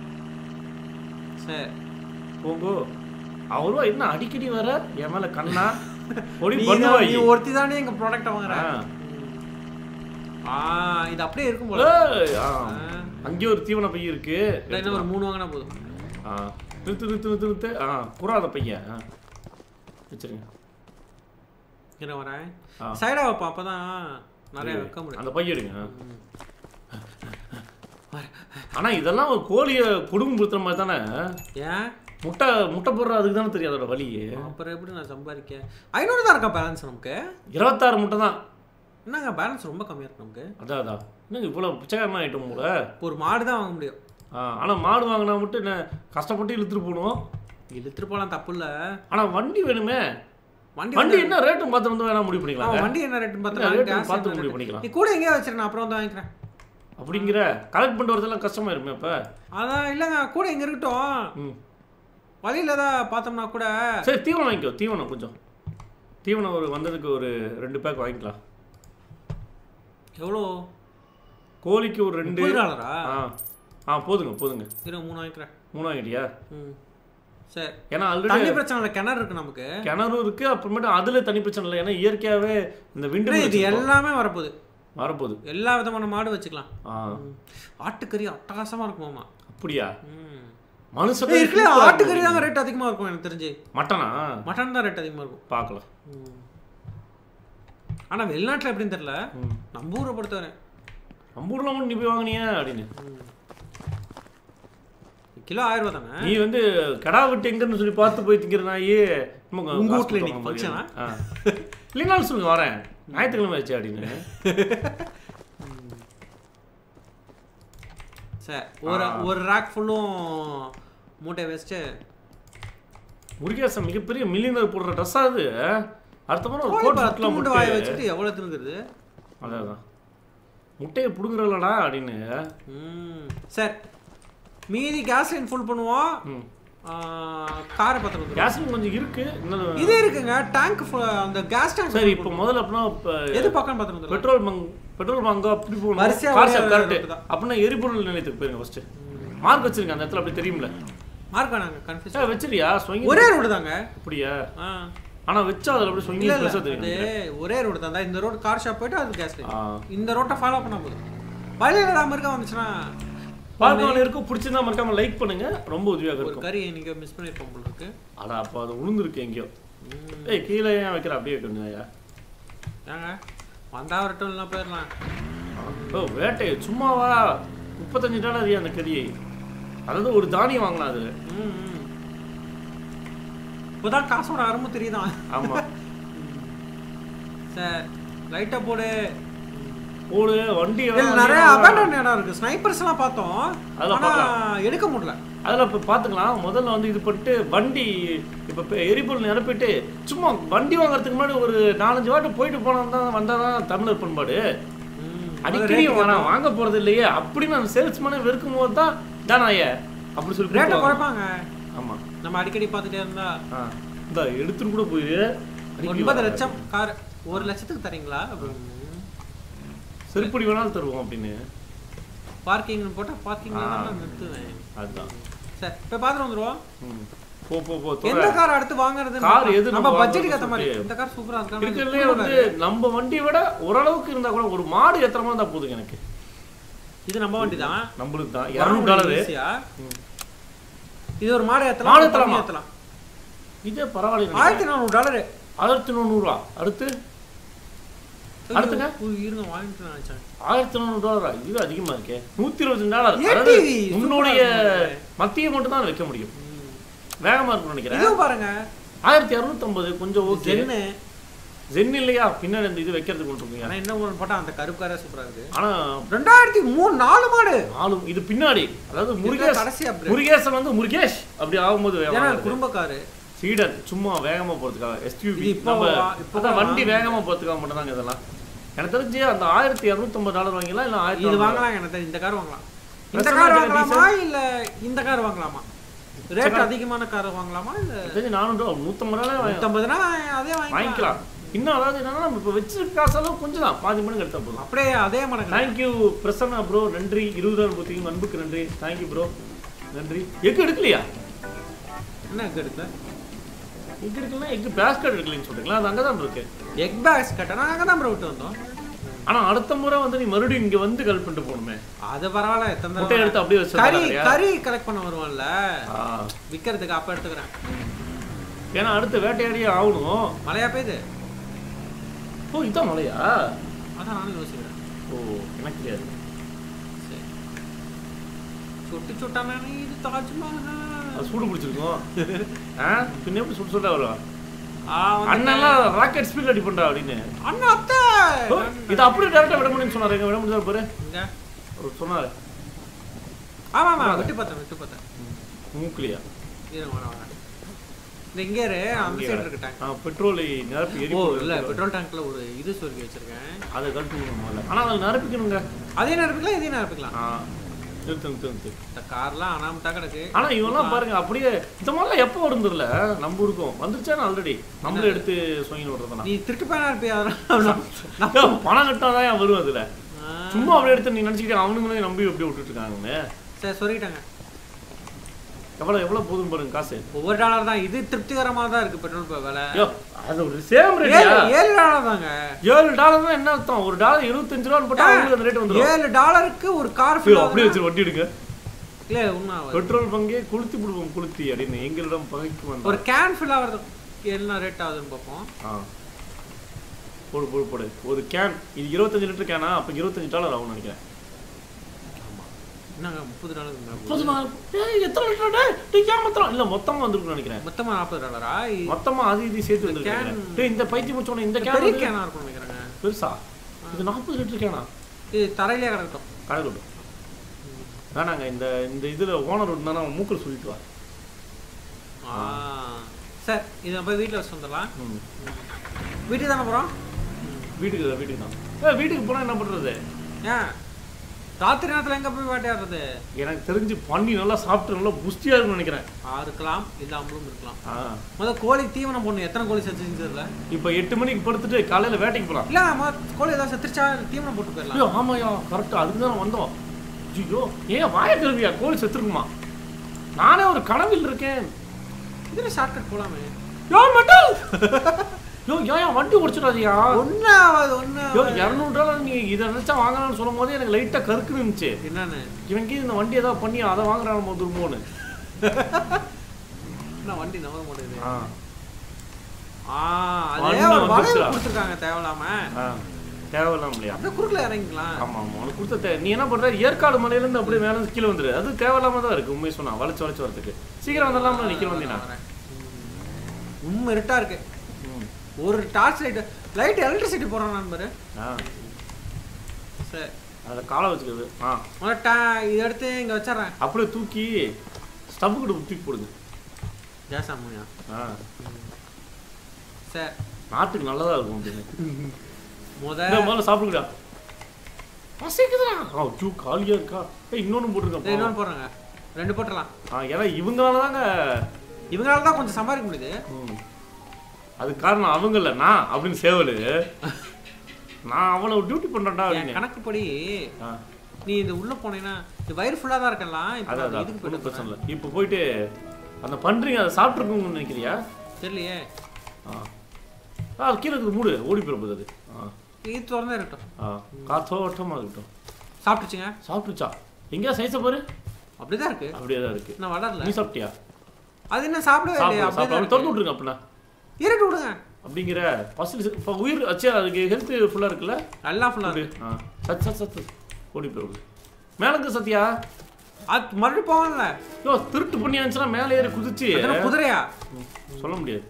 சரி போங்கோ அவரும் என்ன அடிக்கடி வர என் மேல கண்ணா பொடி நீ பண்ணுவாய் நீ ஒருத்தி தானே எங்க ப்ராடக்ட் வாங்குற ஆ. ஆ இது அப்படியே இருக்கும் போல ஏய், ஆ. அங்கேயும் ஒரு தீவன பை இருக்கு இல்ல, இன்னும் ஒரு மூணு வாங்கினா போதும் ஆ நிறுத்து நிறுத்து நிறுத்து நிறுத்து ஆ புறாத பையன் ஆ வச்சிருங்க என்ன வரேன் ஆ. சைடா வைப்போம் அப்பதான் நிறைய வைக்க முடியும் அந்த பை எடுங்க ஆனா இதெல்லாம் ஒரு கோழியை குடும்பப்படுத்துற மாதிரி தானே ஏன் முட்டை முட்டை போடுற அதுக்கு தானே தெரியும் அதோட வலி அப்புறம் எப்படி நான் சம்பாதிக்க ஐநூறு தான் இருக்கா பேலன்ஸ் நமக்கு இருபத்தாறு முட்டை தான் என்னங்க பேலன்ஸ் ரொம்ப கம்மியா இருக்கு நமக்கு அதான் அதான் என்ன இவ்வளோ பிச்சைக்காரனா ஐட்டம் கூட இப்போ ஒரு மாடு தான் வாங்க முடியும் ஆ, ஆனா மாடு வாங்கினா மட்டும் என்ன கஷ்டப்பட்டு இழுத்துட்டு போகணும் இழுத்துட்டு போலாம் தப்பு இல்ல ஆனா வண்டி வேணுமே வண்டி வண்டி என்ன ரேட்டு பார்த்து வந்து வேணா முடிவு ஆ, பண்ணிக்கலாம் வண்டி என்ன ரேட்னு என்ன rate னு பார்த்து பார்த்து முடிவு பண்ணிக்கலாம். நீ கூட எங்கேயா வச்சிரு நான் அப்புறம் வந்து வாங்கிக்கிறேன் அப்படிங்கிற கலெக்ட் பண்ணிட்டு வரதெல்லாம் கஷ்டமாயிருமே இப்ப அதான் இல்லைங்க கூட இங்க இருக்கட்டும் ம் வழியில தான் பார்த்தோம்னா கூட சரி தீவனம் வாங்கிக்கோ தீவனம் கொஞ்சம் தீவனம் ஒரு வந்ததுக்கு ஒரு ரெண்டு பேக் வாங்கிக்கலாம் எவ்வளோ கோழிக்கு ஒரு ரெண்டு முப்பது டாலரா ஆ ஆ போதுங்க போதுங்க இரு மூணு வாங்கிக்கிறேன் மூணு வாங்கிட்டியா ம் சரி ஏன்னா ஆல்ரெடி தண்ணி பிரச்சனை இல்லை கிணறு இருக்கு நமக்கு கிணறும் இருக்கு அப்புறமேட்டு அதுல தனி பிரச்சனை இல்லை ஏன்னா இயற்கையாவே இந்த ஏன்னா விண்டு இது எல்லாமே வரப்போகுது வரப்போகுது எல்லா விதமான மாடு வச்சுக்கலாம் ஆ ம். ஆட்டுக்கறி அட்டகாசமா இருக்குமாமா அப்படியா ம் மனுஷ ஏய், இருக்குல்ல, ஆட்டுக்கறி தாங்க ரேட் அதிகமா இருக்கும் எனக்கு தெரிஞ்சு மட்டனா மட்டன் தான் ரேட் அதிகமா இருக்கும் பார்க்கலாம் ம். ஆனா வெளிநாட்டுல எப்படின்னு தெரியல ம். நம்ம ஊரை பொறுத்தவரை நம்ம ஊர்ல மட்டும் நீ போய் வாங்கினியா அப்படின்னு கிலோ ஆயிரம் ரூபா தானே நீ வந்து கடா வெட்டு எங்கன்னு சொல்லி பார்த்து போய் திங்கிற நாயே நமக்கு உங்க காசு வீட்ல கொடுத்தவங்க இன்னைக்கு மாதிரி. function-ஆ? ஆ. இல்லைனாலும் சொல்லுங்க வரேன் ஞாயிற்றுக்கிழமை ஆச்சு அப்படின்னு சரி ஒரு ஒரு ரேக் ஃபுல்லும் மூட்டை வச்சுட்டு முருகேசன் மிகப்பெரிய மில்லியனர் போடுற ட்ரெஸ் அது அடுத்த முறை ஒரு கோழி கோட் பத்து சுத்தலாம் மூட்டை வாய வச்சுட்டு எவ்வளவு தின்னுக்குறது அதான் அதான். முட்டையை பிடுங்குறலடா அப்படின்னு ம் சரி மீதி கேஸ் லைன் ஃபுல் பண்ணுவோம் ம் காரை பத்திரம் வந்துடும் கேஸ் கொஞ்சம் இருக்கு இன்னும் இது இருக்குங்க டேங்க் அந்த கேஸ் டேங்க் சரி இப்போ முதல்ல அப்படின்னா இப்போ எது பக்கம் பத்திரம் வந்துடும் பெட்ரோல் பங்க் பெட்ரோல் பங்க் அப்படி போகணும் வரிசையா கார் ஒரே ஷாப் ஒரு கரெக்ட் route தான். அப்படின்னா எரிபொருள் நிலையத்துக்கு போயிருங்க ஃபர்ஸ்ட் மார்க் வச்சிருங்க அந்த இடத்துல அப்படி தெரியும்ல மார்க் வேணாங்க கன்ஃபியூஸ் ஏ வச்சிருயா சொங்கி ஒரே ரோடு தாங்க அப்படியா ஆ ஆனா வச்சா அதுல அப்படி சொங்கி இல்ல இல்ல பெருசா தெரியும் அது ஒரே ரோடு தான் இந்த ரோடு கார் ஷாப் போயிட்டு அது கேஸ் ஆ. இந்த ரோட்டை ஃபாலோ பண்ண போதும் வழியில நாம இருக்க வந்துச்சுன்னா பார்க்கணும் இருக்கும் பிடிச்சிருந்தா மறக்காம லைக் பண்ணுங்க ரொம்ப உதவியாக ஒரு இருக்கும் கறி நீங்க மிஸ் பண்ணிருப்போம் போல இருக்கு ஆனா அப்போ அது உளுந்துருக்கு எங்கேயோ ஏய் கீழே ஏன் வைக்கிற அப்படியே வைக்கணும் ஐயா ஏங்க வந்தா வரட்டும் இல்லைன்னா போயிடலாம் ஓ வேட்டை சும்மாவா முப்பத்தஞ்சு டாலர் அந்த கறியை அதாவது ஒரு தானியம் வாங்கினா அது ம், ம். இப்போதான் காசோட அருமை தெரியுதான் ஆமா சார் லைட்டா போடு போடு வண்டி இதுல நிறைய அபேண்டன் இடம் இருக்கு ஸ்னைப்பர்ஸ் எல்லாம் பார்த்தோம் அதெல்லாம் ஆனா எடுக்க முடியல அதில் இப்போ பார்த்துக்கலாம் முதல்ல வந்து இது பண்ணிட்டு வண்டி இப்போ எரிபொருள் நிரப்பிட்டு சும்மா வண்டி வாங்குறதுக்கு முன்னாடி ஒரு நாலஞ்சு வாட்டி போயிட்டு போனால் தான் வந்தால் தான் தமிழர் பண்பாடு ம். அடிக்கடி வேணாம் வாங்க போறது இல்லையே அப்படின்னு அந்த சேல்ஸ்மேனை வெறுக்கும் போது தான் தானாய அப்படி சொல்லி ரேட்டை கூப்பிடுவாங்க. குறைப்பாங்க ஆமா நம்ம அடிக்கடி பார்த்துட்டே இருந்தா ஆ இந்த எடுத்துட்டு கூட போய் ஒன்பது லட்சம் கார் ஒரு லட்சத்துக்கு தரீங்களா செருப்படி வேணாலும் தருவோம் அப்படின்னு பார்க்கிங் போட்டா பார்க்கிங்ல தான் நான் நிறுத்துவேன் அதுதான் சரி இப்போ பார்த்துட்டு வந்துருவோம் ம். போ போ போ எந்த கார் அடுத்து வாங்குறது கார் எது நம்ம நம்ம பட்ஜெட்டுக்கு ஏத்த மாதிரி வாங்குறது இந்த கார் சூப்பரா இருக்கா இருக்கிறதுலே வந்து நம்ம வண்டியை விட ஓரளவுக்கு இருந்தா கூட ஒரு மாடு எத்தனை இருந்தா போதுங்க எனக்கு இது நம்ம வண்டி தான் நம்மளுக்கு தான் இரநூறு டாலரு இது ஒரு மாடு ஏத்தலாம் மாடு ஒரு கம்மி ஏத்தலாமா? ஏத்தலாம் இதே பரவாயில்ல ஆயிரத்தி நானூறு டாலரு ஆயிரத்தி நூறுரூவா அடுத்து அடுத்துங்க? இருங்க வாங்கிட்டு நான் நினைச்சேன் ஆயிரத்தி நானூறு டாலரா இது அதிகமா இருக்கே நூத்தி இருபத்தி டாலர் ஏன் அதாவது TV? உன்னுடைய சூப்பரா இருக்கு. மத்திய மட்டும் தான் வைக்க முடியும் வேகமா இருக்கும்னு நினைக்கிறேன் இதுவும் பாருங்க ஆயிரத்தி இரநூத்தம்பது கொஞ்சம் ஓகே ஜென்னு ஜென் இல்லையா பின்னாடி இந்த இது வைக்கிறதுக்கு கொண்டு இருக்கீங்க ஆனா என்ன ஒன்று போட்டா அந்த கருப்பு காரே சூப்பரா இருக்கு ஆனா ரெண்டாயிரத்தி மூணு நாலு மாடு ஆளும் இது பின்னாடி அதாவது முருகேஷ் கடைசி upgrade. முருகேசன் வந்து முருகேஷ் அப்படி ஆகும்போது ஏன்னா வேகமா அது குடும்ப காரு சீடர் சும்மா வேகமா போறதுக்காக எஸ்யூவி இது இப்போ நம்ம வா- இப்போ இப்பதான் தான் வண்டி வேகமா போறதுக்காக மட்டும் தாங்க இதெல்லாம் எனக்கு தெரிஞ்சு அந்த ஆயிரத்தி இரநூத்தம்பது டாலர் வாங்கிக்கலாம் இல்ல ஆயிரத்தி இது நானூறு வாங்கலாம் எனக்கு தெரிஞ்சு. இந்த கார் வாங்கலாம் இந்த Plus கார் என்ன வாங்கலாமா இல்ல இந்த கார் வாங்கலாமா ரேட் அதிகமான கார் வாங்கலாமா இல்ல எனக்கு தெரிஞ்சு நானூறு ரூபா நூத்தம்பது டாலர் வாங்கி- நூத்தம்பதுனா அதே வாங்கிக்கலாம் வாங்கிக்கலாம் இன்னும் அதாவது என்னன்னா நம்ம இப்போ வச்சிருக்க காசெல்லாம் கொஞ்சம் தான் பாதி மணிக்கு எடுத்தா போதும் அப்படியே அதே மடங்கு தேங்க்யூ பிரசன்னா ப்ரோ நன்றி இருபதாயிரம் பத்தியும் அன்புக்கு நன்றி தேங்க்யூ ப்ரோ நன்றி எக்கு எடுக்கலையா என்ன எக் எடுத்த எக் எடுக்கலாம் எக்கு பேஸ்கட் எடுக்கலன்னு சொல்றீங்களா அது அங்கே தான் இருக்கு எக் பேக்ஸ் கட்ட நாங்க தான் ப்ரோ விட்டு வந்தோம் ஆனா அடுத்த முறை வந்து நீ மறுபடியும் இங்க வந்து கல் பண்ணிட்டு போகணுமே அது பரவாயில்ல எத்தனை முட்டை தடவை எடுத்து அப்படியே கறி வச்சிருக்காங்க கறி கலெக்ட் பண்ண வருவான்ல ஆ. விக்கிறதுக்கு அப்ப எடுத்துக்கிறேன் ஏன்னா அடுத்து வேட்டையாடியே ஆகணும் மழையா பெய்யுது ஓ இதான் மலையா அதான் நானும் யோசிக்கிறேன் ஓ எனக்கு தெரியாது சரி சுட்டு சுட்டானே இது தாஜ்மஹால் அது சூடு பிடிச்சிருக்கும் ஆ பின்ன எப்படி சுட்டு சுட்டா வரும் ஆ, வந்து- அண்ணெல்லாம் ராக்கெட் ஸ்பீட் அடி பண்றா அப்படின்னு அண்ணா அத்தை ஓ, இது அப்படியே டேரக்டா விட முடியும்னு சொன்னாரு எங்க விட முடியாது பாரு இங்க. அவர் சொன்னாரு ஆமா ஆமா விட்டு பார்த்தேன் விட்டு பார்த்தேன் மூக்கலையா இருங்க வரேன் வரேன் இந்த இங்கே இரு அந்த சைடு இருக்கு டேங்க் ஆ பெட்ரோலை நிரப்பி ஓ எரிபொருள் இல்ல பெட்ரோல் டேங்க்ல ஒரு இது சொருகி வச்சிருக்கேன் அதை கழட்டு முதல்ல ஆனா அதை நிரப்பிக்கணுங்க அதே நிரப்பிக்கலாம் இதே நிரப்பிக்கலாம் ஆ நிறுத்து நிறுத்து நிறுத்து இந்த கார்லாம் அனாமத்தா கிடக்கு ஆனா இவெல்லாம் பாருங்க அப்படியே இந்த மாதிரிலாம் எப்போ வருந்துருல நம்ம இருக்கும் வந்துருச்சானு ஆல்ரெடி நம்மள எடுத்து சொங்கின்னு விடுறதுனா நீ திருட்டு பையனா இருப்பியா அதெல்லாம் நான்- பணம் கட்டினாதான் ஏன் வரும் அதுல ஆ, சும்மா அப்படியே எடுத்து நீ நினைச்சுக்கிட்டு அவனுங்களே நம்பி அப்படியே விட்டுட்டு இருக்காங்க சரி சொல்லிட்டாங்க எவ்வளவு எவ்வளவு போதும் பாருங்க காசு ஒவ்வொரு டாலர் தான் இது திருப்திகரமா தான் இருக்கு பெட்ரோல் ப- விலை ஐயோ அது ஒரு சேம் ஏழு ரேட்டா ஏழு டாலர் தாங்க ஏழு டாலர் என்ன அர்த்தம் ஒரு டாலர் இருபத்தஞ்சு ரூபான்னு போட்டா அவங்களுக்கு அந்த ரேட் வந்துடும் ஏழு டாலருக்கு ஒரு கார் ஐயோ, அப்படியே வச்சு வட்டி எடுங்க இல்ல உண்மை ஆகாது. பெட்ரோல் பங்கே கொளுத்தி விடுவோம் கொளுத்தி அப்படின்னு எங்களிடம் பகைக்கு ஒரு வந்தோம் கேன் ஃபில் ஆகிறதுக்கு என்ன ரேட் ஆகுதுன்னு பார்ப்போம் ஆ போடு போடு போடு ஒரு கேன் இது இருபத்தஞ்சு லிட்டர் கேனா அப்போ இருபத்தஞ்சு டாலர் ஆகும்னு நினைக்கிறேன் என்னங்க முப்பது டாலர் முப்பது நாள் ஏய், எத்தனை லிட்டர் டேய், டேய், ஏமாத்துறான் இல்ல மொத்தமா வந்திருக்கும்னு நினைக்கிறேன் மொத்தமா நாற்பது டாலரா மொத்தமா அது இது சேர்த்து வந்திருக்காங்க can- டேய் இந்த பைத்தியம் முடிச்சோட இந்த கேன் பெரிய வந்து கேனா இருக்கும்னு நினைக்கிறேங்க பெருசா இது நாற்பது லிட்டர் கேனா இது தரையிலே கிடக்கட்டும் கடைக்கட்டும் வேணாங்க இந்த இந்த இதுல ஓனர் இருந்தா அவன் மூக்கில் சொல்லிட்டு வா ஆ சரி இதை போய் வீட்டில் வச்சு வந்துடலாம் ம். வீட்டுக்கு தானே போகிறோம் வீட்டுக்கு தான், வீட்டுக்கு தான் ஏய், வீட்டுக்கு போனா என்ன பண்றது ஏன் ராத்திரி நேரத்துல எங்க போய் வேட்டையாடுறது எனக்கு தெரிஞ்சு பண்ணி நல்லா சாப்பிட்டு நல்லா புஷ்டியா இருக்கும்னு நினைக்கிறேன் ஆ, இருக்கலாம் இல்லாமலும் இருக்கலாம் ஆ. முதல்ல கோழி தீவனம் போடணும் எத்தனை கோழி செத்துச்சுன்னு தெரியல இப்போ எட்டு மணிக்கு படுத்துட்டு காலையில வேட்டைக்கு போலாம் இல்ல முதல்ல கோழி ஏதாவது செத்துருச்சா தீவனம் போட்டு போயிடலாம் ஐயோ ஆமாயா கரெக்டா அதுக்கு தான் வந்தோம் ஐயோ ஏன் வாய கிளவியா கோழி செத்துருக்குமா நானே ஒரு கனவில் இருக்கேன் இதுல ஷார்ட்கட் போலாமே யோ மெட்டல் யோ ஏன் வண்டி ஓடிச்சிடாதியா ஒண்ணு ஆகாது ஒண்ணு யோ ஆகாது. இரநூறு டாலர் நீ இதை நினைச்சா வாங்கலாம்னு சொல்லும் போதே எனக்கு லைட்டா கருக்கு இருந்துச்சு என்னன்னு இவங்க இந்த வண்டி ஏதாவது பண்ணி அதை வாங்குறான் திரும்பவுன்னு என்ன வண்டி நம்ப மாட்டேங்குது ஆ ஆ வண்டி அதே ஒரு வளைவு வந்துருச்சுடா. கொடுத்துருக்காங்க தேவையில்லாம ஆ தேவையில்லாம் இல்லையா அப்படியே குறுக்குல இறங்கிக்கலாம் ஆமா ஆமா உனக்கு கொடுத்த தே- நீ என்ன பண்ற ஏற்காடு மலையில இருந்து அப்படியே மேல இருந்து கீழே வந்துரு அது தேவையில்லாம தான் இருக்கு உண்மையை சொன்னா வளைச்சு வளைச்சு வரதுக்கு சீக்கிரம் வந்துடலாம்ல நீ கீழே வந்தீங்கன்னா வரேன். உண்மை இருட்டா இருக்கு ம். ஒரு டார்ச் லைட் லைட் எலக்ட்ரிசிட்டி போடுறான் நான் பாரு ஆ சரி அதில் காலை வச்சுக்கிறது ஆ முதல்ல டா இதை எடுத்து இங்க வச்சிடுறேன் அப்படியே தூக்கி ஸ்டவ்வு கிட்ட தூக்கி போடுங்க கேஸ் அம்மையா ஆ சரி நாட்டுக்கு நல்லதா இருக்கும் அப்படின்னு முத இந்த முதல்ல சாப்பிடுங்கடா பசிக்குதுடா ஆ ஜூ காலியா இருக்கா ஏய் இன்னொன்னு இதை போட்டிருக்கேன் இன்னொன்று போடுறேங்க ரெண்டு போட்டுடலாம் ஆ ஏன்னா இவங்களால தாங்க இவங்களால தான் கொஞ்சம் சம்பாதிக்க முடியுது ம். அதுக்கு காரணம் அவங்க இல்ல நான் அப்படின்னு சேவலு நான் அவனை டியூட்டி பண்றேன்டா என் அப்படின்னு கணக்குப்படி ஆ நீ இது உள்ள போனீங்கன்னா இது வயிறு ஃபுல்லா தான் இருக்கலாம் இப்போ அதான் நான் அதான் இதுக்கு ஒன்றும் போயிட்டு பிரச்சனை இல்லை இப்போ போயிட்டு அந்த பண்றீங்க அதை சாப்பிட்ருக்கோங்கன்னு நினைக்கிறியா தெரியலையே ஆ ஆ அது கீழே இருக்குது மூடு ஓடி போயிட போகுது அது ஆ இது திறந்தே இருக்கட்டும் ஆ காத்தோட்டமாக இருக்கட்டும் சாப்பிட்டுச்சுங்க சாப்பிட்டுச்சா எங்கேயா சைஸை பாரு அப்படிதான் இருக்கு அப்படியே தான் இருக்கு நான் வளரல நீ சாப்பிட்டியா அது என்ன சாப்பிடவே இல்லையா சாப்பிடு சாப்பிடு அப்படியே அவனை திறந்து விட்ருங்க அப்படின்னா இருட்டு விடுங்க அப்படிங்கிற பசில் இப்போ உயிர் அச்சா அதுக்கு ஹெல்த் ஃபுல்லாக இருக்குல்ல எல்லாம் ஃபுல்லா அப்படி ஆ சத் சத் சத்து ஓடி போயிடுது மேலங்க சத்தியா அது மறுபடியும் போகல யோ திருட்டு பண்ணி இருந்துச்சுன்னா மேலே ஏறி குதிச்சு அதெல்லாம் குதிரையா ம், சொல்ல முடியாது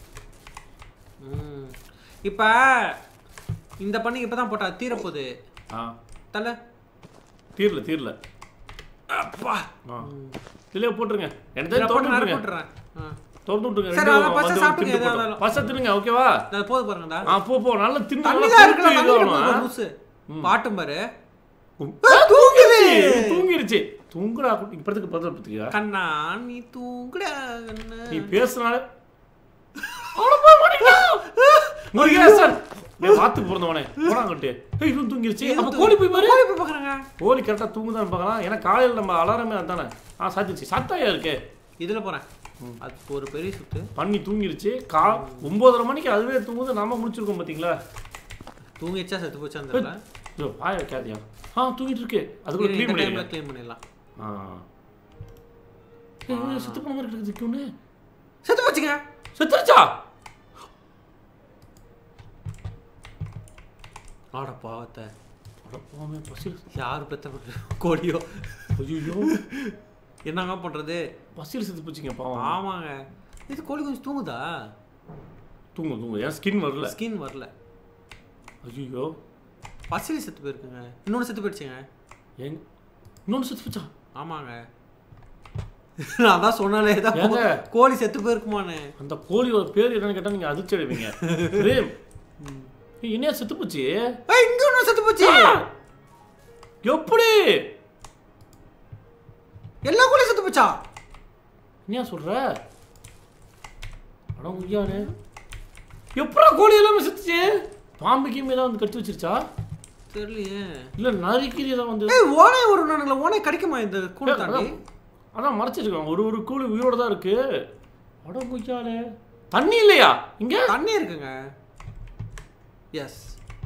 ம். இப்ப இந்த பண்ணி இப்பதான் போட்டா தீரப்போகுது ஆ தல தீரல தீரல அப்பா ஆ இதுலயே போட்டுருங்க எனக்கு இதை தெரிஞ்சு போட்டு திறந்து நான் விட்டுருங்க போட்டுறேன் ஆ. திறந்து விட்டுருங்க சரி, ரெண்டு அதான் பச்சை வந்து சாப்பிட்டுங்க, தின்னு எதா போட்டோம். இருந்தாலும். பச்சை தின்னுங்க ஓகேவா அது போது பாருங்கடா ஆ போ போ நல்லா தின்னு தண்ணி நல்லா தான் திருப்பி இருக்குல்ல தண்ணி இதுவாகணும். கிடக்கு லூசு பாட்டும் பாரு உம். ஆ, தூங்குது ஏய், தூங்கிருச்சு தூங்குடா குட்டி இப்பறதுக்கு பதில் பத்துக்கியா கண்ணா நீ தூங்குடா கண்ணா நீ பேசுனாலே அவன போய் மாட்டிக்கிட்டா முருகா சார் டேய் வாத்துக்கு பிறந்தவனே போடாங்கட்டு ஏய் இவன் தூங்கிருச்சு அப்ப கோழி போய் பாரு கோழி போய் பார்க்கறாங்க கோழி கரெக்டா தூங்குதான் பார்க்கலாம் ஏன்னா காலையில நம்ம அலாரமே அதானே ஆ சாத்திச்சு சத்தாயா இருக்கே இதுல போறேன் அது ஒரு பெரிய சுத்து பண்ணி தூங்கிருச்சு கா ஒன்பதரை மணிக்கு அதுவே தூங்குது நாம முடிச்சிருக்கோம் பாத்தீங்களா தூங்கிச்சா செத்து போச்சான்னு தெரியல ஐயோ பாய வைக்காதியா ஆ தூங்கிட்டு இருக்கு அதுக்குள்ள இரு, க்ளீன் இந்த டைம்ல பண்ணிடுங்க க்ளீன் பண்ணிடலாம் ஆ ஏய், செத்து போன மாதிரி இருக்குது திக்குன்னு செத்து போச்சுங்க செத்துருச்சா ஆட பாவத்தை அட போமே பசி யாரு பெத்த கோழியோ ஐயோ என்னங்க பண்றது பசியில் செத்து போச்சுங்க பாவம் ஆமாங்க இது கோழி கொஞ்சம் தூங்குதா தூங்கு தூங்கு ஏன் ஸ்கின் வரல ஸ்கின் வரல ஐயோ பசிலி செத்து போயிருக்குங்க இன்னொன்று செத்து போயிடுச்சுங்க ஏங்க இன்னொன்று செத்து போச்சா ஆமாங்க நான் தான் சொன்னாலே தான் ஏங்க? கோழி செத்து போயிருக்குமான்னு அந்த கோழியோட பேர் என்னன்னு கேட்டா நீங்க அதிர்ச்சி அடைவீங்க பிரேம் ஏய், என்னையா செத்து போச்சு ஏய், இங்க ஒன்று செத்து போச்சு எப்படி எல்லா கோழியும் செத்து போச்சா என்னையா சொல்ற அட உய்யானே எப்படா கோழி எல்லாமே செத்துச்சு பாம்பு கீம்பு ஏதாவது வந்து கட்டி வச்சிருச்சா தெரியலையே இல்ல நரிக்கீரி ஏதாவது வந்து ஏய் ஓனை ஒரு நானுங்களா ஓனை கிடைக்குமா இந்த கூண்டு தாண்டி அதான் அதான் மறைச்சிருக்காங்க ஒரு ஒரு கூழ் உயிரோட தான் இருக்கு அட உய்யானே தண்ணி இல்லையா இங்க தண்ணி இருக்குங்க எஸ்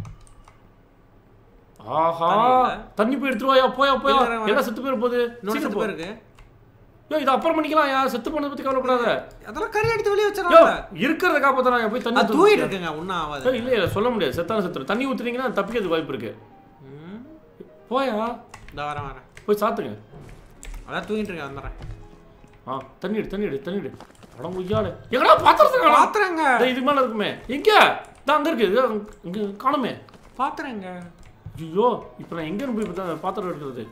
ஆஹா தண்ணி இல்ல. தண்ணி போய் எடுத்துருவாயா போயா போயா இல்ல, வரேன், வரேன். எல்லாம் செத்து போயிட போகுது இன்னொன்று சீக்கிரம் செத்து போ போயிருக்கு யோ இது அப்புறம் பண்ணிக்கலாம் யா செத்து போனதை பத்தி கவலைப்படாத அதெல்லாம் கறி எடுத்து வெளியே யோ வச்சிடறாங்க இருக்கிறத காப்பாத்தலாம் போய் தண்ணி அது ஊத்து. தூக்கிட்டு இருக்குங்க ஒன்றும் ஆகாது ஏய், இல்ல இல்ல சொல்ல முடியாது செத்தான செத்துரும் தண்ணி ஊத்துனீங்கன்னா தப்பிக்கிறதுக்கு வாய்ப்பு இருக்கு ம் போயா இந்த வரேன் வரேன் போய் சாத்துங்க அதான் தூங்கிட்டு இருக்கேன் வந்துடுறேன் ஆ தண்ணி எடு தண்ணி எடு தண்ணி எடு அடம் உய்யாடு எங்கடா பாத்திரத்துக்கு காணோம்? பாத்துறேங்க டேய், இதுக்கு மேல இருக்குமே எங்க தான் அங்க இருக்கு இது அங்க- இங்க காணுமே பாத்துறேங்க ஐயோ இப்போ நான் எங்க போய் இப்ப தான் பாத்திரம் எடுக்கிறது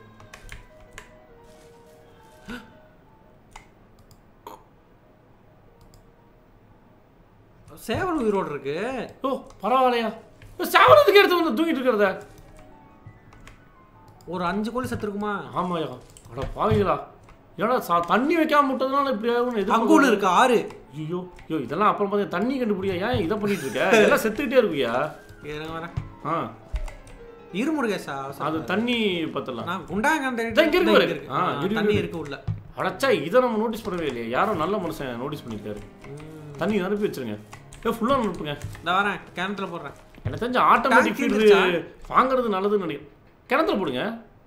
சேவல் உயிரோடு இருக்கு ஓ பரவாயில்லையா சாவனத்துக்கு எடுத்து வந்து தூங்கிட்டு இருக்கிறத ஒரு அஞ்சு கோழி செத்துருக்குமா ஆமாயா அட பாவிகளா ஏடா சா தண்ணி வைக்காம விட்டதுனால இப்படி ஆகும்னு அங்க ஒண்ணு இருக்கு ஆறு ஐயோ ஐயோ இதெல்லாம் அப்புறம் பார்த்தா தண்ணி கண்டுபிடியா ஏன் இதை பண்ணிட்டு இருக்க எல்லாம் செத்துக்கிட்டே இருக்குயா இருங்க வரேன் ஆ இரு முருகேசா அது தண்ணி பத்தலாம் நான் குண்டாங்க இதோ இங்க இருக்கு பாரு. ஆ, இரு, தண்ணி இரு. இருக்கு உள்ள அடச்சா இதை நம்ம நோட்டீஸ் பண்ணவே இல்லையா யாரோ நல்ல மனுஷன் நோட்டீஸ் பண்ணியிருக்காரு தண்ணி அனுப்பி வச்சிருங்க ஏ ஃபுல்லாக அனுப்புங்க இந்த வரேன் கிணத்துல போடுறேன் எனக்கு தெரிஞ்ச ஆட்டோமேட்டிக் Tank ஃபீல்டு வாங்குறது நல்லதுன்னு நினைக்கிறேன் கிணத்துல போடுங்க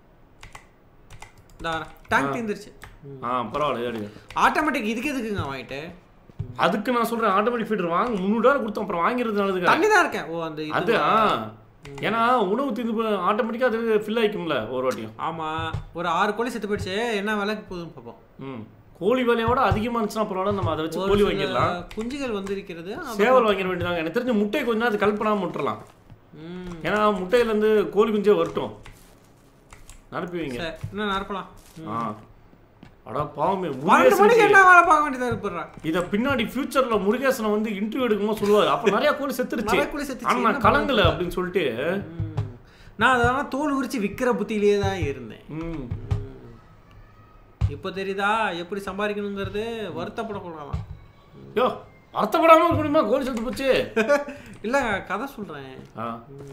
இந்த வரேன் டேங்க் தீர்ந்துருச்சு ஆ பரவாயில்ல எடுங்க ஆட்டோமேட்டிக் இதுக்கு எதுக்குங்க வாங்கிட்டு அதுக்கு நான் சொல்றேன் ஆட்டோமேட்டிக் ஃபீல்டர் வாங்க முந்நூறுவா கொடுத்தோம் அப்புறம் வாங்கிறது நல்லதுங்க தண்ணி தான் இருக்கேன் ஓ அந்த இது அது ஆ ஏன்னா உணவு தீர்ந்து ஆட்டோமேட்டிக்காக அது ஃபில் ஆயிக்கும்ல ஒரு வாட்டியும் ஆமா ஒரு ஆறு கோழி செத்து போயிடுச்சு என்ன விலைக்கு போகுதுன்னு பார்ப்போம் ம் கோழி விலையோட அதிகமாக இருந்துச்சுன்னா பரவாயில்ல நம்ம அதை வச்சு ஒரு கோழி சில வாங்கிடலாம் குஞ்சுகள் வந்து இருக்கிறது சேவல் வாங்கிட வேண்டியதாங்க எனக்கு தெரிஞ்ச முட்டை கொஞ்ச நேரத்துக்கு கல்பனாம விட்டுறலாம் ம் ஏன்னா முட்டையிலேருந்து கோழி குஞ்சே வரட்டும் நிரப்பி வைங்க சரி என்ன நரப்பலாம் ஆ அடா பாவமே பன்னெண்டு முருகேசன் மணிக்கு என்ன வேலை பார்க்க வேண்டியதா இருப்பிடுறேன் இத பின்னாடி ஃபியூச்சர்ல முருகேசனை வந்து இன்டர்வியூ எடுக்கும்போது சொல்லுவாரு அப்ப நிறைய கோழி செத்துருச்சு நிறைய கோழி செத்துச்சு, ஆனா என்ன நான் கலங்கல அப்படின்னு சொல்லிட்டு ம். நான் அதெல்லாம் தோல் உரிச்சு விக்கிற புத்தியிலேயே தான் இருந்தேன் ம் ம். இப்போ தெரியுதா எப்படி சம்பாதிக்கணுங்கிறது வருத்தப்படக்கூடாதான் யோ அர்த்தப்படாம இருக்க முடியுமா கோழி செத்து போச்சு இல்ல கதை சொல்றேன் ஆ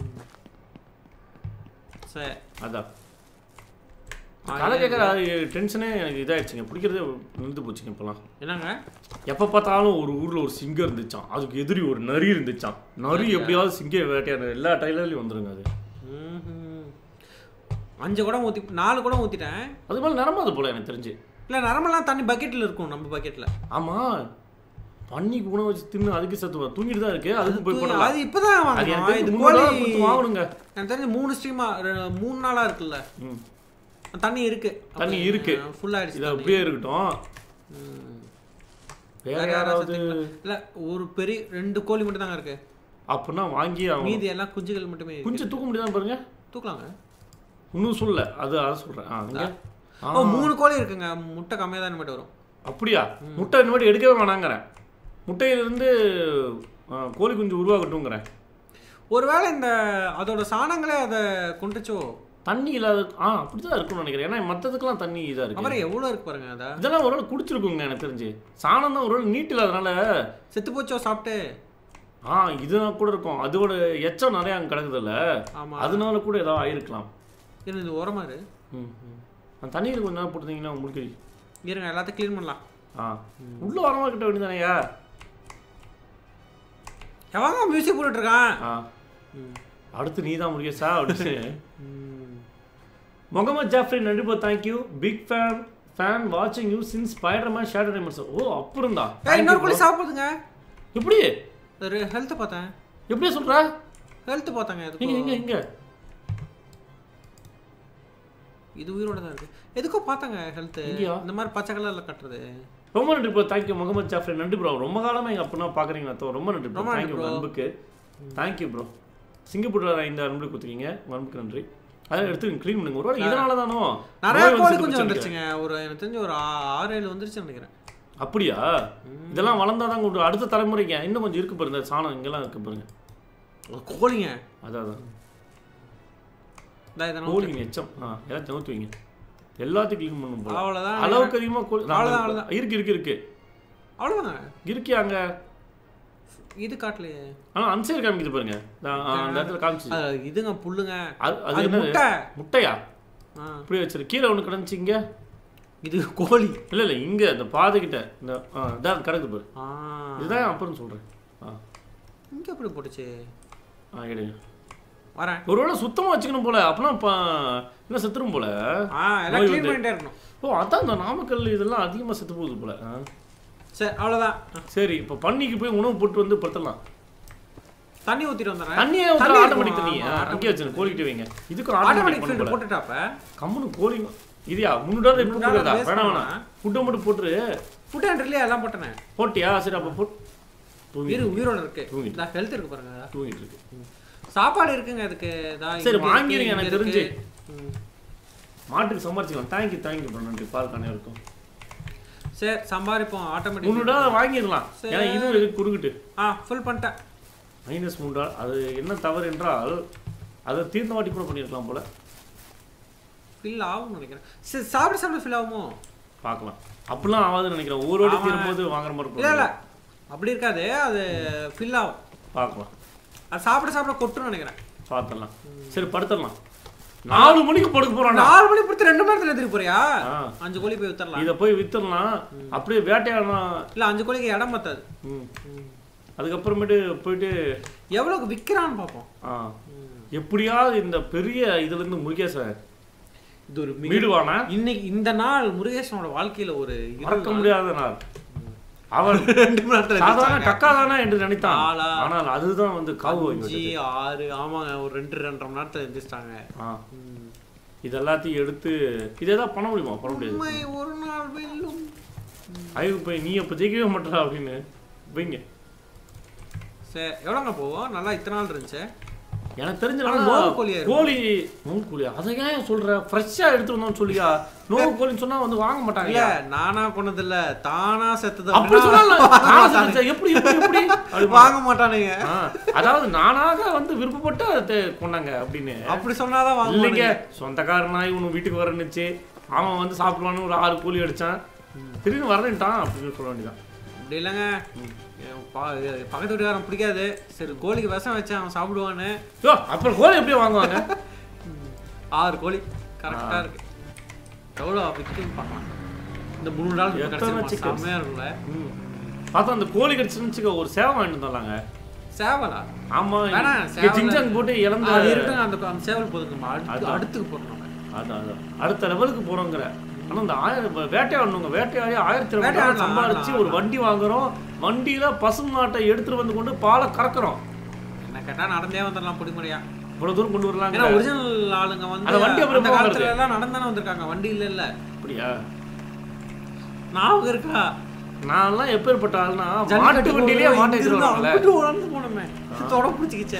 சரி அதான் கதை கேட்குற டென்ஷனே எனக்கு இதாயிடுச்சுங்க பிடிக்கிறதே நின்று போச்சுங்க இப்போலாம் என்னங்க எப்போ பார்த்தாலும் ஒரு ஊரில் ஒரு சிங்கம் இருந்துச்சான் அதுக்கு எதிரி ஒரு நரி இருந்துச்சான் நரி எப்படியாவது சிங்க வேட்டையான எல்லா டைலர்லையும் வந்துருங்க அது ம்ஹும். அஞ்சு குடம் ஊத்தி நாலு குடம் ஊத்திட்டேன் அது மேலே நிரம்பாது போல எனக்கு தெரிஞ்சு இல்ல நரம்பெல்லாம் தண்ணி பக்கெட்ல இருக்கும் நம்ம பக்கெட்ல ஆமாம் பன்னிக்கு உணவு வச்சு தின்னு அதுக்கு சத்து தூங்கிட்டு தான் இருக்கு அதுக்கு போய் போடலாம் அது இப்பதான் அது எனக்கு வாங்கணும் தெரிஞ்சு இது முந்நூறு கோழி ரூபா கொடுத்து வாங்கணுங்க எனக்கு தெரிஞ்சு மூணு ஸ்ட்ரீமா மூணு நாளா இருக்குல்ல ம் தண்ணி இருக்கு தண்ணி இருக்கு. ஃபுல் ஆயிடுச்சு இது தண்ணி. அப்படியே இருக்கட்டும் ம். வேற வேற யாராவது யாராவது இல்ல ஒரு பெரிய ரெண்டு கோழி மட்டும் தாங்க இருக்கு அப்படின்னா வாங்கி அவங்க மீதி எல்லாம் குஞ்சுகள் மட்டுமே இருக்கு. குஞ்சு தூக்க முடியாம பாருங்க தூக்கலாங்க இன்னும் சொல்லல அது அதை சொல்றேன் ஆ இங்க ஆ, ஓ மூணு கோழி இருக்குங்க முட்டை கம்மியா தான் மட்டும் வரும் அப்படியா முட்டை இனிமேட்டு எடுக்கவே வேணாங்கிறேன் முட்டையிலிருந்து ஆ, கோழி குஞ்சு உருவாகட்டும்ங்கிறேன் ஒருவேளை இந்த அதோட சாணங்களே அதை கொண்டுச்சோ தண்ணி இல்லாத ஆ அப்படிதான் இருக்கும்னு நினைக்கிறேன் ஏன்னா மற்றதுக்கெல்லாம் தண்ணி இதா இருக்கு அப்புறம் எவ்வளவு இருக்கு பாருங்க அத இதெல்லாம் ஒரு குடிச்சிருக்குங்க எனக்கு தெரிஞ்சு சாணம் தான் ஒரு நீட் இல்லாதனால செத்து போச்சோ சாப்பிட்டு ஆ இதுனா கூட இருக்கும் அதோட எச்சம் நிறைய அங்கே கிடக்குதுல்ல ஆமா அதனால கூட ஏதாவது ஆயிருக்கலாம் இரு இது உரமா இரு ம் ம். அந்த தண்ணியில் கொஞ்ச நேரம் போட்டுருந்தீங்கன்னா உங்களுக்கு இருங்க எல்லாத்தையும் க்ளீன் பண்ணலாம் ஆ உள்ள வரமா கிட்ட வேண்டியதானேயா எவங்க மியூசிக் போட்டுட்டு இருக்கான் ஆ ம். அடுத்து நீ தான் முருகேசா அப்படின்னு ம். முகமது ஜாஃப்ரி நடிப்போ தேங்க்யூ பிக் ஃபேன் ஃபேன் வாட்சிங் யூ சின் ஸ்பைடர்மேன் ஷேடர் டைமர்ஸ் ஓ அப்புறம் தான் ஏய், இன்னொரு கோழி சாப்பிடுதுங்க எப்படி ஒரு ஹெல்த் பார்த்தேன் எப்படியே சொல்ற ஹெல்த் பார்த்தாங்க எங்க எதுக்கோ எங்க எங்க இது உயிரோட தான் இருக்கு எதுக்கோ பார்த்தாங்க ஹெல்த் எங்கேயா? இந்த மாதிரி பச்சை கலர்ல கட்டுறது ரொம்ப நன்றி ப்ரோ தேங்க்யூ முகமது ஜாஃப்ரி நன்றி ப்ரோ ரொம்ப காலமா எங்க அப்பனா பாக்குறீங்க அத்தோ ரொம்ப நன்றி ப்ரோ ரொம்ப நன்றி தேங்க்யூ bro. அன்புக்கு தேங்க்யூ ப்ரோ சிங்கப்பூர்ல இந்த அன்பு கொடுத்துருக்கீங்க உங்க அன்புக்கு நன்றி அதை எடுத்து க்ளீன் பண்ணுங்க ஒரு வேளை இதனால தானோ நிறைய நோய் வந்து கோழி செத்து கொஞ்சம் போச்சுன்னு வந்துருச்சுங்க ஒரு எனக்கு தெரிஞ்சு ஒரு ஆ- ஆறு ஏழு வந்துருச்சுன்னு நினைக்கிறேன் அப்படியா இதெல்லாம் வளர்ந்தாதான் கொண்டு அடுத்த தலைமுறைக்கு இன்னும் கொஞ்சம் இருக்கு பாருங்க சாணம் இங்கெல்லாம் இருக்கு பாருங்க ஒரு கோழிங்க அதான் அதான் இந்தா இதை நான் கோழிங்க எச்சம் ஆ எல்லாத்தையும் ஊற்றி வைங்க எல்லாத்தையும் க்ளீன் பண்ணும் போல அவ்வளவுதான் அளவுக்கு அதிகமாக கோழி அவ்வளவுதான், அவ்வளவுதான். இருக்கு இருக்கு இருக்கு அவ்வளோதாங்க இருக்கு அங்க இது காட்டலையே ஆனா அன்சைடு காமிக்குது பாருங்க நான், ஆ, அந்த இடத்துல காமிச்சு அது இதுங்க புல்லுங்க அது அது அது என்னது முட்டை முட்டையா ஆ, இப்படி வச்சிரு கீழே ஒன்று கிடந்துச்சு இங்க இது கோழி இல்ல இல்ல இங்க இந்த பாதைக்கிட்ட இந்த ஆ, இதான் கிடக்குது பாரு ஆ இதுதான் அப்புறம் சொல்றேன் ஆ இங்க எப்படி போட்டுச்சு ஆ எடுங்க வரேன் ஒருவேளை சுத்தமா வச்சுக்கணும் போல அப்பனா ப- என்ன செத்துரும் போல ஆ எல்லாம் நோய் க்ளீன் வந்து- பண்ணிட்டே இருக்கணும் ஓ அதான் இந்த நாமக்கல் இதெல்லாம் அதிகமா செத்து போகுது போல ஆ. சரி அவ்வளோதான் சரி இப்போ பன்னிக்கு போய் உணவு போட்டு வந்து படுத்தலாம் தண்ணி ஊத்திட்டு வந்துடுறேன் தண்ணியே தண்ணி ஆட்டோமேட்டிக் இருக்கும், தண்ணி ஆமா, அங்கேயே வச்சு கோழிக்கிட்ட வைங்க இதுக்கும் ஆட்டோமேட்டிக் ஆட்டோமேட்டிக் ஃபில்டர் பண்ண போட்டுட்டாப்ப கம்முனு கோழி இதுயா முன்னூறு இப்படி முந்நூறு போடுறதா waste வேணாம் பண்ணா. வேணாம் ஃபுட்டை மட்டும் போட்டுரு ஃபுட் ஹண்ட்ரட்லேயே எல்லாம் போட்டேனே போட்டியா சரி அப்போ போட் தூங்கி இரு உயிரோட இருக்கு தூங்கிட்டு. இந்த ஹெல்த் இருக்கு பாருங்க தூங்கிட்டு இருக்கு சாப்பாடு இருக்குங்க அதுக்கு இதா இங்க சரி, இருக்கு, வாங்கிருங்க, இங்க எனக்கு இருக்கு. தெரிஞ்சு. ம். மாட்டுக்கு சம்பாரிச்சிக்கலாம் தேங்க்யூ தேங்க்யூ ப்ரோ நன்றி பார்க்கானே இருக்கும் சரி சம்பாதிப்போம் ஆட்டோமேட்டிக் முன்னூறு வாங்கிடலாம் சரி. ஏன்னா இதுவும் இருக்கு குறுக்கிட்டு ஆ ஃபுல் பண்ணிட்டேன் மைனஸ் மூன்றா அது என்ன தவறு என்றால் அதை தீர்ந்த வாட்டி கூட பண்ணியிருக்கலாம் போல ஃபில் ஆகும்னு நினைக்கிறேன் சரி சாப்பிட சாப்பிட ஃபில் ஆகுமோ பார்க்கலாம் அப்படிலாம் ஆகாதுன்னு நினைக்கிறேன் ஒவ்வொரு வாட்டி ஆமா. தீரும்போது வாங்குற மாதிரி இல்லை இருக்கும் இல்லை அப்படி இருக்காது அது ஃபில் ஆகும் பார்க்கலாம் அது சாப்பிட சாப்பிட கொட்டுன்னு நினைக்கிறேன் பார்த்துடலாம் சரி படுத்துடலாம் நாலு மணிக்கு படுக்க போறான்டா நாலு மணி பொறுத்து ரெண்டு மணி நேரத்தில் எடுத்துட்டு போறியா ஆ. அஞ்சு கோழி போய் வித்தரலாம் இதை போய் வித்துடலாம் அப்படியே வேட்டையாடலாம் இல்லை அஞ்சு கோழிக்கு இடம் பத்தாது ம். அதுக்கப்புறமேட்டு போயிட்டு எவ்வளோக்கு விற்கிறான்னு பார்ப்போம் ஆ எப்படியாவது இந்த பெரிய இதுல இருந்து முருகேசன் இது ஒரு மிக- மீடுவானா இன்னைக்கு இந்த நாள் முருகேசனோட வாழ்க்கையில ஒரு இருள் மறக்க நாள். முடியாத நாள் அவன் ரெண்டு மணி நேரத்துல சாதாரண எந்திரிச்சாங்க. கக்கா தானே என்று நினைத்தான் ஆளா. ஆனால் அதுதான் வந்து காவு வாங்கி அஞ்சு விட்டது. ஆறு ஆமாங்க ஒரு ரெண்டு ரெண்டரை மணி நேரத்துல எந்திரிச்சிட்டாங்க ஆ இது எல்லாத்தையும் எடுத்து இதை ஏதாவது பண்ண முடியுமா பண்ண முடியாது உண்மை ஒரு நாள் வெல்லும் ஐயோ போய் நீ அப்போ ஜெயிக்கவே மாட்டா அப்படின்னு வைங்க சரி எவ்வளோங்க போவோம் நல்லா இத்தனை நாள் இருந்துச்சு எனக்கு தெரிஞ்ச ஆனா நல்லா நோவு கோழியா இருக்கும். கோழி நோவு கோழியா அதை ஏன் சொல்ற ஃப்ரெஷ்ஷா எடுத்து வந்தோம்னு சொல்லியா நோவு கோழின்னு சொன்னா வந்து வாங்க மாட்டாங்க இல்ல நானா கொண்டது இல்ல தானா செத்தது அப்படி அப்படின்னா சொல்லலாம் நானும் சொல்லிச்சேன். எப்படி எப்படி எப்படி அப்படிமா? வாங்க மாட்டானுங்க ஆ, அதாவது நானாக வந்து விருப்பப்பட்டு அதை கொண்டாங்க அப்படின்னு அப்படி சொன்னாதான் வாங்க இல்லைங்க சொந்தக்காரனா இவனு வீட்டுக்கு வரணுச்சு அவன் வந்து சாப்பிடுவான்னு ஒரு ஆறு கூலி அடிச்சான் திடீர்னு வரேன்ட்டான் அப்படின்னு சொல்ல வேண்டியதான் அப்படி இல்லைங்க என் பா- பக்கத்து வீட்டுக்காரன் பிடிக்காது சரி கோழிக்கு விஷம் வச்சேன் அவன் சாப்பிடுவான்னு யோ, அப்புறம் கோழி எப்படி வாங்குவாங்க ஆறு கோழி கரெக்டா இருக்கு எவ்வளோ விற்கும் பார்க்கலாம் இந்த மூணு நாள் எத்தனை கிடைச்சிருமா chickens? செம்மையா இருக்கும்ல ம். பார்த்தா அந்த கோழி கடிச்சுன்னு வச்சுக்க ஒரு சேவை வாங்கிட்டு வந்தாங்க சேவலா ஆமா வேணாம், இங்க சேவல் ஜிங்ஜாங் போட்டு இழந்த அது இருக்குங்க அந்த அந்த சேவல் போதுங்கம்மா அடுத்து அதான். அடுத்துக்கு போடணும் நம்ம அதான் அதான் அடுத்த லெவலுக்கு போறோங்கிற ஆனா இந்த ஆயிரம் வேட்டையாடணுங்க வேட்டையாடி ஆயிரத்தி இருநூறு வேட்டையாடலாம், சம்பாதிச்சு ஆடலாம், ஒரு வண்டி வாங்குறோம் வண்டியில பசும் நாட்டை எடுத்துட்டு வந்து கொண்டு பாலை கறக்குறோம் என்ன கேட்டா நடந்தே வந்துடலாம் பொடிமுறையா இவ்வளவு தூரம் கொண்டு வரலாங்க ஏன்னா ஒரிஜினல் ஆளுங்க வந்து அந்த வண்டி அப்புறம் அந்த எப்போ காலத்துல எல்லாம் நடந்தானே வந்திருக்காங்க வண்டி இல்ல இல்ல அப்படியா ஞாபகம் இருக்கா நான்லாம் எப்பேற்பட்ட ஆள்னா ஜல்லிக்கட்டு மாட்டு வண்டியிலேயே போகும்போது மாட்டை இங்கிருந்து எடுத்துட்டு அங்கிட்டு உணர்ந்து போனோமே தொட பிடிச்சிக்கிச்சே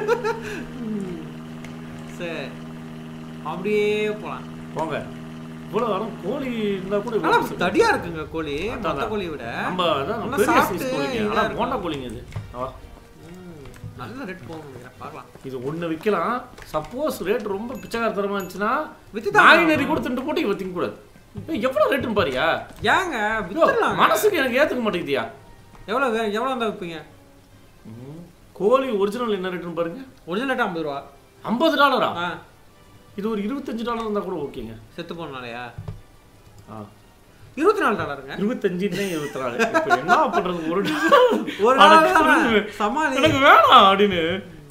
சரி அப்படியே போலாம் போங்க இவ்வளவு வரும் கோழி இருந்தா கூட ஆனா இவ்வளவு பெருசு. தடியா இருக்குங்க கோழி அதான், மத்த அதான். கோழியை விட நம்ம அதான் நல்லா பெரிய சாப்பிட்டு சைஸ் கோழிங்க இதா ஆனா இருக்கும். போண்டா கோழிங்க இது ஆ. ம், நல்ல ரேட் போகும் நினைக்கிறேன் பார்க்கலாம் இது ஒண்ணு விக்கலாம் சப்போஸ் ரேட் ரொம்ப பிச்சைக்காரத்தனமா இருந்துச்சுன்னா வித்து தான் நாய் நெறி கூட திண்டு போட்டு இவ திங்க கூடாது ஏய், எவ்வளவு ரேட்டுன்னு பாரியா ஏங்க ஐயோ, வித்துடலாம் மனசுக்கு எனக்கு ஏத்துக்க மாட்டேங்குதியா எவ்வளவு வே- எவ்வளவு இருந்தா விற்பீங்க கோழி ஒரிஜினல் என்ன ரேட்டுன்னு பாருங்க ஒரிஜினல் ரேட் ஐம்பது ரூபா ஐம்பது டாலரா ஆ இது ஒரு இருபத்தஞ்சு டாலர் இருந்தா கூட ஓகேங்க செத்து போனாலயா ஆ. இருபத்தி நாலு டாலருங்க இருபத்தஞ்சுன்னு இருபத்தி நாலு இப்போ என்ன பண்றது ஒரு ஒரு அட நாள் தானே. கிறுக்கு. சமாளி எனக்கு வேணாம் அப்படின்னு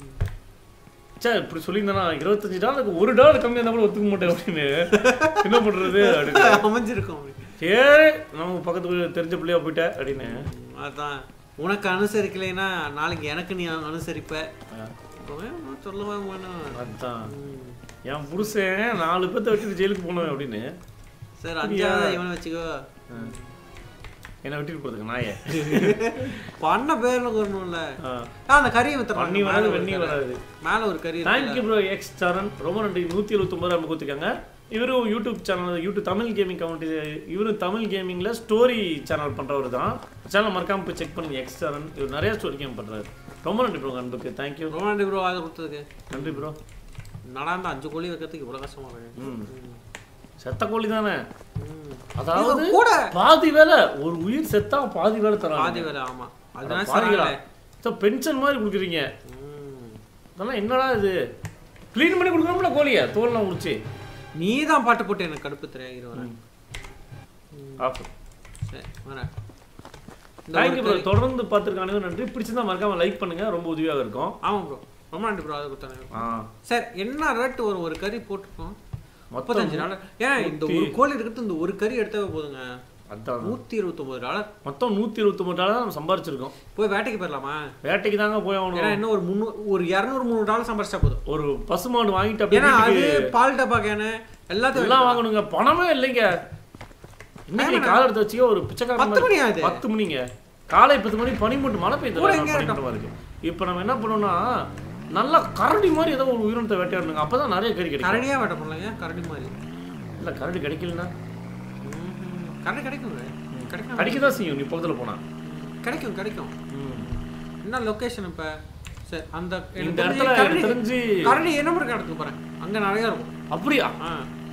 சே இப்படி சொல்லியிருந்தேனா இருபத்தஞ்சு டாலருக்கு ஒரு டாலர் கம்மியாக இருந்தால் கூட ஒத்துக்க மாட்டேன் அப்படின்னு என்ன பண்றது அப்படின்னு அமைஞ்சிருக்கும் சரி நம்ம பக்கத்து வீடு தெரிஞ்ச பிள்ளையா போயிட்டேன் அப்படின்னு அதான் உனக்கு அனுசரிக்கலைன்னா நாளைக்கு எனக்கு நீ அனுசரிப்ப இப்பவே நான் சொல்லுவேன் வேணும். அதான் ம். என் புருஷன் நாலு பேர்த்த விட்டுட்டு ஜெயிலுக்கு போனோம் அப்படின்னு சரி அஞ்சாவது இவனை வச்சுக்கோ என்னை விட்டுட்டு போறதுக்கு நாயே பண்ண பேர்ல வரணும்ல ஆ. ஆ, அந்த கறியை வித்துறாங்க பண்ணி மேல வராது ஒரு வெண்ணி கறி. வராது மேல ஒரு கறி இருக்கு. தேங்க்யூ ப்ரோ எக்ஸ் சரண் ரொம்ப நன்றி நூற்றி எழுபத்தொம்பது நம்ம கொடுத்துருக்காங்க இவரும் YouTube channel YouTube Tamil gaming count இவரும் தமிழ் கேமிங்கில் ஸ்டோரி சேனல் பண்ணுறவர் தான் சேனல் மறக்காம போய் செக் பண்ணுங்க எக்ஸ் சரண் இவர் நிறைய ஸ்டோரி கேம் பண்ணுறாரு ரொம்ப நன்றி ப்ரோ அன்புக்கு தேங்க்யூ ரொம்ப நன்றி ப்ரோ அதை கொடுத்ததுக்கு நன்றி ப்ரோ நடந்த அஞ்சு கோழி வைக்கிறதுக்கு இவ்வளவு கஷ்டமா இருக்கு ம் செத்த கோழி தானே ம். அதாவது இது கூட பாதி வேலை ஒரு உயிர் செத்தா பாதி வேலை தராங்க பாதி வேலை ஆமா அதுதான் பாதிகளா சரிங்களே. பென்ஷன் மாதிரி கொடுக்குறீங்க ம். அதெல்லாம் என்னடா இது க்ளீன் பண்ணி கொடுக்கணும்ல கோழியை தோல்லாம் உரிச்சு நீ தான் பாட்டு போட்டு எனக்கு கடுப்பு தெரியாது வரேன் ஆஃப் சரி வரேன் இந்த தேங்க்யூ ஒரு ப்ரோ கறி- தொடர்ந்து பார்த்துருக்கானுங்க நன்றி பிடிச்சிருந்தா மறக்காம லைக் பண்ணுங்க ரொம்ப உதவியாக இருக்கும் ஆமா ப்ரோ ரொம்ப நன்றி ப்ரோ அதை கொடுத்தாங்க ஆ சரி என்ன ரேட் ஒரு ஒரு கறி போட்டுருக்கோம் மொத்தம் முப்பத்தஞ்சு டாலர் ஏன் இந்த ஒரு கோழி இருக்கிறது இந்த ஒரு கறி எடுத்தாவே போதுங்க அதான் நூத்தி இருபத்தொன்பது டாலர் மொத்தம் நூற்றி இருபத்தொம்பது டாலர் தான் நம்ம சம்பாரிச்சிருக்கோம் போய் வேட்டைக்கு போயிடலாமா வேட்டைக்கு தாங்க போய் ஏன்னா ஆகணும் இன்னும் ஒரு முந்நூறு ஒரு இரநூறு முந்நூறு டாலர் சம்பாரிச்சா போதும் ஒரு பசுமாடு வாங்கிட்டு அப்படியே ஏன்னா அது வீட்டுக்கு பால் டப்பா கேனு எல்லாத்தையும் எல்லாம் வாங்கணுங்க பணமே இல்லைங்க இன்னைக்கு நீ காலை எடுத்து வச்சுக்க ஒரு பிச்சைக்காரன் பத்து மாதிரி- மணி ஆகுது பத்து மணிங்க காலை பத்து மணி பனி மட்டும் மழை பெய்யுது கூட எங்க இருக்கு இப்போ நம்ம என்ன பண்ணோம்னா நல்லா கரடி மாதிரி ஏதோ ஒரு உயிரினத்தை வேட்டையாடணுங்க அப்பதான் நிறைய கறி கிடைக்கும் கரடியா வேட்டை பண்ணலாங்க கரடி மாதிரி இல்ல கரடி கிடைக்கலன்னா ம்ஹும். கரடி கிடைக்கும் கிடைக்கும் கடிக்க தான் செய்யும் நீ பக்கத்துல போனா கிடைக்கும் கிடைக்கும் என்ன லொகேஷன் இப்ப சரி அந்த எனக்கு இந்த தெரிஞ்சு இடத்துல கரடி எனக்கு தெரிஞ்சு கரடி என்ன மாதிரி இடத்துக்கு போறேன் அங்க நிறைய இருக்கும் அப்படியா ஆ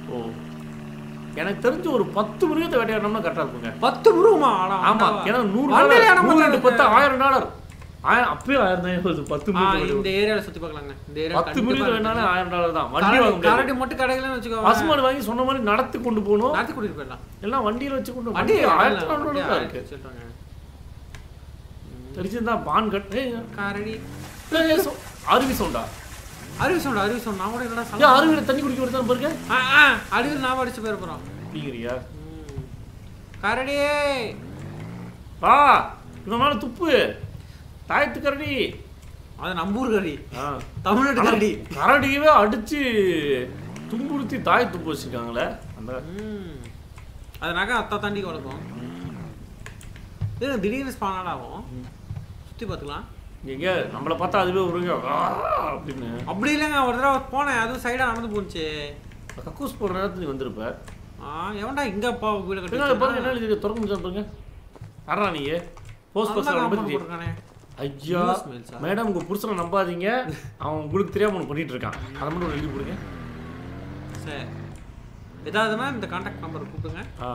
ஓ எனக்கு தெரிஞ்சு ஒரு பத்து மிருகத்தை வேட்டையாடணும்னா கரெக்டாக இருக்குங்க பத்து முருகமா ஆனா ஆமா ஏன்னா நூறு வண்டியில டாலர் ஏன்னா நூறு மச்சான் into பத்து ஆயிரம் டாலர் ஆயிரம் அப்பயும் ஆயிரம் தான் வருது பத்து ஆ, மிருகம் இந்த ஏரியால சுத்தி பார்க்கலாங்க இந்த ஏரியா பத்து மிருகம் வேணாலும் ஆயிரம் டாலர் தான் வண்டி வாங்க முடியாது கரடி மட்டும் கிடைக்கலன்னு வச்சுக்கோ பசுமாடு வாங்கி சொன்ன மாதிரி நடத்தி கொண்டு போகணும் நடத்தி கூட்டிட்டு போயிடலாம் எல்லாம் வண்டியில வச்சு கொண்டு வண்டி வண்டி ஆயிரத்தி நானூறு தான் இருக்கு சொல்றாங்க தெரிஞ்சிருந்தா பான் கட் ஏய், கரடி ஏய், ஏய், சொ- அருவி சவுண்டா அருவி சவுண்ட் அருவி சவுண்ட் நான் கூட என்னடா ஏன் சவுண்ட் அருவியில தண்ணி குடிக்க வருதான் பாருங்க ஆ ஆ அருவியில் நான் அடிச்சு போயிட போறோம் அப்படிங்கிறியா ம். கரடியே வா இவன் மேல துப்பு தாயத்து கரடி அது நம்பூர் கரடி ஆ. தமிழ்நாட்டு கரடி கரடியவே அடிச்சு துன்புறுத்தி தாய் துப்பு வச்சிருக்காங்களே அந்த ம். அது நகை அத்தா தாண்டி வளர்க்கும் இது திடீர்னு ஸ்பான் ஆகும் சுத்தி பார்த்துக்கலாம் எங்க நம்மளை பார்த்தா அதுவே வருங்க ஆ, அப்படின்னு அப்படி இல்லைங்க ஒரு தடவை போனேன் அதுவும் சைடா நடந்து போணுச்சு கக்கூஸ் போடுற நேரத்துல நீ வந்திருப்ப ஆ எவன்டா இங்க அப்பா வீடு கட்டி என்ன பாருங்க என்ன எழுதி திறக்க முடியாது பாருங்க அறா நீங்க போஸ்ட் நல்லா போஸ்ட் compound பத்தி போட்டிருக்கானே. ஐயா News mails ஆ? மேடம் உங்க புருஷனை நம்பாதீங்க அவன் உங்களுக்கு தெரியாம ஒன்று பண்ணிட்டு இருக்கான் அதை மட்டும் ஒரு எழுதி கொடுங்க சரி ஏதாவதுன்னா இந்த கான்டாக்ட் நம்பர் கூப்பிடுங்க ஆ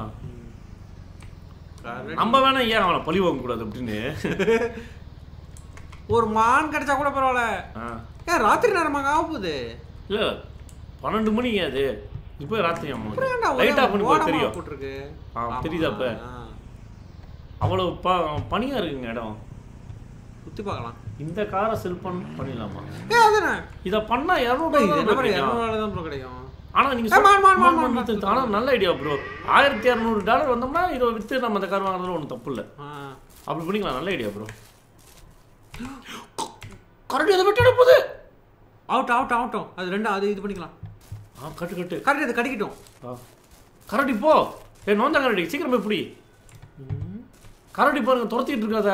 கரடி. நம்ம வேணா ஏன் அவனை பழி வாங்க கூடாது அப்படின்னு ஒரு மான் கிடைச்சா கூட பரவாயில்ல ஆ ஏன் ராத்திரி நேரமாக ஆக போகுது இல்ல பன்னெண்டு மணிங்க அது இப்போ ராத்திரி அம்மா அப்புறம் ஏன்டா ஒரே லைட் ஆஃப் பண்ணி போக ஓரமா தெரியும் போட்டிருக்கு ஆ, ஆமா. தெரியுதா இப்ப? ஆ. அவ்வளவு ப பனியா இருக்குங்க இடம் சுத்தி பார்க்கலாம் இந்த காரை செல் பண்ண பண்ணிடலாமா ஏ அதுண்ணே இதை பண்ணா இது இரநூறு என்ன மாதிரி இரநூறு தான் ப்ரோ கிடைக்கும் ஆனா நீங்க ஏய், மான், மான், மான், சொல்~ மான், மான் வித்து- ஆனா நல்ல ஐடியா ப்ரோ ஆயிரத்தி இரநூறு டாலர் வந்தோம்னா இதை வித்து நம்ம அந்த கார் வாங்குறதுல ஒன்றும் தப்பு இல்லை ஆ. அப்படி பண்ணிக்கலாம் நல்ல ஐடியா ப்ரோ கரடி அதை விட்டு போகுது அவுட் அவுட் அவுட்டும் அது ரெண்டு அது இது பண்ணிக்கலாம் ஆ கட்டு கட்டு கரெக்ட் அது கடிக்கட்டும் ஆ கரடி போ ஏ நோந்த கரடி சீக்கிரம் போய் பிடி கரடி பாருங்க துரத்திட்டு இருக்காத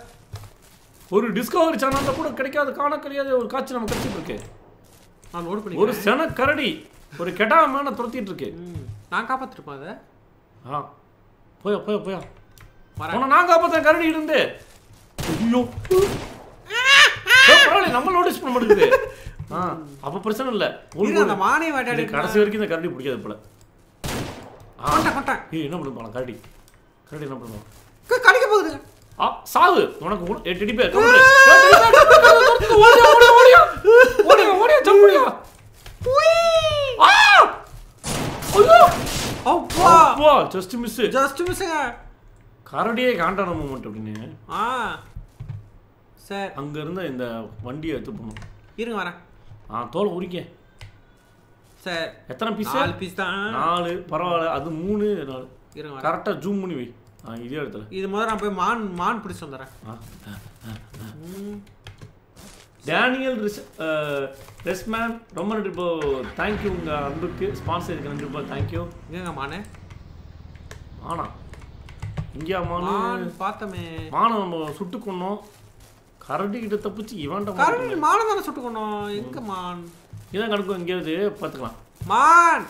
ஒரு டிஸ்கவரி சேனல்ல கூட கிடைக்காத காண கிடையாத ஒரு காட்சி நம்ம கிடைச்சிட்டு இருக்கு நான் நோட் ஒரு பண்ணிக்கிறேன் சென கரடி ஒரு கெட்டாம துரத்திட்டு இருக்கு ம். நான் காப்பாத்திருப்பேன் அதை ஆ போயா போயா போயா வரேன் உன்னை நான் காப்பாத்தேன் கரடி இருந்து ஐயோ ஏய், பரவாயில்ல நம்ம நோட்டீஸ் பண்ண மாட்டேங்குது ஆ அப்ப பிரச்சனை இல்ல இரு, அந்த மானை இது வேட்டையாடி கடைசி வரைக்கும் இந்த கரடி பிடிக்காது போல ஆ கொண்டேன் கொண்டேன் ஏய் என்ன பண்ணுவான் கரடி கரடி என்ன பண்ணுவான் க- கடிக்க போகுது ஆ சாவு உனக்கு உ- ஏ, டெடி பேர் கவுண்டரு. ஏ, டெடி பேர், டெடி பேர், ஓடியா, ஓடியா, ஓடியா. ஓடியா, ஓடியா, jump பண்ணியா. ஆ! ஐயோ! அப்பா அப்பா, just miss. ஜஸ்ட் மிஸ்ஸுங்க கரடியே காண்டான மூமெண்ட் அப்படின்னு ஆ சரி அங்க இருந்த இந்த வண்டியை எடுத்து போகணும் இருங்க வரேன் ஆ தோலை உரிக்க சரி எத்தனை பீஸ் நாலு பீஸ் தான் நாலு பரவாயில்ல அது மூணு நாலு இருங்க வரேன் கரெக்டா ஜூம் பண்ணி வை ஆ இதே இடத்துல இது முதல்ல நான் போய் மான் மான் பிடிச்சு வந்துடுறேன் ஆ ம். டேனியல் ரிஸ் ரெஸ்மேன் ரொம்ப நன்றி இப்போ தேங்க்யூ உங்கள் அன்புக்கு ஸ்பான்சர் இருக்கு நன்றி இப்போ தேங்க்யூ எங்கங்க மானு மானா இங்கேயா மானு மான் பார்த்தமே மானை நம்ம சுட்டு கொன்னோம் கரடி கிட்ட தப்பிச்சு இவன்ட கரடி மானை தானே சுட்டுக்கணும் எங்க மான் இதான் கிடக்கும் எங்கேயாவது பார்த்துக்கலாம் மான்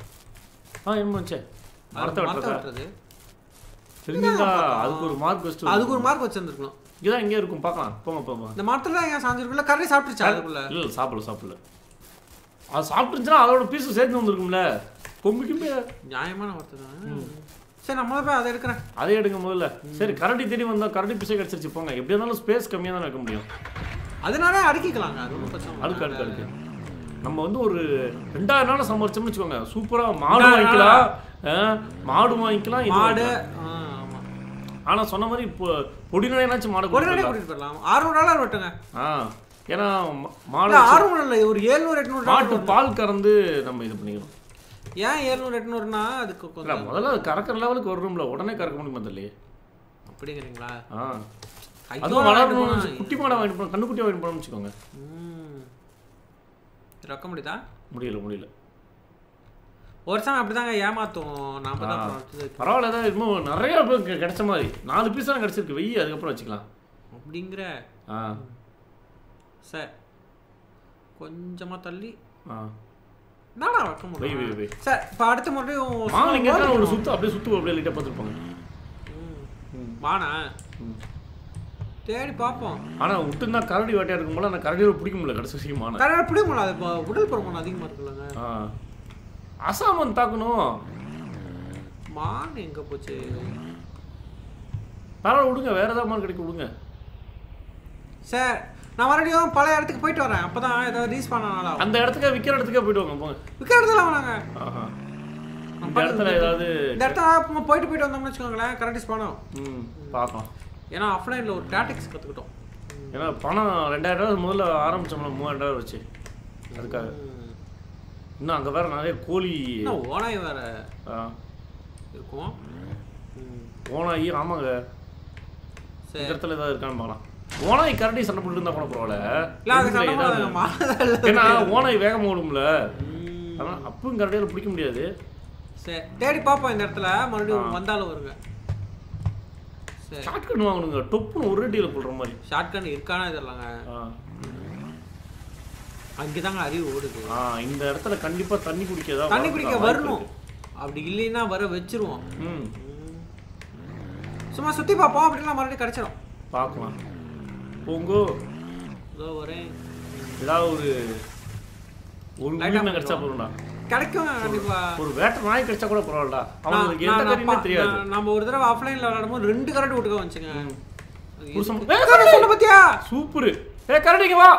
ஆ என்ன மச்சே மரத்தை மரத்தை வெட்டுறதா வெட்டுறது தெரிஞ்சுங்களா அதுக்கு ஒரு மார்க் வச்சுட்டு அதுக்கு ஒரு மார்க் வச்சிருந்துருக்கணும் இங்கதான் எங்கே இருக்கும் பார்க்கலாம் போங்க போங்க இந்த மரத்துல தான் ஏன் சாஞ்சிருக்குல்ல கரடி சாப்பிட்டுச்சா அதுக்குள்ள இல்லை இல்லை சாப்பிடல சாப்பிடல அது சாப்பிட்டுருச்சுன்னா அதோட பீஸு சேர்த்து வந்திருக்கும்ல கொம்பிக்குமே நியாயமான வார்த்தை தான் சரி நம்ம போய் அதை எடுக்கிறேன் அதே எடுங்க முதல்ல சரி கரடி தேடி வந்தா கரடி பிசை கிடச்சிருச்சு போங்க எப்படி இருந்தாலும் ஸ்பேஸ் கம்மியாக தானே வைக்க முடியும் அதனால அடுக்கிக்கலாங்க அது ஒன்றும் பிரச்சனை இல்லை. அடுக்கு அடுக்கு அடுக்கு நம்ம வந்து ஒரு ரெண்டாயிரம் நாள் சம்பாரிச்சோம்னு வச்சுக்கோங்க சூப்பரா மாடு வாங்கிக்கலாம் ஆ, மாடு வாங்கிக்கலாம் இது மாடு வாங்கிக்கலாம். ஆ, ஆமா ஆனா சொன்ன மாதிரி இப்போ பொடி நாயனாச்சும் மாடு ஒரு நாளே கொடுக்கலாம். கூட்டிட்டு போயிடலாம் அறுநூறு டாலர் வெட்டுங்க ஆ ஏன்னா ம- மாடு இல்ல அறுநூறு இல்லை ஒரு ஏழ்நூறு எட்நூறு மாட்டு டாலர் பால் கறந்து நம்ம இது பண்ணிக்கிறோம் ஏன் ஏழ்நூறு எட்நூறுனா அதுக்கு இல்ல கொஞ்சம் முதல்ல அது கறக்கிற லெவலுக்கு வரும்ல உடனே கறக்க முடியுமா தெரியலையே அப்படிங்கிறீங்களா ஆ ஐயோ, அதுவும் வளரணும் வாங்கிட்டு குட்டி மாடை வாங்கிட்டு போனோம் கண்ணுக்குட்டி வாங்கிட்டு போனோம்னு வச்சுக்கோங்க ம். ரொக்க முடியுதா முடியல முடியல ஒரு சமயம் அப்படிதாங்க ஏமாத்தும் நாம தான் அப்புறம் அடுத்தது. பரவாயில்ல தான் இன்னும் நிறைய பேர் கெ- கிடைச்ச மாதிரி நாலு பீஸ் தான் கிடைச்சிருக்கு வெய்ய அதுக்கப்புறம் வச்சுக்கலாம் அப்படிங்கிற ஆ சார் கொஞ்சமா தள்ளி ஆ நானா வைக்க வை வை முடியும் வை சார் இப்போ அடுத்த முறையும் வாங்க இங்க இருந்தா ஒரு சுத்து அப்படியே சுத்து அப்படியே லைட்டாக பார்த்துருப்பாங்க ம். வானா ம். தேடி பார்ப்போம் ஆனா விட்டுருந்தா கரடி வேட்டையா இருக்கும் போல அந்த கரடியோட பிடிக்க முடியல கடைசி வரைக்கும் மான கரெக்டாக பிடிக்க முடியல அது இப்போ உடல் பருமன் அதிகமாக இருக்குல்லங்க ஆ அசாமன் தாக்கணும் மான் எங்க போச்சு பரவாயில்ல விடுங்க வேற ஏதாவது மான் கிடைக்க விடுங்க சார் நான் மறுபடியும் பழைய இடத்துக்கு போயிட்டு வரேன் அப்பதான் ஏதாவது ரீஸ் பண்ணனால அந்த இடத்துக்கு விற்கிற இடத்துக்கே போயிட்டு வாங்க போங்க விற்கிற இடத்துல வராங்க ஆஹா இந்த இடத்துல ஏதாவது இந்த இடத்துல நம்ம போயிட்டு போயிட்டு வந்தோம்னு வச்சுக்கோங்களேன் கரெக்ட் பணம் ம் பார்க்கலாம் ஏன்னா ஆஃப்லைனில் ஒரு டாட்டிக்ஸ் கற்றுக்கிட்டோம் ஏன்னா பணம் ரெண்டாயிரம் ரூபாய் முதல்ல ஆரம்பிச்சோம்ல மூவாயிரம் ரூபாய் வச்சு அதுக்காக இன்னும் அங்கே வேற நிறைய கோழி இன்னும் ஓனாய் வேற ஆ, இருக்கும் ஓனாயி ஆமாங்க சரி இந்த இடத்துல ஏதாவது இருக்கான்னு பார்க்கலாம் ஓனாய் கரடி சண்டை போட்டு இருந்தா கூட பரவாயில்ல இல்லை அது இதுல சண்டை ஏதாவது- போடாதுங்க, மானதா இல்ல. ஏன்னா ஓனாய் வேகமா ஓடும்ல ம். ஆனால் அப்பவும் கரடியால பிடிக்க முடியாது சரி தேடி பார்ப்போம் இந்த இடத்துல மறுபடியும் வந்தாலும் வருங்க சரி ஷார்ட் கட் வாங்கணுங்க டொப்புன்னு ஒரு அடியில் போடுற மாதிரி ஷார்ட்கன் இருக்கானா இதெல்லாங்க ஆ. அங்கதாங்க அறிவு ஓடுது ஆ இந்த இடத்துல கண்டிப்பா தண்ணி குடிக்க ஏதாவது தண்ணி வாய்ப்பு குடிக்க இருக்கு. வரணும் அப்படி இல்லைன்னா வர வச்சிருவோம் ம் சும்மா சுத்தி பார்ப்போம் அப்படின்னா மறுபடியும் கிடைச்சிடும் பார்க்கலாம் போங்கோ இதோ வரேன் ஏதாவது ஒரு ஒரு Light உயிரினம் ஆ கிடைச்சா போதும்டா கிடைக்கும் கண்டிப்பா ஒரு வேட்டை நாய் கிடைச்சா கூட பரவாயில்லடா நான்- அவனுக்கு எந்த நான் கறியுமே அப்பா- தெரியாது நான் நம்ம ஒரு தடவை ஆஃப்லைன்ல விளையாடும்போது ரெண்டு கரண்ட் விட்டுக்க வந்துச்சுங்க அது புருஷன் எதுக்கு- ஏய், கரடி சொல்ல பத்தியா சூப்பரு ஏ கரடிங்க வா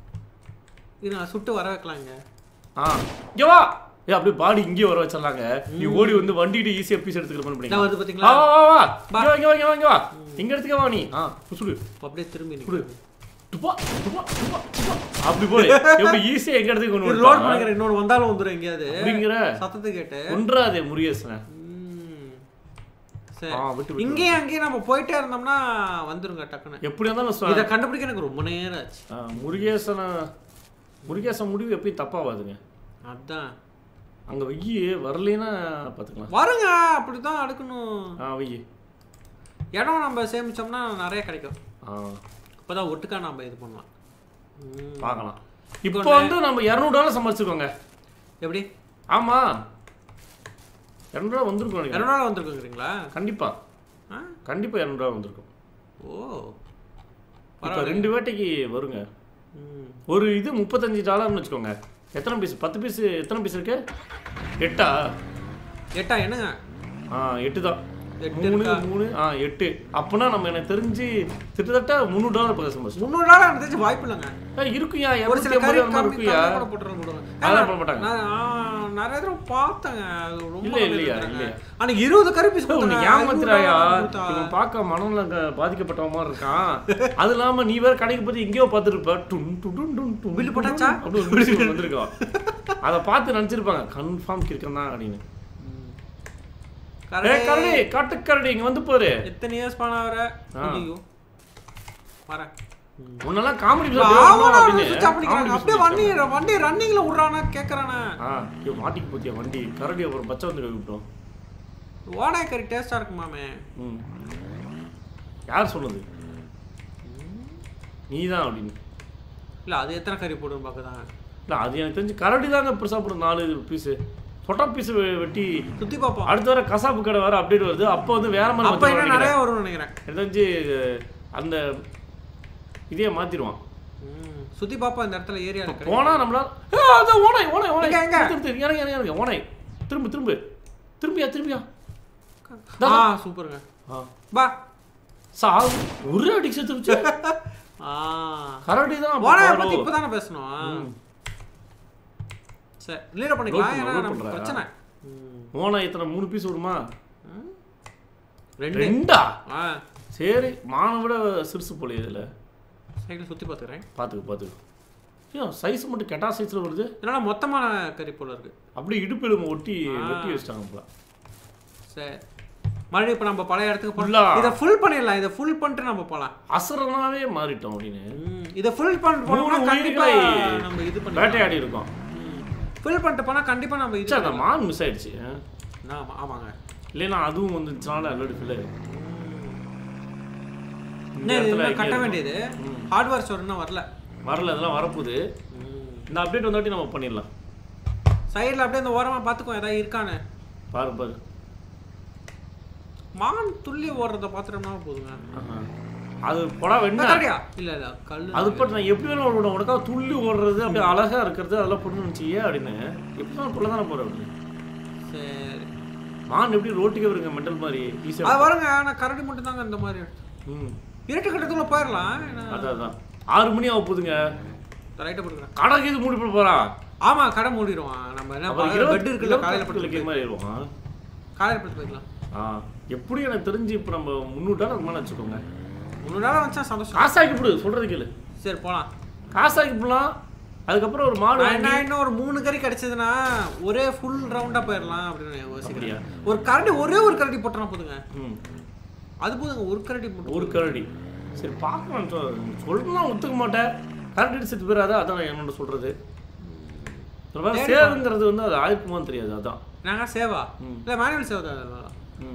இது நான் சுட்டு வர வைக்கலாங்க ஆ இங்க வா ஏ அப்படியே பாடி இங்கே வர வச்சிடலாங்க நீ ஓடி வந்து வண்டிட்டு ஈஸியா பீஸ் எடுத்துக்கிற மாதிரி நான் பண்ணிக்கலாம் வருது வா பாத்தீங்களா வா வா வா இங்க வா இங்க வா இங்க வா இங்க வா இங்க எடுத்துக்க வா நீ ஆ சுடு அப்ப அப்படியே திரும்பி சுடு நிக்குது. துப்பா துப்பா துப்பா துப்பா அப்படி போய் எப்படி ஈஸியா எங்க இடத்துக்கு கொண்டு இது ரோட் வந்து பண்ணிக்கிற இன்னொரு வந்தாலும் வந்துரும் எங்கேயாவது அப்படிங்கிற சத்தத்தை கேட்டு ஒன்றாதே முருகேசன ம். சரி ஆ விட்டு விட்டு இங்கேயும் அங்கேயும் நம்ம போயிட்டே இருந்தோம்னா வந்துருங்க டக்குன்னு எப்படி இருந்தாலும் சொ- இதை கண்டுபிடிக்க எனக்கு ரொம்ப நேரம் ஆச்சு ஆ, முருகேசன முருகேசன் முடிவு எப்பயும் தப்பாவாதுங்க அதான் அங்க வெய்யி வரலைன்னா பாத்துக்கலாம் வருங்க அப்படிதான் அடுக்கணும் ஆ வெய்யி இடம் நம்ம சேமிச்சோம்னா நிறைய கிடைக்கும் ஆ அப்பதான் ஒட்டுக்கா நம்ம இது பண்ணலாம் ம். பார்க்கலாம் இப்போ வந்து நம்ம இரநூறுவா சம்பாதிச்சிருக்கோங்க எப்படி ஆமா இரநூறுவா வந்திருக்கும் நினைக்கிறேன் இரநூறுவா வந்திருக்குங்கிறீங்களா கண்டிப்பா ஆ கண்டிப்பா இரநூறுவா வந்திருக்கும் ஓ இப்போ ரெண்டு வேட்டைக்கு வருங்க ம் ஒரு இது முப்பத்தஞ்சு டாலர்னு வச்சுக்கோங்க எத்தனை பீஸ் பத்து பீஸ் எத்தனை பீஸ் இருக்கு எட்டா எட்டா என்னங்க ஆ எட்டு தான் எட்டு மூணு இருக்கா? மூணு ஆ எட்டு அப்போனா நம்ம எனக்கு தெரிஞ்சு கிட்டத்தட்ட முந்நூறு டாலர் பக்கம் சம்பாதிச்சோம் முந்நூறு டாலர் எனக்கு தெரிஞ்சு வாய்ப்பு இல்லைங்க ஏய், இருக்குயா ஒரு சில இரநூத்தி கறி ஐம்பது கம்மி இருக்குயா கம்மியா கூட போட்டுறோம் போடுவாங்க அதெல்லாம் போட மாட்டாங்க. நான் ஆ, நிறைய தடவை பார்த்தேங்க அது ரொம்ப இல்ல, இல்லையா, நல்லது இல்லையா. ஆனா இருபது கறி பீஸ் உன்னை ஏமாத்துறாயா இவன் பார்க்க மனநல பாதிக்கப்பட்ட மாதிரி இருக்கான் அது இல்லாம நீ வேற கடைக்கு போய் எங்கேயோ பார்த்துட்டு இருப்ப டும் டும் டும் டும் டும் பில்லு டும் போட்டாச்சா? டும் அப்படி ஒரு மியூசிக் வந்திருக்கான் அதை பார்த்து நினைச்சிருப்பாங்க கன்ஃபார்ம் கிறுக்கன் தான் அப்படின்னு ஏ கரடி காட்டு கரடி இங்க வந்து பாரு எத்தனை இயர்ஸ் பான வர ஆ. ஐயோ வரேன் உன்னெல்லாம் காமெடி ஆமாடா, switch off அப்படின்னு பண்ணிக்கிறாங்க. அப்படியே வண்டி வண்டி ரன்னிங்ல விடுறானா கேக்குறானே ஆ ஐயோ மாட்டிக்கு போத்தியா வண்டி கரடி அப்புறம் பச்சை வந்து விட்டோம் ஓனாய் கறி டேஸ்டா இருக்குமாமே ம் யார் சொன்னது நீதான் அப்படின்னு இல்ல அது எத்தனை கறி போடும் பார்க்கதான் இல்லை அது எனக்கு தெரிஞ்சு கரடி தாங்க பெருசாக போடும் நாலு பீஸு சொட்டா பீஸ் வெட்டி சுத்தி பார்ப்போம் அடுத்த வர கசாப்பு கடை வேற அப்டேட் வருது அப்போ வந்து வேற மாதிரி அப்ப வச்சிருவான்னு இன்னும் நிறைய நினைக்கிறேன். வரும்னு நினைக்கிறேன் எனக்கு தெரிஞ்சு அந்த இதே மாத்திருவான் ம். சுத்தி பார்ப்போம் இந்த இடத்துல ஏரியா இருக்கு போனா நம்மளால ஏ, அதான் ஓனாய் ஓனாய் ஓனாய் எங்க, எங்க? திரும்ப திரும்ப இறங்க இறங்க இறங்க ஓனாய் திரும்ப திரும்ப திரும்பியா திரும்பியா ஆ சூப்பருங்க ஆ பா சா ஒரு அடி செத்துருச்சு ஆ கரடி தான் அப்ப ஓனாய பாரு. பத்தி இப்பதானே பேசணும் ம். சரி லீட் பண்ணிக்கலாம் Load ஏன்னா பண்ணு, load நமக்கு பண்றா. பிரச்சனை ம். ஓனாய் எத்தனை மூணு பீஸ் வருமா ம். ரெண்டு ரெண்டா ஆ சரி மானை விட சிறுசு போல இதுல சைக்கிள் சுத்தி பார்த்துக்கிறேன் பார்த்துக்க பார்த்துக்க ஏன் சைஸ் மட்டும் கெட்டா சைஸில் வருது என்னடா மொத்தமான கறி போல இருக்கு அப்படியே இடுப்பு எலும்பு ஒட்டி ஆ. வெட்டி வச்சிட்டாங்க போல சரி மறுபடியும் இப்போ நம்ம பழைய இடத்துக்கு Full-ஆ? போகலாம் இதை ஃபுல் பண்ணிடலாம் இதை ஃபுல் பண்ணிட்டு நம்ம போகலாம் அசுரனாவே மாறிட்டோம் அப்படின்னு ம், இதை ஃபுல் பண்ணிட்டு மூணு போனோம்னா கண்டிப்பா உயிர்களை நம்ம இது பண்ணி வேட்டையாடி இருக்கோம் ஃபுல் பண்ணிட்டு போனா கண்டிப்பா நம்ம இது சே அந்த மான் மிஸ் ஆயிடுச்சு ஆ. பண்ணலாம். ஆமா ஆமாங்க இல்லைன்னா அதுவும் வந்துச்சுனால அல்லோடி ஃபில் இந்த இன்னும் இது இடத்துல இன்னும் கட்ட எங்கேயும் வேண்டியது ஹார்ட்வேர் ஸ்டோர் இன்னும் வரல வரல இதெல்லாம் வரப்போகுது இந்த அப்டேட் வந்தாட்டி நம்ம பண்ணிடலாம் சைடுல அப்படியே இந்த ஓரமா பாத்துக்கோ ஏதாவது இருக்கான்னு பாரு பாரு மான் துள்ளி ஓடுறத பாத்துட்டோம்னா போதுங்க ஆஹா. அது போடா வெண்ணா கரெக்டியா இல்ல இல்ல கல்லு அது பட் நான் எப்படி வேணும் விட உனக்கா துள்ளி ஓடுறது அப்படியே அழகா இருக்கிறது அதெல்லாம் பொண்ணு நினச்சியே அப்படின்னு எப்படி நான் சொல்ல தானே போகிறேன் அப்படின்னு சரி மான் எப்படி ரோட்டுக்கே வருங்க மெண்டல் மாதிரி ஈஸியாக அது வருங்க ஆனால் கரடி மட்டும் தாங்க இந்த மாதிரி எடுத்து ம் இருட்டு கட்டத்துக்குள்ள போயிடலாம் என்ன அதான் அதான் ஆறு மணி ஆக போகுதுங்க ரைட்டை போட்டுக்கிறேன் கடைக்கு இது மூடி போட போகிறான் ஆமா கடை மூடிடுவான் நம்ம என்ன அப்புறம் பெட் இருக்குல்ல காலையில் படுத்து இருபத்தி மாதிரி ஆயிடுவான் காலையில் படுத்து போய்க்கலாம் ஆ எப்படி எனக்கு தெரிஞ்சு இப்போ நம்ம முந்நூறு மேலே வச்சுக்கோங்க முன்னூறு நாள் வச்சா சந்தோஷம் காசாக்கி போடு சொல்கிறது கேளு சரி போலாம் காசாக்கி போடலாம் அதுக்கப்புறம் ஒரு மாடு நான் வாங்கி என்ன இன்னும் ஒரு மூணு கறி கிடைச்சதுன்னா ஒரே ஃபுல் ரவுண்டா போயிடலாம் அப்படின்னு நான் அப்படியா? யோசிக்கிறேன் ஒரு கரடி ஒரே ஒரு கரடி போட்டா போதுங்க ம் அது போதுங்க ஒரு கரடி போட்டு ஒரு கரடி சரி பார்க்கலாம் சொல்லலாம் ஒத்துக்க மாட்டேன் கரண்ட் செத்து போயிடாதா அதான் என்னோட சொல்றது சில பேர் சேருங்கிறது வந்து அது ஆயிருக்குமான்னு தெரியாது அதான் நாங்க சேவா ம். இல்ல மேனுவல் சேவா தான் அதெல்லாம். ம்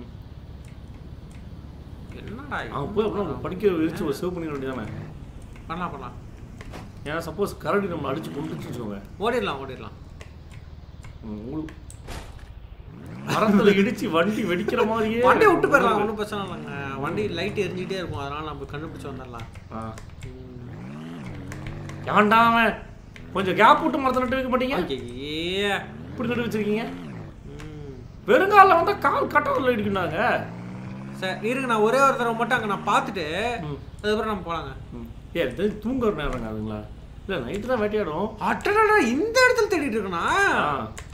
என்னடா இது? அவன் போய் அப்புறம் படிக்க விரிச்சு ஒரு சேவ் பண்ணிட வேண்டியதானே பண்ணலாம் பண்ணலாம் ஏன்னா சப்போஸ் கரடி நம்ம அடிச்சு கொண்டுச்சு வச்சுக்கோங்க ஓடிடலாம் ஓடிடலாம் ம், உங்களுக்கு மரத்துல இடிச்சு வண்டி வெடிக்கிற மாதிரியே வண்டி விட்டு போயிடலாம் ஒன்றும் பிரச்சனை இல்லைங்க வண்டி லைட் எரிஞ்சிட்டே இருக்கும் அதனால நம்ம கண்டுபிடிச்சு வந்துடலாம் ஆ. ஏன்டா அவன் கொஞ்சம் கேப் விட்டு மரத்தை நட்டு வைக்க மாட்டீங்க ஐயே இப்படி நட்டு வச்சிருக்கீங்க ம். வெறுங்காலில் வந்தா கால் கட்டவில் இடிக்கணுங்க சரி இருங்க நான் ஒரே ஒரு தடவை மட்டும் அங்கே நான் பார்த்துட்டு ம். அதுக்கப்புறம் நம்ம போலாங்க ம். ஏ இது தூங்குற நேரங்க அதுங்களா இல்லை நைட்டு தான் வேட்டையாடும் அட்டடா இந்த இடத்துல தேடிட்டு இருக்கனா ஆ.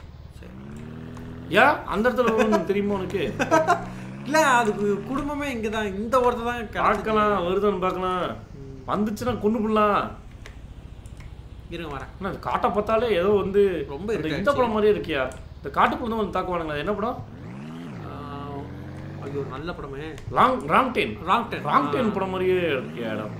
ஏன் அந்த இடத்துல வரும்னு தெரியுமா உனக்கு இல்ல அதுக்கு குடும்பமே இங்க தான் இந்த ஒருத்தர் தான் கிடைச்சது. பார்க்கலாம் வருதான்னு பார்க்கலாம் வந்துச்சுன்னா கொண்டு போடலாம் இருங்க வரேன் ஆனால் அது காட்டை பார்த்தாலே ஏதோ வந்து ரொம்ப இந்த இருட்டாச்சு. இந்த படம் மாதிரியே இருக்கியா இந்த காட்டுக்குள்ள தான் வந்து தாக்குவானுங்க அது என்ன படம் ஆஹ், ஐயோ நல்ல படமே long wrong turn wrong turn wrong turn படம் மாதிரியே இருக்கியா இடம்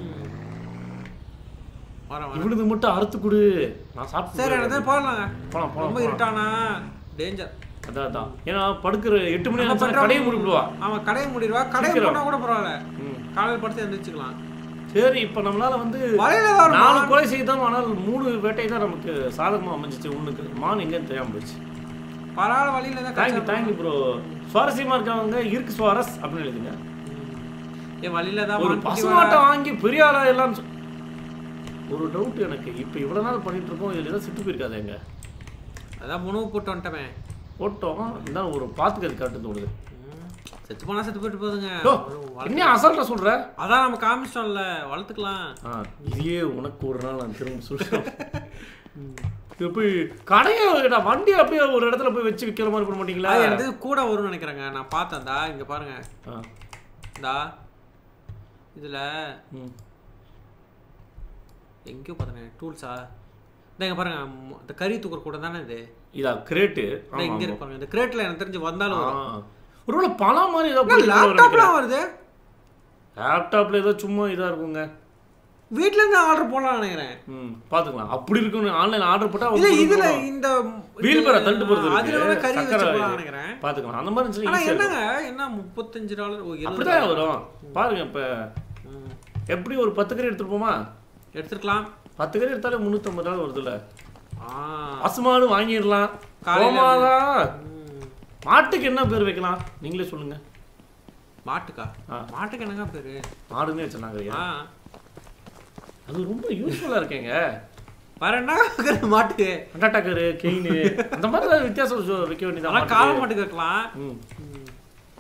வரேன் வரேன் இவனுக்கு மட்டும் அறுத்து கொடு நான் சாப்பிட்டு சரி எனக்கு போடலாங்க போலாம் போலாம் ரொம்ப இருட்டானா டேஞ்சர் அதான் அதான் ஏன்னா படுக்கிற எட்டு மணி ஆச்சுன்னா கடையை மூடிவிடுவா ஆமா கடையை மூடிடுவா கடையை சீக்கிரம். போனா கூட பரவாயில்ல ம். காலையில் படுத்து எந்திரிச்சுக்கலாம் சரி இப்போ நம்மளால வந்து வலையில தான் நாலு இருக்கும். கொலை செய்தோம் ஆனால் மூணு வேட்டை தான் நமக்கு சாதகமா அமைஞ்சிச்சு ஒண்ணுக்கு மான் எங்கன்னு தெரியாம போச்சு பரவாயில்ல வழியில தான் தேங்க்யூ கிடைச்சா தேங்க்யூ ப்ரோ சுவாரஸ்யமா இருக்கவங்க இருக்கு சுவாரஸ் அப்படின்னு எழுதுங்க என் வழியில தான் ஒரு மான் குட்டி பசுமாட்டை வாங்கி பெரிய ஆளா எல்லாம் சொ- ஒரு டவுட் எனக்கு இப்போ இவ்வளவு நாள் பண்ணிட்டு இருக்கோம் இதுல ஏதாவது செத்து போயிருக்காது எங்க வா- அதான் உணவு போட்டு வந்துட்டமே போட்டோம் இருந்தாலும் ஒரு பாத்துக்கிறது காட்டு தோணுது ம். செத்து போனா செத்து போயிட்டு போகுதுங்க ஓ, ஒரு வள- என்ன அசால்ட்டா சொல்ற அதான் நம்ம காமிச்சிட்டோம்ல வளர்த்துக்கலாம் ஆ இதையே உனக்கு ஒரு நாள் நான் திரும்ப சொல்றேன் இது போய் கடையை நான் வண்டி அப்படியே ஒரு இடத்துல போய் வச்சு விற்கிற மாதிரி பண்ண மாட்டீங்களா அது எனக்கு கூட வரும்னு நினைக்கிறேங்க நான் பார்த்தேன் தா இங்க பாருங்க ஆ, தா இதுல ம். எங்கேயோ பார்த்தேன் டூல்ஸா இந்த இங்க பாருங்க ம- இந்த கறி தூக்குற கூட தானே இது இதா கிரேட்டு இந்த இங்க இருக்கு பாருங்க இந்த கிரேட்ல எனக்கு தெரிஞ்சு வந்தாலும் வரும் ஒருவேளை பணம் மாதிரி ஏதோ லேப்டாப்லாம் வருது லேப்டாப்ல ஏதோ சும்மா இதா இருக்குங்க வீட்ல இருந்து ஆர்டர் போடலாம் நினைக்கிறேன் ம் பாத்துக்கலாம் அப்படி இருக்குன்னு ஆன்லைன் ஆர்டர் போட்டா இல்ல வந்து இதுல கொடுக்கணும். இந்த வீல் பேர தள்ளிட்டு போறது அதுல இருக்கு. வேணா கறி வச்சு சக்கரை போடலாம் இது. நினைக்கிறேன் பாத்துக்கலாம் அந்த மாதிரி இருந்துச்சுன்னா ஆனா easy ஆ இருக்கும். என்னங்க என்ன முப்பத்தஞ்சு டாலர் ஓ இருபது அப்படிதான் வரும் பாருங்க இப்ப ம். எப்படி ஒரு பத்து கறி எடுத்துருப்போமா எடுத்துக்கலாம் பத்து கறி எடுத்தாலே முந்நூற்றம்பது டாலர் வருதுல்ல ஆ பசுமாடு வாங்கிடலாம் காலையில கோமாதான் ம். மாட்டுக்கு என்ன பேர் வைக்கலாம் நீங்களே சொல்லுங்க மாட்டுக்கா ஆ. மாட்டுக்கு என்னங்க பேரு மாடுன்னே வச்சிருந்தாங்க ஆ அது ரொம்ப யூஸ்ஃபுல்லா இருக்கேங்க வேற என்ன கேக்குறது மாட்டுக்கு அண்டாட்டாக்கரு கெயின் அந்த மாதிரி ஏதாவது வித்தியாசம் சொ- வைக்க ஆனா வேண்டியதான் கால மாட்டுக்கு வைக்கலாம் ம் ம்.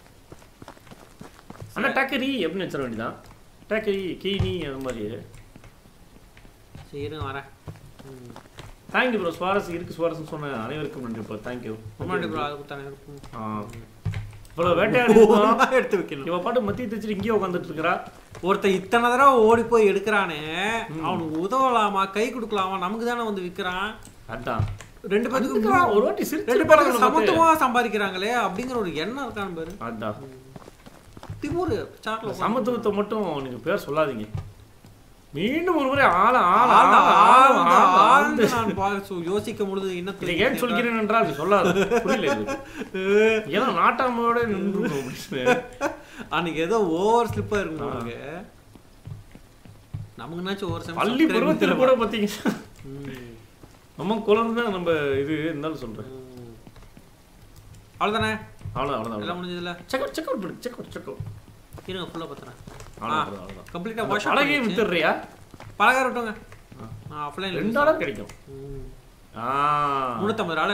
ஆனால் டக்கரி எப்படின்னு வச்சிட வேண்டியதான் டக்கரி கெய்னி அந்த மாதிரி சரி இருங்க வரேன் ம். தேங்க்யூ ப்ரோ சுவாரஸ் இருக்கு சுவாரஸ்னு சொன்ன அனைவருக்கும் நன்றி ப்ரோ தேங்க்யூ முன்னாடி ப்ரோ அது கொடுத்தானே இருக்கும் ஆ இவ்வளோ வேட்டையாடி இருக்கோம். எடுத்து வைக்கணும் இவ பாட்டு மத்திய தச்சுட்டு இங்கேயே உட்காந்துட்டு இருக்கிறா ஒருத்தன் இத்தனை தடவை ஓடி போய் எடுக்கிறானே அவனுக்கு உதவலாமா கை கொடுக்கலாமா நமக்கு தானே வந்து விற்கிறான் அதான் ரெண்டு பேத்துக்கும் அதுக்கெல்லாம் ஒரு வாட்டி சிரிச்சு ரெண்டு பாருங்க பேத்துக்கும் நமக்கு. சமத்துவமா சம்பாதிக்கிறாங்களே அப்படிங்கிற ஒரு எண்ணம் இருக்கான்னு பாரு அதான் திமுரு இந்த சாட்ல சமத்துவத்தை மட்டும் நீங்க பேர் சொல்லாதீங்க மீண்டும் ஒரு முறை ஆள ஆள ஆழ்ந்து, ஆள ஆழ்ந்து, ஆள ஆழ்ந்து நான் பா- சு- யோசிக்கும் பொழுது என்ன இதை ஏன் சொல்கிறேன் என்றால் அது சொல்லாது புரியல இது. ஏன்னா நாட்டாமையோட நின்று அப்படின்னு அன்னைக்கு ஏதோ ஓவர் ஸ்லிப்பா இருக்கும் உங்களுக்கு நமக்குனாச்சும் ஒரு செமஸ்டர் பள்ளி subscribe பருவத்தில் கூட பார்த்தீங்கன்னா ம். நம்ம குழந்தை தான் நம்ம இது இருந்தாலும் சொல்றேன் ம். அவ்வளவுதானே அவ்வளோ அவ்வளோதான் எல்லாம் முடிஞ்சதுல செக் அவுட் செக் அவுட் பண்ணு செக் அவுட் செக் அவுட் இருங்க ஃபுல்லா பத்துறேன் அவ்வளோதான் அவ்வளோதான் கம்ப்ளீட்டா அந்த வாஷ் பலகையை வித்துடுறியா பலகார விட்டுங்க ஆஃப்லைன்ல ரெண்டு டாலர் கிடைக்கும் ஆ முந்நூற்றம்பது டாலர்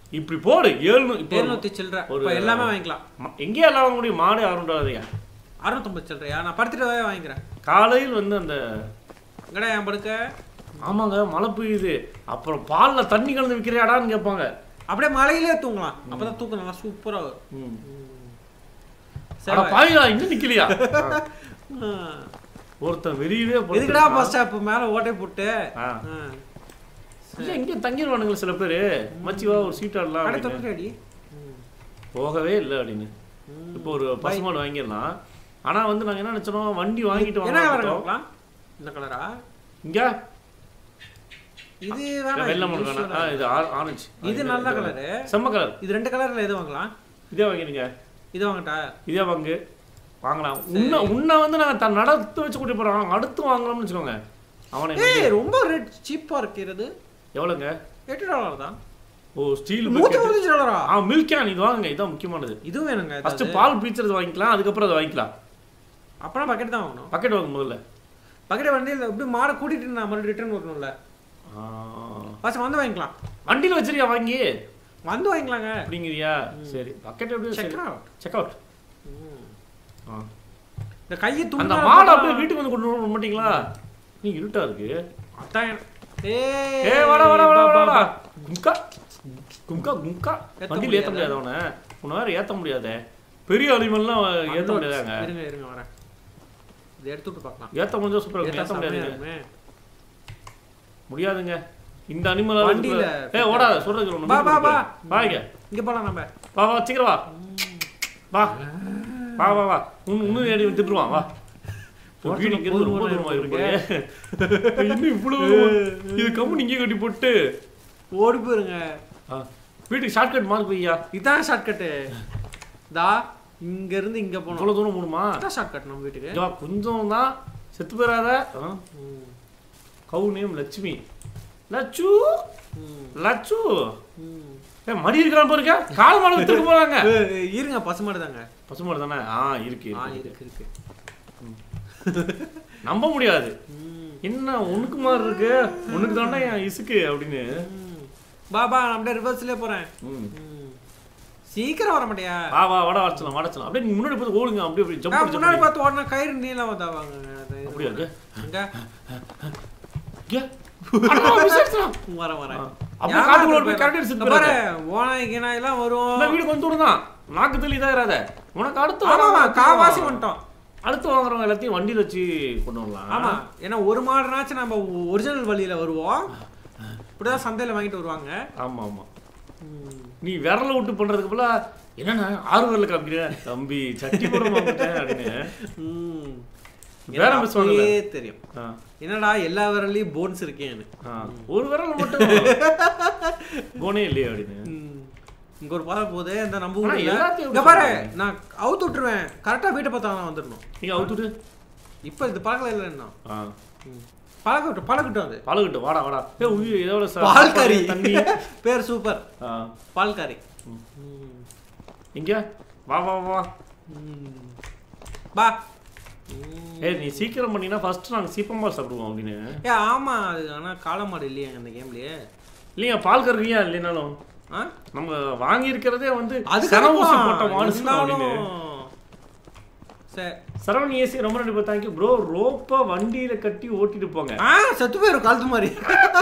இப்படி போடு ஏழ்நூ இப்போ எழுநூத்தி சில்லற ஒரு- இப்போ எல்லாமே வாங்கிக்கலாம் ம- எங்கேயே எல்லாம் வாங்க முடியும் மாடு அறுநூறுவாதையா அறுநூத்தம்பது சில்லறையா நான் படுத்துட்டு வாங்கிக்கிறேன் காலையில் வந்து அந்த எங்கடா என் படுக்க ஆமாங்க மழை பெய்யுது அப்புறம் பால்ல தண்ணி கலந்து விற்கிறியாடான்னு கேட்பாங்க அப்படியே மலையிலே தூங்கலாம் அப்பதான் தூக்கம் நல்லா சூப்பரா வரும் ம். சரி அட பாவிகளா இங்க நிக்கலையா ஆ. ஒருத்தன் வெளியவே எதுக்குடா பஸ் ஸ்டாப் மேல ஓட்டை போட்டு ஆ. ஆ. இல்ல இங்க தங்கிடுவானுங்க சில பேரு மச்சிவா ஒரு சீட் ஆடலாம் கடை அப்படின்னு. தொட்டுடி போகவே இல்லை அப்படின்னு இப்போ ஒரு பசுமாடு வாங்கிடலாம் ஆனா வந்து நாங்க என்ன நினைச்சோம் வண்டி வாங்கிட்டு என்ன கலர் வாங்க வாங்கலாம் இந்த கலரா இங்க இது வேணாம் வெள்ளை இது மண் usual வேணாம் ஆ. ஆ, இது ஆரஞ்சு இது நல்ல கலரு செம்ம கலர் இது ரெண்டு கலர்ல எது வாங்கலாம் இதே வாங்கிடுங்க இது வாங்கட்டா இதே வாங்கு வாங்கலாம் உன்னை உன்னை வந்து நாங்க த- நடத்து வச்சு கூட்டி போறோம் அடுத்து வாங்கலாம்னு வச்சுக்கோங்க அவனை ஏய் ரொம்ப ரேட் சீப்பா இருக்கிறது எவ்வளோங்க எட்டு டாலர் தான் ஓ ஸ்டீல் நூத்தி பதினஞ்சு டாலரா ஆ மில்க் கேன் இது வாங்குங்க இதான் முக்கியமானது இதுவும் வேணுங்க ஃபர்ஸ்ட் ஏதாவது. பால் பீச்சறது வாங்கிக்கலாம் அதுக்கப்புறம் அதை வாங்கிக்கலாம் அப்பனா பக்கெட் தான் வாங்கணும் பக்கெட் வாங்க முதல்ல பக்கெட் வண்டியில் எப்படி மாடை கூட்டிட்டு நான் மறுபடியும் ரிட்டர்ன் வரணும்ல ஆ. ஃபர்ஸ்ட் வந்து வாங்கிக்கலாம் வண்டியில வச்சிருக்கியா வாங்கி வந்து வாங்கிக்கலாங்க அப்படிங்கிறியா சரி பக்கெட் எப்படி செக் அவுட் செக் அவுட் இந்த கையை அந்த துண்டு மாடை அப்படியே வீட்டுக்கு வந்து கொண்டு வர மாட்டீங்களா நீ இருட்டா இருக்கு அதான் எனக்கு- ஏய் ஏ வாடா வாடா வாடா வாடா வாடா கும்கா கும்கா கும்கா ஏத்த வண்டியில ஏத்த முடியாது அவனை உன்னை வேற ஏத்த முடியாதே பெரிய அனிமல்லாம் ஏத்த முடியாதாங்க இருங்க இருங்க வரேன் இதை எடுத்து விட்டு பார்க்கலாம் ஏத்த முடிஞ்சா சூப்பரா இருக்கும் ஏத்தா ஏத்த செமையா முடியாதுங்க இருக்குமே. முடியாதுங்க இந்த அனிமல் வண்டியில ஏ ஓடாத சொல்றது ஒண்ணு பா, பா, பா. வாங்க இங்க போலாம் நம்ம வா வா சீக்கிரம் வா வா வா வா வா உன் இன்னும் ஏறி திட்டுருவான் வா இப்போ வீடு இங்க இருந்து ரொம்ப தூரமா இருக்கு இன்னும் இவ்வளவு தூரமா? இது கம்பெனி இங்கே கட்டி போட்டு ஓடி போயிருங்க ஆ, வீட்டுக்கு ஷார்ட்கட் மார்க் வையா இதான் ஷார்ட்கட்டு தா இங்க இருந்து இங்க போகணும் இவ்வளவு தூரம் போகணுமா இதான் ஷார்ட்கட் நம்ம வீட்டுக்கு இங்க வா, கொஞ்சம் தான் செத்து போயிடாத ம். கவு நேம் லட்சுமி லட்சு ம். லட்சு ம். ஏ மடி இருக்கான்னு பாருங்க கால் மாடு வித்துட்டு போறாங்க ஏய், இருங்க பசுமாடு தாங்க பசுமாடு தானே ஆ இருக்கு ஆ இருக்கு. இருக்கு இருக்கு நம்ப முடியாது ம். என்ன உனக்கு மாதிரி இருக்கு உனக்கு தானே என் இசுக்கு அப்படின்னு ம். பா பா நான் அப்படியே ரிவர்ஸ்லயே போறேன் ம். ம். சீக்கிரம் வர மாட்டியா வா வா வட வடச்சலாம் வடச்சலாம் அப்படியே நீ முன்னாடி போய் ஓடுங்க அப்படியே அப்படியே ஜம்ப் நான் பண்ணி முன்னாடி ஜம்ப் பார்த்து ஓடனா கயிறு நீளம் வந்தாவாங்க அப்படியா இருக்கு எங்க ஏ அடடா, miss ஆயிடுச்சுடா. வரேன் வரேன் ஆ. அப்படியே காட்டுக்குள்ள போய் கரெக்டா இந்த எடுத்து பாரு ஓனாய் கிணாய் எல்லாம் வரும் இந்த வீடு கொஞ்சம் தூரம் தான் நாக்கு தள்ளி தான் இராத உனக்கு அடுத்து ஆமாமா வரவங்க காவாசி வந்துட்டோம் அடுத்து வாங்குறவங்க எல்லாத்தையும் வண்டியில வச்சு கொண்டு வரலாம் ஆமா ஏன்னா ஒரு மாடுனாச்சும் நம்ம ஒரிஜினல் வழியில வருவோம் இப்படிதான் சந்தையில வாங்கிட்டு வருவாங்க ஆமா ஆமா நீ விரல விட்டு பண்றதுக்கு போல என்னண்ணா ஆறு விரல காமிக்கிற தம்பி சட்டி போட மாட்டேன் அப்படின்னு ம். வேற எனக்கு மிஸ் வாங்கல அப்பயே தெரியும் ஆ, என்னடா எல்லா விரல்லையும் போன்ஸ் இருக்கேன்னு ஆ. ஒரு விரல் மட்டும் போனே இல்லையே அப்படின்னு ம். இங்க ஒரு பாதை போகுது இந்த நம்ம ஆனா ஊர்ல எல்லாத்தையும் இங்க பாரு நான் அவுத்து விட்டுருவேன் கரெக்டா வீட்டை பார்த்தா நான் வந்துடணும் நீங்க அவுத்துட்டு இப்ப இது பழக்கல இல்லை என்ன ஆ பழகட்டும் பழகட்டும் அது பழகட்டும் வாடா வாடா ஏ உயிர் எவ்வளோ பால்காரி தண்ணி பேர் சூப்பர் ஆ பால்காரி ம். ம். இங்க வா வா வா ம். பா ம். ஏய் நீ சீக்கிரம் பண்ணினா ஃபர்ஸ்ட் நாங்கள் சீப்பம்பால் சாப்பிடுவோம் அப்படின்னு ஏ ஆமா அது ஆனா காளமாடு இல்லையா அந்த கேம்லயே இல்லையா பால் கறவியா இல்லைனாலும் ஆ நம்ம வாங்கி இருக்கிறதே வந்து அது சன ஊசி கரெக்ட் போட்ட தான். மாடு அப்படின்னு இருந்தாலும் சரி சரவணி ஏசி ரொம்ப நன்றி தேங்க்யூ ப்ரோ ரோப்பை வண்டியில கட்டி ஓட்டிட்டு போங்க ஆ செத்து போயிரும் கழுத்து மாதிரி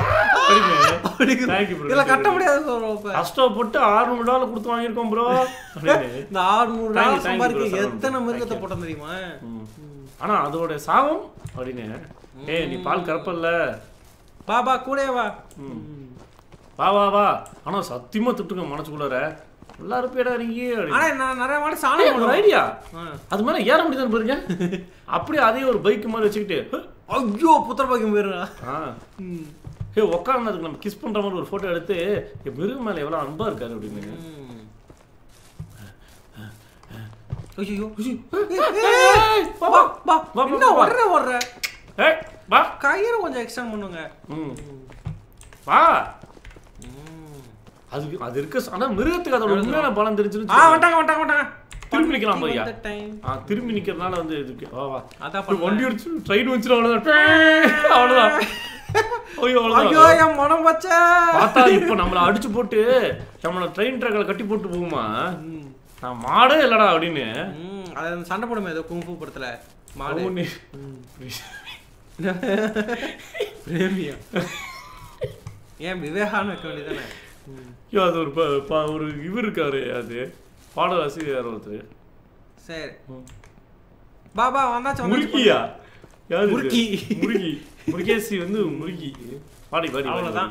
தேங்க்யூ ப்ரோ இதுல கட்ட முடியாது bro இப்ப. கஷ்டப்பட்டு ஆறுநூறு டாலர் கொடுத்து வாங்கியிருக்கோம் ப்ரோ அப்படின்னு இந்த ஆறுநூறு Thank you, நாள் thank you சம்பாதிக்க bro, சரவணன். எத்தனை மிருகத்தை Thank you. போட்டோம் தெரியுமா ம். ஆனா அதோட சாபம் அப்படின்னு ஏய் நீ பால் கறப்பல்ல பா பா கூட வா ம். வா வா வா ஆனா சத்தியமா திட்டுங்க மனசுக்குள்ளார எல்லாரும் பேடா நீங்க ஆனா நான் நிறைய மாடு சாணம் ஒரு போடுவேன். ஐடியா ஆ. அது மேல ஏற முடியுதான்னு பாருங்க அப்படியே அதே ஒரு பைக் மாதிரி வச்சுக்கிட்டு ஹ், ஐயோ புத்திர பாக்கியம் போயிருங்க ஆ ஹே உட்கார்ந்ததுக்கு நம்ம கிஸ் பண்ற மாதிரி ஒரு போட்டோ எடுத்து என் மிருகம் மேல எவ்வளவு அன்பா இருக்காரு அப்படின்னு ஐயோ ஏய், வா, வா வா. வா வா, என்ன வா, வா. உடனே ஓடுற ஏய், வா கயிறு கொஞ்சம் எக்ஸ்டெண்ட் பண்ணுங்க ம். வா அதுக்கு அது இருக்க ஆனா மிருகத்துக்கு அதோட உண்மையான பலம் தெரிஞ்சுன்னு ஆ வந்துட்டாங்க வந்துட்டாங்க வந்துட்டாங்க திரும்பி நிக்கலாம் பண்ணி பையா வந்த time. ஆ திரும்பி நிக்கிறதுனால வந்து இதுக்கு வா வா அதான் இப்படி வண்டி அடிச்சு ட்ரெயின் வச்சு அவ்வளவுதான் அவ்வளவுதான் ஐயோ ஐயோ அவ்வளவுதான் என் மனம் வச்சா பார்த்தா இப்போ நம்மள அடிச்சு போட்டு நம்மள ட்ரெயின் ட்ராக்ல கட்டி போட்டு போகுமா நான் மாடே இல்லடா அப்படின்னு ம் அது அந்த சண்டை போடுமே ஏதோ குங்ஃபு படத்துல மாடு அவனு பிரேமியா ஏன் விவேகான்னு வைக்க வேண்டியதானே ஐயோ அது ஒரு ப- ப- ஒரு இவர் இருக்காரு அது பாடல் ஆசிரியர் ஒருத்தர் சரி பாபா வந்தாச்சு வந்தாச்சு முருகியா யாரு இது? முருகி. முருகி முருகேசி வந்து முருகி பாடி பாடி அவ்வளவுதான்.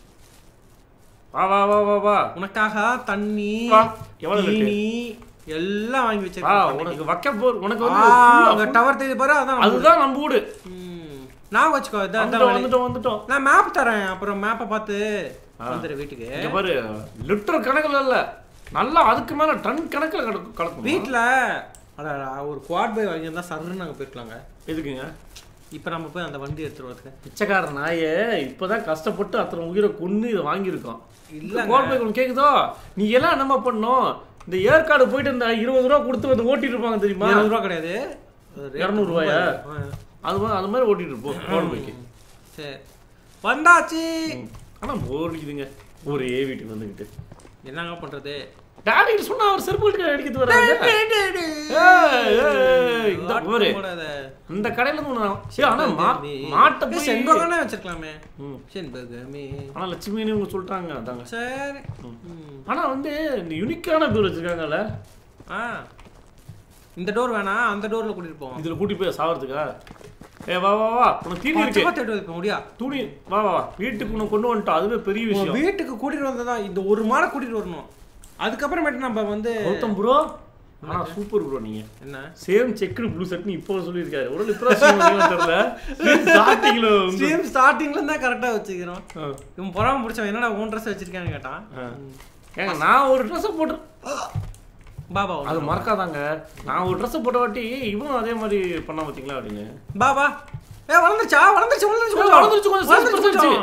வா வா வா வா வா உனக்காக தண்ணி வா. எவ்வளவு rate? தீனி எல்லாம் வாங்கி வா வச்சிருக்கேன் உனக்கு வைக்க போர் உனக்கு ஆ, வந்து அங்க டவர் தெரியுது பாரு அதான் நம்ம அதுதான் நம்ம வீடு ம். நான் வச்சுக்கோ இதான் இதான் வந்துட்டோம் வழி. வந்துட்டோம் வந்துட்டோம் நான் மேப் தரேன் அப்புறம் மேப்பை பார்த்து வந்துரு வீட்டுக்கு இங்க பாரு லிட்டர் கணக்குல இல்ல நல்லா அதுக்கு மேல டன் கணக்குல கலக்கும் கலக்கும் வீட்ல அட ஒரு குவாட் பை வாங்கியிருந்தா சர்ன்னு நாங்க போயிருக்கலாங்க எதுக்குங்க இப்போ நம்ம போய் அந்த வண்டி எடுத்துட்டு வரதுக்கு பிச்சைக்கார நாயே இப்பதான் கஷ்டப்பட்டு அத்தனை உயிரை கொன்னு இதை வாங்கியிருக்கோம் இல்லங்க. கோட் பைக் கேக்குதோ நீ எல்லாம் என்னம்மா பண்ணும் இந்த ஏற்காடு போயிட்டு இந்த இருபது ரூபா கொடுத்து வந்து ஓட்டிட்டு இருப்பாங்க தெரியுமா இருபது ரூபா கிடையாது ஒரு இருநூறு ரூபாயா? ஆ. அது மாதிரி அது மாதிரி ஓட்டிட்டு இருப்போம் கோட் பைக்கு சரி வந்தாச்சு ஆனா போர் அடிக்குதுங்க ஒரே வீட்டுக்கு வந்துக்கிட்டு என்னங்க பண்றது டாடி சொன்னா அவர் செருப்பு வீட்டுக்கு அடிக்கிறது வராங்க ஏய், ஏய், இந்த பாரு போடாத. இந்த கடையில இருந்து ஒண்ணு நான்- ஏய், ஆனா மா- மாட்டை ஏய், போய் செண்பகம்னே வச்சிருக்கலாமே ம். செண்பகமே ஆனா லட்சுமின்னு இவங்க சொல்லிட்டாங்க அதாங்க சரி ம். ஆனா வந்து இந்த யுனிக்கான பேர் வச்சிருக்காங்கல்ல ஆ இந்த டோர் வேணாம் அந்த டோர்ல கூட்டிட்டு போவோம் இதுல கூட்டி போய் சாவறதுக்கா ஏ வா வா வா உனக்கு தீனி இருக்கு பச்சை தேடி வைப்போம் முடியா துணி வா வா வா வீட்டுக்கு உனக்கு கொண்டு வந்துட்டோம் அதுவே பெரிய உன் விஷயம் வீட்டுக்கு கூட்டிட்டு வந்ததா இந்த ஒரு மாடை கூட்டிட்டு வரணும் அதுக்கப்புறமேட்டு நம்ம வந்து கௌதம் ப்ரோ ஆனா சூப்பர் ப்ரோ நீங்க என்ன சேம் செக்குடு ப்ளூ ஷர்ட்னு இப்போ சொல்லியிருக்காரு ஒரு இப்பதான் தெரியல ஸ்டார்டிங்ல வந்து ஸ்ட்ரீம் ஸ்டார்டிங்ல இருந்தா கரெக்டா வச்சுக்கிறோம் ஆ, இவன் பொறாம பிடிச்சவன் என்னடா உன் ட்ரெஸ் வச்சிருக்கான்னு கேட்டான் ஆ. ஏங்க நான் ஒரு ட்ரெஸ் போட்டு பாபா அது மறக்காதாங்க நான் ஒரு ட்ரெஸ் போட்ட வாட்டி இவனும் அதே மாதிரி பண்ணா பாத்தீங்களா அப்படின்னு பாபா ஏ வளர்ந்துருச்சா வளர்ந்துருச்சு வளர்ந்துருச்சு கொஞ்சம் வளர்ந்துருச்சு, கொஞ்சம் size வளர்ந்துருச்சு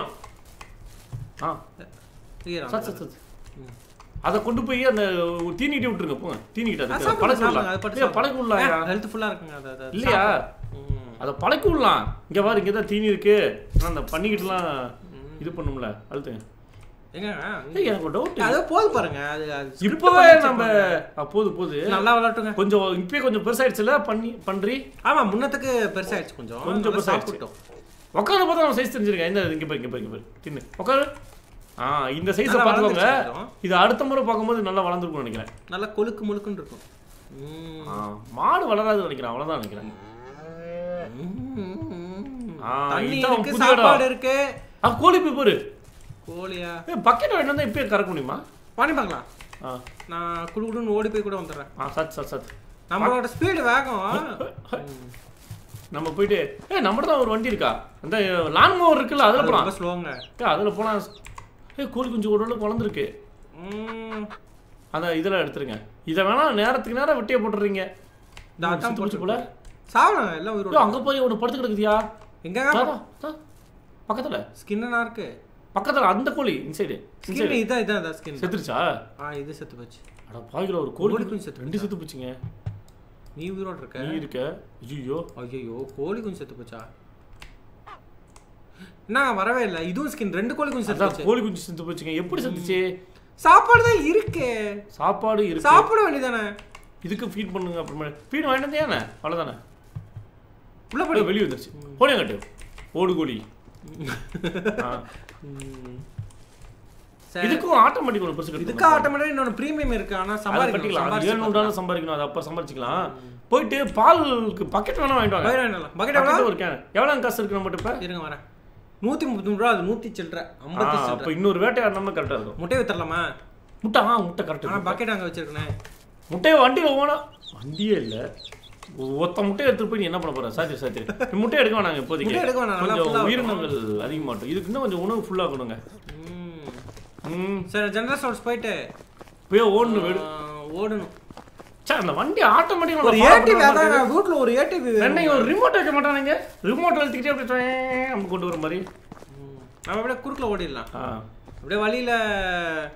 ஆ ஈரம். சத் சத் சத் அதை கொண்டு போய் அந்த தீனிக்கிட்டே விட்டுருங்க போங்க தீனிக்கிட்ட அது அதுக்கு சாப்பிடுங்க, பழக்க சாப்பிடுங்க, அது விடலாம் பட்டு இல்லையா பழக்க விடலாயா சாப்பிடுங்க. health full-ஆ இருக்குங்க அது, அது, அது. இல்லையா ம். அதை பழக்க விடலாம் இங்க பாரு இங்க தான் தீனி இருக்கு ஆனா அந்த பண்ணிக்கிட்டுலாம் இது பண்ணும்ல அழுத்துங்க எங்க ஏய், எனக்கு ஒரு டவுட் அது போது பாருங்க அது அது script இப்பவே பண்ணி நம்ம வச்சிருப்பாங்க. ஆ, போது போது நல்லா விளையாட்டுங்க கொஞ்சம் இப்பயே கொஞ்சம் பெருசாயிடுச்சுல பண்ணி பண்றி ஆமா முன்னத்துக்கு பெருசாயிடுச்சு கொஞ்சம் கொஞ்சம் நல்லா பெருசாயிடுச்சு. சாப்பிட்டோம் உட்காந்து பார்த்தா நம்ம சைஸ் தெரிஞ்சிருக்கேன் இந்த இங்க பாரு இங்க பாரு இங்க பாரு தின்னு உட்காரு ஆ இந்த சைஸை நல்லா பார்த்துக்கோங்க வளர்ந்துருச்சு கொஞ்சம். இது அடுத்த முறை பார்க்கும்போது நல்லா வளர்ந்துருக்கும்னு நினைக்கிறேன் நல்லா கொழுக்கு முழுக்குன்னு இருக்கும் ம். ஆ, மாடு வளராது நினைக்கிறேன் அவ்வளவுதான் நினைக்கிறேன் ம். ஆ, தண்ணி இதான் இருக்கு புது இடம். சாப்பாடு இருக்கு ஆ கோழி போய் பாரு கோழியா ஏய் பக்கெட் வேணும் தான் இப்பயே கறக்க முடியுமா பண்ணி பார்க்கலாம் ஆ நான் குடு குடுன்னு ஓடி போய் கூட வந்துடுறேன் ஆ சத் சத் சத் நம்மளோட ஸ்பீடு வேகம் நம்ம போயிட்டு ஏய் நம்மகிட்ட தான் ஒரு வண்டி இருக்கா அந்த லாங் ஓவர் இருக்குல்ல அதில் போலாம் ரொம்ப ஸ்லோங்க ஏய் அதில் போனா ஏய் கோழி குஞ்சு ஓரளவுக்கு வளர்ந்துருக்கு ம். அதை இதில் எடுத்துருங்க இதை வேணா நேரத்துக்கு நேரம் வெட்டியே போட்டுறீங்க இந்த அதான் சுத்து போச்சு போல சாவலாம் எல்லாம் உயிரோட ஐயோ அங்கே போய் ஒன்று படுத்து கிடக்குதியா எங்க பக்கத்தில் ஸ்கின்னா இருக்கு பக்கத்தில் அந்த கோழி இன்சைடு ஸ்கின் இதான் இதான் இதான் ஸ்கின் செத்துருச்சா ஆ இது செத்து போச்சு அட பாவிக்கிற ஒரு கோழி கோழி குஞ்சு செத்து ரெண்டு செத்து போச்சுங்க நீ உயிரோட இருக்க நீ இருக்க ஐயோ ஐயோ கோழி குஞ்சு செத்து போச்சா என்ன வரவே இல்லை இதுவும் ஸ்கின் ரெண்டு கோழி குஞ்சு செத்து அதான் போச்சு கோழி குஞ்சு செத்து போச்சுங்க எப்படி செத்துச்சு சாப்பாடு தான் இருக்கே சாப்பாடு இருக்கு சாப்பிட வேண்டியதானே இதுக்கு ஃபீட் பண்ணுங்க அப்புறமே ஃபீட் வாங்கிட்டு வந்தே ஏண்ணே அவ்வளோதானே உள்ள போய் அப்படியே வெளியே வந்துருச்சு போனே கட்டு ஓடு கோழி ஆ. சரி. இதுக்கும் ஆட்டோமேட்டிக் ஒரு பெருசு இதுக்கு ஆட்டோமேட்டிக் இன்னொன்று ப்ரீமியம் இருக்கு ஆனா அதை சம்பாதிக்கலாம் கட்டிக்கலாம் சம்பாதிச்சு ஏழுநூறு சம்பாதிக்கணும் அதை அப்போ சம்பாதிச்சிக்கலாம் போயிட்டு பாலுக்கு பக்கெட் வேணா வாங்கிட்டு வாங்க பயிர் வேணாம் பக்கெட் எவ்வளோ பக்கெட் ஒரு கேன் எவ்வளோ காசு இருக்கு நம்மகிட்ட இப்போ இருங்க வரேன் நூத்தி முப்பத்தி மூணு ரூபா அது நூத்தி சில்லற ஐம்பத்தி அப்போ சில்லற இன்னொரு வேட்டையாடினோம்னா கரெக்டாக இருக்கும் முட்டையை வித்தரலாமா முட்டை ஆ முட்டை கரெக்டாக ஆனா பக்கெட் அங்க வச்சிருக்கேன் முட்டையை வண்டியில் போனா வண்டியே இல்லை ஒத்த முட்டையை எடுத்துட்டு போய் நீ என்ன பண்ண போற சாத்தி சாத்தி நீ முட்டை எடுக்க வேணாங்க இப்போதைக்கு முட்டை எடுக்க வேணாம், நல்லா full-ஆ கொஞ்சம் இருக்கணும். உயிரினங்கள் அதிகமாட்டும் இதுக்கு இன்னும் கொஞ்சம் உணவு ஃபுல்லாக கொடுங்க ம் சரி ஜெனரல் ஸ்டோர்ஸ் போயிட்டு போய் ஓடணும் வீடு ஆ, ஓடணும் சார் அந்த வண்டி ஒரு ஆட்டோமேட்டிக்காக ஏடிவி அதான் வீட்ல ஒரு ஏடிவி என்னங்க ஒரு ரிமோட் வைக்க மாட்டானுங்க ரிமோட் அழுத்திக்கிட்டே அப்படியே ட்வேங் அப்படி கொண்டு வர மாதிரி நம்ம அப்படியே குறுக்குல ஓடிடலாம் ஆ அப்படியே வழியில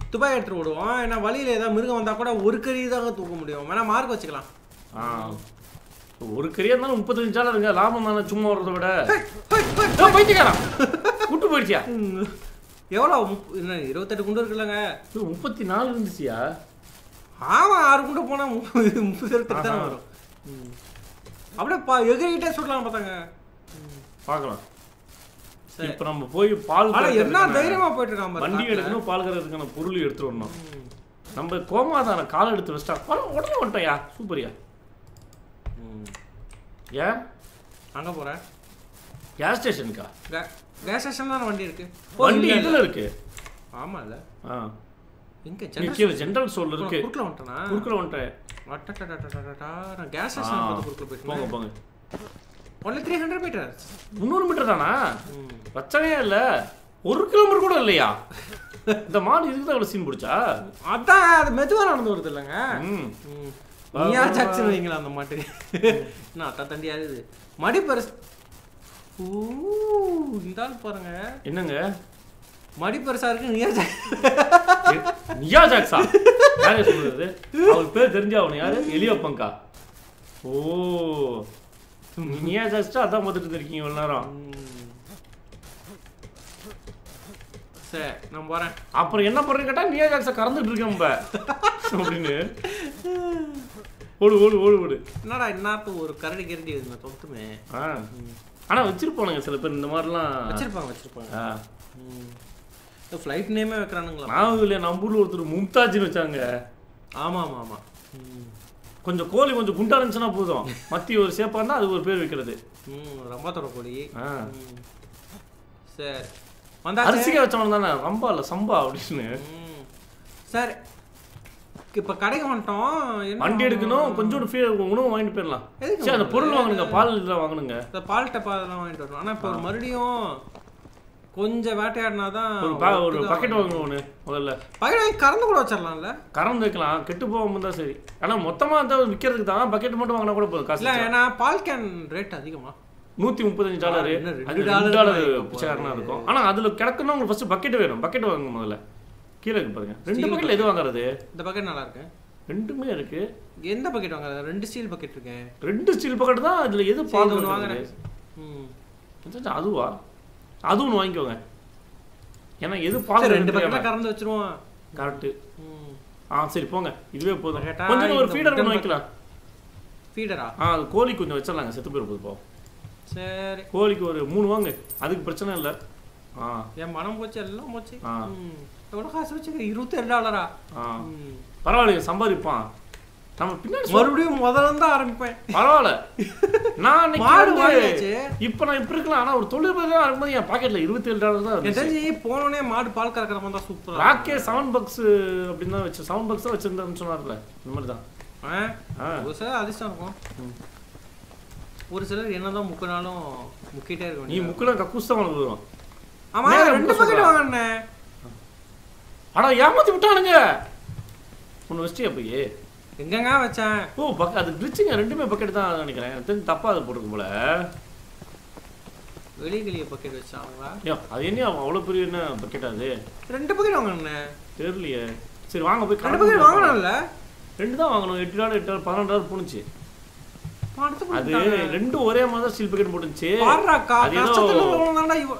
துபாய் எடுத்துட்டு விடுவோம் ஏன்னா வழியில ஏதாவது மிருகம் வந்தா கூட ஒரு கறி தாங்க தூக்க முடியும் வேணா மார்க் வச்சுக்கலாம் ஆ ஒரு கரியா இருந்தாலும் முப்பத்தஞ்சு சாலை இருங்க லாபம் தானே சும்மா வர்றதை விட ஹேய், ஹேய், ஹேய். ஏய், பைத்தியக்காரன் விட்டு போயிடுச்சியா ம். எவ்வளோ முப்ப- என்ன இருபத்தெட்டு குண்டு இருக்குல்லங்க இது முப்பத்தி நாலு இருந்துச்சியா ஆமா ஆறு குண்டு போனா முப்பது முப்பது இருபத்தெட்டு தானே ஆஹா. வரும் ம். அப்படியே பா எகிரிக்கிட்டே சுடலாம் பார்த்தாங்க பார்க்கலாம் சரி. இப்போ நம்ம போய் பால் ஆனா என்ன கறக்கிறதுக்கான தைரியமா போயிட்டு இருக்கான் பாரு வண்டி காட்டுல. எடுக்கணும் பால் கறதுக்கான பொருள் எடுத்துட்டு வரணும் ம். நம்ம கோமாதான கால் எடுத்து வச்சிட்டா பரவ- உடனே வந்துட்டோம்யா சூப்பர்யா ம். ஏன் அங்க போறேன் கேஸ் ஸ்டேஷனுக்கா கே- கேஸ் ஸ்டேஷன் தானே வண்டி இருக்கு ஓ, வண்டி இல்ல, இதுல இல்ல. இருக்கு ஆமா இல்ல ஆ எங்க இங்க கீழே ஜென்ரல் ஸ்டோர்ல இருக்கு குறுக்கல வந்துட்டனா குறுக்குல வந்துட்டேன் அட்டட்டட்டட்டட்டா, நான் கேஸ் ஆ, ஸ்டேஷன் பார்த்து குறுக்கல போங்க போயிட்டேன் போங்க ஒன்லி த்ரீ ஹண்ட்ரட் மீட்டர்ஸ் முந்நூறு மீட்டர் தானா பிரச்சனையே இல்ல ஒரு கிலோமீட்டர் கூட இல்லையா இந்த மாடு இதுக்கு தான் அவ்வளவு சீன் பிடிச்சா அதான் அது மெதுவா நடந்து வருது இல்லைங்க ம் ம். வா, நீயா வா, ஜாக்சன் வா. வைங்களா அந்த மாட்டு என்ன அத்தா தண்டியா இருக்குது மடி பரிசு ஊ இந்த ஆள் பாருங்க என்னங்க மடி பரிசா இருக்கு நீயா ஜாக் ஏ, நியா ஜாக்ஸா யாரே சொல்றது அவர் பேர் தெரிஞ்சா அவனு யாரு எலியப்பங்கா ஓ நீ நியா ஜாக்ஸ்டா அதான் பார்த்துட்டு இருக்கீங்க இவ்வளவு நேரம் ம். சரி நான் போறேன் அப்புறம் என்ன பண்றேன்னு கேட்டா நியா ஜாக்ஸா கறந்துட்டு இருக்கேன் நம்ம அப்படின்னு ஓடு ஓடு ஓடு ஓடு என்னடா இன்னாத்து ஒரு கரடி கரடி இருக்குங்க தொட்டுமே ஆ ஆனா வச்சிருப்பானுங்க சில பேர் இந்த மாதிரிலாம் வச்சிருப்பாங்க வச்சிருப்பாங்க ஆ. ஃப்ளைட் நேமே வைக்கிறானுங்களா நான் இல்லையா நம்ம ஊர்ல ஒருத்தர் மும்தாஜ்னு வச்சாங்க ஆமா ஆமா ஆமா ம். கொஞ்சம் கோழி கொஞ்சம் குண்டா இருந்துச்சுன்னா போதும் மத்தி ஒரு சேப்பா இருந்தா அது ஒரு பேர் வைக்கிறது ம் ரொம்ப தொடக்கூடி ஆ. சரி வந்தாச்சு அரிசிக்கா வச்சவன் தானே ரம்பா இல்ல சம்பா அப்படின்னு ம். சரி இப்ப கடைக்கு வந்துட்டோம் என்ன வண்டி எடுக்கணும் கொஞ்சோண்டு ஃபீ உணவு வாங்கிட்டு போயிடலாம் எதுக்கு சரி அந்த உங்களுக்கு? பொருள் வாங்கணுங்க பால் இதெல்லாம் வாங்கணுங்க இந்த பால் டப்பா அதெல்லாம் வாங்கிட்டு வரணும் ஆனா இப்போ மறுபடியும் கொஞ்சம் வேட்டையாடினா தான் ஒரு பா ஒரு பக்கெட் வாங்கணும் ஒன்று முதல்ல பக்கெட் வாங்கி கறந்து கூட வச்சிடலாம்ல கறந்து வைக்கலாம் கெட்டு போகாம தான் சரி ஆனா மொத்தமா அந்த விற்கிறதுக்கு தான் பக்கெட் மட்டும் வாங்கினா கூட போதும் இல்ல காசு ஏன்னா பால் கேன் ரேட் அதிகமா நூத்தி முப்பத்தஞ்சு டாலரு இன்னும் ரெண்டு அது டாலர் ரெண்டு டாலர் வாங்கிக்க பிச்சைக்காரனா இருக்கும் ஆனா அதுல கிடக்குன்னா உங்களுக்கு ஃபர்ஸ்ட் பக்கெட் வேணும் பக்கெட் வாங்க முதல்ல கீழே இருக்கு பாருங்க ரெண்டு Steel பக்கெட்ல எது வாங்குறது இந்த பக்கெட் நல்லா இருக்கு ரெண்டுமே இருக்கு எந்த பக்கெட் வாங்குறது ரெண்டு ஸ்டீல் பக்கெட் இருக்கேன் ரெண்டு ஸ்டீல் பக்கெட் தான் இதுல எது சரி, பால் இது ஒண்ணு வாங்குறது வாங்குறேன் ம் அச்சச்சோ, அதுவா அது ஒன்று வாங்கிக்கோங்க ஏன்னா எது பால் சரி, ரெண்டு பக்கெட்ல கறந்து வச்சிருவோம் கரெக்ட் ம் ஆ சரி போங்க இதுவே போதும் கேட்டா கொஞ்சம் ஒரு இந்த ஃபீடர் முட்டை ஒன்று வைக்கலாம் ஃபீடரா ஆ அது கோழி கொஞ்சம் வச்சிடலாங்க செத்து போயிரு போது போ சரி கோழிக்கு ஒரு மூணு வாங்க அதுக்கு பிரச்சனை இல்லை ஆ என் மனம் போச்சு எல்லாம் போச்சு ஆ. ம் எவ்வளோ காசு வச்சுக்க இருபத்தேழு டாலரா ஆ ம் பரவாயில்ல சம்பாதிப்பான் நம்ம பின்னாடி சொல்~ மறுபடியும் முதல்ல இருந்து ஆரம்பிப்பேன் பரவாயில்ல நான் அன்னைக்கு மாடு வந்து வாங்கியாச்சு இப்போ நான் இப்படி இருக்கலாம் ஆனா ஒரு தொழில் தான் இருக்கும்போது என் பாக்கெட்ல இருபத்தேழு டாலர் தான் எனக்கு இருந்துச்சு தெரிஞ்சு போனோடனே மாடு பால் கறக்கிற மாதிரி தான் சூப்பரா ராக்கே செவன் பக்ஸ் அப்படின்னு தான் வச்சு செவன் பக்ஸ் தான் வச்சிருந்தேன்னு சொன்னார்ல இந்த மாதிரி தான் ஆ ஆ ஒரு சிலர் அதிர்ஷ்டம் இருக்கும் ம். ஒரு சிலர் என்னதான் முக்கினாலும் முக்கிட்டே இருக்க நீ வேண்டியது முக்குலாம் கக்கூஸ் தான் உனக்கு வரும் ஆமா நேரா ரெண்டு முக்க பக்கெட் சொல்றா. வாங்கினேன் ஆனா ஏமாத்தி விட்டானுங்க ஒன்று வச்சிட்டியா போய் எங்கங்க வச்சேன் ஓ பக்க அது கிளிச்சிங்க ரெண்டுமே பக்கெட் தான் நினைக்கிறேன் எனக்கு தெரிஞ்சு தப்பா அது போட்டிருக்கும் போல வெளிகிளிய பக்கெட் வச்சாங்களா ஐயோ அது என்ன அவ்வளோ பெரிய என்ன பக்கெட் அது ரெண்டு பக்கெட் வாங்கினேன் தெரியலையே சரி வாங்க போய் ரெண்டு கணக்கு பக்கெட் பார்ப்போம். வாங்கினான்ல ரெண்டு தான் வாங்கணும் எட்டு டாலர் எட்டு டாலர் பதினொன்று டாலர் போணுச்சு அடுத்து அது கொடுத்தாங்க. ரெண்டும் ஒரே மாதிரி தான் ஸ்டீல் பக்கெட் போட்டுச்சு பாடுறாக்கா அது ஏதோ- கஷ்டத்துல உள்ளவங்கதான்டா இவ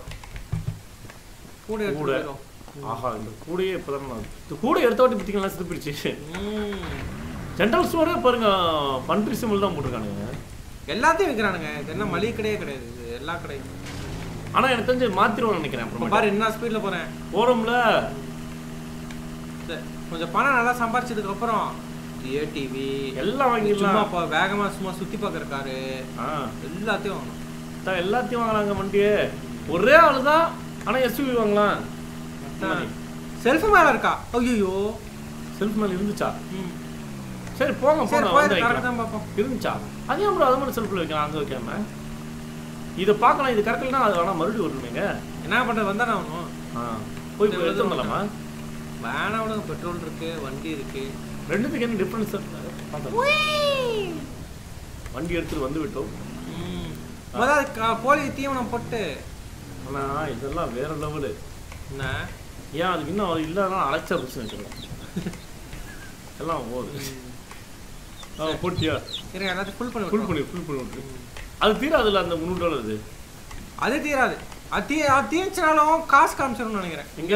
கூட கூட. எடுத்து போயிடும். ஆஹா இந்த கூடையே இப்போதான் நான் இந்த கூடை எடுத்த வாட்டி பார்த்தீங்களா செத்து போயிடுச்சு ம். ஜென்ரல் ஸ்டோரே பாருங்க பண்ட்ரி சிம்பிள் தான் போட்டிருக்கானுங்க எல்லாத்தையும் விற்கிறானுங்க இது என்ன மளிகை கடையே கிடையாது இது எல்லா கடையும் ஆனா எனக்கு தெரிஞ்சு மாத்திருவோம்னு நினைக்கிறேன் இப்ப அப்புறமா பாரு என்ன ஸ்பீட்ல போறேன் போறோம்ல சரி, கொஞ்சம் பணம் நல்லா சம்பாரிச்சதுக்கு அப்புறம் ஏடிவி எல்லாம் வாங்கிடலாம் சும்மா இப்போ வேகமா சும்மா சுத்தி பார்க்குற காரு ஆ எல்லாத்தையும் வாங்கணும் அதான் எல்லாத்தையும் வாங்கலாங்க வண்டியே ஒரே ஆளு தான் ஆனா எஸ்யூவி வாங்கலாம் செல்ஃப் மேல இருக்கா ஐயோ செல்ஃப் மேல இருந்துச்சா ம் சரி போங்க சரி போங்க போய் வந்து கரெக்டாக வைக்கலாம் தான் பார்ப்போம் இருந்துச்சா அதே அப்புறம் அதை மட்டும் செல்ஃபில் வைக்கலாம் அங்கே வைக்காம இதை பார்க்கலாம் இது கரெக்ட்னா அது ஆனால் மறுபடியும் வருவீங்க என்ன பண்றது வந்தானே ஆகணும் ஆ போய் சரி, போய் எடுத்து வந்துடலாமா வேணாம் விடுங்க பெட்ரோல் இருக்கு வண்டி இருக்கு ரெண்டுத்துக்கு என்ன டிஃப்ரென்ஸ் பார்த்தோம் வண்டி எடுத்துட்டு வந்து விட்டோம் ம் முதல்ல க- கோழி தீவனம் போட்டு ஆனா இதெல்லாம் வேற லெவலு என்ன ஏன் அதுக்கு இன்னும் அது இல்லாதனால அழைச்சா பிரச்சனை வச்சுருக்கேன் எல்லாம் போகுது ஆ போட்டியா இருங்க எல்லாத்தையும் ஃபுல் பண்ணி ஃபுல் விட்டுருவோம். பண்ணி ஃபுல் பண்ணி விட்டுரு அது தீராதுல்ல அந்த முந்நூறு டாலர் இது அது தீராது அது தீ அது தீர்ச்சினாலும் காசு காமிச்சிரும்னு நினைக்கிறேன் எங்க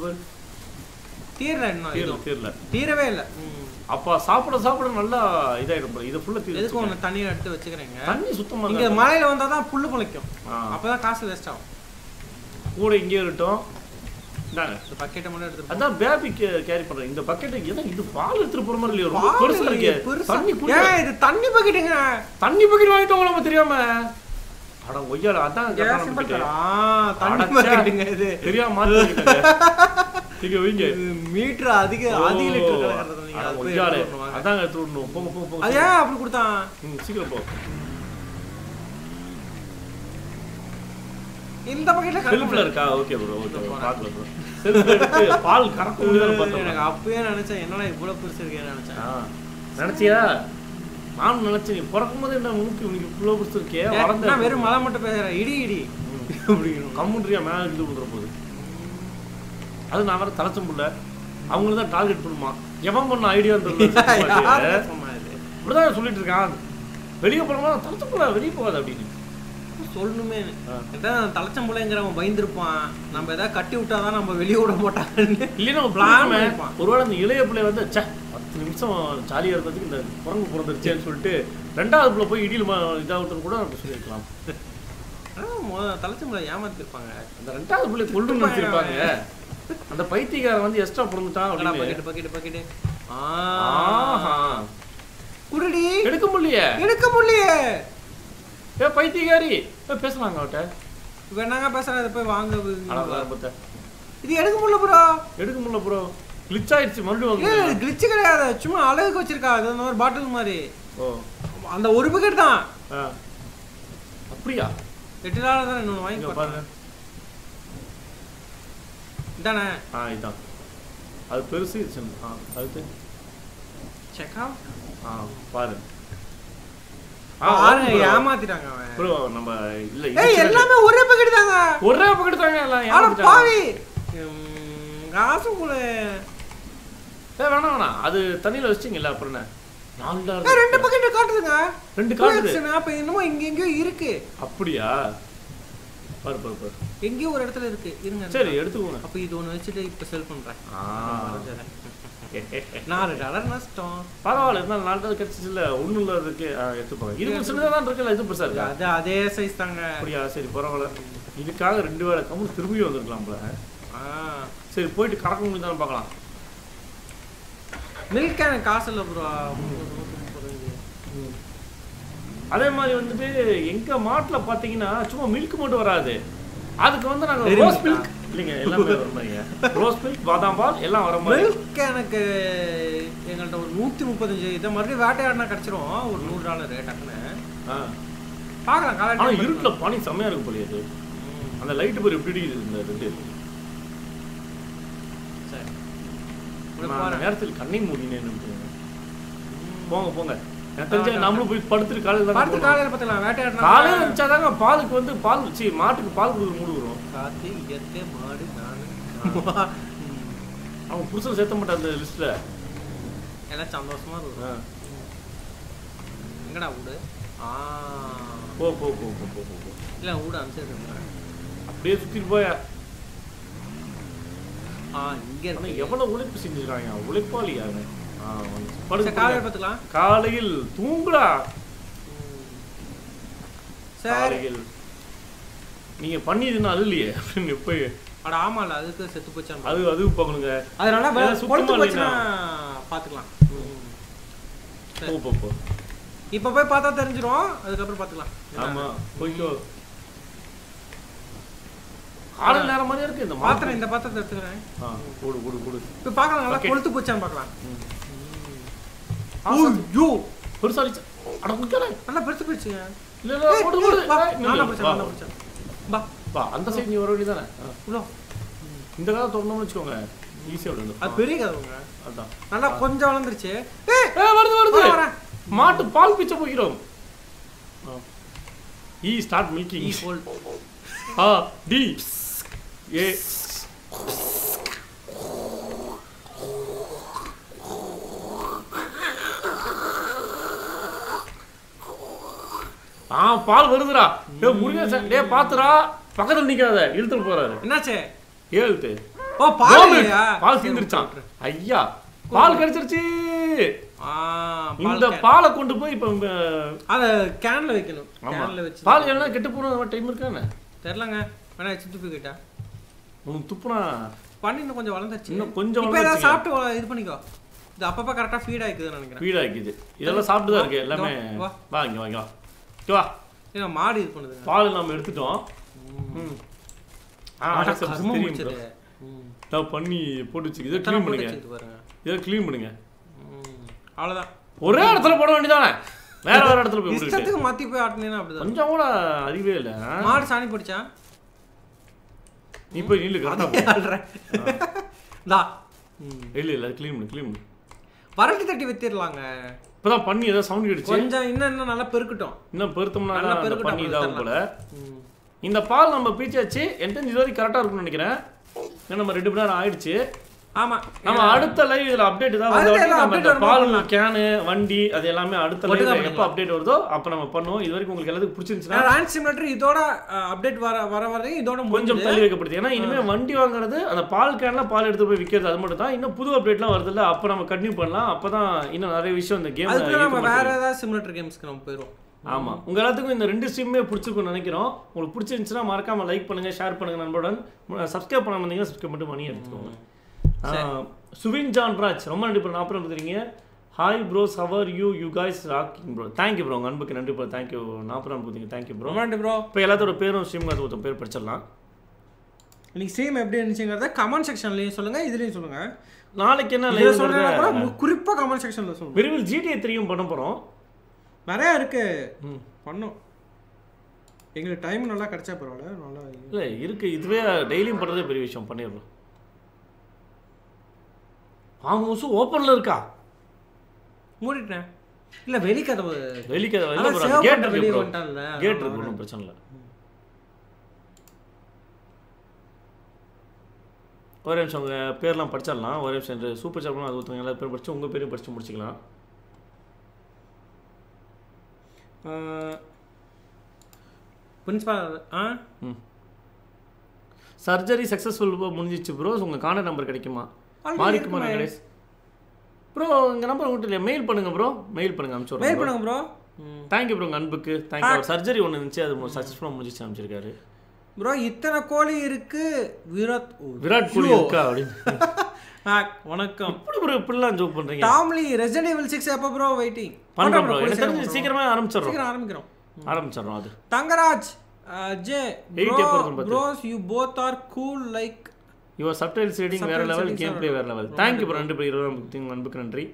தீரல இன்னும் தீரல இதுவும். தீரல தீரவே இல்லை அப்ப சாப்பிட சாப்பிட நல்லா இதாயிடும் போல. இதை ஃபுல்லா எதுக்கும் தீர்த்து ஒன்று தண்ணீர் எடுத்து வச்சுக்கிறேங்க தண்ணி சுத்தமா இங்க இல்ல. மழையில வந்தா தான் புல்லு முளைக்கும் ஆ. அப்பதான் காசு வேஸ்ட் ஆகும் கூட இங்கே இருக்கட்டும் இந்தாங்க இந்த பக்கெட்டை மட்டும் எடுத்துட்டு அதான் பேபி கேரி பண்றேன் இந்த பக்கெட் எதை இது பால் எடுத்துட்டு போற மாதிரி இல்லையா ரொம்ப பால் பெருசா இருக்கே பெருசா. தண்ணி குடி ஏன் இது தண்ணி பக்கெட்டுங்க தண்ணி பக்கெட் வாங்கிட்டோம் நம்ம தெரியாம அட ஒய்யால அதான் ஏன் கரெக்டான simple bucket. ஆ, தண்ணி அடச்சே. பக்கெட்டுங்க இது தெரியாம மாத்திக்கிட்டேங்க இங்க வைங்க இது மீட்டர் அதிக அதிக லிட்டர் கலக்கிறது நீங்க அட அது போய் ஒய்யால எடுத்துட்டு வரணும் வாங்க. அதான் எடுத்து விடணும் போங்க போங்க போங்க அது ஏன் அப்படி கொடுத்தான் ம், சீக்கிரம் போ இந்த பக்கெட்ல கறக்க செல்ஃப்ல முடியாது. இருக்கா ஓகே ப்ரோ ஓகே பாக்கல ப்ரோ செல்ஃப்ல எடுத்து பால் கறக்க முடியாதுன்னு பார்த்தோம் எனக்கு அப்பயே நினைச்சேன் என்னடா இவ்வளவு பெருசு இருக்கேன்னு நினைச்சேன் ஆ, நினைச்சியா நானும் நினைச்சேன் நீ பிறக்கும் போது என்ன உனக்கு உனக்கு இவ்வளவு பிடிச்சி இருக்கே ஏன், வளர்ந்த நான் வெறும் மழை மட்டும் பேசுறேன் இடி இடி அப்படிங்கணும் கம்முன்றியா மேல இது பண்ற போது அது நான் வேற தலைச்சம் புள்ள அவங்கள தான் டார்கெட் பண்ணுமா எவன் பண்ண ஐடியா யார் சொன்னா இது? இப்படிதான் சொல்லிட்டு இருக்கான் வெளியே போனோம்னா தலைச்சம் புள்ள வெளியே போகாது அப்படின்னு சொல்லணுமே ஆ. இதான் தலைச்சம்புளைங்கிறவன் பயந்துருப்பான் நம்ம ஏதாவது கட்டி விட்டாதான் நம்ம வெளியே விட மாட்டான்னு இல்லைன்னா Plan பிளான் பண்ணிருப்பான். ஒருவேளை இந்த இளைய பிள்ளை வந்து ச்சே பத்து நிமிஷம் ஜாலியாக இருந்ததுக்கு இந்த குரங்கு பிறந்துருச்சேன்னு சொல்லிட்டு ரெண்டாவது பிள்ளை போய் இடியில் இதாகட்டும் கூட நம்ம சொல்லியிருக்கலாம் தலைச்சம்பளை ஏமாத்திருப்பாங்க அந்த ரெண்டாவது பிள்ளை கொள்ளுன்னு நினச்சிருப்பாங்க அந்த பைத்தியக்காரன் வந்து எக்ஸ்ட்ரா பிறந்துட்டான் அப்படின்னு பக்கெட் பக்கெட் பக்கெட் ஆஹா குருடி எடுக்க முடியலையே எடுக்க முடியலையே ஏ பைத்தியக்காரி ஏ பேசலாங்க அவட்ட இவ என்னங்க பேசுறது போய் வாங்க ஆரம்பத்தை இது எடுக்க முடியல ப்ரோ எடுக்க முடியல ப்ரோ கிளிச் ஆயிடுச்சு மறுபடியும் இல்ல வாங்க கிளிச்சு கிடையாது சும்மா அழகுக்கு வச்சிருக்கா அது அந்த மாதிரி பாட்டில் மாதிரி ஓ அந்த ஒரு பக்கெட் தான் ஆ அப்படியா எட்டு டாலர் தான் இன்னொன்று வாங்கி இங்க பார்த்தேன் பாருங்க இதானே ஆ இதான் அது பெருசு இது சின்ன ஆ அடுத்து செக்கா ஆ பாரு பாருங்க ஏமாத்திட்டாங்க அவன் ப்ரோ நம்ம இல்ல ஏய் இது எல்லாமே ஒரே பக்கெட் தாங்க ஒரே பக்கெட் தாங்க எல்லாம் ஆனா ஏமாத்திட்டாங்க. பாவி உம், காசு கூட ஏய் வேணாம் வேணாம் அது தண்ணியில வச்சிட்டீங்கல்ல அப்புறம் என்ன நாலு ஏய், டாலர் ரெண்டு பக்கெட் காட்டுதுங்க ரெண்டு காட்டுது காட்டுது அப்ப என்னமோ இங்க எங்கேயோ இருக்கு அப்படியா பாரு பாரு பாரு எங்கேயோ ஒரு இடத்துல இருக்கு இருங்க சரி எடுத்துக்கோங்க அப்ப இது ஒண்ணு வச்சுட்டு இப்ப செல் பண்றேன் ஆ. நாலு டாலர் நஷ்டம் பரவாயில்ல இருந்தாலும் நாலு டாலர் கிடைச்சிச்சு இல்ல ஒண்ணும் இல்ல இருக்கு ஆ, எடுத்துப்பாங்க இது கொஞ்சம் சின்னதா தான் இருக்குல்ல இது பெருசா இருக்கா அது அதே சைஸ் தாங்க அப்படியா சரி பரவாயில்ல இதுக்காக ரெண்டு வேலை கம்முன்னு திரும்பியும் வந்திருக்கலாம் போல ஆ சரி போயிட்டு கறக்க முடியுதான்னு பார்க்கலாம் மில்க் கேன் காசு இல்லை ப்ரோ அதே மாதிரி வந்துட்டு எங்க மாட்டுல பாத்தீங்கன்னா சும்மா மில்க் மட்டும் வராது அதுக்கு வந்து நாங்க Dairy ரோஸ் milk-ஆ? மில்க் இல்லைங்க எல்லாமே வர மாதிரிங்க ரோஸ் மில்க் பாதாம் பால் எல்லாம் வர மாதிரி மில்க் எனக்கு எங்கள்கிட்ட ஒரு நூற்றி முப்பத்தஞ்சு இதை மறுபடியும் வேட்டையாடினா கிடச்சிரும் ஒரு நூறு டாலர் டக்குன்னு ஆ. பார்க்கலாம் ஆனா காலையில் இருட்டுல பனி செம்மையா இருக்கு போலியே அது அந்த லைட் பேர் எப்படி அடிக்குது இந்த ரெண்டு சரி நான் அந்த நேரத்தில் கண்ணை மூடினேன்னு போங்க போங்க எனக்கு தெரிஞ்ச நம்மளும் போய் படுத்துட்டு காலையில் பார்த்து தான் காலையில் பார்த்துக்கலாம் வேட்டையாடினா காலையில் இருந்துச்சாதாங்க பாலுக்கு வந்து பால் சி மாட்டுக்கு பால் கொடுக்குற மூடு வரும் காத்து இயற்கை மாடு நானு அவன் புருஷன் சேர்த்த மாட்டான் அந்த லிஸ்ட்ல எல்லாம் சந்தோஷமா இருக்கும் எங்கடா வீடு ஆ போ போ போ போ போ போ, போ இல்லை வீடு அனுப்பிச்சிருக்கேன் அப்படியே சுத்திட்டு போய ஆ இங்கே ஆனா இருக்கு எவ்வளவு உழைப்பு செஞ்சிருக்காங்க உழைப்பாளி அவன் ஆ, வந்து சரி, படுத்து காலையில் படுக்க. பார்த்துக்கலாம் காலையில் தூங்குடா சரி காலையில் நீங்க பண்ணியதுனால இல்லையே அப்படின்னு போய் அட ஆமால அதுக்கு செத்து போச்சான் அது அதுவும் பார்க்கணுங்க அதனால வே- ஏன்னா சுத்தமா கொழுத்து போச்சுன்னா இல்லைன்னா. பார்த்துக்கலாம் போ போ போ இப்போ போய் பார்த்தா தெரிஞ்சிரும் அதுக்கப்புறம் பார்த்துக்கலாம் ஆமா போய்க்கோ காலை நேரம் மாதிரியா இருக்கு இந்த பாத்திரம் மாத்திரை இந்த பாத்திரத்தை எடுத்துக்கிறேன் ஆ கூடு கூடு கூடு இப்போ பார்க்கலாம் நல்லா Okay. கொழுத்து போச்சான்னு பார்க்கலாம் ஆ, ஐயோ பெருசா அடிச்சா அட முக்கியம் நல்லா பெருசு போயிடுச்சுங்க இல்ல இல்ல ஏய், ஓடு ஏய், ஓடு வா, ஏய், நில்லு, நானா வா, பிடிச்சேன், நானா வா. பிடிச்சேன். வா வா அந்த சைடு நீ வர வேண்டியதானே உள்ள இந்த கதை திறந்தோம்னு வச்சுக்கோங்க ஈஸியா விடுங்க அது பெரிய கதவுங்க அதான் நல்லா கொஞ்சம் வளர்ந்துருச்சு ஏய் ஏ வருது வருது வரேன், வரேன். மாட்டு பால் பிச்சை போகிறோம் இ ஸ்டார்ட் மில்கிங் ஈ ஹோல் ஆ டி ஏ ஆ பால் வருதுடா டேய் முருகேசன் டேய் பாத்துடா பக்கத்துல நிக்காத இழுத்துட்டு போறாரு என்னாச்சு ஏழுத்து ஓ பால் இல்லையா பால் தீந்துருச்சான் ஐயா பால் கிடைச்சிருச்சு ஆ இந்த பாலை கொண்டு போய் இப்ப அஹ், அத கேன்ல வைக்கணும் ஆமா கேன்ல வச்சு பால் என்ன கெட்டு போன டைம் இருக்கானே தெரியலங்க வேணா வச்சு துப்பி கேட்டா உனக்கு துப்புனா பண்ணி இன்னும் கொஞ்சம் வளர்ந்துருச்சு இன்னும் கொஞ்சம் இப்போ ஏதாவது வளர்ந்துருச்சுங்க. சாப்பிட்டு வள- இது பண்ணிக்கோ இது அப்பப்போ கரெக்டா ஃபீட் ஆயிக்குதுன்னு நினைக்கிறேன் வீடா இருக்குது இதெல்லாம் சாப்பிட்டு தான் இருக்கு எல்லாமே வா. வா இங்க வா இங்க வா இங்க வா ஏங்க மாடு இது பண்ணுதுங்க பால் நம்ம எடுத்துட்டோம் ம். ஆ ஆனா சரி, கருமம் தெரியும் முடிச்சது bro. ம். நான் பண்ணி போட்டு வச்சு இதை இத்தனை க்ளீன் போட்டு பண்ணுங்க வச்சிருக்கு பாருங்க இதை க்ளீன் பண்ணுங்க ம். அவ்வளவுதான் ஒரே இடத்துல போட வேண்டியதானே வேற வேற இடத்துல போய் போட்டுக்கிட்டு இஷ்டத்துக்கு மாத்தி போய் ஆட்டினேன்னா அப்படிதான் கொஞ்சம் கூட அறிவே இல்லை மாடு சாணி பிடிச்சா நீ போய் நில்லு கரெக்டாக ஆள்றேன் தா ம். இல்லை இல்லை க்ளீன் பண்ணு க்ளீன் பண்ணு வரட்டி தட்டி வித்திடலாங்க இப்பதான் பண்ணி ஏதோ சவுண்ட் கேட்டுச்சு கொஞ்சம் இன்னும் இன்னும் நல்லா பெருக்கட்டும் இன்னும் பெருத்தோம்னா நல்லா தான் அந்த பெருக்கட்டும் பண்ணி அப்புறம் இதாகும் போல ம். இந்த பால் நம்ம பீச்சாச்சு என்கிட்ட இது வரைக்கும் கரெக்டாக இருக்கும்னு நினைக்கிறேன் ஏன்னா நம்ம ரெண்டு மணி நேரம் ஆயிடுச்சு ஆமா நம்ம அடுத்த லைவ் இதுல அப்டேட் தான் அடுத்த வந்த எல்லாம் நம்ம இந்த update வரும்போது பால் பண்ணலாம். கேனு வண்டி அது எல்லாமே அடுத்த ஒட்டுக்கா லைவ் எப்போ அப்டேட் வருதோ அப்ப நம்ம பண்ணுவோம் இது வரைக்கும் உங்களுக்கு எல்லாத்துக்கும் பிடிச்சிருந்துச்சுன்னா ரேண்ட் சிமுலேட்டர் இதோட அப்டேட் வர வர வரையும் இதோட கொஞ்சம் கொஞ்சம் தள்ளி வைக்கப்படுது ஏன்னா இனிமே வண்டி வாங்குறது அந்த பால் கேன்ல பால் எடுத்து போய் விற்கிறது அது மட்டும் தான் இன்னும் புது அப்டேட்லாம் வருது இல்ல அப்ப நம்ம கண்டினியூ பண்ணலாம் அப்பதான் இன்னும் நிறைய விஷயம் இந்த அதுக்குள்ள நம்ம கேம் வேற ஏதாவது சிமுலேட்டர் கேம்ஸ்க்கு நம்ம போயிடுவோம் ஆமா உங்க எல்லாத்துக்கும் இந்த ரெண்டு ஸ்ட்ரீமே பிடிச்சிருக்கும்னு நினைக்கிறோம் உங்களுக்கு பிடிச்சிருந்துச்சுன்னா மறக்காம லைக் பண்ணுங்க ஷேர் பண்ணுங்க நண்பருடன் சப்ஸ்கிரைப் பண்ண வந்தீங்கன்னா சப்ஸ்கிரைப் மட்டும் பண்ணி எடுத்துக்கோங்க ஆ, சுவின் ஜான் ராஜ் ரொம்ப நன்றி ப்ரோ நாற்பது கொடுத்துறீங்க ஹாய் ப்ரோ சவர் you you guys rocking bro thank you bro உங்க அன்புக்கு நன்றி ப்ரோ தேங்க்யூ நாற்பது கொடுத்தீங்க தேங்க்யூ ப்ரோ ரொம்ப நன்றி ப்ரோ இப்போ எல்லாத்தோட பேரும் ஸ்ட்ரீம் ஒருத்தர் பேர் படிச்சிடலாம் இன்னைக்கு ஸ்ட்ரீம் எப்படி இருந்துச்சுங்கிறத கமெண்ட் செக்ஷன்லயும் சொல்லுங்க இதுலயும் சொல்லுங்க நாளைக்கு என்ன இதுல லைவ் சொல்றேன்னா கூட மு- குறிப்பா கமெண்ட் செக்ஷன்ல சொல்லுங்க விரைவில் ஜிடிஏ த்ரீயும் பண்ண போறோம் நிறைய இருக்கு ம். பண்ணோம் எங்களுக்கு டைம் நல்லா கிடைச்சா பரவாயில்ல நல்லா இல்லை இருக்கு இதுவே டெய்லியும் பண்ணுறதே பெரிய விஷயம் பண்ணிடலாம் ஃபார்ம் ஹவுஸும் ஓப்பனில் இருக்கா மூடிட்டேன் இல்ல வெளி கதவு வெளிக்க வெளில அதான் போகிறாங்க சேவ் கேட் பண்ணிட்டு இருக்கு வெளிய ப்ரோ வந்துட்டான்ல, கேட் அதனால இருக்கு ஒன்றும் பிரச்சனை இல்லை ஒரே நிமிஷம் உங்கள் பேர்லாம் படிச்சிடலாம் ஒரே நிமிஷம் இந்த சூப்பர் சாப்லாம் அது ஒருத்தவங்க எல்லா பேரும் படிச்சு உங்கள் பேரையும் படிச்சு முடிச்சுக்கலாம் பிரின்சிபால் ஆ ம் சர்ஜரி சக்ஸஸ்ஃபுல் முடிஞ்சிச்சு ப்ரோ உங்கள் கான்டாக்ட் நம்பர் கிடைக்குமா Already மாரிக்குமார் இருக்குமே. கணேஷ் ப்ரோ உங்கள் நம்பர் உங்கள்கிட்ட இல்லையா மெயில் பண்ணுங்க ப்ரோ மெயில் பண்ணுங்க அனுப்பிச்சு மெயில் விட்றேன் பண்ணுங்க ப்ரோ தேங்க்யூ ப்ரோ உங்கள் அன்புக்கு தேங்க்யூ சர்ஜரி ஒன்று இருந்துச்சு அது சக்ஸஸ்ஃபுல்லாக முடிஞ்சிச்சு அனுப்பிச்சிருக்காரு ப்ரோ இத்தனை கோழி இருக்கு விராட் ஓ, விராட் கோலி ஐயோ. இருக்கா அப்படின்னு ஆ, வணக்கம் எப்படி ப்ரோ இப்படிலாம் ஜோக் பண்ணுறீங்க டாம்லி ரெசிடென்ட் எவில் சிக்ஸ் எப்போ ப்ரோ வெயிட்டிங் பண்ணுறோம் ப்ரோ எனக்கு தெரிஞ்சு சீக்கிரமே ஆரம்பிச்சிடுறோம் சீக்கிரம் ஆரம்பிக்கிறோம் ஆரம்பிச்சிடுறோம் அது தங்கராஜ் ஜே Eight எப்போ வருதுன்னு பார்த்து. Bros you both are cool like your subtitles reading வேற Subtitles லெவல் reading கேம் வேற ப்ளே level. வேற லெவல் தேங்க்யூ ப்ரோ ரெண்டு பேர் இருபது அன்புக்கு நன்றி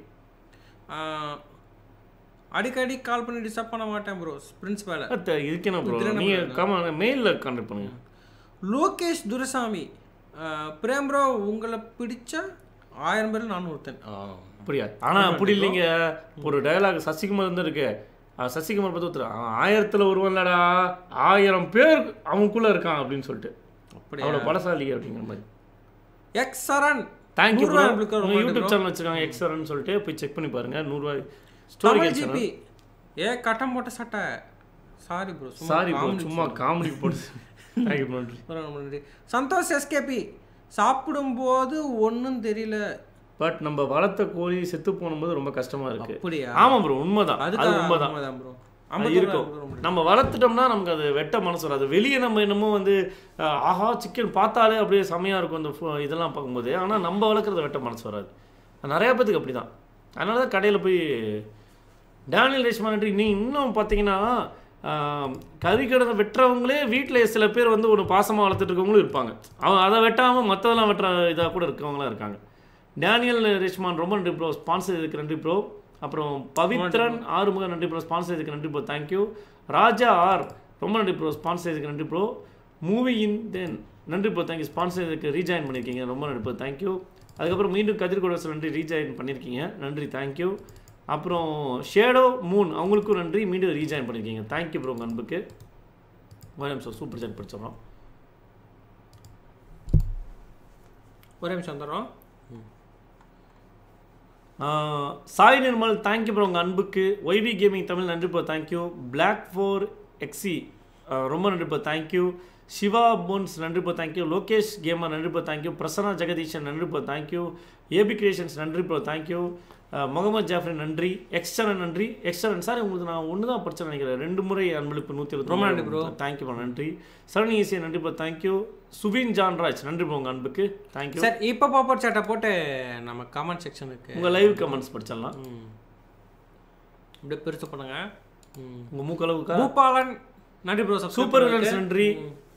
அடிக்கடி கால் பண்ணி டிஸ்டர்ப் பண்ண மாட்டேன் ப்ரோ பிரின்சிபால அத்த, இதுக்கு என்ன ப்ரோ இதுல என்ன நீங்கள் கம மெயிலில் கான்டாக்ட் பண்ணுங்க லோகேஷ் துரசாமி ஆஹ், பிரேம் ப்ரோ உங்களை பிடிச்ச ஆயிரம் பேர் நான் ஒருத்தன் அப்படியா ஆனா அப்படி இல்லைங்க ஒரு டயலாக் சசிகுமார் வந்து இருக்கு அஹ் சசிகுமார் பார்த்து ஒருத்தர் "அவன் ஆயிரத்துல ஒருவன்லடா ஆயிரம் பேர் அவனுக்குள்ள இருக்கான் அப்படின்னு சொல்லிட்டு அப்படி அவ்வளோ பலசாலி அப்படிங்கிற மாதிரி எக்ஸ் சரண் தேங்க்யூ நூறு ரூபாய் உங்களுக்கு ரொம்ப யூடியூப் நன்றி சேனல் வச்சிருக்காங்க எக்ஸர்னு சொல்லிட்டு போய் செக் பண்ணி பாருங்க நூறுரூவாய் ஸ்டோரி தமிழ் ஜிபி ஏ கட்டம் போட்ட சட்டை சாரி ப்ரோ சாரி ப்ரோ சும்மா காமெடி போட்டு தேங்க்யூ நன்றி சந்தோஷ் எஸ்கேபி சாப்பிடும்போது ஒன்றும் தெரியல பட் நம்ம வளர்த்த கோழி செத்து போகும்போது ரொம்ப கஷ்டமா இருக்கு அப்படியா ஆமா ப்ரோ உண்மைதான் அது அதுக்கு உண்மைதான் உண்மைதான் ப்ரோ அது இருக்கும் நம்ம வளர்த்துட்டோம்னா நமக்கு அது வெட்ட மனசு வராது வெளியே நம்ம என்னமோ வந்து அஹ், ஆஹா சிக்கன் பார்த்தாலே அப்படியே செமையாக இருக்கும் அந்த ஃபு- இதெல்லாம் பார்க்கும்போது ஆனால் நம்ம வளர்க்குறது வெட்ட மனசு வராது அது நிறையா பேத்துக்கு அப்படி தான் அதனால தான் கடையில் போய் டேனியல் ரேஷ்மானி நீ இன்னும் பார்த்தீங்கன்னா ஆஹ், கறிக்கடை வெட்டுறவங்களே வீட்டில் சில பேர் வந்து ஒரு பாசமாக வளர்த்துட்டு இருக்கவங்களும் இருப்பாங்க அவங்க அதை வெட்டாமல் மற்றதெல்லாம் வெட்டுற இதாக கூட இருக்கவங்களாம் இருக்காங்க டேனியல் ரேஷ்மான் ரொம்ப நன்றி ப்ரோ ஸ்பான்சர் இதுக்கு நன்றி ப்ரோ அப்புறம் பவித்ரன் ஆறுமுக நன்றி ப்ரோ ஸ்பான்சர் இதுக்கு நன்றி ப்ரோ தேங்க்யூ ராஜா ஆர் ரொம்ப நன்றி ப்ரோ ஸ்பான்சர் இதுக்கு நன்றி ப்ரோ மூவி இன் தென் நன்றி ப்ரோ தேங்க்யூ ஸ்பான்சர் இதுக்கு ரீஜாயின் பண்ணியிருக்கீங்க ரொம்ப நன்றி ப்ரோ தேங்க்யூ அதுக்கப்புறம் மீண்டும் கதிர்கோடஸ் நன்றி ரீஜாயின் பண்ணியிருக்கீங்க நன்றி தேங்க்யூ அப்புறம் ஷேடோ மூன் அவங்களுக்கும் நன்றி மீண்டும் ரீஜாயின் பண்ணியிருக்கீங்க தேங்க்யூ ப்ரோ உங்கள் அன்புக்கு ஒரு நிமிஷம் சூப்பர் சாட் படிச்சிடறோம் ஒரே நிமிஷம் வந்துடுறோம் ஆஹ் சாய் நிர்மல் தேங்க்யூ ப்ரோ உங்கள் அன்புக்கு ஒய்வி கேமிங் தமிழ் நன்றி bro thank you black four XE ரொம்ப நன்றி ப்ரோ தேங்க்யூ சிவா போன்ஸ் நன்றி ப்ரோ தேங்க்யூ லோகேஷ் கேமர் நன்றி ப்ரோ தேங்க்யூ பிரசன்னா ஜெகதீஷன் நன்றி ப்ரோ தேங்க்யூ ஏபி கிரியேஷன்ஸ் நன்றி ப்ரோ தேங்க்யூ முகமது ஜாஃப்ரி நன்றி எக்ஸ்டரன் நன்றி எக்ஸ்டரன் சார் உங்களுக்கு நான் ஒன்று தான் படிச்சேன் நினைக்கிறேன் ரெண்டு முறை அன்பளிப்பு நூற்றி இருபத்தி ரொம்ப நன்றி bro. தேங்க்யூ ப்ரோ நன்றி சரணி ஈசியா நன்றி ப்ரோ தேங்க்யூ சுபின் ஜான்ராஜ் நன்றி ப்ரோ உங்கள் அன்புக்கு தேங்க்யூ சார் இப்போ பாப்பர் சேட்டை போட்டு நம்ம கமெண்ட் செக்ஷன் இருக்கு உங்கள் லைவ் கமெண்ட்ஸ் படிச்சிடலாம் ம். அப்படியே பெருசு பண்ணுங்க ம். உங்கள் மூக்களவுக்கா பூபாலன் நன்றி ப்ரோ சூப்பர் வில்லன்ஸ் நன்றி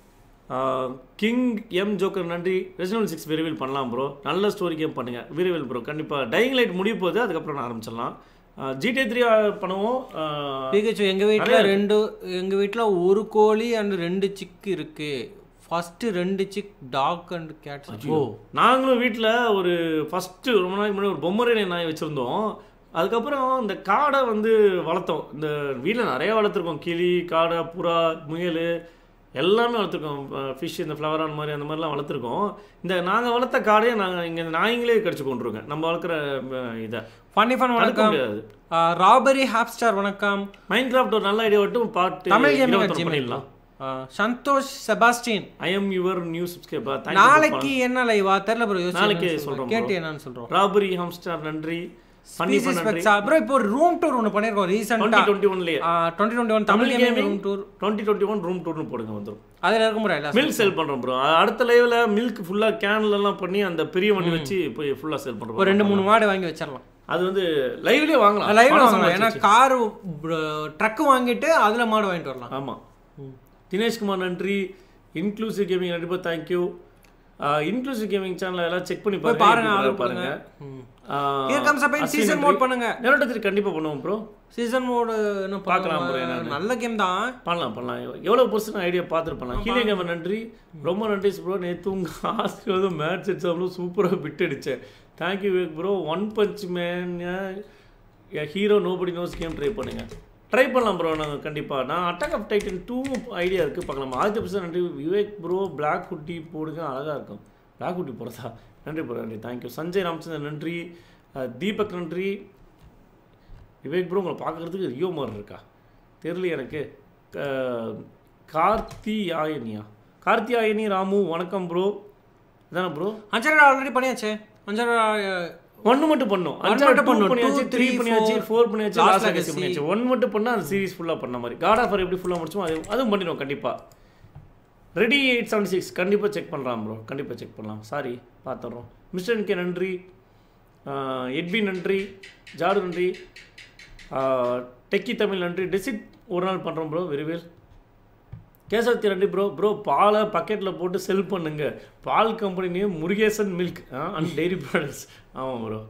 கிங் எம் ஜோக்கர் நன்றி ரெசிடென்ட் சிக்ஸ் விரைவில் பண்ணலாம் ப்ரோ நல்ல ஸ்டோரி கேம் பண்ணுங்க விரைவில் ப்ரோ கண்டிப்பாக டைங் லைட் முடிய போகுது அதுக்கப்புறம் நான் ஆரம்பிச்சிடலாம் ஜிடிஏ த்ரீ பண்ணுவோம் ஆஹ், பிகச்சு எங்க வீட்ல நிறைய ரெண்டு எங்க வீட்ல ஒரு கோழி அண்ட் ரெண்டு சிக் இருக்கு ஃபர்ஸ்ட் ரெண்டு சிக் டாக் அண்ட் கேட்ஸ் ஓ நாங்களும் வீட்டில் ஒரு ஃபஸ்ட்டு ரொம்ப நாளைக்கு முன்னாடி ஒரு பொம்மரேனை நாய் வச்சுருந்தோம் அதுக்கப்புறம் இந்த காடை வந்து வளர்த்தோம் இந்த வீட்டில் நிறைய வளர்த்துருக்கோம் கிளி காடை புறா முயல் எல்லாமே வளர்த்துருக்கோம் ஃபிஷ் இந்த ஃப்ளவரான் மாதிரி அந்த மாதிரிலாம் வளர்த்துருக்கோம் இந்த நாங்கள் வளர்த்த காடையை நாங்கள் இங்கே நாய்ங்களே கடிச்சு கொண்டுருங்க நம்ம வளர்க்குற அஹ், இதை ஃபன்னி ஃபன் தடுக்க வணக்கம் முடியாது ராபரி ஹாப்ஸ்டார் வணக்கம் மைண்ட் கிராஃப்ட் ஒரு நல்ல ஐடியா மட்டும் பாட்டு தமிழ் கேமிங் இருபத்தொன்னு பண்ணிடலாம் ஆ, Santhosh Sebastian I am your new subscriber நாளைக்கு என்ன லைவா தெரியல ப்ரோ நாளைக்கு சொல்றோம் கேட்டு என்னன்னு சொல்றோம் ராபரி ஹம்ஸ்டார் நன்றி ஃபன்னி ஸ்பீசிஸ் நன்றி பெட்ஸா ப்ரோ இப்போ ஒரு ரூம் டூர் ஒன்று பண்ணியிருக்கோம் ரீசெண்டாக டுவெண்ட்டி டுவெண்ட்டி ஒன்லேயே twenty twenty one Tamil gaming room tour twenty twenty one room டூர்னு போடுங்க வந்துடும் அதில் இருக்க முடியல மில்க் சேல் பண்றோம் ப்ரோ அடுத்த லைவ்ல மில்க் ஃபுல்லா கேன்ல எல்லாம் பண்ணி அந்த பெரிய வண்டி வச்சு போய் ஃபுல்லா சேல் ஒரு பண்றோம் ரெண்டு மூணு மாடு வாங்கி வச்சிடலாம் அது வந்து லைவ்லயே வாங்கலாம் லைவ்ல பணம் வாங்கலாம் ஏன்னா சம்பாதிச்சு. கார் ட்ரக் வாங்கிட்டு அதுல மாடு வாங்கிட்டு வரலாம் ஆமா தினேஷ்குமார் நன்றி இன்க்ளூசிவ் கேமிங் நன்றி தேங்க்யூ இன்க்ளூசிவ் கேமிங் சேனல் எல்லாம் செக் பண்ணி போய் பாருங்க பாருங்க எப்படி ஆதரவு பாருங்க ம். ஆஹ், Here comes up in Ashwin season நன்றி. mode பண்ணுங்க. நேரோட்டத்திரி கண்டிப்பா பண்ணுவோம் ப்ரோ சீசன் மோடு இன்னும் பார்க்கலாம் bro, பார்க்கலாம் என்னன்னு. நல்ல கேம் தான் பண்ணலாம் பண்ணலாம் எவ்வளோ பர்சன்ட் ஐடியா பார்த்துட்டு பண்ணலாம் ஹீலிங் கேமர் நன்றி ரொம்ப நன்றி ப்ரோ நேற்று உங்கள் ஆசிரியர் மேட்ச் எக்ஸாமில் சூப்பராக பிட் அடித்தேன் thank you Vivek bro one punch man hero nobody knows game try பண்ணுங்க ட்ரை பண்ணலாம் ப்ரோ நாங்கள் கண்டிப்பாக நான் attack of Titan two idea இருக்குது பார்க்கலாம் ஆதித்ய பிரசாத் நன்றி விவேக் ப்ரோ பிளாக் குட்டி போடுங்க அழகாக இருக்கும் பிளாக் குட்டி போடுறதா நன்றி ப்ரோ நன்றி தேங்க்யூ சஞ்சய் ராமச்சந்திரன் நன்றி அஹ், தீபக் நன்றி விவேக் ப்ரோ உங்களை பார்க்கறதுக்கு ரியோ மாதிரி இருக்கா தெரியல எனக்கு க- கார்த்தியாயனியா கார்த்தியாயனி ராமு வணக்கம் ப்ரோ இதானே ப்ரோ அஞ்சரை ஆல்ரெடி பண்ணியாச்சே அஞ்சரை ஒன்று மட்டும் பண்ணோம் One அஞ்சாறு மட்டும் டூ பண்ணோம். பண்ணியாச்சு Two, த்ரீ three, பண்ணியாச்சு four, ஃபோர் பண்ணியாச்சு Last லாஸ்ட் Legacy. லெகசி பண்ணியாச்சு ஒன் மட்டும் பண்ணால் அந்த சீரிஸ் ஃபுல்லாக பண்ண மாதிரி காட் ஆஃபர் எப்படி ஃபுல்லாக முடிச்சோம் அது அதுவும் பண்ணிடுவோம் கண்டிப்பாக ரெடி எயிட் செவன்டி சிக்ஸ் கண்டிப்பாக செக் பண்ணலாம் ப்ரோ கண்டிப்பாக செக் பண்ணலாம் சாரி பார்த்துட்றோம் மிஸ்டர் கே நன்றி ஆஹ் எட்வி நன்றி ஜாடு நன்றி ஆஹ் டெக்கி தமிழ் நன்றி டெசிட் ஒரு நாள் பண்ணுறோம் ப்ரோ விரைவில் கேசவத்தி நன்றி ப்ரோ ப்ரோ பாலை பக்கெட்டில் போட்டு செல் பண்ணுங்க பால் company name Murugesan milk and dairy products ஆமாம் ப்ரோ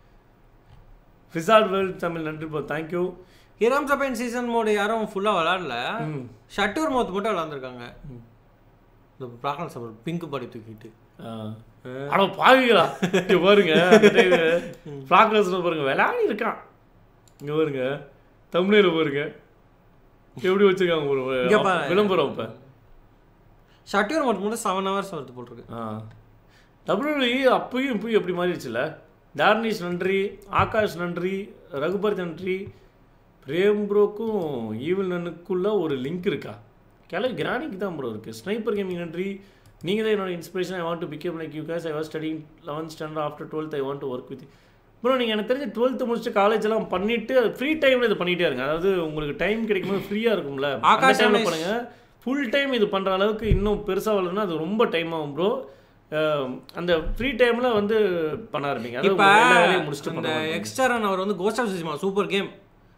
ஃபிசார்ட் வேர்ல்ட் தமிழ் நன்றி ப்ரோ தேங்க்யூ ஹிராம் சபைன் சீசன் மோடு யாரும் ஃபுல்லா விளாடல ஷட்டூர் மோத் மட்டும் விளாண்டுருக்காங்க இந்த பிராக்லன் சபர் பிங்க் பாடி தூக்கிட்டு அட பாவிங்களா இங்க பாருங்க ஃப்ளாக்லஸ் பாருங்க விளையாடி இருக்கான் இங்க பாருங்க தமிழில் பாருங்க எப்படி வச்சிருக்காங்க ஒரு இங்க பாரு. விளம்பரம் இப்போ ஷட்டூர் மோட் மட்டும் செவன் ஹவர்ஸ் வருது போட்டிருக்கு டபிள்யூஇ அப்பயும் இப்பயும் எப்படி மாறிடுச்சுல டார்னிஷ் நன்றி ஆகாஷ் நன்றி ரகுபர் நன்றி பிரேம் ப்ரோக்கும் ஈவில் நனுக்குள்ள ஒரு லிங்க் இருக்கா கிளை கிரானிக்கு தான் ப்ரோ இருக்குது ஸ்னைப்பர் கேமிங் நன்றி நீங்கள் தான் என்னோட inspiration I want to become like you cause I was studying eleventh standard after twelfth I want to work with bro நீங்கள் எனக்கு தெரிஞ்ச டுவெல்த்து முடிச்சுட்டு காலேஜ் எல்லாம் பண்ணிட்டு ஃப்ரீ டைமில் இது பண்ணிகிட்டே இருங்க அதாவது உங்களுக்கு டைம் கிடைக்கும்போது ஃப்ரீயாக இருக்கும்ல அந்த ஆகாஷ் டைமில் அண்ணா பண்ணுங்க ஃபுல் டைம் இது பண்ணுற அளவுக்கு இன்னும் பெருசாக வளரணும்னா அது ரொம்ப டைம் ஆகும் ப்ரோ அந்த ஃப்ரீ டைமில் வந்து பண்ண ஆரம்பிங்க அதாவது இப்போ உங்க எல்லா வேலையும் முடிச்சுட்டு அந்த பண்ண ஆரம்பிங்க. எக்ஸ்டரன் அவர் வந்து ghost of Tsushima super game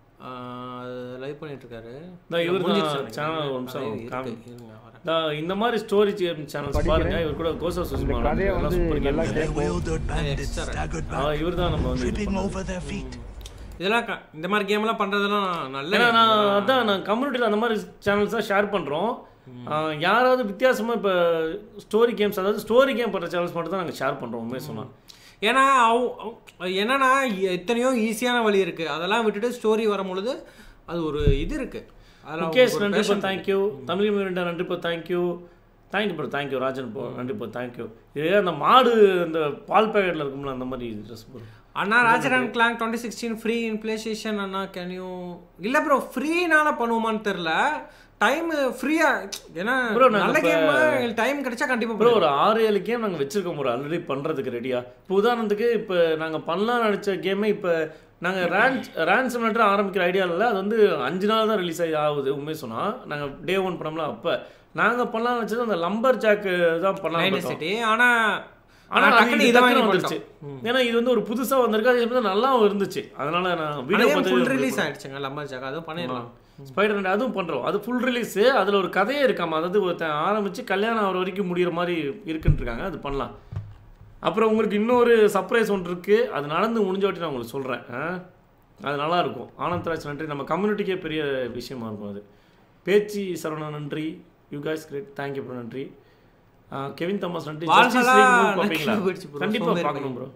live பண்ணிட்டு இருக்காரு இந்த இவர் தான் முடிஞ்சிருச்சு நினைக்கிறேன். channel ஒரு நிமிஷம் அது இருக்கு, காமி. இருங்க, வரேன். இந்த இந்த மாதிரி ஸ்டோரி சேனல்ஸ் பாருங்க இவர் கூட கோசா Tsushima super game Bewildered bandits extra. staggered back, இவர் தான் நம்ம வந்து இது tripping பண்ணது. over their feet. இதெல்லாம் க- இந்த மாதிரி கேம் எல்லாம் பண்றதெல்லாம் நல்ல ஏன்னா நான் அதான் நான் கம்யூனிட்டியில் அந்த மாதிரி சேனல்ஸ் தான் ஷேர் பண்ணுறோம் யாராவது வித்தியாசமாக இப்போ ஸ்டோரி கேம்ஸ் அதாவது ஸ்டோரி கேம் பண்ணுற சேனல்ஸ் மட்டும் தான் நாங்கள் ஷேர் பண்ணுறோம் உண்மையை சொன்னால் ஏன்னா அவ- அவ- என்னன்னா எத்தனையோ ஈஸியான வழி இருக்கு அதெல்லாம் விட்டுட்டு ஸ்டோரி வரும் பொழுது அது ஒரு இது இருக்கு அதெல்லாம் முகேஷ் ஒரு நன்றி passion இப்போ தேங்க்யூ தமிழ் மீரண்டா நன்றி இப்போ thank you thank you bro thank you Rajan bro நன்றி ப்ரோ தேங்க்யூ இது அந்த மாடு அந்த பால் பேக்கெட்டில் இருக்கும்ல அந்த மாதிரி ட்ரெஸ் ப்ரோ அண்ணா ராஜரான் கிளாங் twenty sixteen free in PlayStation அண்ணா கேன் யூ இல்லை ப்ரோ ஃப்ரீனால பண்ணுவோமான்னு தெரில டைம் ஃப்ரீயா ஏன்னா Bro, நாங்க நல்ல இப்ப- கேம் டைம் கிடைச்சா கண்டிப்பா ப்ரோ ஒரு ஆறு ஏழு கேம் நாங்கள் வச்சிருக்கோம் ப்ரோ ஆல்ரெடி பண்ணுறதுக்கு ரெடியா இப்போ உதாரணத்துக்கு இப்போ நாங்கள் பண்ணலாம் நினச்ச கேமே இப்போ நாங்கள் ரேன்ஸ் ரேன்ஸ் மட்டும் ஆரம்பிக்கிற ஐடியா இல்லை அது வந்து அஞ்சு நாள் தான் ரிலீஸ் ஆகி ஆகுது உண்மை சொன்னால் நாங்கள் டே ஒன் பண்ணோம்ல அப்போ நாங்கள் பண்ணலாம் நினச்சது அந்த லம்பர் ஜாக்கு தான் பண்ணலாம் லைன் பார்த்தோம். சிட்டி ஆனா ஆனா அது டக்குனு இது இதை டக்குனு வாங்கி வந்துருச்சு ஏன்னா இது வந்து ஒரு புதுசா வந்திருக்கு அதே சமயத்துல நல்லாவும் இருந்துச்சு அதனால நான் வீடியோ ஃபுல் பார்த்து ரிலீஸ் ஆயிடுச்சுங்க லம்பர் ஜாக் அதுவும் பண்ணிடலாம் ஸ்பைடர் மேன் அதுவும் பண்றோம் அது ஃபுல் ரிலீஸ் அதுல ஒரு கதையே இருக்காமா அதாவது ஒருத்தன் ஆரம்பிச்சு கல்யாணம் ஆகிற வரைக்கும் முடியிற மாதிரி இருக்குன்னு இருக்காங்க அது பண்ணலாம் அப்புறம் உங்களுக்கு இன்னொரு சர்ப்ரைஸ் ஒன்று இருக்கு அது நடந்து முடிஞ்ச வாட்டி நான் உங்களுக்கு சொல்றேன் ஆ? அது நல்லா இருக்கும் ஆனந்த் ராஜ் நன்றி நம்ம கம்யூனிட்டிக்கே பெரிய விஷயமா இருக்கும் அது பேச்சு சரவணா நன்றி you guys great thank you bro நன்றி ஆ, கெவின் தாமஸ் நன்றி Justice League movie பார்ப்பீங்களா கண்டிப்பா பார்க்கணும் ப்ரோ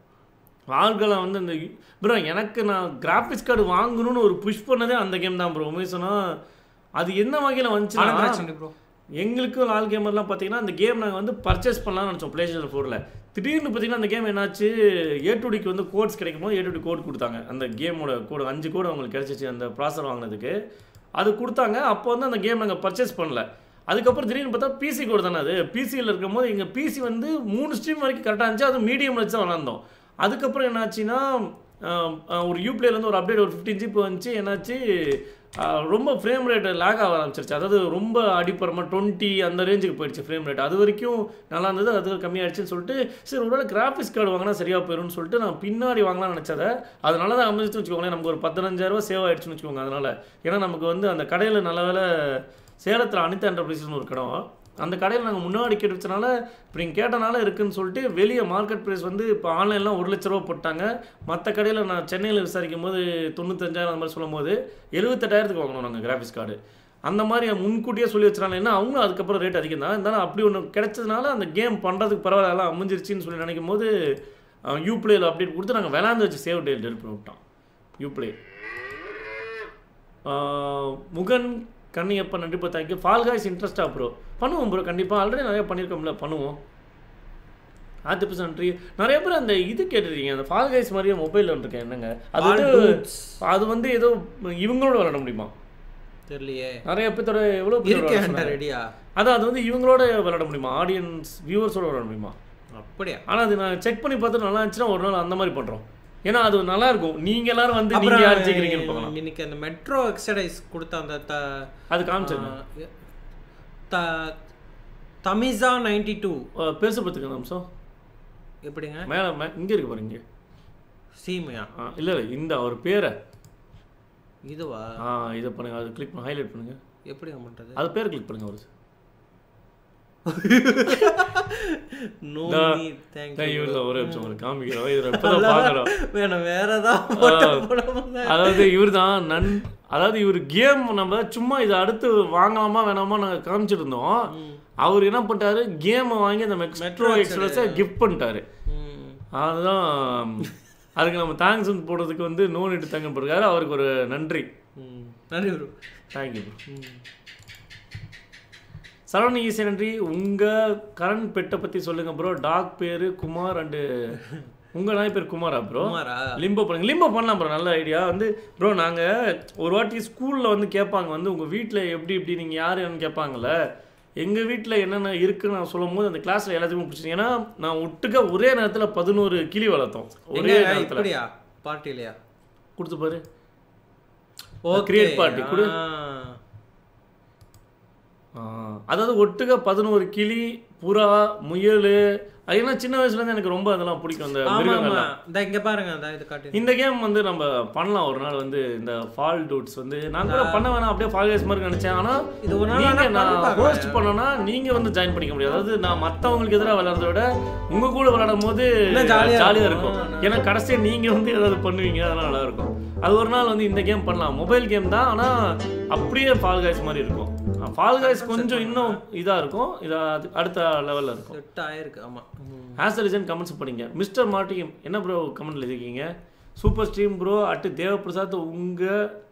ஆள்களை வந்து அந்த ப்ரோ எனக்கு நான் கிராஃபிக்ஸ் கார்டு வாங்கணும்னு ஒரு புஷ் பண்ணதே அந்த கேம் தான் ப்ரோ உண்மை சொன்னா அது என்ன வகையில் வந்துச்சுன்னா ப்ரோ எங்களுக்கும் ஆல் கேமர்லாம் பார்த்தீங்கன்னா அந்த கேம் நாங்கள் வந்து பர்ச்சேஸ் பண்ணலாம்னு நினச்சோம் ப்ளே ஸ்டேஷன் ஃபோரில் திடீர்னு பார்த்தீங்கன்னா அந்த கேம் என்னாச்சு ஏ டுடிக்கு வந்து கோட்ஸ் கிடைக்கும் போது ஏ டுடி கோட் கொடுத்தாங்க அந்த கேமோட கோடு அஞ்சு கோடு அவங்களுக்கு கிடைச்சிச்சு அந்த ப்ராசர் வாங்கினதுக்கு அது கொடுத்தாங்க அப்போ வந்து அந்த கேம் நாங்கள் பர்ச்சேஸ் பண்ணல அதுக்கப்புறம் திடீர்னு பார்த்தா பிசி கோடு தானே அது பிசியில் இருக்கும்போது எங்கள் பிசி வந்து மூணு ஸ்ட்ரீம் வரைக்கும் கரெக்டாக இருந்துச்சு அது மீடியம் வச்சு தான் விளாண்டோம் அதுக்கப்புறம் என்னாச்சுன்னா ஆஹ், ஆஹ், ஒரு யூப்ளேலேருந்து ஒரு அப்டேட் ஒரு ஃபிஃப்டின் ஜிபி வந்துச்சு என்னாச்சு ஆஹ், ரொம்ப ஃப்ரேம் ரேட் லேக் ஆக ஆரம்பிச்சிருச்சு அதாவது ரொம்ப அடிப்பறமாக டுவெண்ட்டி அந்த ரேஞ்சுக்கு போயிடுச்சு ஃப்ரேம் ரேட் அது வரைக்கும் நல்லா இருந்தது அது கம்மியாயிடுச்சுன்னு சொல்லிட்டு சரி ஒருவேளை கிராஃபிக்ஸ் கார்டு வாங்கினா சரியாக போயிடும்னு சொல்லிட்டு நான் பின்னாடி வாங்கலாம்னு நினச்சதை அதனால தான் அமைஞ்சிச்சு வச்சுக்கோங்களேன் நமக்கு ஒரு பதினஞ்சாயிரரூவா சேவ் ஆயிடுச்சுன்னு வச்சுக்கோங்க அதனால ஏன்னா நமக்கு வந்து அந்த கடையில் நல்ல வேளை சேலத்தில் அனிதா என்டர்பிரைஸ்னு ஒரு கடம் அந்த கடையில் நாங்கள் முன்னாடி கேட்டு வச்சனால இப்போ நீங்கள் கேட்டனால இருக்குன்னு சொல்லிட்டு வெளியே மார்க்கெட் ப்ரைஸ் வந்து இப்போ ஆன்லைன்லாம் ஒரு லட்ச ரூபா போட்டாங்க மற்ற கடையில் நான் சென்னையில் விசாரிக்கும் போது தொண்ணூத்தஞ்சாயிரம் அந்த மாதிரி சொல்லும் போது எழுபத்தெட்டாயிரத்துக்கு வாங்கணும் நாங்கள் கிராஃபிக்ஸ் கார்டு அந்த மாதிரி முன்கூட்டியே சொல்லி வச்சுனால என்ன அவங்களும் அதுக்கப்புறம் ரேட் அதிகம் தான் இருந்தாலும் அப்படி ஒன்று கிடைச்சதுனால அந்த கேம் பண்ணுறதுக்கு பரவாயில்ல எல்லாம் அமைஞ்சிருச்சுன்னு சொல்லி நினைக்கும் போது யூப்ளேயில் அப்டேட் கொடுத்து நாங்கள் விளாண்டு வச்சு சேவ் டேட் டெல் பண்ணி விட்டோம் யூப்ளே முகன் கண்ணியப்பன் நன்றி தேங்க்யூ ஃபால் காய்ஸ் இன்ட்ரெஸ்டா ப்ரோ பண்ணுவோம் ப்ரோ கண்டிப்பாக ஆல்ரெடி நிறைய பண்ணியிருக்கோம்ல பண்ணுவோம் ஆர்த்தி நன்றி நிறைய பேர் அந்த இது கேட்டிருக்கீங்க அந்த ஃபால் காய்ஸ் மாதிரியே மொபைல் இருக்கேன் என்னங்க அது All வந்து dudes. அது வந்து ஏதோ இவங்களோட விளையாட முடியுமா தெரியலையே நிறைய பேர்த்தோட எவ்வளோ பேர் இருக்கே விளையாட என்கிட்ட சொன்னாங்க. ரெடியா அதான் அது வந்து இவங்களோட விளையாட முடியுமா ஆடியன்ஸ் வியூவர்ஸோட விளையாட முடியுமா அப்படியா ஆனால் அது நான் செக் பண்ணி பார்த்து நல்லா இருந்துச்சுன்னா ஒரு நாள் அந்த மாதிரி பண்ணுறோம் ஏன்னா அது நல்லா இருக்கும் நீங்க எல்லாரும் வந்து நீங்க யார் ஜெயிக்கிறீங்கன்னு பார்க்கலாம் அப்புறம் இன்னைக்கு அந்த மெட்ரோ எக்ஸடைஸ் கொடுத்த அந்த த அது காமிச்சிருங்க ஆ, த தமிசா நைன்டி டூ அஹ் பெருசு பார்த்துக்கங்க அம்சம் எப்படிங்க மேலே மே இங்கே இருக்கு பாருங்க இங்க. சீமையா ஆ இல்லை இல்லை இந்த அவர் பேரை இதுவா ஆ இதை பண்ணுங்க அது கிளிக் பண்ணி ஹைலைட் பண்ணுங்க எப்படிங்க பண்றது அது பேர் கிளிக் பண்ணுங்க ஒரு நோ இந்த- நீட் தேங்க் தான் இவர் தான் ஒரு நிமிஷம் உங்களுக்கு காமிக்கிறோம் இதில் இப்போ தான் பார்க்குறோம் வேணும் வேற ஏதாவது அதாவது இவர் தான் நன் அதாவது இவர் கேம் நம்ம சும்மா இதை அடுத்து வாங்கலாமா வேணாமா நாங்கள் காமிச்சிட்டு இருந்தோம் அவர் என்ன பண்ணிட்டாரு கேமை வாங்கி அந்த மெட்ரோ எக்ஸ்பிரஸை கிஃப்ட் பண்ணிட்டாரு அதுதான் அதுக்கு நம்ம தேங்க்ஸ் வந்து போடுறதுக்கு வந்து நோ நீட்டு தேங்க போயிருக்காரு அவருக்கு ஒரு நன்றி நன்றி ப்ரோ தேங்க்யூ சரவண ஈசை நன்றி உங்கள் கரண் பெட்டை பற்றி சொல்லுங்கள் ப்ரோ டாக் பேர் குமார் அண்டு உங்கள் நாய் பேர் குமாரா ப்ரோ குமாரா லிம்போ பண்ணுங்க லிம்போ பண்ணலாம் ப்ரோ நல்ல ஐடியா வந்து ப்ரோ நாங்கள் ஒரு வாட்டி ஸ்கூலில் வந்து கேட்பாங்க வந்து உங்கள் வீட்டில் எப்படி எப்படி நீங்கள் யாருன்னு கேட்பாங்கல்ல எங்கள் வீட்டில் என்னென்ன இருக்குன்னு நான் சொல்லும் போது அந்த கிளாஸில் எல்லாத்தையுமே பிடிச்சி ஏன்னா நான் ஒட்டுக்க ஒரே நேரத்தில் பதினோரு கிளி வளர்த்தோம் ஒரே எங்க நேரத்தில் இப்படியா பார்ட்டிலையா கொடுத்து பாரு ஓகே create party, கொடு. ஆ, அதாவது ஒட்டுக்க பதினோரு கிளி புறா முயல் அது என்ன சின்ன வயசுலேருந்து எனக்கு ரொம்ப அதெல்லாம் பிடிக்கும் அந்த ஆமா ஆமா மிருகங்கள்லாம் இந்த இங்க பாருங்க அந்த இது காட்டு இந்த கேம் வந்து நம்ம பண்ணலாம் ஒரு நாள் வந்து இந்த ஃபால் டூட்ஸ் வந்து நான் கூட பண்ண வேணாம் அப்படியே ஃபால் கேஸ் மாதிரி நினைச்சேன் ஆனா இது ஒரு நாள் நீங்க வேணா பண்ணி நான் பார்க்கலாம். ஹோஸ்ட் பண்ணனா நீங்க வந்து ஜாயின் பண்ணிக்க முடியாது அதாவது நான் மத்தவங்களுக்கு எதிராக விளையாடுறத விட உங்க கூட விளையாடும் போது இன்னும் jolly ஆ ஜாலியா இருக்கும். இருக்கும் ஏன்னா கடைசியா நீங்க வந்து ஏதாவது பண்ணுவீங்க அதெல்லாம் நல்லா இருக்கும் அது ஒரு நாள் வந்து இந்த கேம் பண்ணலாம் மொபைல் கேம் தான் ஆனா அப்படியே ஃபால் காய்ஸ் மாதிரி இருக்கும் ஃபால் காய்ஸ் கொஞ்சம் இன்னும் இதா இருக்கும் இது அது- அடுத்த லெவல்ல இருக்கும் செட் ஆயிருக்கு ஆமா ம். ஆஸ் ரீசன் கமெண்ட்ஸ் படிங்க மிஸ்டர் மார்ட்டியம் என்ன ப்ரோ கமெண்ட்ல இருக்கீங்க சூப்பர் ஸ்ட்ரீம் ப்ரோ அட்டு தேவபிரசாத் உங்க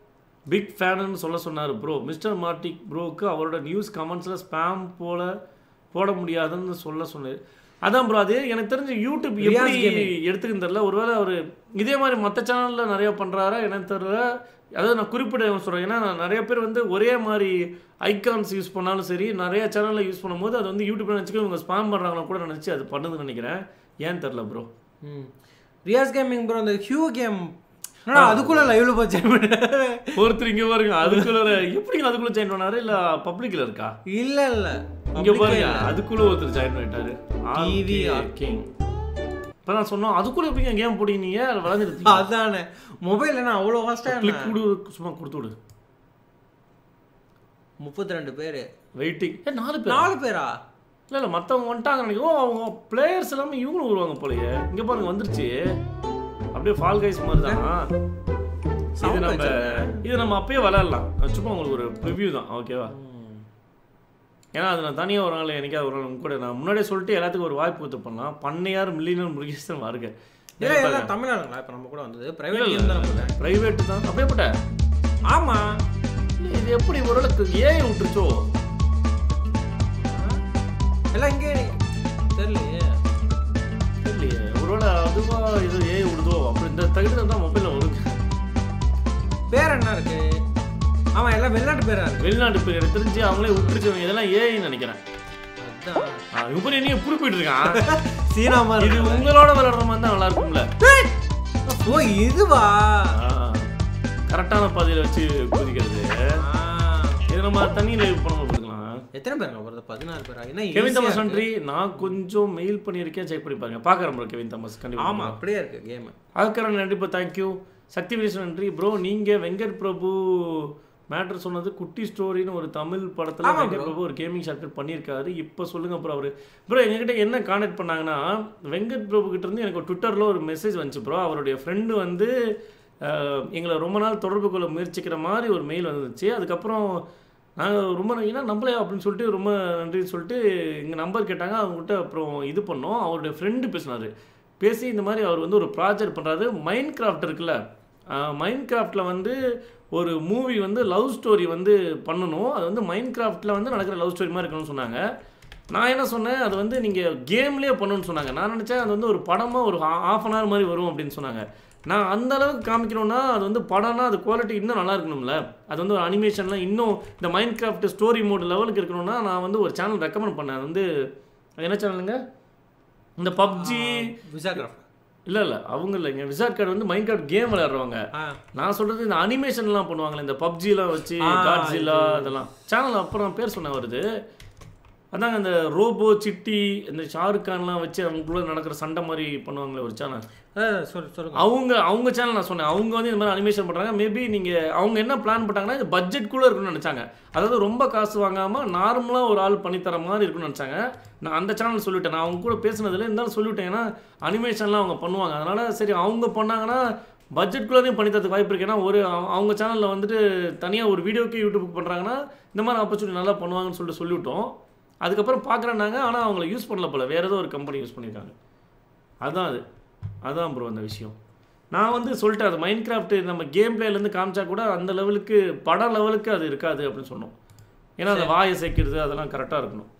பிக் ஃபேனுன்னு சொல்ல சொன்னார் ப்ரோ மிஸ்டர் மார்ட்டிக் ப்ரோக்கு அவரோட நியூஸ் கமெண்ட்ஸில் ஸ்பேம் போல போட முடியாதுன்னு சொல்ல சொன்னாரு அதான் ப்ரோ அது எனக்கு தெரிஞ்ச யூடியூப் ரியாஸ் எப்படி எடுத்துக்குன்னு தெரியல ஒருவேளை அவர் இதே மாதிரி மற்ற சேனலில் நிறைய பண்ணுறாரா எனக்கு தெரியல அதாவது நான் குறிப்பிட சொல்கிறேன் ஏன்னா நான் நிறைய பேர் வந்து ஒரே மாதிரி ஐகான்ஸ் யூஸ் பண்ணாலும் சரி நிறைய சேனலில் யூஸ் பண்ணும்போது அது வந்து யூடியூப்ல நினச்சிக்க இவங்க ஸ்பாம் பண்ணுறாங்களா கூட நினச்சி அது பண்ணுதுன்னு நினைக்கிறேன் ஏன் தெரில ப்ரோ ம் ரியாஸ் கேமிங் ப்ரோ அந்த ஹியூ கேம் அதுக்குள்ள லைவ்ல போய் ஜாயின் பண்ண ஒருத்தர் இங்கே பாருங்க அதுக்குள்ள எப்படி அதுக்குள்ள ஜாயின் பண்ணாரு இல்லை பப்ளிக்கில் இருக்கா இல்ல இல்ல இங்க பாருங்க அதுக்குள்ள ஒருத்தர் ஜாயின் பண்ணிட்டாரு TV கிங் இப்போ நான் சொன்னோம் அதுக்குள்ள எப்படிங்க கேம் போடுங்க விளைஞ்சிருக்கீங்க அதானே மொபைல் என்ன அவ்வளோ ஃபாஸ்டா கிளிக் கொடு சும்மா கொடுத்து விடு முப்பத்தி ரெண்டு பேர் வெயிட்டிங் ஏ நாலு பேர் நாலு பேரா இல்லை இல்லை மற்றவங்க வந்துட்டாங்க நினைக்கும் ஓ அவங்க பிளேயர்ஸ் எல்லாமே இவங்களும் வருவாங்க போலயே இங்கே பாருங்க வந்துருச்சு அப்படியே ஃபால் கைஸ் மாதிரி தான் இது Sound நம்ம வச்சிருக்கேன். இது நம்ம அப்பயே விளையாடலாம் சும்மா உங்களுக்கு ஒரு ப்ரிவ்யூ தான் ஓகேவா ஏன்னா அது நான் தனியாக ஒரு நாள் எனக்கே ஒரு நாள் உங்க கூட நான் முன்னாடியே சொல்லிட்டு எல்லாத்துக்கும் ஒரு வாய்ப்பு கொடுத்து பண்ணலாம் பண்ணையார் மில்லியனர் முருகேசன் வருக இல்ல எல்லாம் தமிழ்நாடுங்களா இப்போ நம்ம கூட வந்தது பிரைவேட் கேம் தானே போட்டேன் பிரைவேட் தான் அப்படியே போட்ட ஆமா இல்ல, இது எப்படி ஓரளவுக்கு ஏஐ விட்டுருச்சோ எல்லாம் இங்கே தெரியலையே இல்லையே ஒருவேளை அதுவா இது ஏஐ விடுதோ அப்படி இந்த தகுதி தான் மொபைலில் வருங்க பேர் என்ன இருக்கு ஆமா எல்லாம் வெளிநாட்டு பேரா இருக்கு வெளிநாட்டு பேர் எனக்கு தெரிஞ்சு அவங்களே விட்டுருச்சவங்க இதெல்லாம் ஏஐன்னு நினைக்கிறேன் அதான் இப்போ நீ எப்படி போயிட்டு இருக்கான் சீனா மாதிரி இது இருக்குல்ல? உங்களோட விளையாடுற மாதிரி தான் நல்லா இருக்கும்ல ஓ இதுவா கரெக்டான பாதையில் வச்சு குதிக்கிறது ஆ. இது நம்ம தண்ணி லைவ் பண்ண கொடுக்கலாம் எத்தனை பேருங்க வருது பதினாறு பேரா என்ன கெவின் easy-ஆ தாமஸ் இருக்கு. நன்றி நான் கொஞ்சம் மெயில் பண்ணியிருக்கேன் செக் பண்ணி பாருங்க பார்க்குறேன் ப்ரோ கெவின் தாமஸ் ஆமா கண்டிப்பாக அப்படியே இருக்கு கேம் அதுக்கப்புறம் நன்றி ப்ரோ தேங்க்யூ சக்தி வீரேஷ் நன்றி ப்ரோ நீங்கள் வெங்கட் பிரபு மேட்ரு சொன்னது குட்டி ஸ்டோரின்னு ஒரு தமிழ் படத்தில் ஆமா வெங்கட் பிரபு ஒரு கேமிங் ஷார்ட்கட் பண்ணியிருக்காரு இப்போ சொல்லுங்க ப்ரோ அவர் ப்ரோ எங்ககிட்ட என்ன கான்டாக்ட் பண்ணாங்கன்னா வெங்கட் பிரபு கிட்ட இருந்து எனக்கு ட்விட்டரில் ஒரு மெசேஜ் வந்துச்சு ப்ரோ அவருடைய ஃப்ரெண்டு வந்து அஹ், எங்களை ரொம்ப நாள் தொடர்பு கொள்ள முயற்சிக்கிற மாதிரி ஒரு மெயில் வந்துச்சு அதுக்கப்புறம் நாங்கள் ரொம்ப ஏன்னா நம்மளே அப்படின்னு சொல்லிட்டு ரொம்ப நன்றின்னு சொல்லிட்டு எங்கள் நம்பர் கேட்டாங்க அவங்ககிட்ட அப்புறம் இது பண்ணோம் அவருடைய ஃப்ரெண்டு பேசினார் பேசி இந்த மாதிரி அவர் வந்து ஒரு ப்ராஜெக்ட் பண்ணுறாரு மைண்ட் கிராஃப்ட் இருக்குல்ல மைண்ட் கிராஃப்டில் வந்து ஒரு மூவி வந்து லவ் ஸ்டோரி வந்து பண்ணணும் அது வந்து மைண்ட் கிராஃப்டில் வந்து நடக்கிற லவ் ஸ்டோரி மாதிரி இருக்கணும்னு சொன்னாங்க நான் என்ன சொன்னேன் அது வந்து நீங்கள் கேம்லேயே பண்ணணும்னு சொன்னாங்க நான் நினச்சேன் அது வந்து ஒரு படமாக ஒரு ஆஃப் அன் ஹவர் மாதிரி வரும் அப்படின்னு சொன்னாங்க நான் அந்த அளவுக்கு காமிக்கணும்னா அது வந்து படம்னா அது குவாலிட்டி இன்னும் நல்லா இருக்கணும்ல அது வந்து ஒரு அனிமேஷன்லாம் இன்னும் இந்த மைண்ட் கிராஃப்ட் ஸ்டோரி மோட் லெவலுக்கு இருக்கணும்னா நான் வந்து ஒரு சேனல் ரெக்கமெண்ட் பண்ணேன் அது வந்து அது என்ன சேனலுங்க இந்த பப்ஜி விசா கிராஃப்ட் இல்லை இல்லை அவங்க இல்லைங்க விசாட் கார்டு வந்து மைண்ட் கிராஃப்ட் கேம் விளையாடுறவங்க ஆ நான் சொல்றது இந்த அனிமேஷன்லாம் பண்ணுவாங்களே இந்த பப்ஜிலாம் வச்சு ஆ, காட்ஸில்லா அதெல்லாம் சேனல் அப்புறம் பேர் சொன்ன வருது அதாங்க இந்த ரோபோ சிட்டி இந்த ஷாருக் கான்லாம் வச்சு அவங்களுக்குள்ள நடக்கிற சண்டை மாதிரி பண்ணுவாங்களே ஒரு சேனல் அஹ் சொல்லு சொல்லுங்க அவங்க அவங்க சேனல் நான் சொன்னேன் அவங்க வந்து இந்த மாதிரி அனிமேஷன் பண்ணுறாங்க மேபி நீங்கள் அவங்க என்ன பிளான் பண்ணிட்டாங்கன்னா இது பட்ஜெட்குள்ளே இருக்குன்னு நினச்சாங்க அதாவது ரொம்ப காசு வாங்காமல் நார்மலாக ஒரு ஆள் பண்ணித்தர மாதிரி இருக்குன்னு நினச்சாங்க நான் அந்த சேனல் சொல்லிட்டேன் நான் அவங்க கூட பேசினதில் இருந்தாலும் சொல்லிவிட்டேன் ஏன்னா அனிமேஷன்லாம் அவங்க பண்ணுவாங்க அதனால் சரி அவங்க பண்ணாங்கன்னா பட்ஜெட்குள்ளேயும் பண்ணி தரதுக்கு வாய்ப்பு இருக்கு ஏன்னா ஒரு அவ- அவங்க சேனலில் வந்துட்டு தனியாக ஒரு வீடியோக்கு யூடியூப் பண்ணுறாங்கன்னா இந்த மாதிரி ஆப்பர்ச்சுனிட்டி நல்லா பண்ணுவாங்கன்னு சொல்லிட்டு சொல்லிவிட்டோம் அதுக்கப்புறம் பார்க்குறேன்னாங்க ஆனால் அவங்கள யூஸ் பண்ணல போல வேறு ஏதோ ஒரு கம்பெனி யூஸ் பண்ணியிருக்காங்க அதான் அது அதான் ப்ரோ அந்த விஷயம் நான் வந்து சொல்லிட்டேன் அது மைண்ட் கிராஃப்ட் நம்ம கேம் பிளேலேருந்து காமிச்சா கூட அந்த லெவலுக்கு படம் லெவலுக்கு அது இருக்காது அப்படின்னு சொன்னோம் ஏன்னா அந்த வாயை சேர்க்கிறது அதெல்லாம் கரெக்டாக இருக்கணும்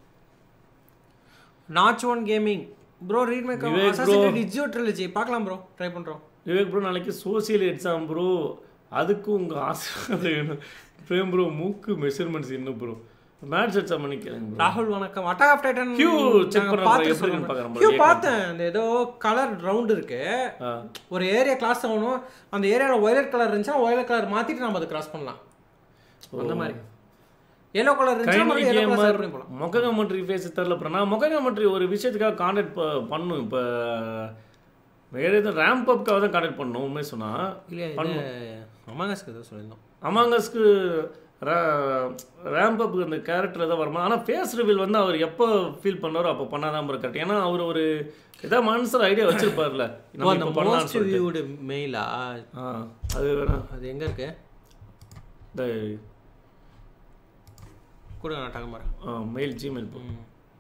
நாச் ஒன் gaming bro read my Vivek bro. Assassin டிஜியோ ட்ரிலஜி பார்க்கலாம் ப்ரோ ட்ரை பண்றோம் விவேக் ப்ரோ நாளைக்கு சோசியல் எக்ஸாம் ப்ரோ அதுக்கும் உங்கள் ஆசீர்வாதம் வேணும் பிரேம் ப்ரோ மூக்கு மெஷர்மெண்ட்ஸ் இன்னும் ப்ரோ மேட்ச் எக்ஸாம் பண்ணி கேளுங்க ப்ரோ ராகுல் வணக்கம் attack of titan Q check பண்றேன் bro, எப்படி இருக்குன்னு பார்க்கறேன் bro, கியூ ஏன் பார்த்தேன் அந்த ஏதோ கலர் ரவுண்ட் இருக்கு ஆ ஒரு ஏரியா கிளாஸ் ஆகணும் அந்த ஏரியாவில் ஒயலட் கலர் இருந்துச்சுன்னா ஒயலட் கலர் மாத்திட்டு நம்ம அதை கிராஸ் பண்ணலாம் அந்த மாதிரி எல்லோ கலர் இருந்துச்சுன்னா கைனி மறுபடியும் எல்லோ கலர் கேமர் பண்ணி போகலாம் மொக்ககமட்ரி ஃபேஸ் தெரில அப்புறம் நான் மொக்ககமட்ரி ஒரு விஷயத்துக்காக காண்டாக்ட் பண்ணும் இப்போ வேறு எதுவும் ரேம்ப் அப்காக தான் காண்டாக்ட் பண்ணணும் உண்மை சொன்னால் இல்லையா இது அமாங்கஸ்க்கு ஏதோ சொல்லியிருந்தோம் அமாங்கஸ்க்கு ரேம்ப் அப்புக்கு அந்த கேரக்டர் ஏதாவது வருமா ஆனால் ஃபேஸ் ரிவீல் வந்து அவர் எப்போ ஃபீல் பண்ணாரோ அப்போ பண்ணாதான் ப்ரோ கரெக்ட் ஏன்னா அவர் ஒரு ஏதாவது மனசில் ஐடியா வச்சிருப்பார்ல ஓ, நம்ம அந்த இப்போ பண்ணலாம்னு மோஸ்ட் சொல்லிட்டு வியூடு மெயிலா ஆ அது வேணா அது எங்க இருக்கு இந்த கூட நான் டக்கு மாறேன் மெயில் ஜிமெயில் போ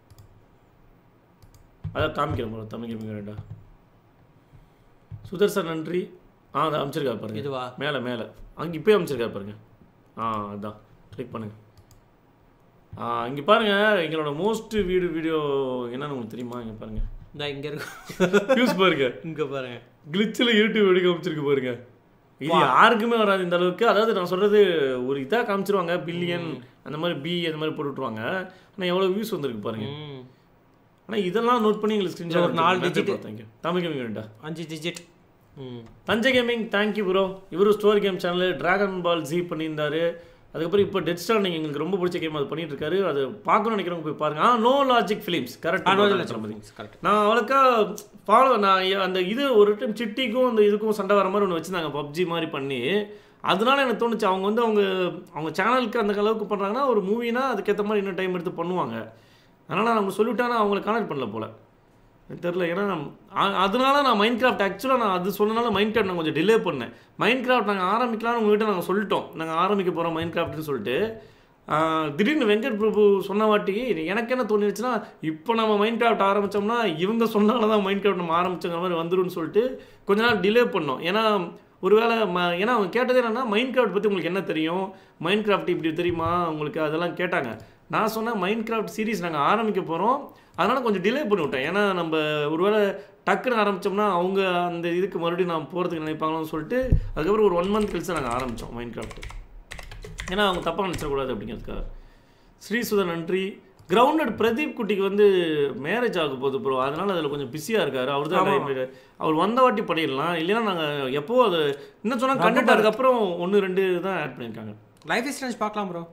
அதான் காமிக்கிறேன் ப்ரோ தமிழ் கேமிங் ரெண்டா சுதர்சன் நன்றி ஆ அதை அமைச்சிருக்காரு பாருங்க இதுவா மேலே மேலே அங்கே இப்போயே அமைச்சிருக்காரு பாருங்க ஆ அதான் கிளிக் பண்ணுங்க இங்கே பாருங்க எங்களோட மோஸ்ட் வீடு வீடியோ என்னன்னு உங்களுக்கு தெரியுமா இங்கே பாருங்க இந்த இங்க இருக்கு நியூஸ் பாருங்க இங்க பாருங்க கிளிச்சில் யூடியூப் வீடியோ காமிச்சிருக்கு பாருங்க இது யாருக்குமே வராது இந்த அளவுக்கு அதாவது நான் சொல்றது ஒரு இதாக காமிச்சிருவாங்க பில்லியன் அந்த மாதிரி பி அந்த மாதிரி போட்டு விட்ருவாங்க ஆனால் எவ்வளோ வியூஸ் வந்திருக்கு பாருங்க ம். ஆனால் இதெல்லாம் நோட் பண்ணி எங்களுக்கு ஸ்க்ரீன்ஷாட் ஒரு நாலு digit. தேங்க்யூ தமிழ் கேமிங் வேண்டா அஞ்சு டிஜிட் ம் தஞ்சை கேமிங் தேங்க்யூ ப்ரோ இவரும் story game channel Dragon Ball Z பண்ணியிருந்தாரு அதுக்கப்புறம் இப்போ டெட் ஸ்டாண்டிங் எங்களுக்கு ரொம்ப பிடிச்ச கேம் அது பண்ணிட்டு இருக்காரு அது பார்க்கணும்னு நினைக்கிறவங்க போய் பாருங்க ஆ no logic films correct correct நான் அவ்வளோக்கா ஃபாலோ நான் எ- அந்த இது ஒரு டைம் சிட்டிக்கும் அந்த இதுக்கும் சண்டை வர மாதிரி ஒன்று வச்சுருந்தாங்க பப்ஜி மாதிரி பண்ணி அதனால எனக்கு தோணுச்சு அவங்க வந்து அவங்க அவங்க சேனலுக்கு அந்த அளவுக்கு பண்ணுறாங்கன்னா ஒரு மூவினா அதுக்கேற்ற மாதிரி இன்னும் டைம் எடுத்து பண்ணுவாங்க அதனால் நான் அவங்க சொல்லிவிட்டா நான் அவங்களை கனெக்ட் பண்ணல போல எனக்கு தெரில ஏன்னா நான் அ- அதனால நான் மைண்ட் கிராஃப்ட் ஆக்சுவலாக நான் அது சொன்னனால மைண்ட் கிராஃப்ட் நான் கொஞ்சம் டிலே பண்ணேன் மைண்ட் கிராஃப்ட் நாங்கள் ஆரம்பிக்கலாம்னு உங்ககிட்ட நாங்கள் சொல்லிட்டோம் நாங்கள் ஆரம்பிக்க போகிறோம் மைண்ட் கிராஃப்ட்னு சொல்லிட்டு ஆஹ், திடீர்னு வெங்கட் பிரபு சொன்ன வாட்டி எனக்கு என்ன தோணிருச்சுன்னா இப்போ நம்ம மைண்ட் கிராஃப்ட் ஆரம்பித்தோம்னா இவங்க சொன்னால தான் மைண்ட் கிராஃப்ட் நம்ம ஆரம்பிச்சங்கிற மாதிரி வந்துரும்னு சொல்லிட்டு கொஞ்ச நாள் டிலே பண்ணோம் ஏன்னா ஒருவேளை ம ஏன்னா அவங்க கேட்டது என்னன்னா மைண்ட் கிராஃப்ட் பற்றி உங்களுக்கு என்ன தெரியும் மைண்ட் கிராஃப்ட் இப்படி தெரியுமா உங்களுக்கு அதெல்லாம் கேட்டாங்க நான் சொன்னேன் மைண்ட் கிராஃப்ட் சீரிஸ் நாங்கள் ஆரம்பிக்க போகிறோம் அதனால் கொஞ்சம் டிலே பண்ணி விட்டேன் ஏன்னா நம்ம ஒருவேளை டக்குன்னு ஆரம்பித்தோம்னா அவங்க அந்த இதுக்கு மறுபடியும் நான் போகிறதுக்கு நினைப்பாங்களோன்னு சொல்லிட்டு அதுக்கப்புறம் ஒரு ஒன் மந்த் கழிச்சு நாங்கள் ஆரம்பித்தோம் மைண்ட் கிராஃப்ட் ஏன்னா அவங்க தப்பாக நினச்சிடக்கூடாது அப்படிங்கிறதுக்காக ஸ்ரீசுதா நன்றி கிரவுண்டட் பிரதீப் குட்டிக்கு வந்து மேரேஜ் ஆக போகுது ப்ரோ அதனால அதில் கொஞ்சம் பிஸியாக இருக்காரு அவர் தான் அவர் வந்த வாட்டி பண்ணிடலாம் இல்லைன்னா நாங்கள் எப்போ அது இன்னும் சொன்னால் கண்டுட்டு அதுக்கப்புறம் ஒன்று ரெண்டு தான் ஆட் பண்ணியிருக்காங்க லைஃப் இஸ் சேஞ்ச் பார்க்கலாம் ப்ரோ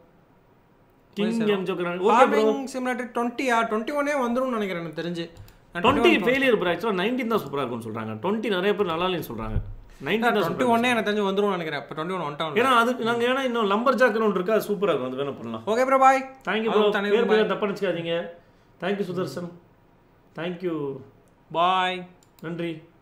king game joker okay bro farming simulator டுவெண்ட்டியா டுவெண்ட்டி ஒன்னே வந்துரும்னு நினைக்கிறேன் எனக்கு தெரிஞ்சு டுவெண்ட்டி ஃபெயிலியர் ப்ரோ ஆக்சுவலாக நைன்டீன் தான் சூப்பராக இருக்கும்னு சொல்கிறாங்க டுவெண்ட்டி நிறைய பேர் நல்லா இல்லைன்னு சொல்கிறாங்க நைன்டீன் தான் டுவெண்ட்டி ஒன்னே எனக்கு தெரிஞ்சு வந்துரும் நினைக்கிறேன் இப்போ டுவெண்ட்டி ஒன் ஒன் ஏன்னா அது நாங்கள் ஏன்னா இன்னும் லம்பர் ஜாக்குன்னு ஒன்று இருக்கா அது சூப்பராக இருக்கும் அது வேணா பண்ணலாம் okay bro bye thank you bro பேர் பேர் தப்பாக நினச்சிக்காதீங்க தேங்க்யூ சுதர்சன் தேங்க்யூ பாய் நன்றி